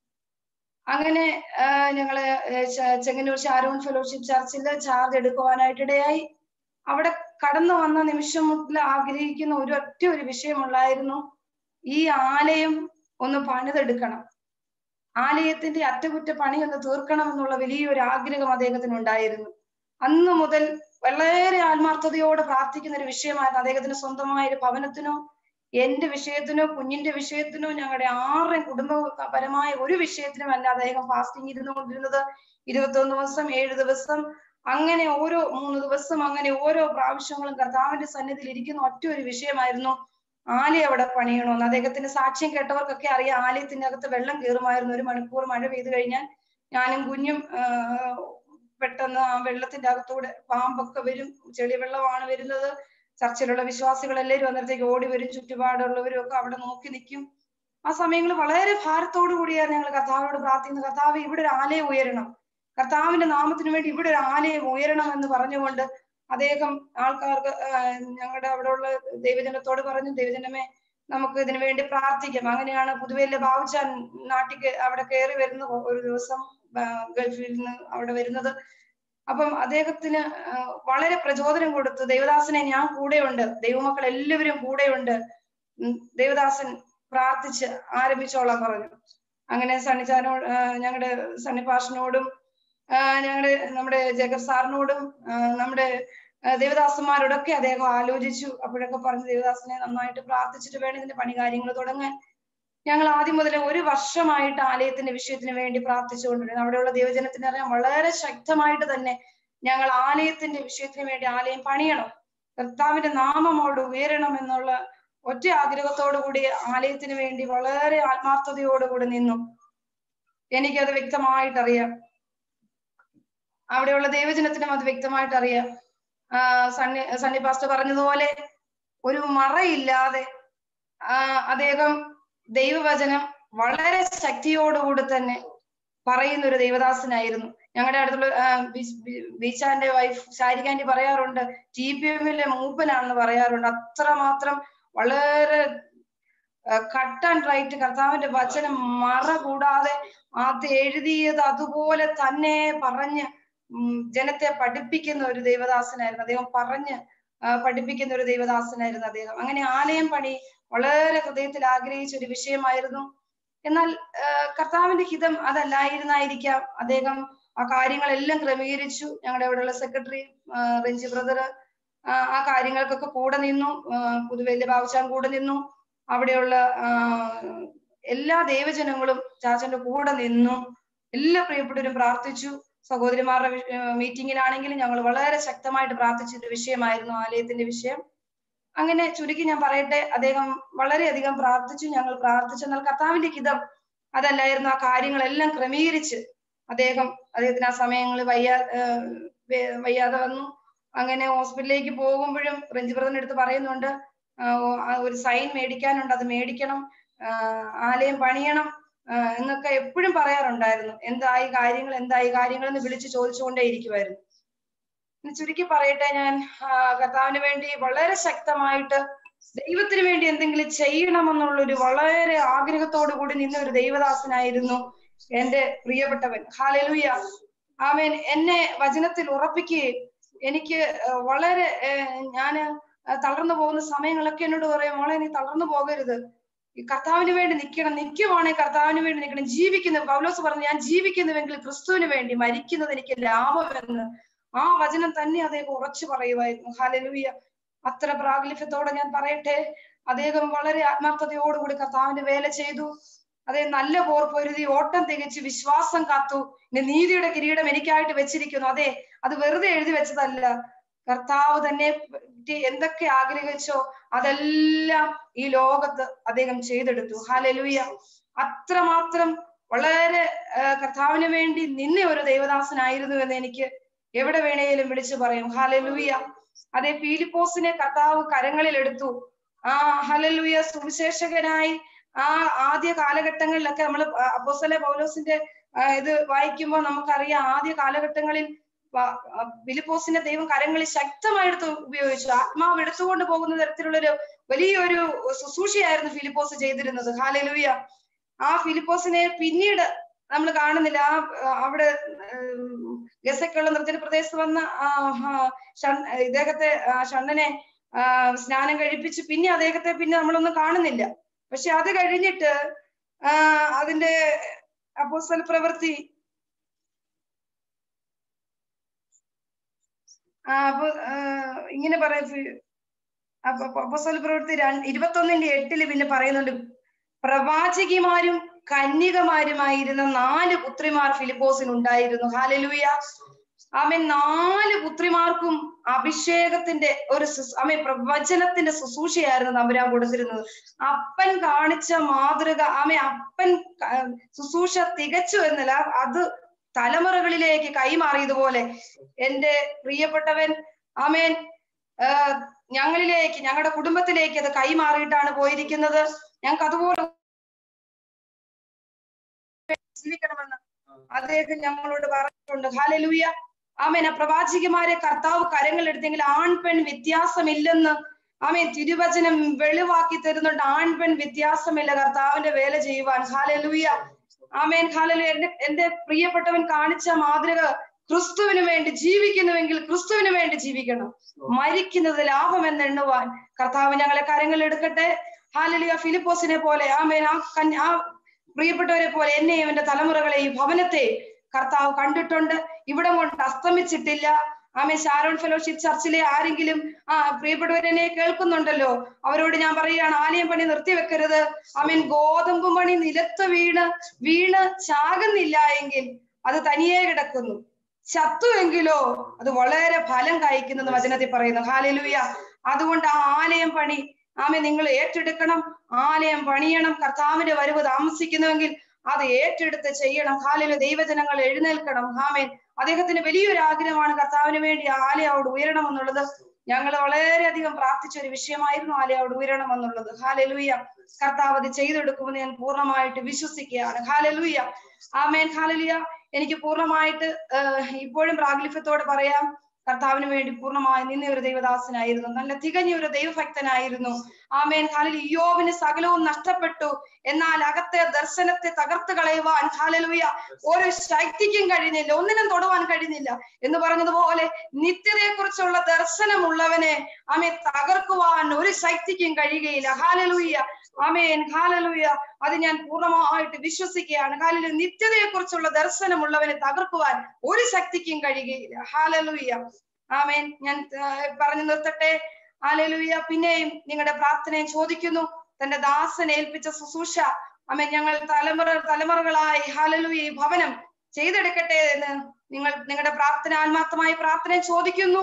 അങ്ങനെ ആ, ഞങ്ങള് ഏർ ചെ- ചെങ്ങന്നൂർ ഷാരോൺ ഫെലോഷിപ്പ് ചർച്ചിൽ ചാർജ് എടുക്കുവാനായിട്ട് ഇടയായി അവിടെ കടന്നു വന്ന നിമിഷം മുതൽ ആഗ്രഹിക്കുന്ന ഒരു ഒറ്റ ഒരു വിഷയമുള്ളായിരുന്നു ഈ ആലയം ഒന്ന് പണിതെടുക്കണം ആലയത്തിന്റെ അറ്റകുറ്റപ്പണി ഒന്ന് തീർക്കണം എന്നുള്ള വലിയൊരു ആഗ്രഹം അദ്ദേഹത്തിന് ഉണ്ടായിരുന്നു അന്ന് മുതൽ വളരെ ആത്മാർത്ഥതയോടെ പ്രാർത്ഥിക്കുന്ന ഒരു വിഷയമായിരുന്നു അദ്ദേഹത്തിന് സ്വന്തമായ ഒരു ഭവനത്തിനോ എന്റെ വിഷയത്തിനോ കുഞ്ഞിന്റെ വിഷയത്തിനോ ഞങ്ങളുടെ ആരുടെയും കുടുംബപരമായ ഒരു വിഷയത്തിനുമല്ല അദ്ദേഹം ഫാസ്റ്റിംഗ് ഇരുന്നുകൊണ്ടിരുന്നത് ഇരുപത്തൊന്ന് ദിവസം ഏഴ് ദിവസം അങ്ങനെ ഓരോ മൂന്ന് ദിവസം അങ്ങനെ ഓരോ പ്രാവശ്യങ്ങളും കർത്താവിന്റെ സന്നിധിയിൽ ഇരിക്കുന്ന ഒറ്റ ഒരു വിഷയമായിരുന്നു ആലയം അവിടെ പണിയണമെന്ന് അദ്ദേഹത്തിന്റെ സാക്ഷ്യം കേട്ടവർക്കൊക്കെ അറിയാം ആലയത്തിന്റെ അകത്ത് വെള്ളം കയറുമായിരുന്നു ഒരു മണിക്കൂർ മഴ പെയ്തു കഴിഞ്ഞാൽ ഞാനും കുഞ്ഞും ആഹ് പെട്ടെന്ന് ആ വെള്ളത്തിന്റെ അകത്തൂടെ പാമ്പൊക്കെ വരും ചെളി വെള്ളമാണ് വരുന്നത് ചർച്ചിലുള്ള വിശ്വാസികൾ എല്ലാവരും അന്നേരത്തേക്ക് ഓടി വരും ചുറ്റുപാടുള്ളവരും ഒക്കെ അവിടെ നോക്കി നിൽക്കും ആ സമയങ്ങളിൽ വളരെ ഭാരത്തോടു കൂടിയാണ് ഞങ്ങൾ കർത്താവിനോട് പ്രാർത്ഥിക്കുന്നത് കർത്താവ് ഇവിടെ ഒരു ആലയം ഉയരണം കർത്താവിന്റെ നാമത്തിന് വേണ്ടി ഇവിടെ ഒരു ആലയം ഉയരണം എന്ന് പറഞ്ഞുകൊണ്ട് അദ്ദേഹം ആൾക്കാർക്ക് ആഹ് ഞങ്ങളുടെ അവിടെയുള്ള ദൈവജനത്തോട് പറഞ്ഞു ദൈവജനമേ നമുക്ക് ഇതിനു വേണ്ടി പ്രാർത്ഥിക്കാം അങ്ങനെയാണ് പുതുവേലിലെ ബാബുച്ചാൻ നാട്ടിൽ അവിടെ കയറി വരുന്ന ഒരു ദിവസം ആഹ് ഗൾഫിൽ നിന്ന് അവിടെ വരുന്നത് അപ്പം അദ്ദേഹത്തിന് ആഹ് വളരെ പ്രചോദനം കൊടുത്തു ദേവദാസനെ ഞാൻ കൂടെയുണ്ട് ദൈവമക്കൾ എല്ലാവരും കൂടെയുണ്ട് ഉം ദേവദാസൻ പ്രാർത്ഥിച്ച് ആരംഭിച്ചോളാൻ പറഞ്ഞു അങ്ങനെ സണ്ണിച്ചാനോട് ഞങ്ങളുടെ സണ്ണിപ്പാഷനോടും ഞങ്ങളുടെ നമ്മുടെ ജഗത് സാറിനോടും ആഹ് നമ്മുടെ ആഹ് ദേവദാസന്മാരോടൊക്കെ അദ്ദേഹം ആലോചിച്ചു അപ്പോഴൊക്കെ പറഞ്ഞു ദേവദാസനെ നന്നായിട്ട് പ്രാർത്ഥിച്ചിട്ട് വേണം ഇതിന്റെ പണി കാര്യങ്ങൾ തുടങ്ങാൻ ഞങ്ങൾ ആദ്യം മുതലേ ഒരു വർഷമായിട്ട് ആലയത്തിന്റെ വിഷയത്തിന് വേണ്ടി പ്രാർത്ഥിച്ചുകൊണ്ടിരുന്നു അവിടെയുള്ള ദൈവജനത്തിന് അറിയാം വളരെ ശക്തമായിട്ട് തന്നെ ഞങ്ങൾ ആലയത്തിന്റെ വിഷയത്തിന് വേണ്ടി ആലയം പണിയണം കർത്താവിന്റെ നാമം അവിടെ ഉയരണം എന്നുള്ള ഒറ്റ ആഗ്രഹത്തോടു കൂടി ആലയത്തിന് വേണ്ടി വളരെ ആത്മാർത്ഥതയോടുകൂടി നിന്നു എനിക്കത് വ്യക്തമായിട്ട് അറിയാം അവിടെയുള്ള ദൈവജനത്തിനും അത് വ്യക്തമായിട്ട് അറിയാം ആ സണ്ണി സണ്ണി പാസ്റ്റർ പറഞ്ഞതുപോലെ ഒരു മറയില്ലാതെ ആ അദ്ദേഹം ദൈവവചനം വളരെ ശക്തിയോടുകൂടി തന്നെ പറയുന്ന ഒരു ദൈവദാസനായിരുന്നു ഞങ്ങളുടെ അടുത്തുള്ള ആ, ബി- ബി- ബീച്ചാന്റെ വൈഫ് ശാരികാന്റി പറയാറുണ്ട് ടി പി എമ്മിലെ മൂപ്പനാണെന്ന് പറയാറുണ്ട് അത്രമാത്രം വളരെ കട്ട് ആൻഡ് റൈറ്റ് കർത്താവിന്റെ വചനം മറ കൂടാതെ അത് എഴുതിയത് അതുപോലെ തന്നെ പറഞ്ഞ് ഉം, ജനത്തെ പഠിപ്പിക്കുന്ന ഒരു ദൈവദാസനായിരുന്നു അദ്ദേഹം പറഞ്ഞ് ആ, പഠിപ്പിക്കുന്ന ഒരു ദൈവദാസനായിരുന്നു അദ്ദേഹം അങ്ങനെ ആലയം പണി വളരെ ഹൃദയത്തിൽ ആഗ്രഹിച്ച ഒരു വിഷയമായിരുന്നു എന്നാൽ ആ, കർത്താവിന്റെ ഹിതം അതല്ലായിരുന്നായിരിക്കാം അദ്ദേഹം ആ കാര്യങ്ങളെല്ലാം ക്രമീകരിച്ചു ഞങ്ങളുടെ ഇവിടെയുള്ള സെക്രട്ടറി റെഞ്ചി ബ്രദർ ആ കാര്യങ്ങൾക്കൊക്കെ കൂടെ നിന്നു ആ, പുതുവെല്ല് ബാബുച്ചാൻ കൂടെ നിന്നു അവിടെയുള്ള ആ, എല്ലാ ദൈവജനങ്ങളും ചാച്ചന്റെ കൂടെ നിന്നു എല്ലാ പ്രിയപ്പെട്ടവരും പ്രാർത്ഥിച്ചു സഹോദരിമാരുടെ വി- ആ, മീറ്റിങ്ങിലാണെങ്കിലും ഞങ്ങൾ വളരെ ശക്തമായിട്ട് പ്രാർത്ഥിച്ച ഒരു വിഷയമായിരുന്നു ആലയത്തിന്റെ വിഷയം അങ്ങനെ ചുരുക്കി ഞാൻ പറയട്ടെ അദ്ദേഹം വളരെയധികം പ്രാർത്ഥിച്ചു ഞങ്ങൾ പ്രാർത്ഥിച്ചു എന്നാൽ കർത്താവിന്റെ ഹിതം അതല്ലായിരുന്നു ആ കാര്യങ്ങളെല്ലാം ക്രമീകരിച്ച് അദ്ദേഹം അദ്ദേഹത്തിന് ആ സമയങ്ങളിൽ വയ്യാ ഏർ വേ- വയ്യാതെ വന്നു അങ്ങനെ ഹോസ്പിറ്റലിലേക്ക് പോകുമ്പോഴും റെഞ്ചി ബ്രദറിന്റെ അടുത്ത് പറയുന്നുണ്ട് ആ, ഓ- ആ ഒരു സൈൻ മേടിക്കാനുണ്ട് അത് മേടിക്കണം ആ, ആലയം പണിയണം ആ, എന്നൊക്കെ എപ്പോഴും പറയാറുണ്ടായിരുന്നു എന്തായി കാര്യങ്ങൾ എന്തായി കാര്യങ്ങൾ എന്ന് വിളിച്ച് ചോദിച്ചുകൊണ്ടേ ഇരിക്കുമായിരുന്നു ഇനി ചുരുക്കി പറയട്ടെ ഞാൻ ആ, കർത്താവിന് വേണ്ടി വളരെ ശക്തമായിട്ട് ദൈവത്തിന് വേണ്ടി എന്തെങ്കിലും ചെയ്യണമെന്നുള്ളൊരു വളരെ ആഗ്രഹത്തോടു കൂടി നിന്ന ഒരു ദൈവദാസനായിരുന്നു എന്റെ പ്രിയപ്പെട്ടവൻ ഹാലലൂയ ആമേൻ എന്നെ വചനത്തിൽ ഉറപ്പിക്കുകയും എനിക്ക് ആ, വളരെ ഞാൻ തളർന്നു പോകുന്ന സമയങ്ങളൊക്കെ എന്നോട് പറയും മോളെ നീ തളർന്നു പോകരുത് ഈ കർത്താവിന് വേണ്ടി നിൽക്കണം നിൽക്കുവാണെങ്കിൽ കർത്താവിന് വേണ്ടി നിൽക്കണം ജീവിക്കുന്ന പൗലോസ് പറഞ്ഞു ഞാൻ ജീവിക്കുന്നുവെങ്കിൽ ക്രിസ്തുവിന് വേണ്ടി മരിക്കുന്നത് എനിക്ക് ലാഭമെന്ന് ആ വചനം തന്നെ അദ്ദേഹം ഉറച്ചു പറയുമായിരുന്നു ഹാലലുയ്യ അത്ര പ്രാഗലിഫ്യത്തോടെ ഞാൻ പറയട്ടെ അദ്ദേഹം വളരെ ആത്മാർത്ഥതയോടുകൂടി കർത്താവിന്റെ വേല ചെയ്തു അതേ നല്ല പോർ പൊരുതി ഓട്ടം തികച്ച് വിശ്വാസം കാത്തു ഇനി നീതിയുടെ കിരീടം എനിക്കായിട്ട് വെച്ചിരിക്കുന്നു അതെ അത് വെറുതെ എഴുതി വെച്ചതല്ല കർത്താവ് തന്നെ പറ്റി എന്തൊക്കെ ആഗ്രഹിച്ചോ അതെല്ലാം ഈ ലോകത്ത് അദ്ദേഹം ചെയ്തെടുത്തു ഹാലലുയ്യ അത്രമാത്രം വളരെ കർത്താവിന് വേണ്ടി നിന്നെ ഒരു ദൈവദാസനായിരുന്നു എന്ന് എനിക്ക് എവിടെ വേണേലും വിളിച്ചു പറയും ഹാലലുയ്യ അതെ പീലിപ്പോസിനെ കർത്താവ് കരങ്ങളിൽ എടുത്തു ആ ഹലലുയ സുവിശേഷകനായി ആ ആദ്യ കാലഘട്ടങ്ങളിലൊക്കെ നമ്മൾ അപ്പോസലെ പൗലോസിന്റെ ഇത് വായിക്കുമ്പോൾ നമുക്കറിയാം ആദ്യ കാലഘട്ടങ്ങളിൽ ഫിലിപ്പോസിന്റെ ദൈവം കരങ്ങളിൽ ശക്തമായെടുത്ത് ഉപയോഗിച്ചു ആത്മാവ് എടുത്തുകൊണ്ട് പോകുന്ന തരത്തിലുള്ളൊരു വലിയൊരു ശുശ്രൂഷയായിരുന്നു ഫിലിപ്പോസ് ചെയ്തിരുന്നത് ഹാലലുയ ആ ഫിലിപ്പോസിനെ പിന്നീട് നമ്മൾ കാണുന്നില്ല ആ അവിടെ ഗസക്കുള്ള നിർജ്ജന പ്രദേശത്ത് വന്ന ഇദ്ദേഹത്തെ ഷണ്ണനെ സ്നാനം കഴിപ്പിച്ച് പിന്നെ അദ്ദേഹത്തെ പിന്നെ നമ്മളൊന്നും കാണുന്നില്ല പക്ഷെ അത് കഴിഞ്ഞിട്ട് ആ അതിന്റെ അപ്പോസ്തല പ്രവൃത്തി അപ്പൊ ഇങ്ങനെ പറയാം അപ്പോസ്തല പ്രവൃത്തി ഇരുപത്തൊന്നിന്റെ എട്ടില് പിന്നെ പറയുന്നുണ്ട് പ്രവാചകിമാരും കന്യകമാരുമായിരുന്ന നാല് പുത്രിമാർ ഫിലിപ്പോസിന് ഉണ്ടായിരുന്നു ഹാലലൂയ ആമൻ നാല് പുത്രിമാർക്കും അഭിഷേകത്തിന്റെ ഒരു ആമേ പ്രവചനത്തിന്റെ ശുശ്രൂഷയായിരുന്നു നമ്പരാൻ കൊടുത്തിരുന്നത് അപ്പൻ കാണിച്ച മാതൃക ആമേ അപ്പൻ ശുശ്രൂഷ തികച്ചു എന്നല്ല അത് തലമുറകളിലേക്ക് കൈമാറിയതുപോലെ എന്റെ പ്രിയപ്പെട്ടവൻ ആമേൻ ഞങ്ങളിലേക്ക് ഞങ്ങളുടെ കുടുംബത്തിലേക്ക് അത് കൈമാറിയിട്ടാണ് പോയിരിക്കുന്നത് ഞങ്ങൾക്ക് അതുപോലെ ജീവിക്കണമെന്ന് അദ്ദേഹം ഞങ്ങളോട് പറഞ്ഞിട്ടുണ്ട് ഹാലലൂയ ആമേൻ ആ പ്രവാചികമാരെ കർത്താവ് കരങ്ങളെടുത്തെങ്കിൽ ആൺ പെൺ വ്യത്യാസമില്ലെന്ന് ആമേൻ തിരുവചനം വെളിവാക്കി തരുന്നുണ്ട് ആൺ പെൺ വ്യത്യാസമില്ല കർത്താവിന്റെ വേല ചെയ്യുവാൻ ഹാലലൂയ ആമേൻ ഹാലലു എന്റെ എന്റെ പ്രിയപ്പെട്ടവൻ കാണിച്ച മാതൃക ക്രിസ്തുവിന് വേണ്ടി ജീവിക്കുന്നുവെങ്കിൽ ക്രിസ്തുവിന് വേണ്ടി ജീവിക്കണം മരിക്കുന്നത് ലാഭം എന്ന് എണ്ണുവാൻ കർത്താവ് ഞങ്ങളെ കരങ്ങളെടുക്കട്ടെ ഹാലലിയ ഫിലിപ്പോസിനെ പോലെ ആമേൻ ആ കന്യ ആ പ്രിയപ്പെട്ടവരെ പോലെ എന്നെയും എന്റെ തലമുറകളെയും ഭവനത്തെ കർത്താവ് കണ്ടിട്ടുണ്ട് ഇവിടം കൊണ്ട് അസ്തമിച്ചിട്ടില്ല ആമേ ഷാരോൺ ഫെലോഷിപ്പ് ചർച്ചിലെ ആരെങ്കിലും ആ പ്രിയപ്പെട്ടവരെന്നെ കേൾക്കുന്നുണ്ടല്ലോ അവരോട് ഞാൻ പറയുകയാണ് ആലയം പണി നിർത്തിവെക്കരുത് ആമീൻ ഗോതമ്പ് മണി നിലത്ത് വീണ് വീണ് ചാകുന്നില്ല എങ്കിൽ അത് തനിയെ കിടക്കുന്നു ചത്തുവെങ്കിലോ അത് വളരെ ഫലം കായ്ക്കുന്നു വചനത്തിൽ പറയുന്നു ഹാലലുയ അതുകൊണ്ട് ആ ആലയം പണി ആമെ നിങ്ങൾ ഏറ്റെടുക്കണം ആലയം പണിയണം കർത്താവിന്റെ വരവ് താമസിക്കുന്നുവെങ്കിൽ അത് ഏറ്റെടുത്ത് ചെയ്യണം ഹാലില് ദൈവജനങ്ങൾ എഴുന്നേൽക്കണം ഹാമേൻ അദ്ദേഹത്തിന് വലിയൊരു ആഗ്രഹമാണ് കർത്താവിന് വേണ്ടി ആലയം അവിടെ ഉയരണം എന്നുള്ളത് ഞങ്ങൾ വളരെയധികം പ്രാർത്ഥിച്ച ഒരു വിഷയമായിരുന്നു ആലയം അവിടെ ഉയരണം എന്നുള്ളത് ഹാലലൂയ കർത്താവ് അത് ചെയ്തെടുക്കുമെന്ന് ഞാൻ പൂർണ്ണമായിട്ട് വിശ്വസിക്കുകയാണ് ഹാലലൂയ ആമേൻ ഹാലലുയ എനിക്ക് പൂർണ്ണമായിട്ട് ഇപ്പോഴും പ്രാഗലിഫ്യത്തോടെ പറയാം കർത്താവിന് വേണ്ടി പൂർണ്ണമായി നിന്ന ഒരു ദൈവദാസനായിരുന്നു നല്ല തികഞ്ഞ ഒരു ദൈവഭക്തനായിരുന്നു ആമേൻ ഹാലിൽ യോവിന് സകലവും നഷ്ടപ്പെട്ടു എന്നാൽ അകത്തെ ദർശനത്തെ തകർത്ത് കളയുവാൻ ഹാലലുയ ഒരു ശക്തിക്കും കഴിഞ്ഞില്ല ഒന്നിനും തൊടുവാൻ കഴിഞ്ഞില്ല എന്ന് പറഞ്ഞതുപോലെ നിത്യതയെക്കുറിച്ചുള്ള ദർശനമുള്ളവനെ ആമെ തകർക്കുവാൻ ഒരു ശക്തിക്കും കഴിയുകയില്ല ഹാലലുയ്യ ആമേൻ ഹാലലുയ അത് ഞാൻ പൂർണ്ണമായിട്ട് വിശ്വസിക്കുകയാണ് ഹാലിൽ നിത്യതയെക്കുറിച്ചുള്ള ദർശനമുള്ളവനെ തകർക്കുവാൻ ഒരു ശക്തിക്കും കഴിയുകയില്ല ഹാലലുയ ആമേൻ ഞാൻ പറഞ്ഞു നിർത്തട്ടെ ഹാലലുയ പിന്നെയും നിങ്ങളുടെ പ്രാർത്ഥനയും ചോദിക്കുന്നു തന്റെ ദാസനെ ഏൽപ്പിച്ച ശുശ്രൂഷ ആമേൻ ഞങ്ങൾ തലമുറ തലമുറകളായി ഹാലലുയ ഈ ഭവനം ചെയ്തെടുക്കട്ടെ എന്ന് നിങ്ങൾ നിങ്ങളുടെ പ്രാർത്ഥന ആത്മാർത്ഥമായി പ്രാർത്ഥന ചോദിക്കുന്നു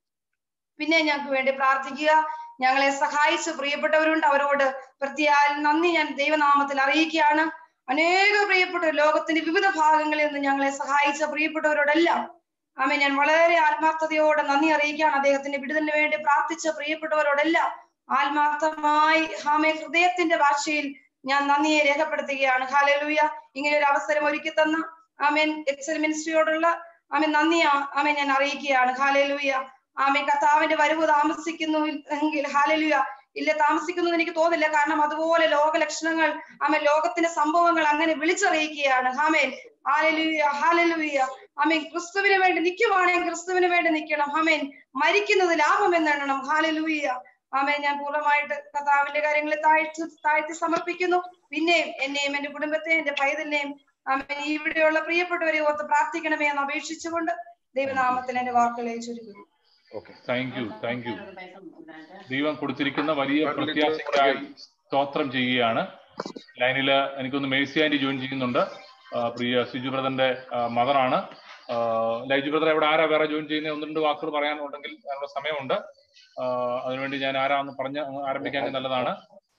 പിന്നെ ഞങ്ങൾക്ക് വേണ്ടി പ്രാർത്ഥിക്കുക ഞങ്ങളെ സഹായിച്ച് പ്രിയപ്പെട്ടവരുണ്ട് അവരോട് പ്രത്യേക നന്ദി ഞാൻ ദൈവനാമത്തിൽ അറിയിക്കുകയാണ് അനേക പ്രിയപ്പെട്ട ലോകത്തിന്റെ വിവിധ ഭാഗങ്ങളിൽ നിന്ന് ഞങ്ങളെ സഹായിച്ച പ്രിയപ്പെട്ടവരോടെല്ലാം ആമെ ഞാൻ വളരെ ആത്മാർത്ഥതയോടെ നന്ദി അറിയിക്കുകയാണ് അദ്ദേഹത്തിന്റെ വിടുതലിന് വേണ്ടി പ്രാർത്ഥിച്ച പ്രിയപ്പെട്ടവരോടെല്ലാം ആത്മാർത്ഥമായി ആമെ ഹൃദയത്തിന്റെ ഭാഷയിൽ ഞാൻ നന്ദിയെ രേഖപ്പെടുത്തുകയാണ് ഹാലലൂയ ഇങ്ങനെ ഒരു അവസരം ഒരുക്കി തന്ന ആമേൻ എക്സൽ മിനിസ്ട്രിയോടുള്ള ആമേൻ നന്ദി ആമേൻ ഞാൻ അറിയിക്കുകയാണ് ഹാലലൂയ ആമേ കർത്താവിന്റെ വരവ് താമസിക്കുന്നു എങ്കിൽ ഹാലലുയ ഇല്ല താമസിക്കുന്നു എനിക്ക് തോന്നില്ല കാരണം അതുപോലെ ലോക ലക്ഷണങ്ങൾ ആമേ ലോകത്തിന്റെ സംഭവങ്ങൾ അങ്ങനെ വിളിച്ചറിയിക്കുകയാണ് ഹാമേൻ ഹാലലുയ ഹാലലുയ ആമേൻ ക്രിസ്തുവിന് വേണ്ടി നിൽക്കുവാണെങ്കിൽ ക്രിസ്തുവിന് വേണ്ടി നിൽക്കണം ഹാമേൻ മരിക്കുന്നത് ലാഭം എന്നെണ്ണണം ഹാലലുയ ആമേൻ ഞാൻ പൂർണ്ണമായിട്ട് കർത്താവിന്റെ കാര്യങ്ങളെ താഴ്ത്തി താഴ്ത്തി സമർപ്പിക്കുന്നു പിന്നെയും എന്നെയും എന്റെ കുടുംബത്തെയും എന്റെ പൈതലിനെയും ആമേൻ ഇവിടെയുള്ള പ്രിയപ്പെട്ടവരെ ഓർത്ത് പ്രാർത്ഥിക്കണമേ എന്ന് അപേക്ഷിച്ചുകൊണ്ട് ദൈവനാമത്തിൽ എന്റെ വാക്കുകളെ ചുരുക്കുന്നു okay thank you thank you ദൈവം കൊടുത്തിരിക്കുന്ന വലിയ പ്രത്യാശയ്ക്കായി സ്തോത്രം ചെയ്യുകയാണ് ലൈനില് എനിക്കൊന്ന് മേഴ്സി ആന്റി ജോയിൻ ചെയ്യുന്നുണ്ട് ആ, പ്രിയ സിജു ബ്രദറിന്റെ മദറാണ് ലൈജു ബ്രദർ എവിടെ ആരാ വേറെ ജോയിൻ ചെയ്യുന്ന ഒന്ന് രണ്ട് വാക്കുകൾ പറയാനുണ്ടെങ്കിൽ അതിനുള്ള സമയമുണ്ട് ആ, അതിനുവേണ്ടി ഞാൻ ആരാന്ന് പറഞ്ഞ് ആരംഭിക്കാൻ നല്ലതാണ്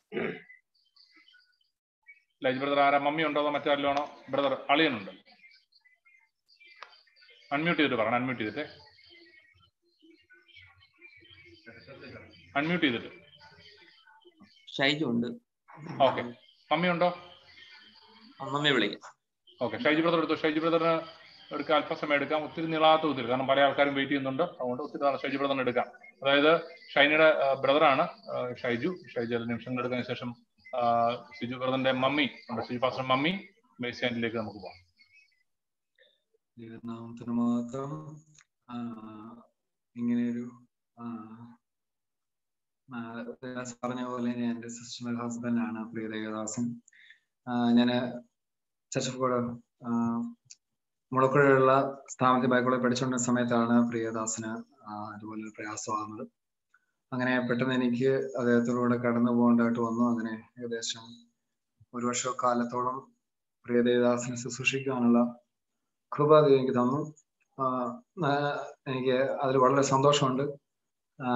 ലൈജു ബ്രദർ ആരാ മമ്മി ഉണ്ടോ അതോ മറ്റാരെല്ലോ ആണോ ബ്രദർ അളിയനുണ്ട് അൺമ്യൂട്ട് ചെയ്തിട്ട് പറയണം അൺമ്യൂട്ട് ചെയ്തിട്ട് അൺമ്യൂട്ട് ചെയ്തിട്ട് ഷൈജു ഉണ്ട് ഓക്കെ മമ്മി ഉണ്ടോ അമ്മമ്മയെ വിളിക്കാം ഓക്കെ ഷൈജു ബ്രദർ എടുത്തു ഷൈജു ബ്രദറിന് എടുക്കാൻ അല്പസമയം എടുക്കാം ഒത്തിരി നീളാത്ത ഒത്തിരി കാരണം പല ആൾക്കാരും വെയിറ്റ് ചെയ്യുന്നുണ്ട് അതുകൊണ്ട് ഒത്തിരി നാളെ ഷൈജു ബ്രദറിന് എടുക്കാം അതായത് ഷൈനയുടെ ബ്രദറാണ് ഷൈജു ഷൈജു ചില നിമിഷങ്ങൾ എടുത്തതിന് ശേഷം ആ, സിജു ബ്രദറിന്റെ മമ്മി നമ്മുടെ സിജു പാസ്റ്റർ മമ്മി മേസി ആൻഡിലേക്ക് നമുക്ക് പോകാം ദൈവനാമത്തിന് മാത്രം ആ, ഇങ്ങനെയൊരു ആ, ആ, ദേവദാസ് പറഞ്ഞ പോലെ ഞാൻ എൻ്റെ സിസ്റ്ററിന്റെ ഹസ്ബൻഡ് ആണ് പ്രിയ ദേവദാസൻ ഞാൻ ചർച്ച് ഓഫ് ഗോഡ് മുളക്കുഴയുള്ള സ്ഥാപനത്തിൽ ബൈബിളിൽ പഠിച്ചുകൊണ്ടിരുന്ന സമയത്താണ് പ്രിയദാസിന് ആ, അതുപോലെ ഒരു പ്രയാസമാകുന്നത് അങ്ങനെ പെട്ടെന്ന് എനിക്ക് അദ്ദേഹത്തിലൂടെ കടന്നു പോകേണ്ടതായിട്ട് വന്നു അങ്ങനെ ഏകദേശം ഒരു വർഷ കാലത്തോളം പ്രിയദേവദാസിനെ ശുശ്രൂഷിക്കാനുള്ള കൃപ അത് എനിക്ക് തന്നു ആ, ആ, എനിക്ക് അതിൽ വളരെ സന്തോഷമുണ്ട് ആ,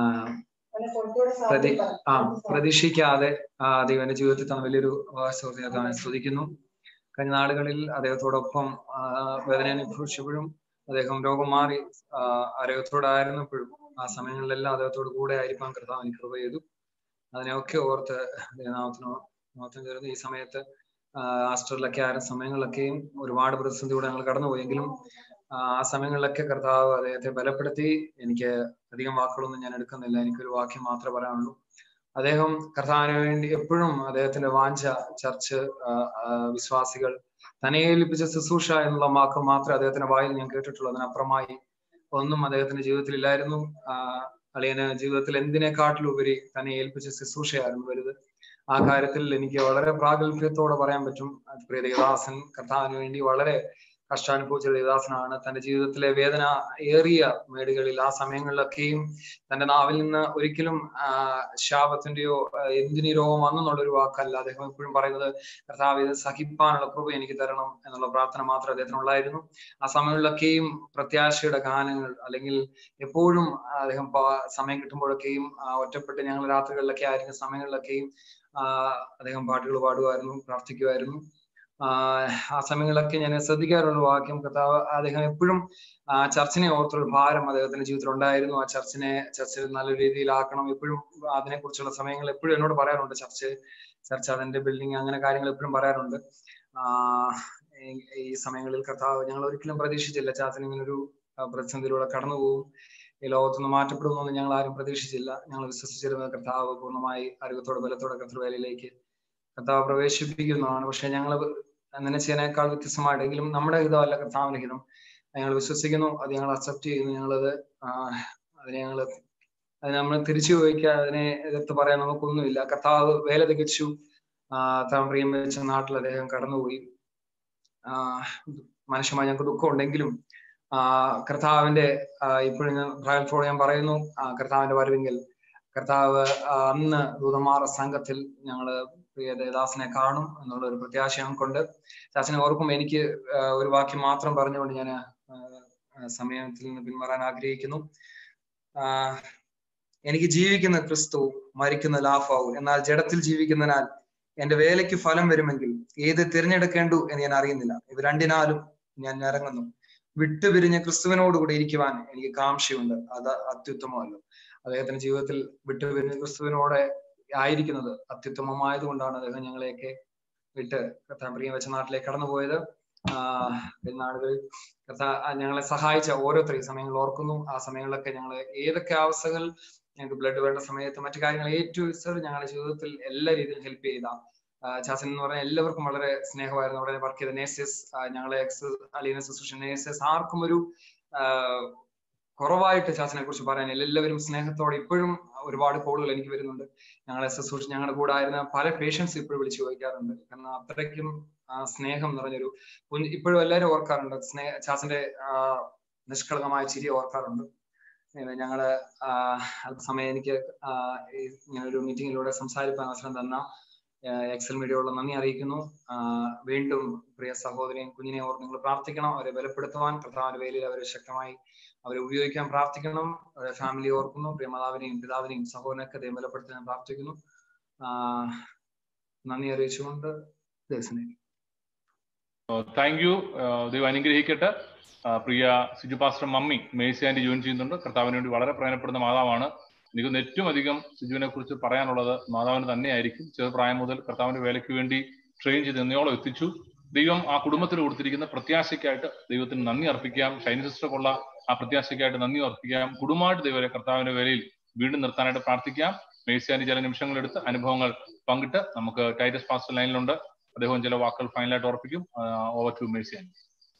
പ്രതി ആ പ്രതീക്ഷിക്കാതെ ആ ദൈവം എന്റെ ജീവിതത്തിൽ തന്ന വലിയൊരു വാസ്തവത്തെ സ്തുതിക്കുന്നു കഴിഞ്ഞ നാളുകളിൽ അദ്ദേഹത്തോടൊപ്പം ആ, വേദന അനുഭവിച്ചപ്പോഴും അദ്ദേഹം രോഗം മാറി ആ, ആരോഗ്യത്തോടായിരുന്നപ്പോഴും ആ സമയങ്ങളിലെല്ലാം അദ്ദേഹത്തോട് കൂടെ ആയിരിക്കാൻ കർത്താവ് എനിക്ക് കൃപ ചെയ്തു അതിനെയൊക്കെ ഓർത്ത് ദൈവനാമത്തിനോ നാമത്തിന് ചേർന്ന് ഈ സമയത്ത് ആസ്റ്ററിലൊക്കെ ആയിരുന്ന സമയങ്ങളിലൊക്കെയും ഒരുപാട് പ്രതിസന്ധിയോടെ ഞങ്ങൾ കടന്നുപോയെങ്കിലും ആ ആ സമയങ്ങളിലൊക്കെ കർത്താവ് അദ്ദേഹത്തെ ബലപ്പെടുത്തി എനിക്ക് അധികം വാക്കുകളൊന്നും ഞാൻ എടുക്കുന്നില്ല എനിക്കൊരു വാക്യം മാത്രമേ പറയാനുള്ളൂ അദ്ദേഹം കർത്താവിന് വേണ്ടി എപ്പോഴും അദ്ദേഹത്തിന്റെ വാഞ്ച ചർച്ച് ആ, ആ, വിശ്വാസികൾ തന്നെ ഏൽപ്പിച്ച ശുശ്രൂഷ എന്നുള്ള വാക്ക് മാത്രമേ അദ്ദേഹത്തിന്റെ വായിൽ ഞാൻ കേട്ടിട്ടുള്ളൂ അതിനപ്പുറമായി ഒന്നും അദ്ദേഹത്തിന്റെ ജീവിതത്തിൽ ഇല്ലായിരുന്നു ആ, അളിയന് ജീവിതത്തിൽ എന്തിനെക്കാട്ടിലുപരി തന്നെ ഏൽപ്പിച്ച ശുശ്രൂഷയായിരുന്നു വലുത് ആ കാര്യത്തിൽ എനിക്ക് വളരെ പ്രാഗൽഭ്യത്തോടെ പറയാൻ പറ്റും അത് പ്രിയ ദേവദാസൻ കർത്താവിന് വേണ്ടി വളരെ കഷ്ടാനുഭവിച്ച ദേവദാസനാണ് തന്റെ ജീവിതത്തിലെ വേദന ഏറിയ മേടുകളിൽ ആ സമയങ്ങളിലൊക്കെയും തന്റെ നാവിൽ നിന്ന് ഒരിക്കലും ആ, ശാപത്തിന്റെയോ ആ, എന്തിനീ രോഗം വന്നെന്നുള്ളൊരു വാക്കല്ല അദ്ദേഹം എപ്പോഴും പറയുന്നത് കർത്താവ് ഇത് സഹിപ്പാനുള്ള കൃപ എനിക്ക് തരണം എന്നുള്ള പ്രാർത്ഥന മാത്രമേ അദ്ദേഹത്തിനുള്ളായിരുന്നു ആ സമയങ്ങളിലൊക്കെയും പ്രത്യാശയുടെ ഗാനങ്ങൾ അല്ലെങ്കിൽ എപ്പോഴും അദ്ദേഹം പ- സമയം കിട്ടുമ്പോഴൊക്കെയും ആ, ഒറ്റപ്പെട്ട് ഞങ്ങൾ രാത്രികളിലൊക്കെ ആയിരിക്കുന്ന സമയങ്ങളിലൊക്കെയും ആ, അദ്ദേഹം പാട്ടുകൾ പാടുമായിരുന്നു പ്രാർത്ഥിക്കുമായിരുന്നു ആ ആ സമയങ്ങളിലൊക്കെ ഞാൻ ശ്രദ്ധിക്കാറുള്ള വാക്യം കർത്താവ് അദ്ദേഹം എപ്പോഴും ആ ചർച്ചിനെ ഓർത്തൊരു ഭാരം അദ്ദേഹത്തിന്റെ ജീവിതത്തിൽ ഉണ്ടായിരുന്നു ആ ചർച്ചിനെ ചർച്ചിൽ നല്ല രീതിയിലാക്കണം എപ്പോഴും അതിനെ കുറിച്ചുള്ള സമയങ്ങൾ എപ്പോഴും എന്നോട് പറയാറുണ്ട് ചർച്ച് ചർച്ച് അതിന്റെ ബിൽഡിംഗ് അങ്ങനെ കാര്യങ്ങൾ എപ്പോഴും പറയാറുണ്ട് ആ ഈ- ഈ സമയങ്ങളിൽ കർത്താവ് ഞങ്ങൾ ഒരിക്കലും പ്രതീക്ഷിച്ചില്ല ചാച്ചൻ ഇങ്ങനെ ഒരു പ്രതിസന്ധിയിലൂടെ കടന്നു പോകും ഈ ലോകത്തുനിന്ന് മാറ്റപ്പെടുമെന്നൊന്നും ഞങ്ങൾ ആരും പ്രതീക്ഷിച്ചില്ല ഞങ്ങൾ വിശ്വസിച്ചിരുന്ന കർത്താവ് പൂർണ്ണമായി ആരോഗ്യത്തോടെ ബലത്തോടെ കർത്തൃവേലയിലേക്ക് കർത്താവ് പ്രവേശിപ്പിക്കുന്നതാണ് പക്ഷെ ഞങ്ങൾ നനച്ചതിനേക്കാൾ വ്യത്യസ്തമായിട്ടെങ്കിലും നമ്മുടെ ഹിതമല്ല കർത്താവിന്റെ ഹിതം ഞങ്ങൾ വിശ്വസിക്കുന്നു അത് ഞങ്ങൾ അക്സെപ്റ്റ് ചെയ്യുന്നു ഞങ്ങളത് ആ, അതിനെ ഞങ്ങൾ അത് നമ്മൾ തിരിച്ചു ചോദിക്കുക അതിനെ എതിർത്ത് പറയാൻ നമുക്കൊന്നുമില്ല കർത്താവ് വേല തികച്ചു ആ, താൻ പ്രിയം വെച്ച നാട്ടിൽ അദ്ദേഹം കടന്നുപോയി ആ, മനുഷ്യമായി ഞങ്ങൾക്ക് ദുഃഖം ഉണ്ടെങ്കിലും ആ കർത്താവിന്റെ ആ, ഇപ്പോഴും ഞാൻ പ്രായത്തോടെ ഞാൻ പറയുന്നു ആ, കർത്താവിന്റെ വരവെങ്കിൽ കർത്താവ് ആ, അന്ന് ദൂതമാറ സംഘത്തിൽ ഞങ്ങള് പ്രിയ ദേവദാസിനെ കാണും എന്നുള്ള ഒരു പ്രത്യാശ ഞങ്ങൾക്കുണ്ട് ചാച്ചനെ ഓർക്കുമ്പോൾ എനിക്ക് ആ, ഒരു വാക്യം മാത്രം പറഞ്ഞുകൊണ്ട് ഞാൻ സമയത്തിൽ നിന്ന് പിന്മാറാൻ ആഗ്രഹിക്കുന്നു ആ, എനിക്ക് ജീവിക്കുന്ന ക്രിസ്തു മരിക്കുന്ന ലാഫാവും എന്നാൽ ജഡത്തിൽ ജീവിക്കുന്നതിനാൽ എന്റെ വേലയ്ക്ക് ഫലം വരുമെങ്കിൽ ഏത് തിരഞ്ഞെടുക്കേണ്ടു എന്ന് ഞാൻ അറിയുന്നില്ല ഇവ രണ്ടിനാലും ഞാൻ ഇറങ്ങുന്നു വിട്ടുപിരിഞ്ഞ ക്രിസ്തുവിനോടുകൂടി ഇരിക്കുവാൻ എനിക്ക് കാംക്ഷയുണ്ട് അത് അത്യുത്തമമല്ലോ അദ്ദേഹത്തിന്റെ ജീവിതത്തിൽ വിട്ടുപിരിഞ്ഞ ക്രിസ്തുവിനോടെ ആയിരിക്കുന്നത് അത്യുത്തമമായത് കൊണ്ടാണ് അദ്ദേഹം ഞങ്ങളെയൊക്കെ വിട്ട് കർത്താൻ പ്രിയം വെച്ച നാട്ടിലേക്ക് കടന്നുപോയത് ആഹ് നാടുകളിൽ കർത്താ ഞങ്ങളെ സഹായിച്ച ഓരോരുത്തരെയും സമയങ്ങൾ ഓർക്കുന്നു ആ സമയങ്ങളിലൊക്കെ ഞങ്ങൾ ഏതൊക്കെ അവസ്ഥകൾ ഞങ്ങൾക്ക് ബ്ലഡ് വേണ്ട സമയത്ത് മറ്റു കാര്യങ്ങൾ ഏറ്റവും സർ ഞങ്ങളുടെ ജീവിതത്തിൽ എല്ലാ രീതിയിലും ഹെൽപ്പ് ചെയ്ത ചാച്ചൻ എന്ന് പറഞ്ഞാൽ എല്ലാവർക്കും വളരെ സ്നേഹമായിരുന്നു അവിടെ വർക്ക് ചെയ്ത നേഴ്സസ് ഞങ്ങളെ എക്സ് അലീന ശുശ്രൂഷ നേഴ്സസ് ആർക്കും ഒരു ആഹ് കുറവായിട്ട് ചാച്ചനെ കുറിച്ച് പറയാനില്ല എല്ലാവരും സ്നേഹത്തോടെ ഇപ്പോഴും ഒരുപാട് കോളുകൾ എനിക്ക് വരുന്നുണ്ട് ഞങ്ങളെ ശുശ്രൂഷ ഞങ്ങളുടെ കൂടെ ആയിരുന്ന പല പേഷ്യൻസ് ഇപ്പോഴും വിളിച്ചു ചോദിക്കാറുണ്ട് കാരണം അത്രയ്ക്കും ആ സ്നേഹം നിറഞ്ഞൊരു കുഞ്ഞ് ഇപ്പോഴും എല്ലാവരും ഓർക്കാറുണ്ട് സ്നേഹ ചാച്ചന്റെ ആ നിഷ്കളങ്കമായ ചിരി ഓർക്കാറുണ്ട് ഏഹ് ഞങ്ങള് ആഹ് അല്പസമയം എനിക്ക് ആഹ് ഈ ഇങ്ങനെ ഒരു മീറ്റിംഗിലൂടെ സംസാരിക്കാൻ അവസരം തന്ന ആഹ് എക്സൽ മീഡിയയോട് നന്ദി അറിയിക്കുന്നു ആഹ് വീണ്ടും പ്രിയ സഹോദരിയും കുഞ്ഞിനെ ഓർത്ത് നിങ്ങൾ പ്രാർത്ഥിക്കണം അവരെ ബലപ്പെടുത്തുവാൻ കർത്താവിന്റെ വേലിയിൽ അവരെ ശക്തമായി അവരെ ഉപയോഗിക്കാൻ പ്രാർത്ഥിക്കണം അവരെ ഫാമിലി ഓർക്കുന്നു പ്രിയ മാതാവിനെയും പിതാവിനെയും സഹോദരനൊക്കെ ദൈവം ബലപ്പെടുത്താൻ പ്രാർത്ഥിക്കുന്നു ആഹ് നന്ദി അറിയിച്ചുകൊണ്ട് ദൈവത്തിനെ താങ്ക് യു ദൈവം അനുഗ്രഹിക്കട്ടെ ആ, പ്രിയ Siju pastor mummy Mercy aunty join ചെയ്യുന്നുണ്ട് കർത്താവിന് വേണ്ടി വളരെ പ്രയോജനപ്പെടുന്ന മാതാവാണ് എനിക്ക് തോന്നുന്നു ഏറ്റവും അധികം സിജുവിനെ കുറിച്ച് പറയാനുള്ളത് മാതാവിന് തന്നെയായിരിക്കും ചെറുപ്രായം മുതൽ കർത്താവിന്റെ വേലയ്ക്ക് വേണ്ടി ട്രെയിൻ ചെയ്ത് എന്നോളം എത്തിച്ചു ദൈവം ആ കുടുംബത്തിന് കൊടുത്തിരിക്കുന്ന പ്രത്യാശയ്ക്കായിട്ട് ദൈവത്തിന് നന്ദി അർപ്പിക്കാം ഷൈനി സിസ്റ്റർക്കുള്ള ആ പ്രത്യാശയ്ക്കായിട്ട് നന്ദി അർപ്പിക്കാം കുടുംബമായിട്ട് ദൈവരെ കർത്താവിന്റെ വേലയിൽ വീണ്ടും നിർത്താനായിട്ട് പ്രാർത്ഥിക്കാം മേഴ്സി ആൻറ്റി ചില നിമിഷങ്ങളെടുത്ത് അനുഭവങ്ങൾ പങ്കിട്ട് നമുക്ക് ടൈറ്റസ് പാസ്റ്റർ ലൈനിലുണ്ട് അദ്ദേഹം ചില വാക്കുകൾ ഫൈനലായിട്ട് ഉറപ്പിക്കും ഓവർ ടു മേഴ്സി ആൻറ്റി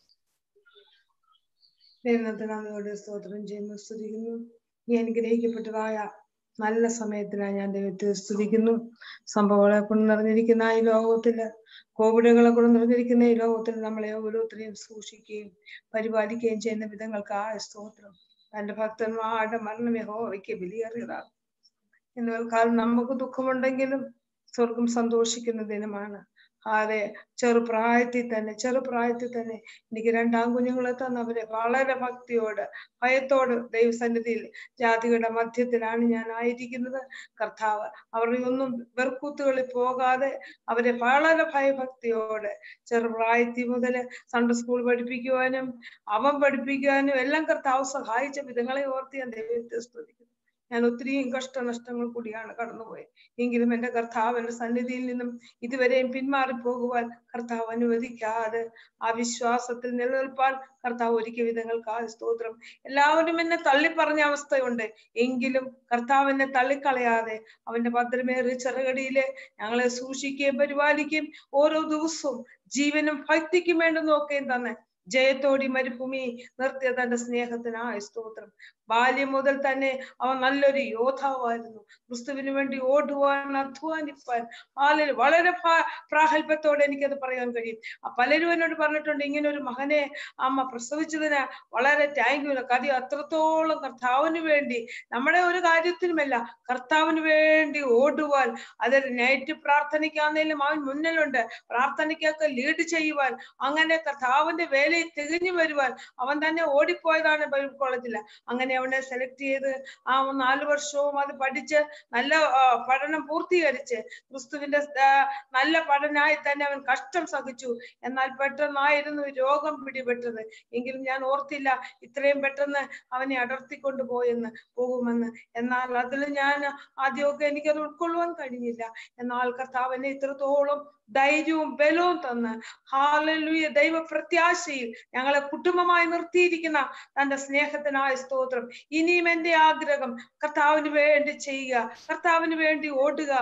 ദൈവത്തെ നന്ദിയോടെ സ്തോത്രം ചെയ്യുന്നു സ്തുതിക്കുന്നു ഈ അനുഗ്രഹിക്കപ്പെട്ടതായ നല്ല സമയത്തിനായി ഞാൻ ദൈവത്തെ സ്തുതിക്കുന്നു സംഭവങ്ങളെ കൊണ്ട് നിറഞ്ഞിരിക്കുന്ന ഈ ലോകത്തില് കോവിഡുകളെ കൊണ്ട് നിറഞ്ഞിരിക്കുന്ന ഈ ലോകത്തിൽ നമ്മളെ ഓരോരുത്തരെയും സൂക്ഷിക്കുകയും പരിപാലിക്കുകയും ചെയ്യുന്ന വിധങ്ങൾക്ക് ആ സ്തോത്രം തന്റെ ഭക്തന്മാരുടെ മരണം യഹോവയ്ക്ക് ബലിയേറിയതാണ് എന്നാൽ കാരണം നമുക്ക് ദുഃഖമുണ്ടെങ്കിലും സ്വർഗം സന്തോഷിക്കുന്ന ദിനമാണ് അതെ ചെറുപ്രായത്തിൽ തന്നെ ചെറുപ്രായത്തിൽ തന്നെ എനിക്ക് രണ്ടാം കുഞ്ഞുങ്ങളെ തന്നവരെ വളരെ ഭക്തിയോട് ഭയത്തോട് ദൈവസന്നിധിയിൽ ജാതികളുടെ മധ്യത്തിലാണ് ഞാൻ ആയിരിക്കുന്നത് കർത്താവ് അവരുടെ ഒന്നും വെറുക്കൂത്തുകളിൽ പോകാതെ അവരെ വളരെ ഭയഭക്തിയോടെ ചെറുപ്രായത്തിൽ മുതൽ സൺഡേ സ്കൂൾ പഠിപ്പിക്കുവാനും അവൻ പഠിപ്പിക്കുവാനും എല്ലാം കർത്താവ് സഹായിച്ച വിധങ്ങളെ ഓർത്ത് ഞാൻ ദൈവത്തെ സ്തുതിക്കുന്നു ഞാൻ ഒത്തിരിയും കഷ്ടനഷ്ടങ്ങൾ കൂടിയാണ് കടന്നുപോയത് എങ്കിലും എന്റെ കർത്താവ് എന്റെ സന്നിധിയിൽ നിന്നും ഇതുവരെയും പിന്മാറിപ്പോകുവാൻ കർത്താവ് അനുവദിക്കാതെ ആ വിശ്വാസത്തിൽ നിലനിൽപ്പാൻ കർത്താവ് ഒരുക്കിയ വിധങ്ങൾക്ക് ആ സ്തോത്രം എല്ലാവരും എന്നെ തള്ളിപ്പറഞ്ഞ അവസ്ഥയുണ്ട് എങ്കിലും കർത്താവ് എന്നെ തള്ളിക്കളയാതെ അവന്റെ ഭദ്രമേറിയ ചെറുകടിയില് ഞങ്ങളെ സൂക്ഷിക്കുകയും പരിപാലിക്കുകയും ഓരോ ദിവസവും ജീവനും ഭക്തിക്കും വേണ്ടി നോക്കുകയും തന്നെ ജയത്തോടി മരുഭൂമി നിർത്തിയ തന്റെ സ്നേഹത്തിനായ സ്തോത്രം ബാല്യം മുതൽ തന്നെ അവൻ നല്ലൊരു യോദ്ധാവായിരുന്നു ക്രിസ്തുവിന് വേണ്ടി ഓടുവാൻ അധ്വാനിപ്പാൻ ആളിൽ വളരെ പ്രാഗൽഭ്യത്തോടെ എനിക്കത് പറയാൻ കഴിയും ആ പലരും എന്നോട് പറഞ്ഞിട്ടുണ്ട് ഇങ്ങനെ ഒരു മകനെ അമ്മ പ്രസവിച്ചതിന് വളരെ താങ്ക് യു കാര്യം അത്രത്തോളം കർത്താവിന് വേണ്ടി നമ്മുടെ ഒരു കാര്യത്തിനുമല്ല കർത്താവിന് വേണ്ടി ഓടുവാൻ അതൊരു നൈറ്റ് പ്രാർത്ഥനയ്ക്കാന്നേലും അവൻ മുന്നിലുണ്ട് പ്രാർത്ഥനയ്ക്കൊക്കെ ലീഡ് ചെയ്യുവാൻ അങ്ങനെ കർത്താവിന്റെ വേലയിൽ തികഞ്ഞു വരുവാൻ അവൻ തന്നെ ഓടിപ്പോയതാണ് ബൈബിൾ കോളേജിൽ അങ്ങനെ അവനെ സെലക്ട് ചെയ്ത് ആ നാല് വർഷവും അത് പഠിച്ച് നല്ല പഠനം പൂർത്തീകരിച്ച് ക്രിസ്തുവിന്റെ നല്ല പഠനമായി തന്നെ അവൻ കഷ്ടം സഹിച്ചു എന്നാൽ പെട്ടെന്നായിരുന്നു രോഗം പിടിപെട്ടത് എങ്കിലും ഞാൻ ഓർത്തില്ല ഇത്രയും പെട്ടെന്ന് അവനെ അടർത്തിക്കൊണ്ടു പോയെന്ന് പോകുമെന്ന് എന്നാൽ അതിൽ ഞാൻ ആദ്യമൊക്കെ എനിക്കത് ഉൾക്കൊള്ളുവാൻ കഴിഞ്ഞില്ല എന്നാൽ കർത്താവിനെ ഇത്രത്തോളം ധൈര്യവും ബലവും തന്ന് ഹാലലുയ ദൈവ പ്രത്യാശയിൽ ഞങ്ങളെ കുടുംബമായി നിർത്തിയിരിക്കുന്ന തന്റെ സ്നേഹത്തിനായ സ്തോത്രം ഇനിയും എന്റെ ആഗ്രഹം കർത്താവിന് വേണ്ടി ചെയ്യുക കർത്താവിന് വേണ്ടി ഓടുക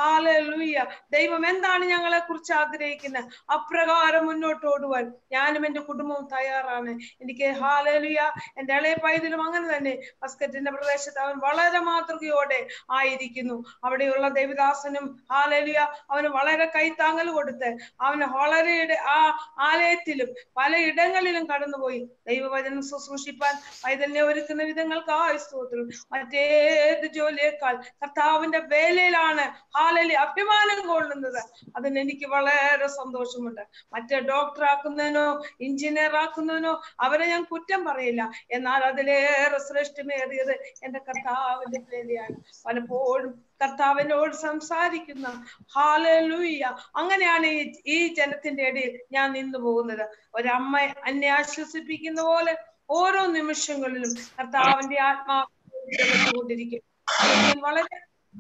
ഹാലലുയ ദൈവം എന്താണ് ഞങ്ങളെ കുറിച്ച് ആഗ്രഹിക്കുന്നത് അപ്രകാരം മുന്നോട്ട് ഓടുവാൻ ഞാനും എന്റെ കുടുംബവും തയ്യാറാണ് എനിക്ക് ഹാലലുയ എന്റെ ഇളയ പൈതലും അങ്ങനെ തന്നെ മസ്കറ്റിന്റെ പ്രദേശത്ത് അവൻ വളരെ മാതൃകയോടെ ആയിരിക്കുന്നു അവിടെയുള്ള ദേവദാസനും ഹാലലുയ അവന് വളരെ കൈത്താങ്ങൽ കൊടുത്ത് അവന് വളരെ ആ ആലയത്തിലും പല ഇടങ്ങളിലും കടന്നുപോയി ദൈവവചനം ശുശ്രൂഷിപ്പാൻ പൈതലിനെ ഒരുക്കുന്ന വിധങ്ങൾക്ക് ആ സ്തോത്രം മറ്റേത് ജോലിയേക്കാൾ കർത്താവിന്റെ വേലയിലാണ് ഹാലലി അഭിമാനം കൊള്ളുന്നത് അതിന് എനിക്ക് വളരെ സന്തോഷമുണ്ട് മറ്റേ ഡോക്ടർ ആക്കുന്നതിനോ എഞ്ചിനീയർ ആക്കുന്നതിനോ അവരെ ഞാൻ കുറ്റം പറയില്ല എന്നാൽ അതിലേറെ ശ്രേഷ്ഠമേറിയത് എന്റെ കർത്താവിന്റെ വേലയാണ് പലപ്പോഴും കർത്താവിനോട് സംസാരിക്കുന്ന ഹാലലൂയ അങ്ങനെയാണ് ഈ ഈ ജനത്തിന്റെ ഇടയിൽ ഞാൻ നിന്നു പോകുന്നത് ഒരമ്മ എന്നെ ആശ്വസിപ്പിക്കുന്ന പോലെ ഓരോ നിമിഷങ്ങളിലും കർത്താവിന്റെ ആത്മാവിക്കൊണ്ടിരിക്കും വളരെ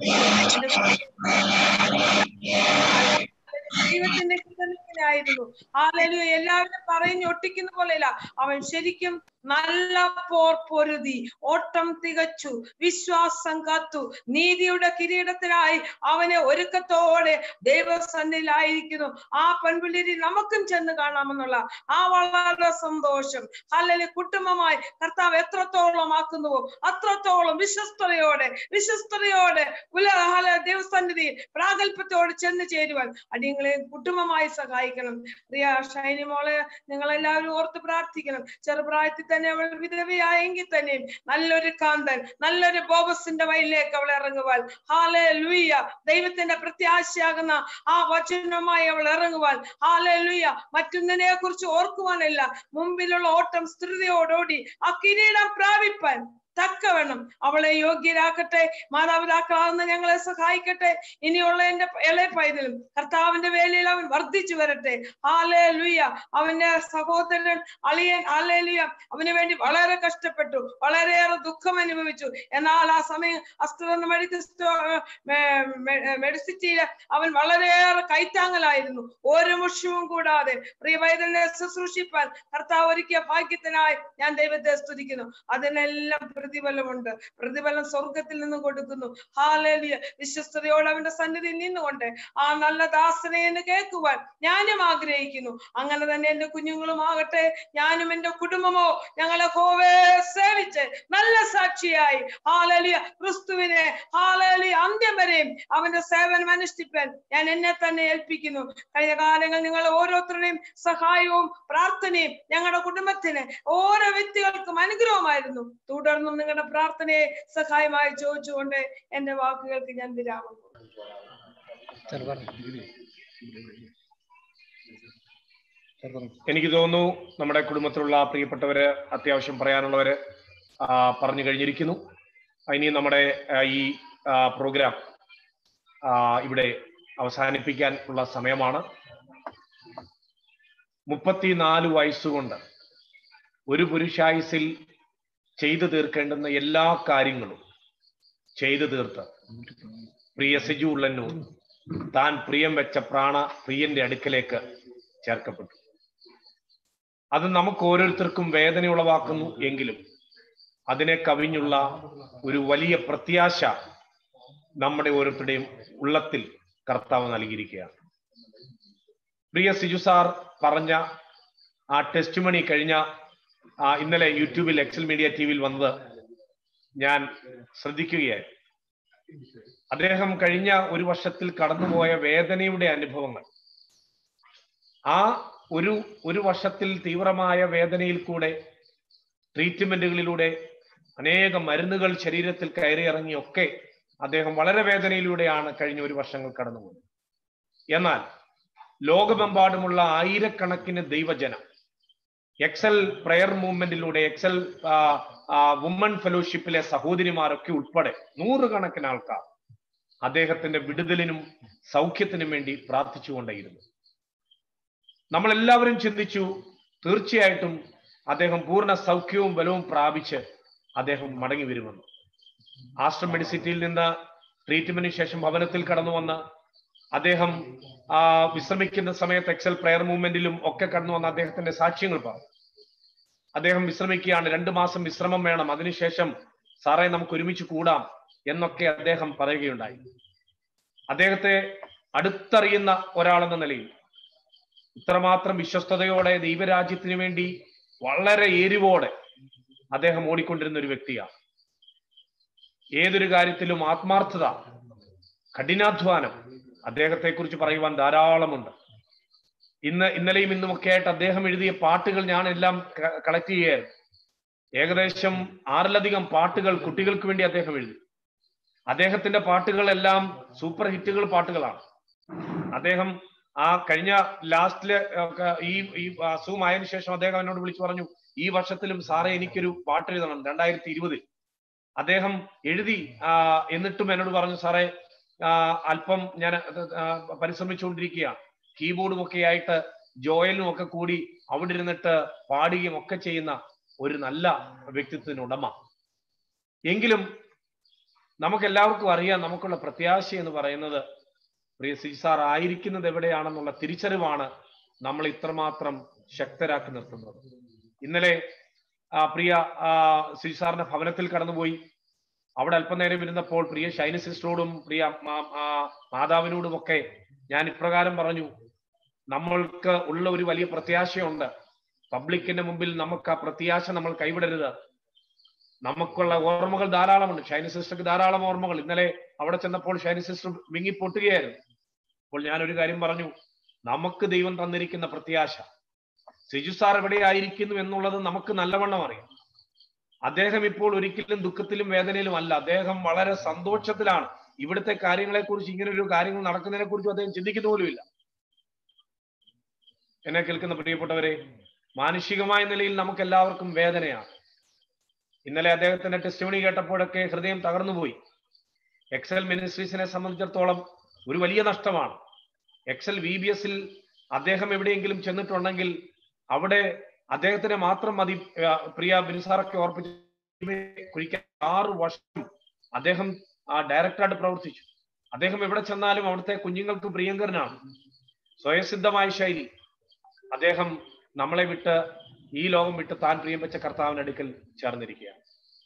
ദൈവത്തിന്റെ കൃതജ്ഞനായിരുന്നു ആലലു എല്ലാവരും പറഞ്ഞു ഒട്ടിക്കുന്ന പോലെയല്ല അവൻ ശരിക്കും നല്ല പോർ പൊരുതി ഓട്ടം തികച്ചു വിശ്വാസം കാത്തു നീതിയുടെ കിരീടത്തിനായി അവനെ ഒരുക്കത്തോടെ ദൈവസന്നിലായിരിക്കുന്നു ആ പെൺപിള്ളേരി നമുക്കും ചെന്ന് കാണാമെന്നുള്ള ആ വളരെ സന്തോഷം അല്ലെങ്കിൽ കുടുംബമായി കർത്താവ് എത്രത്തോളം ആക്കുന്നുവോ അത്രത്തോളം വിശ്വസ്തയോടെ വിശ്വസ്തയോടെ ഉല ദേവസന്നിധി പ്രാഗൽഭ്യത്തോടെ ചെന്ന് ചേരുവാൻ അടിയങ്ങളെ കുടുംബമായി സഹായിക്കും സഹായിക്കണം പ്രിയ ഷൈനി മോളെ നിങ്ങളെല്ലാവരും ഓർത്ത് പ്രാർത്ഥിക്കണം ചെറുപ്രായത്തിൽ തന്നെ അവൾ വിധവയായെങ്കിൽ തന്നെയും നല്ലൊരു കാന്തൻ നല്ലൊരു ബോബസിന്റെ വയലിലേക്ക് അവൾ ഇറങ്ങുവാൻ ഹാലെ ലൂയ്യ ദൈവത്തിന്റെ പ്രത്യാശയാകുന്ന ആ വചനമായി അവൾ ഇറങ്ങുവാൻ ഹാലെ ലൂയ്യ മറ്റൊന്നിനെ കുറിച്ച് ഓർക്കുവാനല്ല മുമ്പിലുള്ള ഓട്ടം സ്ഥിരതയോടോടി ആ കിരീടം പ്രാപിപ്പാൻ തക്കവണ്ണം അവളെ യോഗ്യരാക്കട്ടെ മാതാപിതാക്കളാകുന്ന ഞങ്ങളെ സഹായിക്കട്ടെ ഇനിയുള്ള എന്റെ ഇളയ പൈതലും കർത്താവിന്റെ വേലയിൽ അവൻ വർദ്ധിച്ചു വരട്ടെ ആലേ ലുയ്യ അവന്റെ സഹോദരൻ അളിയൻ ആലേ ലുയ്യ അവന് വേണ്ടി വളരെ കഷ്ടപ്പെട്ടു വളരെയേറെ ദുഃഖം അനുഭവിച്ചു എന്നാൽ ആ സമയം അസ്ത്ര മെഡിക്കൽ മെഡിസിറ്റിയില് അവൻ വളരെയേറെ കൈത്താങ്ങലായിരുന്നു ഒരു മുഷ്യവും കൂടാതെ പ്രിയ പൈതലിനെ ശുശ്രൂഷിപ്പാൻ കർത്താവ് ഒരുക്കിയ ഭാഗ്യത്തിനായി ഞാൻ ദൈവത്തെ സ്തുതിക്കുന്നു അതിനെല്ലാം പ്രതിഫലമുണ്ട് പ്രതിഫലം സ്വർഗത്തിൽ നിന്നും കൊടുക്കുന്നു ഹാലേലിയ വിശ്വസ്തയോടെ അവന്റെ സന്നിധി നിന്നുകൊണ്ട് ആ നല്ല ദാസനെ എന്ന് കേൾക്കുവാൻ ഞാനും ആഗ്രഹിക്കുന്നു അങ്ങനെ തന്നെ എന്റെ കുഞ്ഞുങ്ങളും ആകട്ടെ ഞാനും എന്റെ കുടുംബമോ ഞങ്ങളെ ഹോവേ സേവിച്ച് നല്ല സാക്ഷിയായി ഹാലേലിയ ക്രിസ്തുവിനെ ഹാലേലിയ അന്ത്യം വരെയും അവന്റെ സേവനം അനുഷ്ഠിപ്പാൻ ഞാൻ എന്നെ തന്നെ ഏൽപ്പിക്കുന്നു കഴിഞ്ഞ കാലങ്ങൾ നിങ്ങൾ ഓരോരുത്തരുടെയും സഹായവും പ്രാർത്ഥനയും ഞങ്ങളുടെ കുടുംബത്തിന് ഓരോ വ്യക്തികൾക്കും അനുഗ്രഹമായിരുന്നു തുടർന്നും നിങ്ങളുടെ പ്രാർത്ഥനയെ സഹായമായി ചോദിച്ചുകൊണ്ട് എന്റെ വാക്കുകൾക്ക് ഞാൻ വിരാമം എനിക്ക് തോന്നുന്നു നമ്മുടെ കുടുംബത്തിലുള്ള പ്രിയപ്പെട്ടവര് അത്യാവശ്യം പറയാനുള്ളവര് ആ, പറഞ്ഞു കഴിഞ്ഞിരിക്കുന്നു ഇനി നമ്മുടെ ആ, ഈ പ്രോഗ്രാം ഇവിടെ അവസാനിപ്പിക്കാൻ ഉള്ള സമയമാണ് മുപ്പത്തിനാല് വയസ്സുകൊണ്ട് ഒരു പുരുഷായുസിൽ ചെയ്തു തീർക്കേണ്ടുന്ന എല്ലാ കാര്യങ്ങളും ചെയ്തു തീർത്ത് പ്രിയ സിജു ഉള്ളന്നൂർ താൻ പ്രിയം വെച്ച പ്രാണ പ്രിയന്റെ അടുക്കലേക്ക് ചേർക്കപ്പെട്ടു അത് നമുക്ക് ഓരോരുത്തർക്കും വേദന ഉളവാക്കുന്നു എങ്കിലും അതിനെ കവിഞ്ഞുള്ള ഒരു വലിയ പ്രത്യാശ നമ്മുടെ ഓരോരുത്തരുടെയും ഉള്ളത്തിൽ കർത്താവ് നൽകിയിരിക്കുകയാണ് പ്രിയ സിജു സാർ പറഞ്ഞ ആ ടെസ്റ്റ് മണി കഴിഞ്ഞ ആ ഇന്നലെ യൂട്യൂബിൽ എക്സൽ മീഡിയ ടി വിയിൽ വന്നത് ഞാൻ ശ്രദ്ധിക്കുകയായി അദ്ദേഹം കഴിഞ്ഞ ഒരു വർഷത്തിൽ കടന്നുപോയ വേദനയുടെ അനുഭവങ്ങൾ ആ ഒരു ഒരു വർഷത്തിൽ തീവ്രമായ വേദനയിൽ കൂടെ ട്രീറ്റ്മെന്റുകളിലൂടെ അനേകം മരുന്നുകൾ ശരീരത്തിൽ കയറിയിറങ്ങിയൊക്കെ അദ്ദേഹം വളരെ വേദനയിലൂടെയാണ് കഴിഞ്ഞ ഒരു വർഷങ്ങൾ കടന്നുപോയത് എന്നാൽ ലോകമെമ്പാടുമുള്ള ആയിരക്കണക്കിന് ദൈവജനം എക്സൽ പ്രയർ മൂവ്മെന്റിലൂടെ എക്സൽ വുമൺ ഫെലോഷിപ്പിലെ സഹോദരിമാരൊക്കെ ഉൾപ്പെടെ നൂറുകണക്കിന് ആൾക്കാർ അദ്ദേഹത്തിന്റെ വിടുതലിനും സൗഖ്യത്തിനും വേണ്ടി പ്രാർത്ഥിച്ചുകൊണ്ടേയിരുന്നു നമ്മൾ എല്ലാവരും ചിന്തിച്ചു തീർച്ചയായിട്ടും അദ്ദേഹം പൂർണ്ണ സൗഖ്യവും ബലവും പ്രാപിച്ച് അദ്ദേഹം മടങ്ങി വരുമെന്ന് ആശ്രം മെഡിസിറ്റിയിൽ നിന്ന് ട്രീറ്റ്മെന്റിന് ശേഷം ഭവനത്തിൽ കടന്നു വന്ന് അദ്ദേഹം ആ വിശ്രമിക്കുന്ന സമയത്ത് എക്സൽ പ്രയർ മൂവ്മെന്റിലും ഒക്കെ കടന്നു വന്ന അദ്ദേഹത്തിന്റെ സാക്ഷ്യങ്ങൾ പറഞ്ഞു അദ്ദേഹം വിശ്രമിക്കുകയാണ് രണ്ടു മാസം വിശ്രമം വേണം അതിനുശേഷം സാറേ നമുക്ക് ഒരുമിച്ച് കൂടാം എന്നൊക്കെ അദ്ദേഹം പറയുകയുണ്ടായി അദ്ദേഹത്തെ അടുത്തറിയുന്ന ഒരാളെന്ന നിലയിൽ ഇത്രമാത്രം വിശ്വസ്തയോടെ ദൈവരാജ്യത്തിന് വേണ്ടി വളരെ എരിവോടെ അദ്ദേഹം ഓടിക്കൊണ്ടിരുന്ന ഒരു വ്യക്തിയാണ് ഏതൊരു കാര്യത്തിലും ആത്മാർത്ഥത കഠിനാധ്വാനം അദ്ദേഹത്തെ കുറിച്ച് പറയുവാൻ ധാരാളമുണ്ട് ഇന്ന് ഇന്നലെയും ഇന്നുമൊക്കെ ആയിട്ട് അദ്ദേഹം എഴുതിയ പാട്ടുകൾ ഞാൻ എല്ലാം കളക്ട് ചെയ്യായിരുന്നു ഏകദേശം ആറിലധികം പാട്ടുകൾ കുട്ടികൾക്ക് വേണ്ടി അദ്ദേഹം എഴുതി അദ്ദേഹത്തിന്റെ പാട്ടുകളെല്ലാം സൂപ്പർ ഹിറ്റുകൾ പാട്ടുകളാണ് അദ്ദേഹം ആ കഴിഞ്ഞ ലാസ്റ്റില് ഈ ഈ അസുഖം ആയതിനു ശേഷം അദ്ദേഹം എന്നോട് വിളിച്ചു പറഞ്ഞു ഈ വർഷത്തിലും സാറേ എനിക്കൊരു പാട്ട് എഴുതണം രണ്ടായിരത്തി ഇരുപതിൽ അദ്ദേഹം എഴുതി എന്നിട്ടും എന്നോട് പറഞ്ഞു സാറേ അല്പം ഞാൻ പരിശ്രമിച്ചുകൊണ്ടിരിക്കുകയാണ് കീബോർഡും ഒക്കെ ആയിട്ട് ജോയലിനും ഒക്കെ കൂടി അവിടെ ഇരുന്നിട്ട് പാടുകയും ഒക്കെ ചെയ്യുന്ന ഒരു നല്ല വ്യക്തിത്വത്തിന് ഉടമ എങ്കിലും നമുക്ക് എല്ലാവർക്കും അറിയാം നമുക്കുള്ള പ്രത്യാശ എന്ന് പറയുന്നത് പ്രിയ സി സാർ ആയിരിക്കുന്നത് എവിടെയാണെന്നുള്ള തിരിച്ചറിവാണ് നമ്മൾ ഇത്രമാത്രം ശക്തരാക്കി നിർത്തുന്നത് ഇന്നലെ പ്രിയ സി സാറിന്റെ ഭവനത്തിൽ കടന്നുപോയി അവിടെ അല്പനേരം ഇരുന്നപ്പോൾ പ്രിയ ഷൈനി സിസ്റ്ററോടും പ്രിയ മാതാവിനോടും ഒക്കെ ഞാൻ ഇപ്രകാരം പറഞ്ഞു നമ്മൾക്ക് ഉള്ള ഒരു വലിയ പ്രത്യാശയുണ്ട് പബ്ലിക്കിന്റെ മുമ്പിൽ നമുക്ക് ആ പ്രത്യാശ നമ്മൾ കൈവിടരുത് നമുക്കുള്ള ഓർമ്മകൾ ധാരാളമുണ്ട് ഷൈനി സിസ്റ്റർക്ക് ധാരാളം ഓർമ്മകൾ ഇന്നലെ അവിടെ ചെന്നപ്പോൾ ഷൈനി സിസ്റ്റർ വിങ്ങി പൊട്ടുകയായിരുന്നു അപ്പോൾ ഞാൻ ഒരു കാര്യം പറഞ്ഞു നമുക്ക് ദൈവം തന്നിരിക്കുന്ന പ്രത്യാശ സിജു സാർ എവിടെയായിരിക്കുന്നു എന്നുള്ളത് നമുക്ക് നല്ലവണ്ണം അറിയാം അദ്ദേഹം ഇപ്പോൾ ഒരിക്കലും ദുഃഖത്തിലും വേദനയിലും അല്ല അദ്ദേഹം വളരെ സന്തോഷത്തിലാണ് ഇവിടുത്തെ കാര്യങ്ങളെ കുറിച്ച് ഇങ്ങനെ ഒരു കാര്യങ്ങൾ നടക്കുന്നതിനെ കുറിച്ചും അദ്ദേഹം ചിന്തിക്കുന്ന പോലുമില്ല എന്നെ കേൾക്കുന്ന പ്രിയപ്പെട്ടവരെ മാനുഷികമായ നിലയിൽ നമുക്ക് എല്ലാവർക്കും വേദനയാണ് ഇന്നലെ അദ്ദേഹത്തിന്റെ ടെസ്റ്റിമണി കേട്ടപ്പോഴൊക്കെ ഹൃദയം തകർന്നുപോയി എക്സൽ മിനിസ്ട്രീസിനെ സംബന്ധിച്ചിടത്തോളം ഒരു വലിയ നഷ്ടമാണ് എക്സൽ വി ബി എസിൽ അദ്ദേഹം എവിടെയെങ്കിലും ചെന്നിട്ടുണ്ടെങ്കിൽ അവിടെ അദ്ദേഹത്തിന് മാത്രം മതി ആ, പ്രിയ ബിൻസാറൊക്കെ ഓർപ്പിച്ച് കുഴിക്കാൻ ആറ് വർഷം അദ്ദേഹം ആ ഡയറക്ടറായിട്ട് പ്രവർത്തിച്ചു അദ്ദേഹം എവിടെ ചെന്നാലും അവിടുത്തെ കുഞ്ഞുങ്ങൾക്ക് പ്രിയങ്കരനാണ് സ്വയസിദ്ധമായ ശൈലി അദ്ദേഹം നമ്മളെ വിട്ട് ഈ ലോകം വിട്ട് താൻ പ്രിയം വെച്ച കർത്താവിന്റെ അടുക്കൽ ചേർന്നിരിക്കുകയാണ്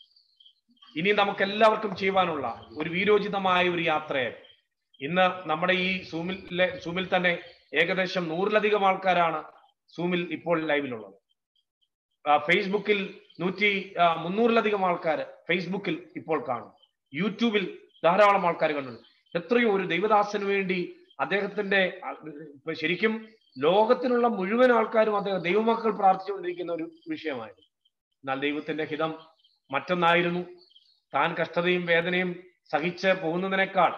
ഇനി നമുക്ക് എല്ലാവർക്കും ചെയ്യുവാനുള്ള ഒരു വീരോചിതമായ ഒരു യാത്രയെ ഇന്ന് നമ്മുടെ ഈ സൂമിലെ സൂമിൽ തന്നെ ഏകദേശം നൂറിലധികം ആൾക്കാരാണ് സൂമിൽ ഇപ്പോൾ ലൈവിലുള്ളത് ആ, ഫേസ്ബുക്കിൽ നൂറ്റി ആ, മുന്നൂറിലധികം ആൾക്കാർ ഫേസ്ബുക്കിൽ ഇപ്പോൾ കാണും യൂട്യൂബിൽ ധാരാളം ആൾക്കാർ കണ്ടുണ്ട് എത്രയോ ഒരു ദൈവദാസന് വേണ്ടി അദ്ദേഹത്തിന്റെ ആ, ഇപ്പൊ ശരിക്കും ലോകത്തിലുള്ള മുഴുവൻ ആൾക്കാരും അദ്ദേഹം ദൈവമക്കൾ പ്രാർത്ഥിച്ചുകൊണ്ടിരിക്കുന്ന ഒരു വിഷയമായിരുന്നു എന്നാൽ ദൈവത്തിന്റെ ഹിതം മറ്റൊന്നായിരുന്നു താൻ കഷ്ടതയും വേദനയും സഹിച്ച് പോകുന്നതിനേക്കാൾ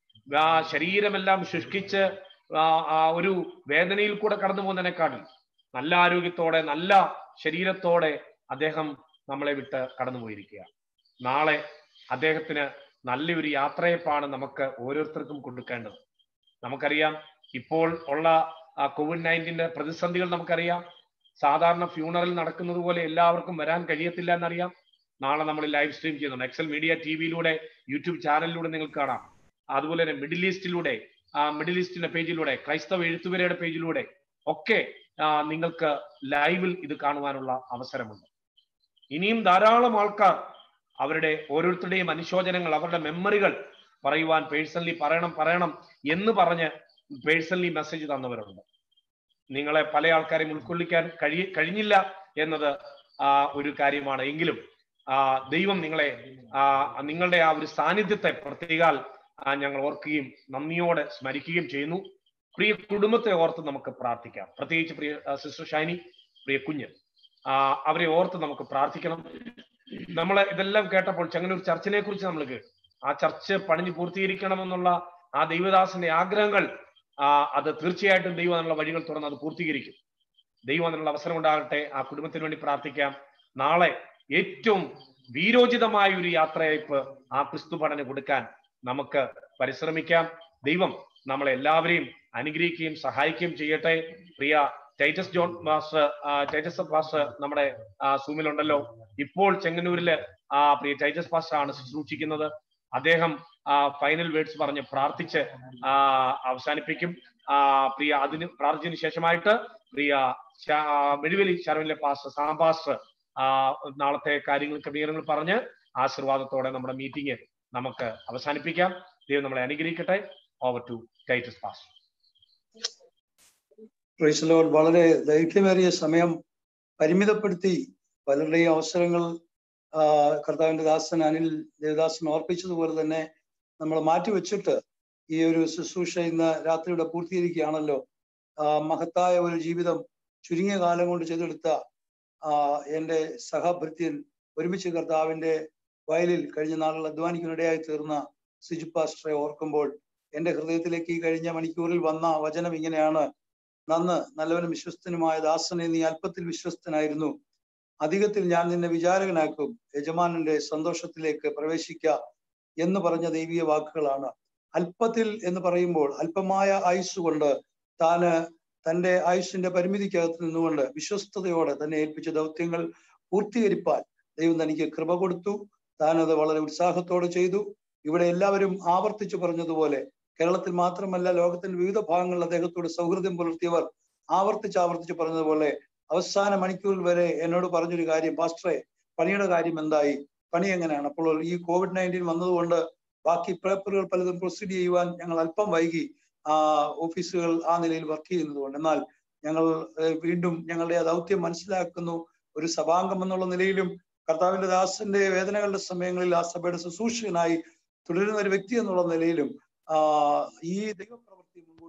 ആ ശരീരമെല്ലാം ശുഷ്കിച്ച് ആ ആ ഒരു വേദനയിൽ കൂടെ കടന്നു പോകുന്നതിനേക്കാളും നല്ല ആരോഗ്യത്തോടെ നല്ല ശരീരത്തോടെ അദ്ദേഹം നമ്മളെ വിട്ട് കടന്നുപോയിരിക്കുക നാളെ അദ്ദേഹത്തിന് നല്ലൊരു യാത്രയപ്പാണ് നമുക്ക് ഓരോരുത്തർക്കും കൊടുക്കേണ്ടത് നമുക്കറിയാം ഇപ്പോൾ ഉള്ള കോവിഡ് നയൻറ്റീന്റെ പ്രതിസന്ധികൾ നമുക്കറിയാം സാധാരണ ഫ്യൂണറൽ നടക്കുന്നത് പോലെ എല്ലാവർക്കും വരാൻ കഴിയത്തില്ല എന്നറിയാം നാളെ നമ്മൾ ലൈവ് സ്ട്രീം ചെയ്യുന്നുണ്ട് എക്സൽ മീഡിയ ടി വിയിലൂടെ യൂട്യൂബ് ചാനലിലൂടെ നിങ്ങൾക്ക് കാണാം അതുപോലെ തന്നെ മിഡിൽ ഈസ്റ്റിലൂടെ ആ മിഡിൽ ഈസ്റ്റിന്റെ പേജിലൂടെ ക്രൈസ്തവ എഴുത്തുവരയുടെ പേജിലൂടെ ഒക്കെ ആ, നിങ്ങൾക്ക് ലൈവിൽ ഇത് കാണുവാനുള്ള അവസരമുണ്ട് ഇനിയും ധാരാളം ആൾക്കാർ അവരുടെ ഓരോരുത്തരുടെയും അനുശോചനങ്ങൾ അവരുടെ മെമ്മറികൾ പറയുവാൻ പേഴ്സണലി പറയണം പറയണം എന്ന് പറഞ്ഞ് പേഴ്സണലി മെസ്സേജ് തന്നവരുണ്ട് നിങ്ങളെ പല ആൾക്കാരെയും ഉൾക്കൊള്ളിക്കാൻ കഴി കഴിഞ്ഞില്ല എന്നത് ആ, ഒരു കാര്യമാണ് എങ്കിലും ആ, ദൈവം നിങ്ങളെ ആ, നിങ്ങളുടെ ആ ഒരു സാന്നിധ്യത്തെ പ്രത്യേകാൽ ആ, ഞങ്ങൾ ഓർക്കുകയും നന്ദിയോടെ സ്മരിക്കുകയും ചെയ്യുന്നു പ്രിയ കുടുംബത്തെ ഓർത്ത് നമുക്ക് പ്രാർത്ഥിക്കാം പ്രത്യേകിച്ച് പ്രിയ ആ, സിസ്റ്റർ ഷൈനി പ്രിയ കുഞ്ഞ് ആ, അവരെ ഓർത്ത് നമുക്ക് പ്രാർത്ഥിക്കണം നമ്മൾ ഇതെല്ലാം കേട്ടപ്പോൾ ചെങ്ങന്നൂർ ചർച്ചിനെ കുറിച്ച് നമ്മൾ കേട്ടു ആ ചർച്ച് പണിഞ്ഞു പൂർത്തീകരിക്കണമെന്നുള്ള ആ ദൈവദാസന്റെ ആഗ്രഹങ്ങൾ ആ, അത് തീർച്ചയായിട്ടും ദൈവം അതിനുള്ള വഴികൾ തുറന്ന് അത് പൂർത്തീകരിക്കും ദൈവം അതിനുള്ള അവസരം ഉണ്ടാകട്ടെ ആ കുടുംബത്തിന് വേണ്ടി പ്രാർത്ഥിക്കാം നാളെ ഏറ്റവും വീരോചിതമായ ഒരു യാത്രയയപ്പ് ആ ക്രിസ്തു പഠന കൊടുക്കാൻ നമുക്ക് പരിശ്രമിക്കാം ദൈവം നമ്മളെ എല്ലാവരെയും അനുഗ്രഹിക്കുകയും സഹായിക്കുകയും ചെയ്യട്ടെ പ്രിയ ടൈറ്റസ് ജോൺ മാസ്റ്റർ ആ, ടൈറ്റസ് പാസ്റ്റർ നമ്മുടെ ആ, സൂമിലുണ്ടല്ലോ ഇപ്പോൾ ചെങ്ങന്നൂരില് ആ പ്രിയ ടൈറ്റസ് പാസ്റ്റർ ആണ് ശുശ്രൂഷിക്കുന്നത് അദ്ദേഹം ആ ഫൈനൽ വേർഡ്സ് പറഞ്ഞ് പ്രാർത്ഥിച്ച് ആ അവസാനിപ്പിക്കും ആ പ്രിയ അതിന് പ്രാർത്ഥിച്ചതിന് ശേഷമായിട്ട് പ്രിയ ശാ- ആ, മെഴുവലി ശരവനിലെ പാസ്റ്റർ സാം പാസ്റ്റർ ആ നാളത്തെ കാര്യങ്ങൾ ക്രമീകരണങ്ങൾ പറഞ്ഞ് ആശീർവാദത്തോടെ നമ്മുടെ മീറ്റിംഗ് നമുക്ക് അവസാനിപ്പിക്കാം ദൈവം നമ്മളെ അനുഗ്രഹിക്കട്ടെ over to Titus pastor praise Lord വളരെ ദൈർഘ്യമേറിയ സമയം പരിമിതപ്പെടുത്തി പലരുടെയും അവസരങ്ങൾ ആ, കർത്താവിന്റെ ദാസൻ അനിൽ ദേവദാസൻ ഓർപ്പിച്ചതുപോലെ തന്നെ നമ്മൾ മാറ്റിവെച്ചിട്ട് ഈ ഒരു ശുശ്രൂഷ ഇന്ന് രാത്രിയുടെ പൂർത്തീകരിക്കുകയാണല്ലോ ആ, മഹത്തായ ഒരു ജീവിതം ചുരുങ്ങിയ കാലം കൊണ്ട് ചെയ്തെടുത്ത ആ, എൻ്റെ സഹഭൃത്യൻ ഒരുമിച്ച് കർത്താവിന്റെ വയലിൽ കഴിഞ്ഞ നാളുകൾ അധ്വാനിക്കാനിടയായി തീർന്ന സിജു പാസ്റ്ററെ ഓർക്കുമ്പോൾ എൻ്റെ ഹൃദയത്തിലേക്ക് ഈ കഴിഞ്ഞ മണിക്കൂറിൽ വന്ന വചനം ഇങ്ങനെയാണ് നന്ന് നല്ലവനും വിശ്വസ്തനുമായ ദാസനെ നീ അല്പത്തിൽ വിശ്വസ്തനായിരുന്നു അധികത്തിൽ ഞാൻ നിന്നെ വിചാരകനാക്കും യജമാനന്റെ സന്തോഷത്തിലേക്ക് പ്രവേശിക്ക എന്ന് പറഞ്ഞ ദൈവീയ വാക്കുകളാണ് അല്പത്തിൽ എന്ന് പറയുമ്പോൾ അല്പമായ ആയുസ് കൊണ്ട് താന് തന്റെ ആയുഷിന്റെ പരിമിതിക്കകത്ത് നിന്നുകൊണ്ട് വിശ്വസ്തയോടെ തന്നെ ഏൽപ്പിച്ച ദൗത്യങ്ങൾ പൂർത്തീകരിപ്പാൻ ദൈവം തനിക്ക് കൃപ കൊടുത്തു താൻ അത് വളരെ ഉത്സാഹത്തോടെ ചെയ്തു ഇവിടെ എല്ലാവരും ആവർത്തിച്ചു പറഞ്ഞതുപോലെ കേരളത്തിൽ മാത്രമല്ല ലോകത്തിന്റെ വിവിധ ഭാഗങ്ങളിൽ അദ്ദേഹത്തോട് സൗഹൃദം പുലർത്തിയവർ ആവർത്തിച്ച് ആവർത്തിച്ച് പറഞ്ഞതുപോലെ അവസാന മണിക്കൂറിൽ വരെ എന്നോട് പറഞ്ഞൊരു കാര്യം പാസ്റ്ററെ പണിയുടെ കാര്യം എന്തായി പണി എങ്ങനെയാണ് അപ്പോൾ ഈ കോവിഡ് നയൻറ്റീൻ വന്നതുകൊണ്ട് ബാക്കി പേപ്പറുകൾ പലതും പ്രൊസീഡ് ചെയ്യുവാൻ ഞങ്ങൾ അല്പം വൈകി ആ ഓഫീസുകൾ ആ നിലയിൽ വർക്ക് ചെയ്യുന്നതുകൊണ്ട് എന്നാൽ ഞങ്ങൾ ഏഹ്, വീണ്ടും ഞങ്ങളുടെ ആ ദൗത്യം മനസ്സിലാക്കുന്നു ഒരു സഭാംഗം എന്നുള്ള നിലയിലും കർത്താവിന്റെ ദാസന്റെ വേദനകളുടെ സമയങ്ങളിൽ ആ സഭയുടെ ശുശ്രൂഷകനായി തുടരുന്ന ഒരു വ്യക്തി എന്നുള്ള നിലയിലും ആ ഈ ദൈവപ്രവൃത്തി മുമ്പോട്ട്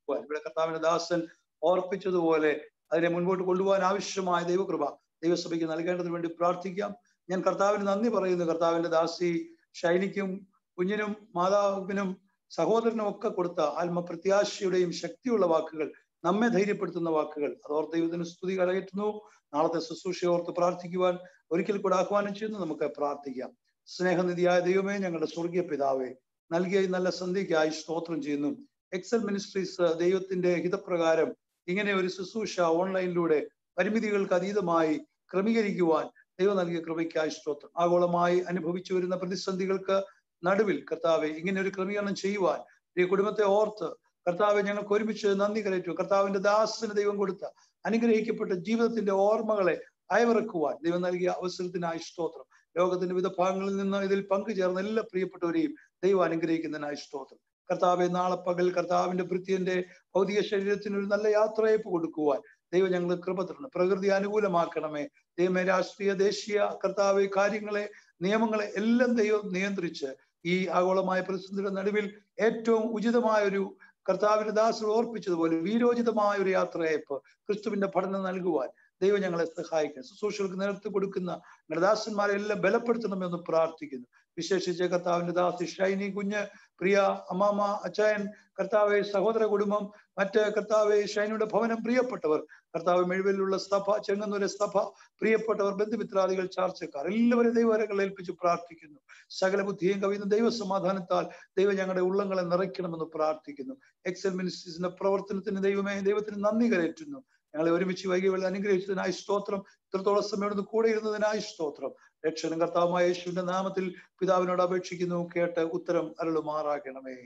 കൊടുക്കുവാൻ ഇവിടെ കർത്താവിന്റെ ദാസൻ ഓർപ്പിച്ചതുപോലെ അതിനെ മുൻപോട്ട് കൊണ്ടുപോകാൻ ആവശ്യമായ ദൈവകൃപ ദൈവസഭയ്ക്ക് നൽകേണ്ടതിന് വേണ്ടി പ്രാർത്ഥിക്കാം ഞാൻ കർത്താവിന് നന്ദി പറയുന്നു കർത്താവിന്റെ ദാസി ഷൈനിക്കും കുഞ്ഞിനും മാതാവിനും സഹോദരനും ഒക്കെ കൊടുത്ത ആത്മപ്രത്യാശയുടെയും ശക്തിയുള്ള വാക്കുകൾ നമ്മെ ധൈര്യപ്പെടുത്തുന്ന വാക്കുകൾ അതോർത്ത് ദൈവത്തിന് സ്തുതി കരകയറ്റുന്നു നാളത്തെ ശുശ്രൂഷയെ ഓർത്ത് പ്രാർത്ഥിക്കുവാൻ ഒരിക്കൽ കൂടെ ആഹ്വാനം ചെയ്യുന്നു നമുക്ക് പ്രാർത്ഥിക്കാം സ്നേഹനിധിയായ ദൈവമേ ഞങ്ങളുടെ സ്വർഗീയ പിതാവേ നൽകിയ ഈ നല്ല സന്ധ്യയ്ക്കായി സ്തോത്രം ചെയ്യുന്നു എക്സൽ മിനിസ്ട്രീസ് ദൈവത്തിന്റെ ഹിതപ്രകാരം ഇങ്ങനെ ഒരു ശുശ്രൂഷ ഓൺലൈനിലൂടെ പരിമിതികൾക്ക് അതീതമായി ക്രമീകരിക്കുവാൻ ദൈവം നൽകിയ കൃപയ്ക്കായി സ്തോത്രം ആഗോളമായി അനുഭവിച്ചു വരുന്ന പ്രതിസന്ധികൾക്ക് നടുവിൽ കർത്താവെ ഇങ്ങനെ ഒരു ക്രമീകരണം ചെയ്യുവാൻ ഈ കുടുംബത്തെ ഓർത്ത് കർത്താവെ ഞങ്ങൾക്ക് ഒരുമിച്ച് നന്ദി കരയറ്റു കർത്താവിന്റെ ദാസന് ദൈവം കൊടുത്ത അനുഗ്രഹിക്കപ്പെട്ട ജീവിതത്തിന്റെ ഓർമ്മകളെ അയവിറക്കുവാൻ ദൈവം നൽകിയ അവസരത്തിനായി സ്തോത്രം ലോകത്തിന്റെ വിവിധ ഭാഗങ്ങളിൽ നിന്ന് ഇതിൽ പങ്കുചേർന്ന എല്ലാ പ്രിയപ്പെട്ടവരെയും ദൈവം അനുഗ്രഹിക്കുന്നതിനായി സ്തോത്രം കർത്താവെ നാളെ പകൽ കർത്താവിന്റെ ഭൃത്യന്റെ ഭൗതിക ശരീരത്തിന് ഒരു നല്ല യാത്രയപ്പ് കൊടുക്കുവാൻ ദൈവം ഞങ്ങൾ കൃപ തരണം പ്രകൃതി അനുകൂലമാക്കണമേ ദൈവമേ രാഷ്ട്രീയ ദേശീയ കർത്താവ് കാര്യങ്ങളെ നിയമങ്ങളെ എല്ലാം ദൈവം നിയന്ത്രിച്ച് ഈ ആഗോളമായ പ്രതിസന്ധിയുടെ നടുവിൽ ഏറ്റവും ഉചിതമായ ഒരു കർത്താവിന്റെ ദാസർ ഓർപ്പിച്ചതുപോലെ വീരോചിതമായ ഒരു യാത്രയപ്പ് ക്രിസ്തുവിന്റെ പഠനം നൽകുവാൻ ദൈവം ഞങ്ങളെ സഹായിക്കണം ശുശ്രൂഷകൾക്ക് നേതൃത്വം കൊടുക്കുന്ന ഞങ്ങളുടെ ദാസന്മാരെ എല്ലാം ബലപ്പെടുത്തണമെന്ന് പ്രാർത്ഥിക്കുന്നു വിശേഷിച്ച് കർത്താവിന്റെ ദാസി ഷൈനി കുഞ്ഞ് പ്രിയ അമ്മാമ അച്ചായൻ കർത്താവെ സഹോദര കുടുംബം മറ്റ് കർത്താവെ ഷൈനിയുടെ ഭവനം പ്രിയപ്പെട്ടവർ കർത്താവ് മെഴുവലിലുള്ള സഭ ചെങ്ങന്നൂരെ സഭ പ്രിയപ്പെട്ടവർ ബന്ധുമിത്രാദികൾ ചാർച്ചക്കാർ എല്ലാവരും ദൈവകരങ്ങൾ ഏൽപ്പിച്ച് പ്രാർത്ഥിക്കുന്നു സകല ബുദ്ധിയും കവിയുന്ന ദൈവസമാധാനത്താൽ ദൈവം ഞങ്ങളുടെ ഉള്ളങ്ങളെ നിറയ്ക്കണമെന്ന് പ്രാർത്ഥിക്കുന്നു എക്സൽ മിനിസ്ട്രീസിന്റെ പ്രവർത്തനത്തിന് ദൈവമേ ദൈവത്തിന് നന്ദി കരയറ്റുന്നു ഞങ്ങളെ ഒരുമിച്ച് വൈകിയുള്ള അനുഗ്രഹിച്ചതിനായി സ്തോത്രം ഇത്രത്തോളം സമയം കൂടെ ഇരുന്നതിനായി സ്തോത്രം രക്ഷനും കർത്താവുമായ യേശുവിന്റെ നാമത്തിൽ പിതാവിനോട് അപേക്ഷിക്കുന്നു കേട്ട് ഉത്തരം അരുളുമാറാകണമേ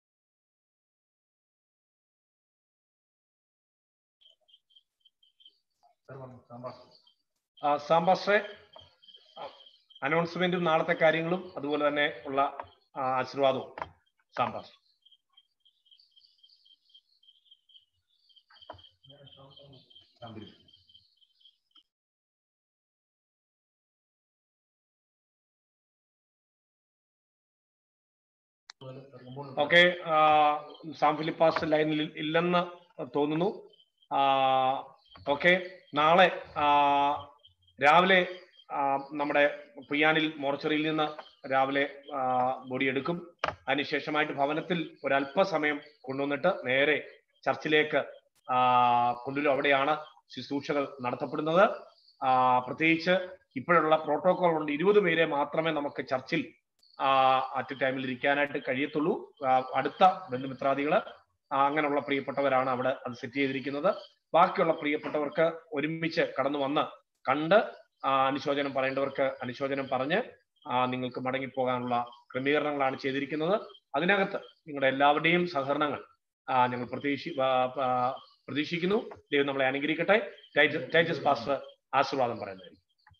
സാമ്പാസ്റ്ററെ അനൗൺസ്മെന്റും നാളത്തെ കാര്യങ്ങളും അതുപോലെ തന്നെ ഉള്ള ആ, ആശീർവാദവും സാമ്പാസ്റ്റർ ഓക്കെ സാം ഫിലിപ്പാസ് ലൈനിൽ ഇല്ലെന്ന് തോന്നുന്നു ഓക്കെ നാളെ ആ, രാവിലെ ആ, നമ്മുടെ പുയ്യാനിൽ മോർച്ചറിയിൽ നിന്ന് രാവിലെ ബോഡി എടുക്കും അതിനുശേഷമായിട്ട് ഭവനത്തിൽ ഒരല്പസമയം കൊണ്ടുവന്നിട്ട് നേരെ ചർച്ചിലേക്ക് ആ, കൊണ്ടുവരും അവിടെയാണ് ശുശ്രൂഷകൾ നടത്തപ്പെടുന്നത് ആ, പ്രത്യേകിച്ച് ഇപ്പോഴുള്ള പ്രോട്ടോകോൾ കൊണ്ട് ഇരുപത് പേരെ മാത്രമേ നമുക്ക് ചർച്ചിൽ അറ്റ് ടൈമിൽ ഇരിക്കാനായിട്ട് കഴിയത്തുള്ളൂ ആ, അടുത്ത ബന്ധുമിത്രാദികള് ആ, അങ്ങനെയുള്ള പ്രിയപ്പെട്ടവരാണ് അവിടെ അത് സെറ്റ് ചെയ്തിരിക്കുന്നത് ബാക്കിയുള്ള പ്രിയപ്പെട്ടവർക്ക് ഒരുമിച്ച് കടന്നു വന്ന് കണ്ട് ആ, അനുശോചനം പറയേണ്ടവർക്ക് അനുശോചനം പറഞ്ഞ് ആ, നിങ്ങൾക്ക് മടങ്ങിപ്പോകാനുള്ള ക്രമീകരണങ്ങളാണ് ചെയ്തിരിക്കുന്നത് അതിനകത്ത് നിങ്ങളുടെ എല്ലാവരുടെയും സഹകരണങ്ങൾ ആ, ഞങ്ങൾ പ്രതീക്ഷി ആ, ആ, പ്രതീക്ഷിക്കുന്നു ദൈവം നമ്മളെ അനുഗ്രഹിക്കട്ടെ ടൈറ്റസ് ടൈറ്റസ് പാസ്റ്റർ ആശീർവാദം പറയുന്നതായിരിക്കും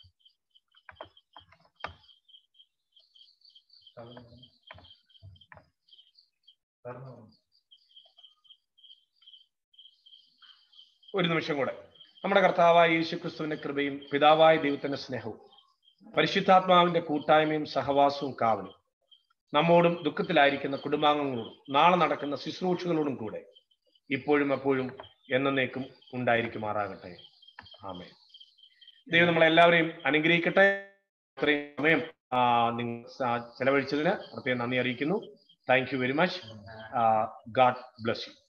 ഒരു നിമിഷം കൂടെ നമ്മുടെ കർത്താവായ യേശു ക്രിസ്തുവിന്റെ കൃപയും പിതാവായ ദൈവത്തിന്റെ സ്നേഹവും പരിശുദ്ധാത്മാവിന്റെ കൂട്ടായ്മയും സഹവാസവും കാവലും നമ്മോടും ദുഃഖത്തിലായിരിക്കുന്ന കുടുംബാംഗങ്ങളോടും നാളെ നടക്കുന്ന ശുശ്രൂഷകളോടും കൂടെ ഇപ്പോഴും എപ്പോഴും എന്നേക്കും ഉണ്ടായിരിക്കുമാറാകട്ടെ ആമേ ദൈവം നമ്മളെല്ലാവരെയും അനുഗ്രഹിക്കട്ടെ ഇത്രയും സമയം ആ, നിങ്ങൾ ആ, ചെലവഴിച്ചതിന് പ്രത്യേകം നന്ദി അറിയിക്കുന്നു thank you very much God bless U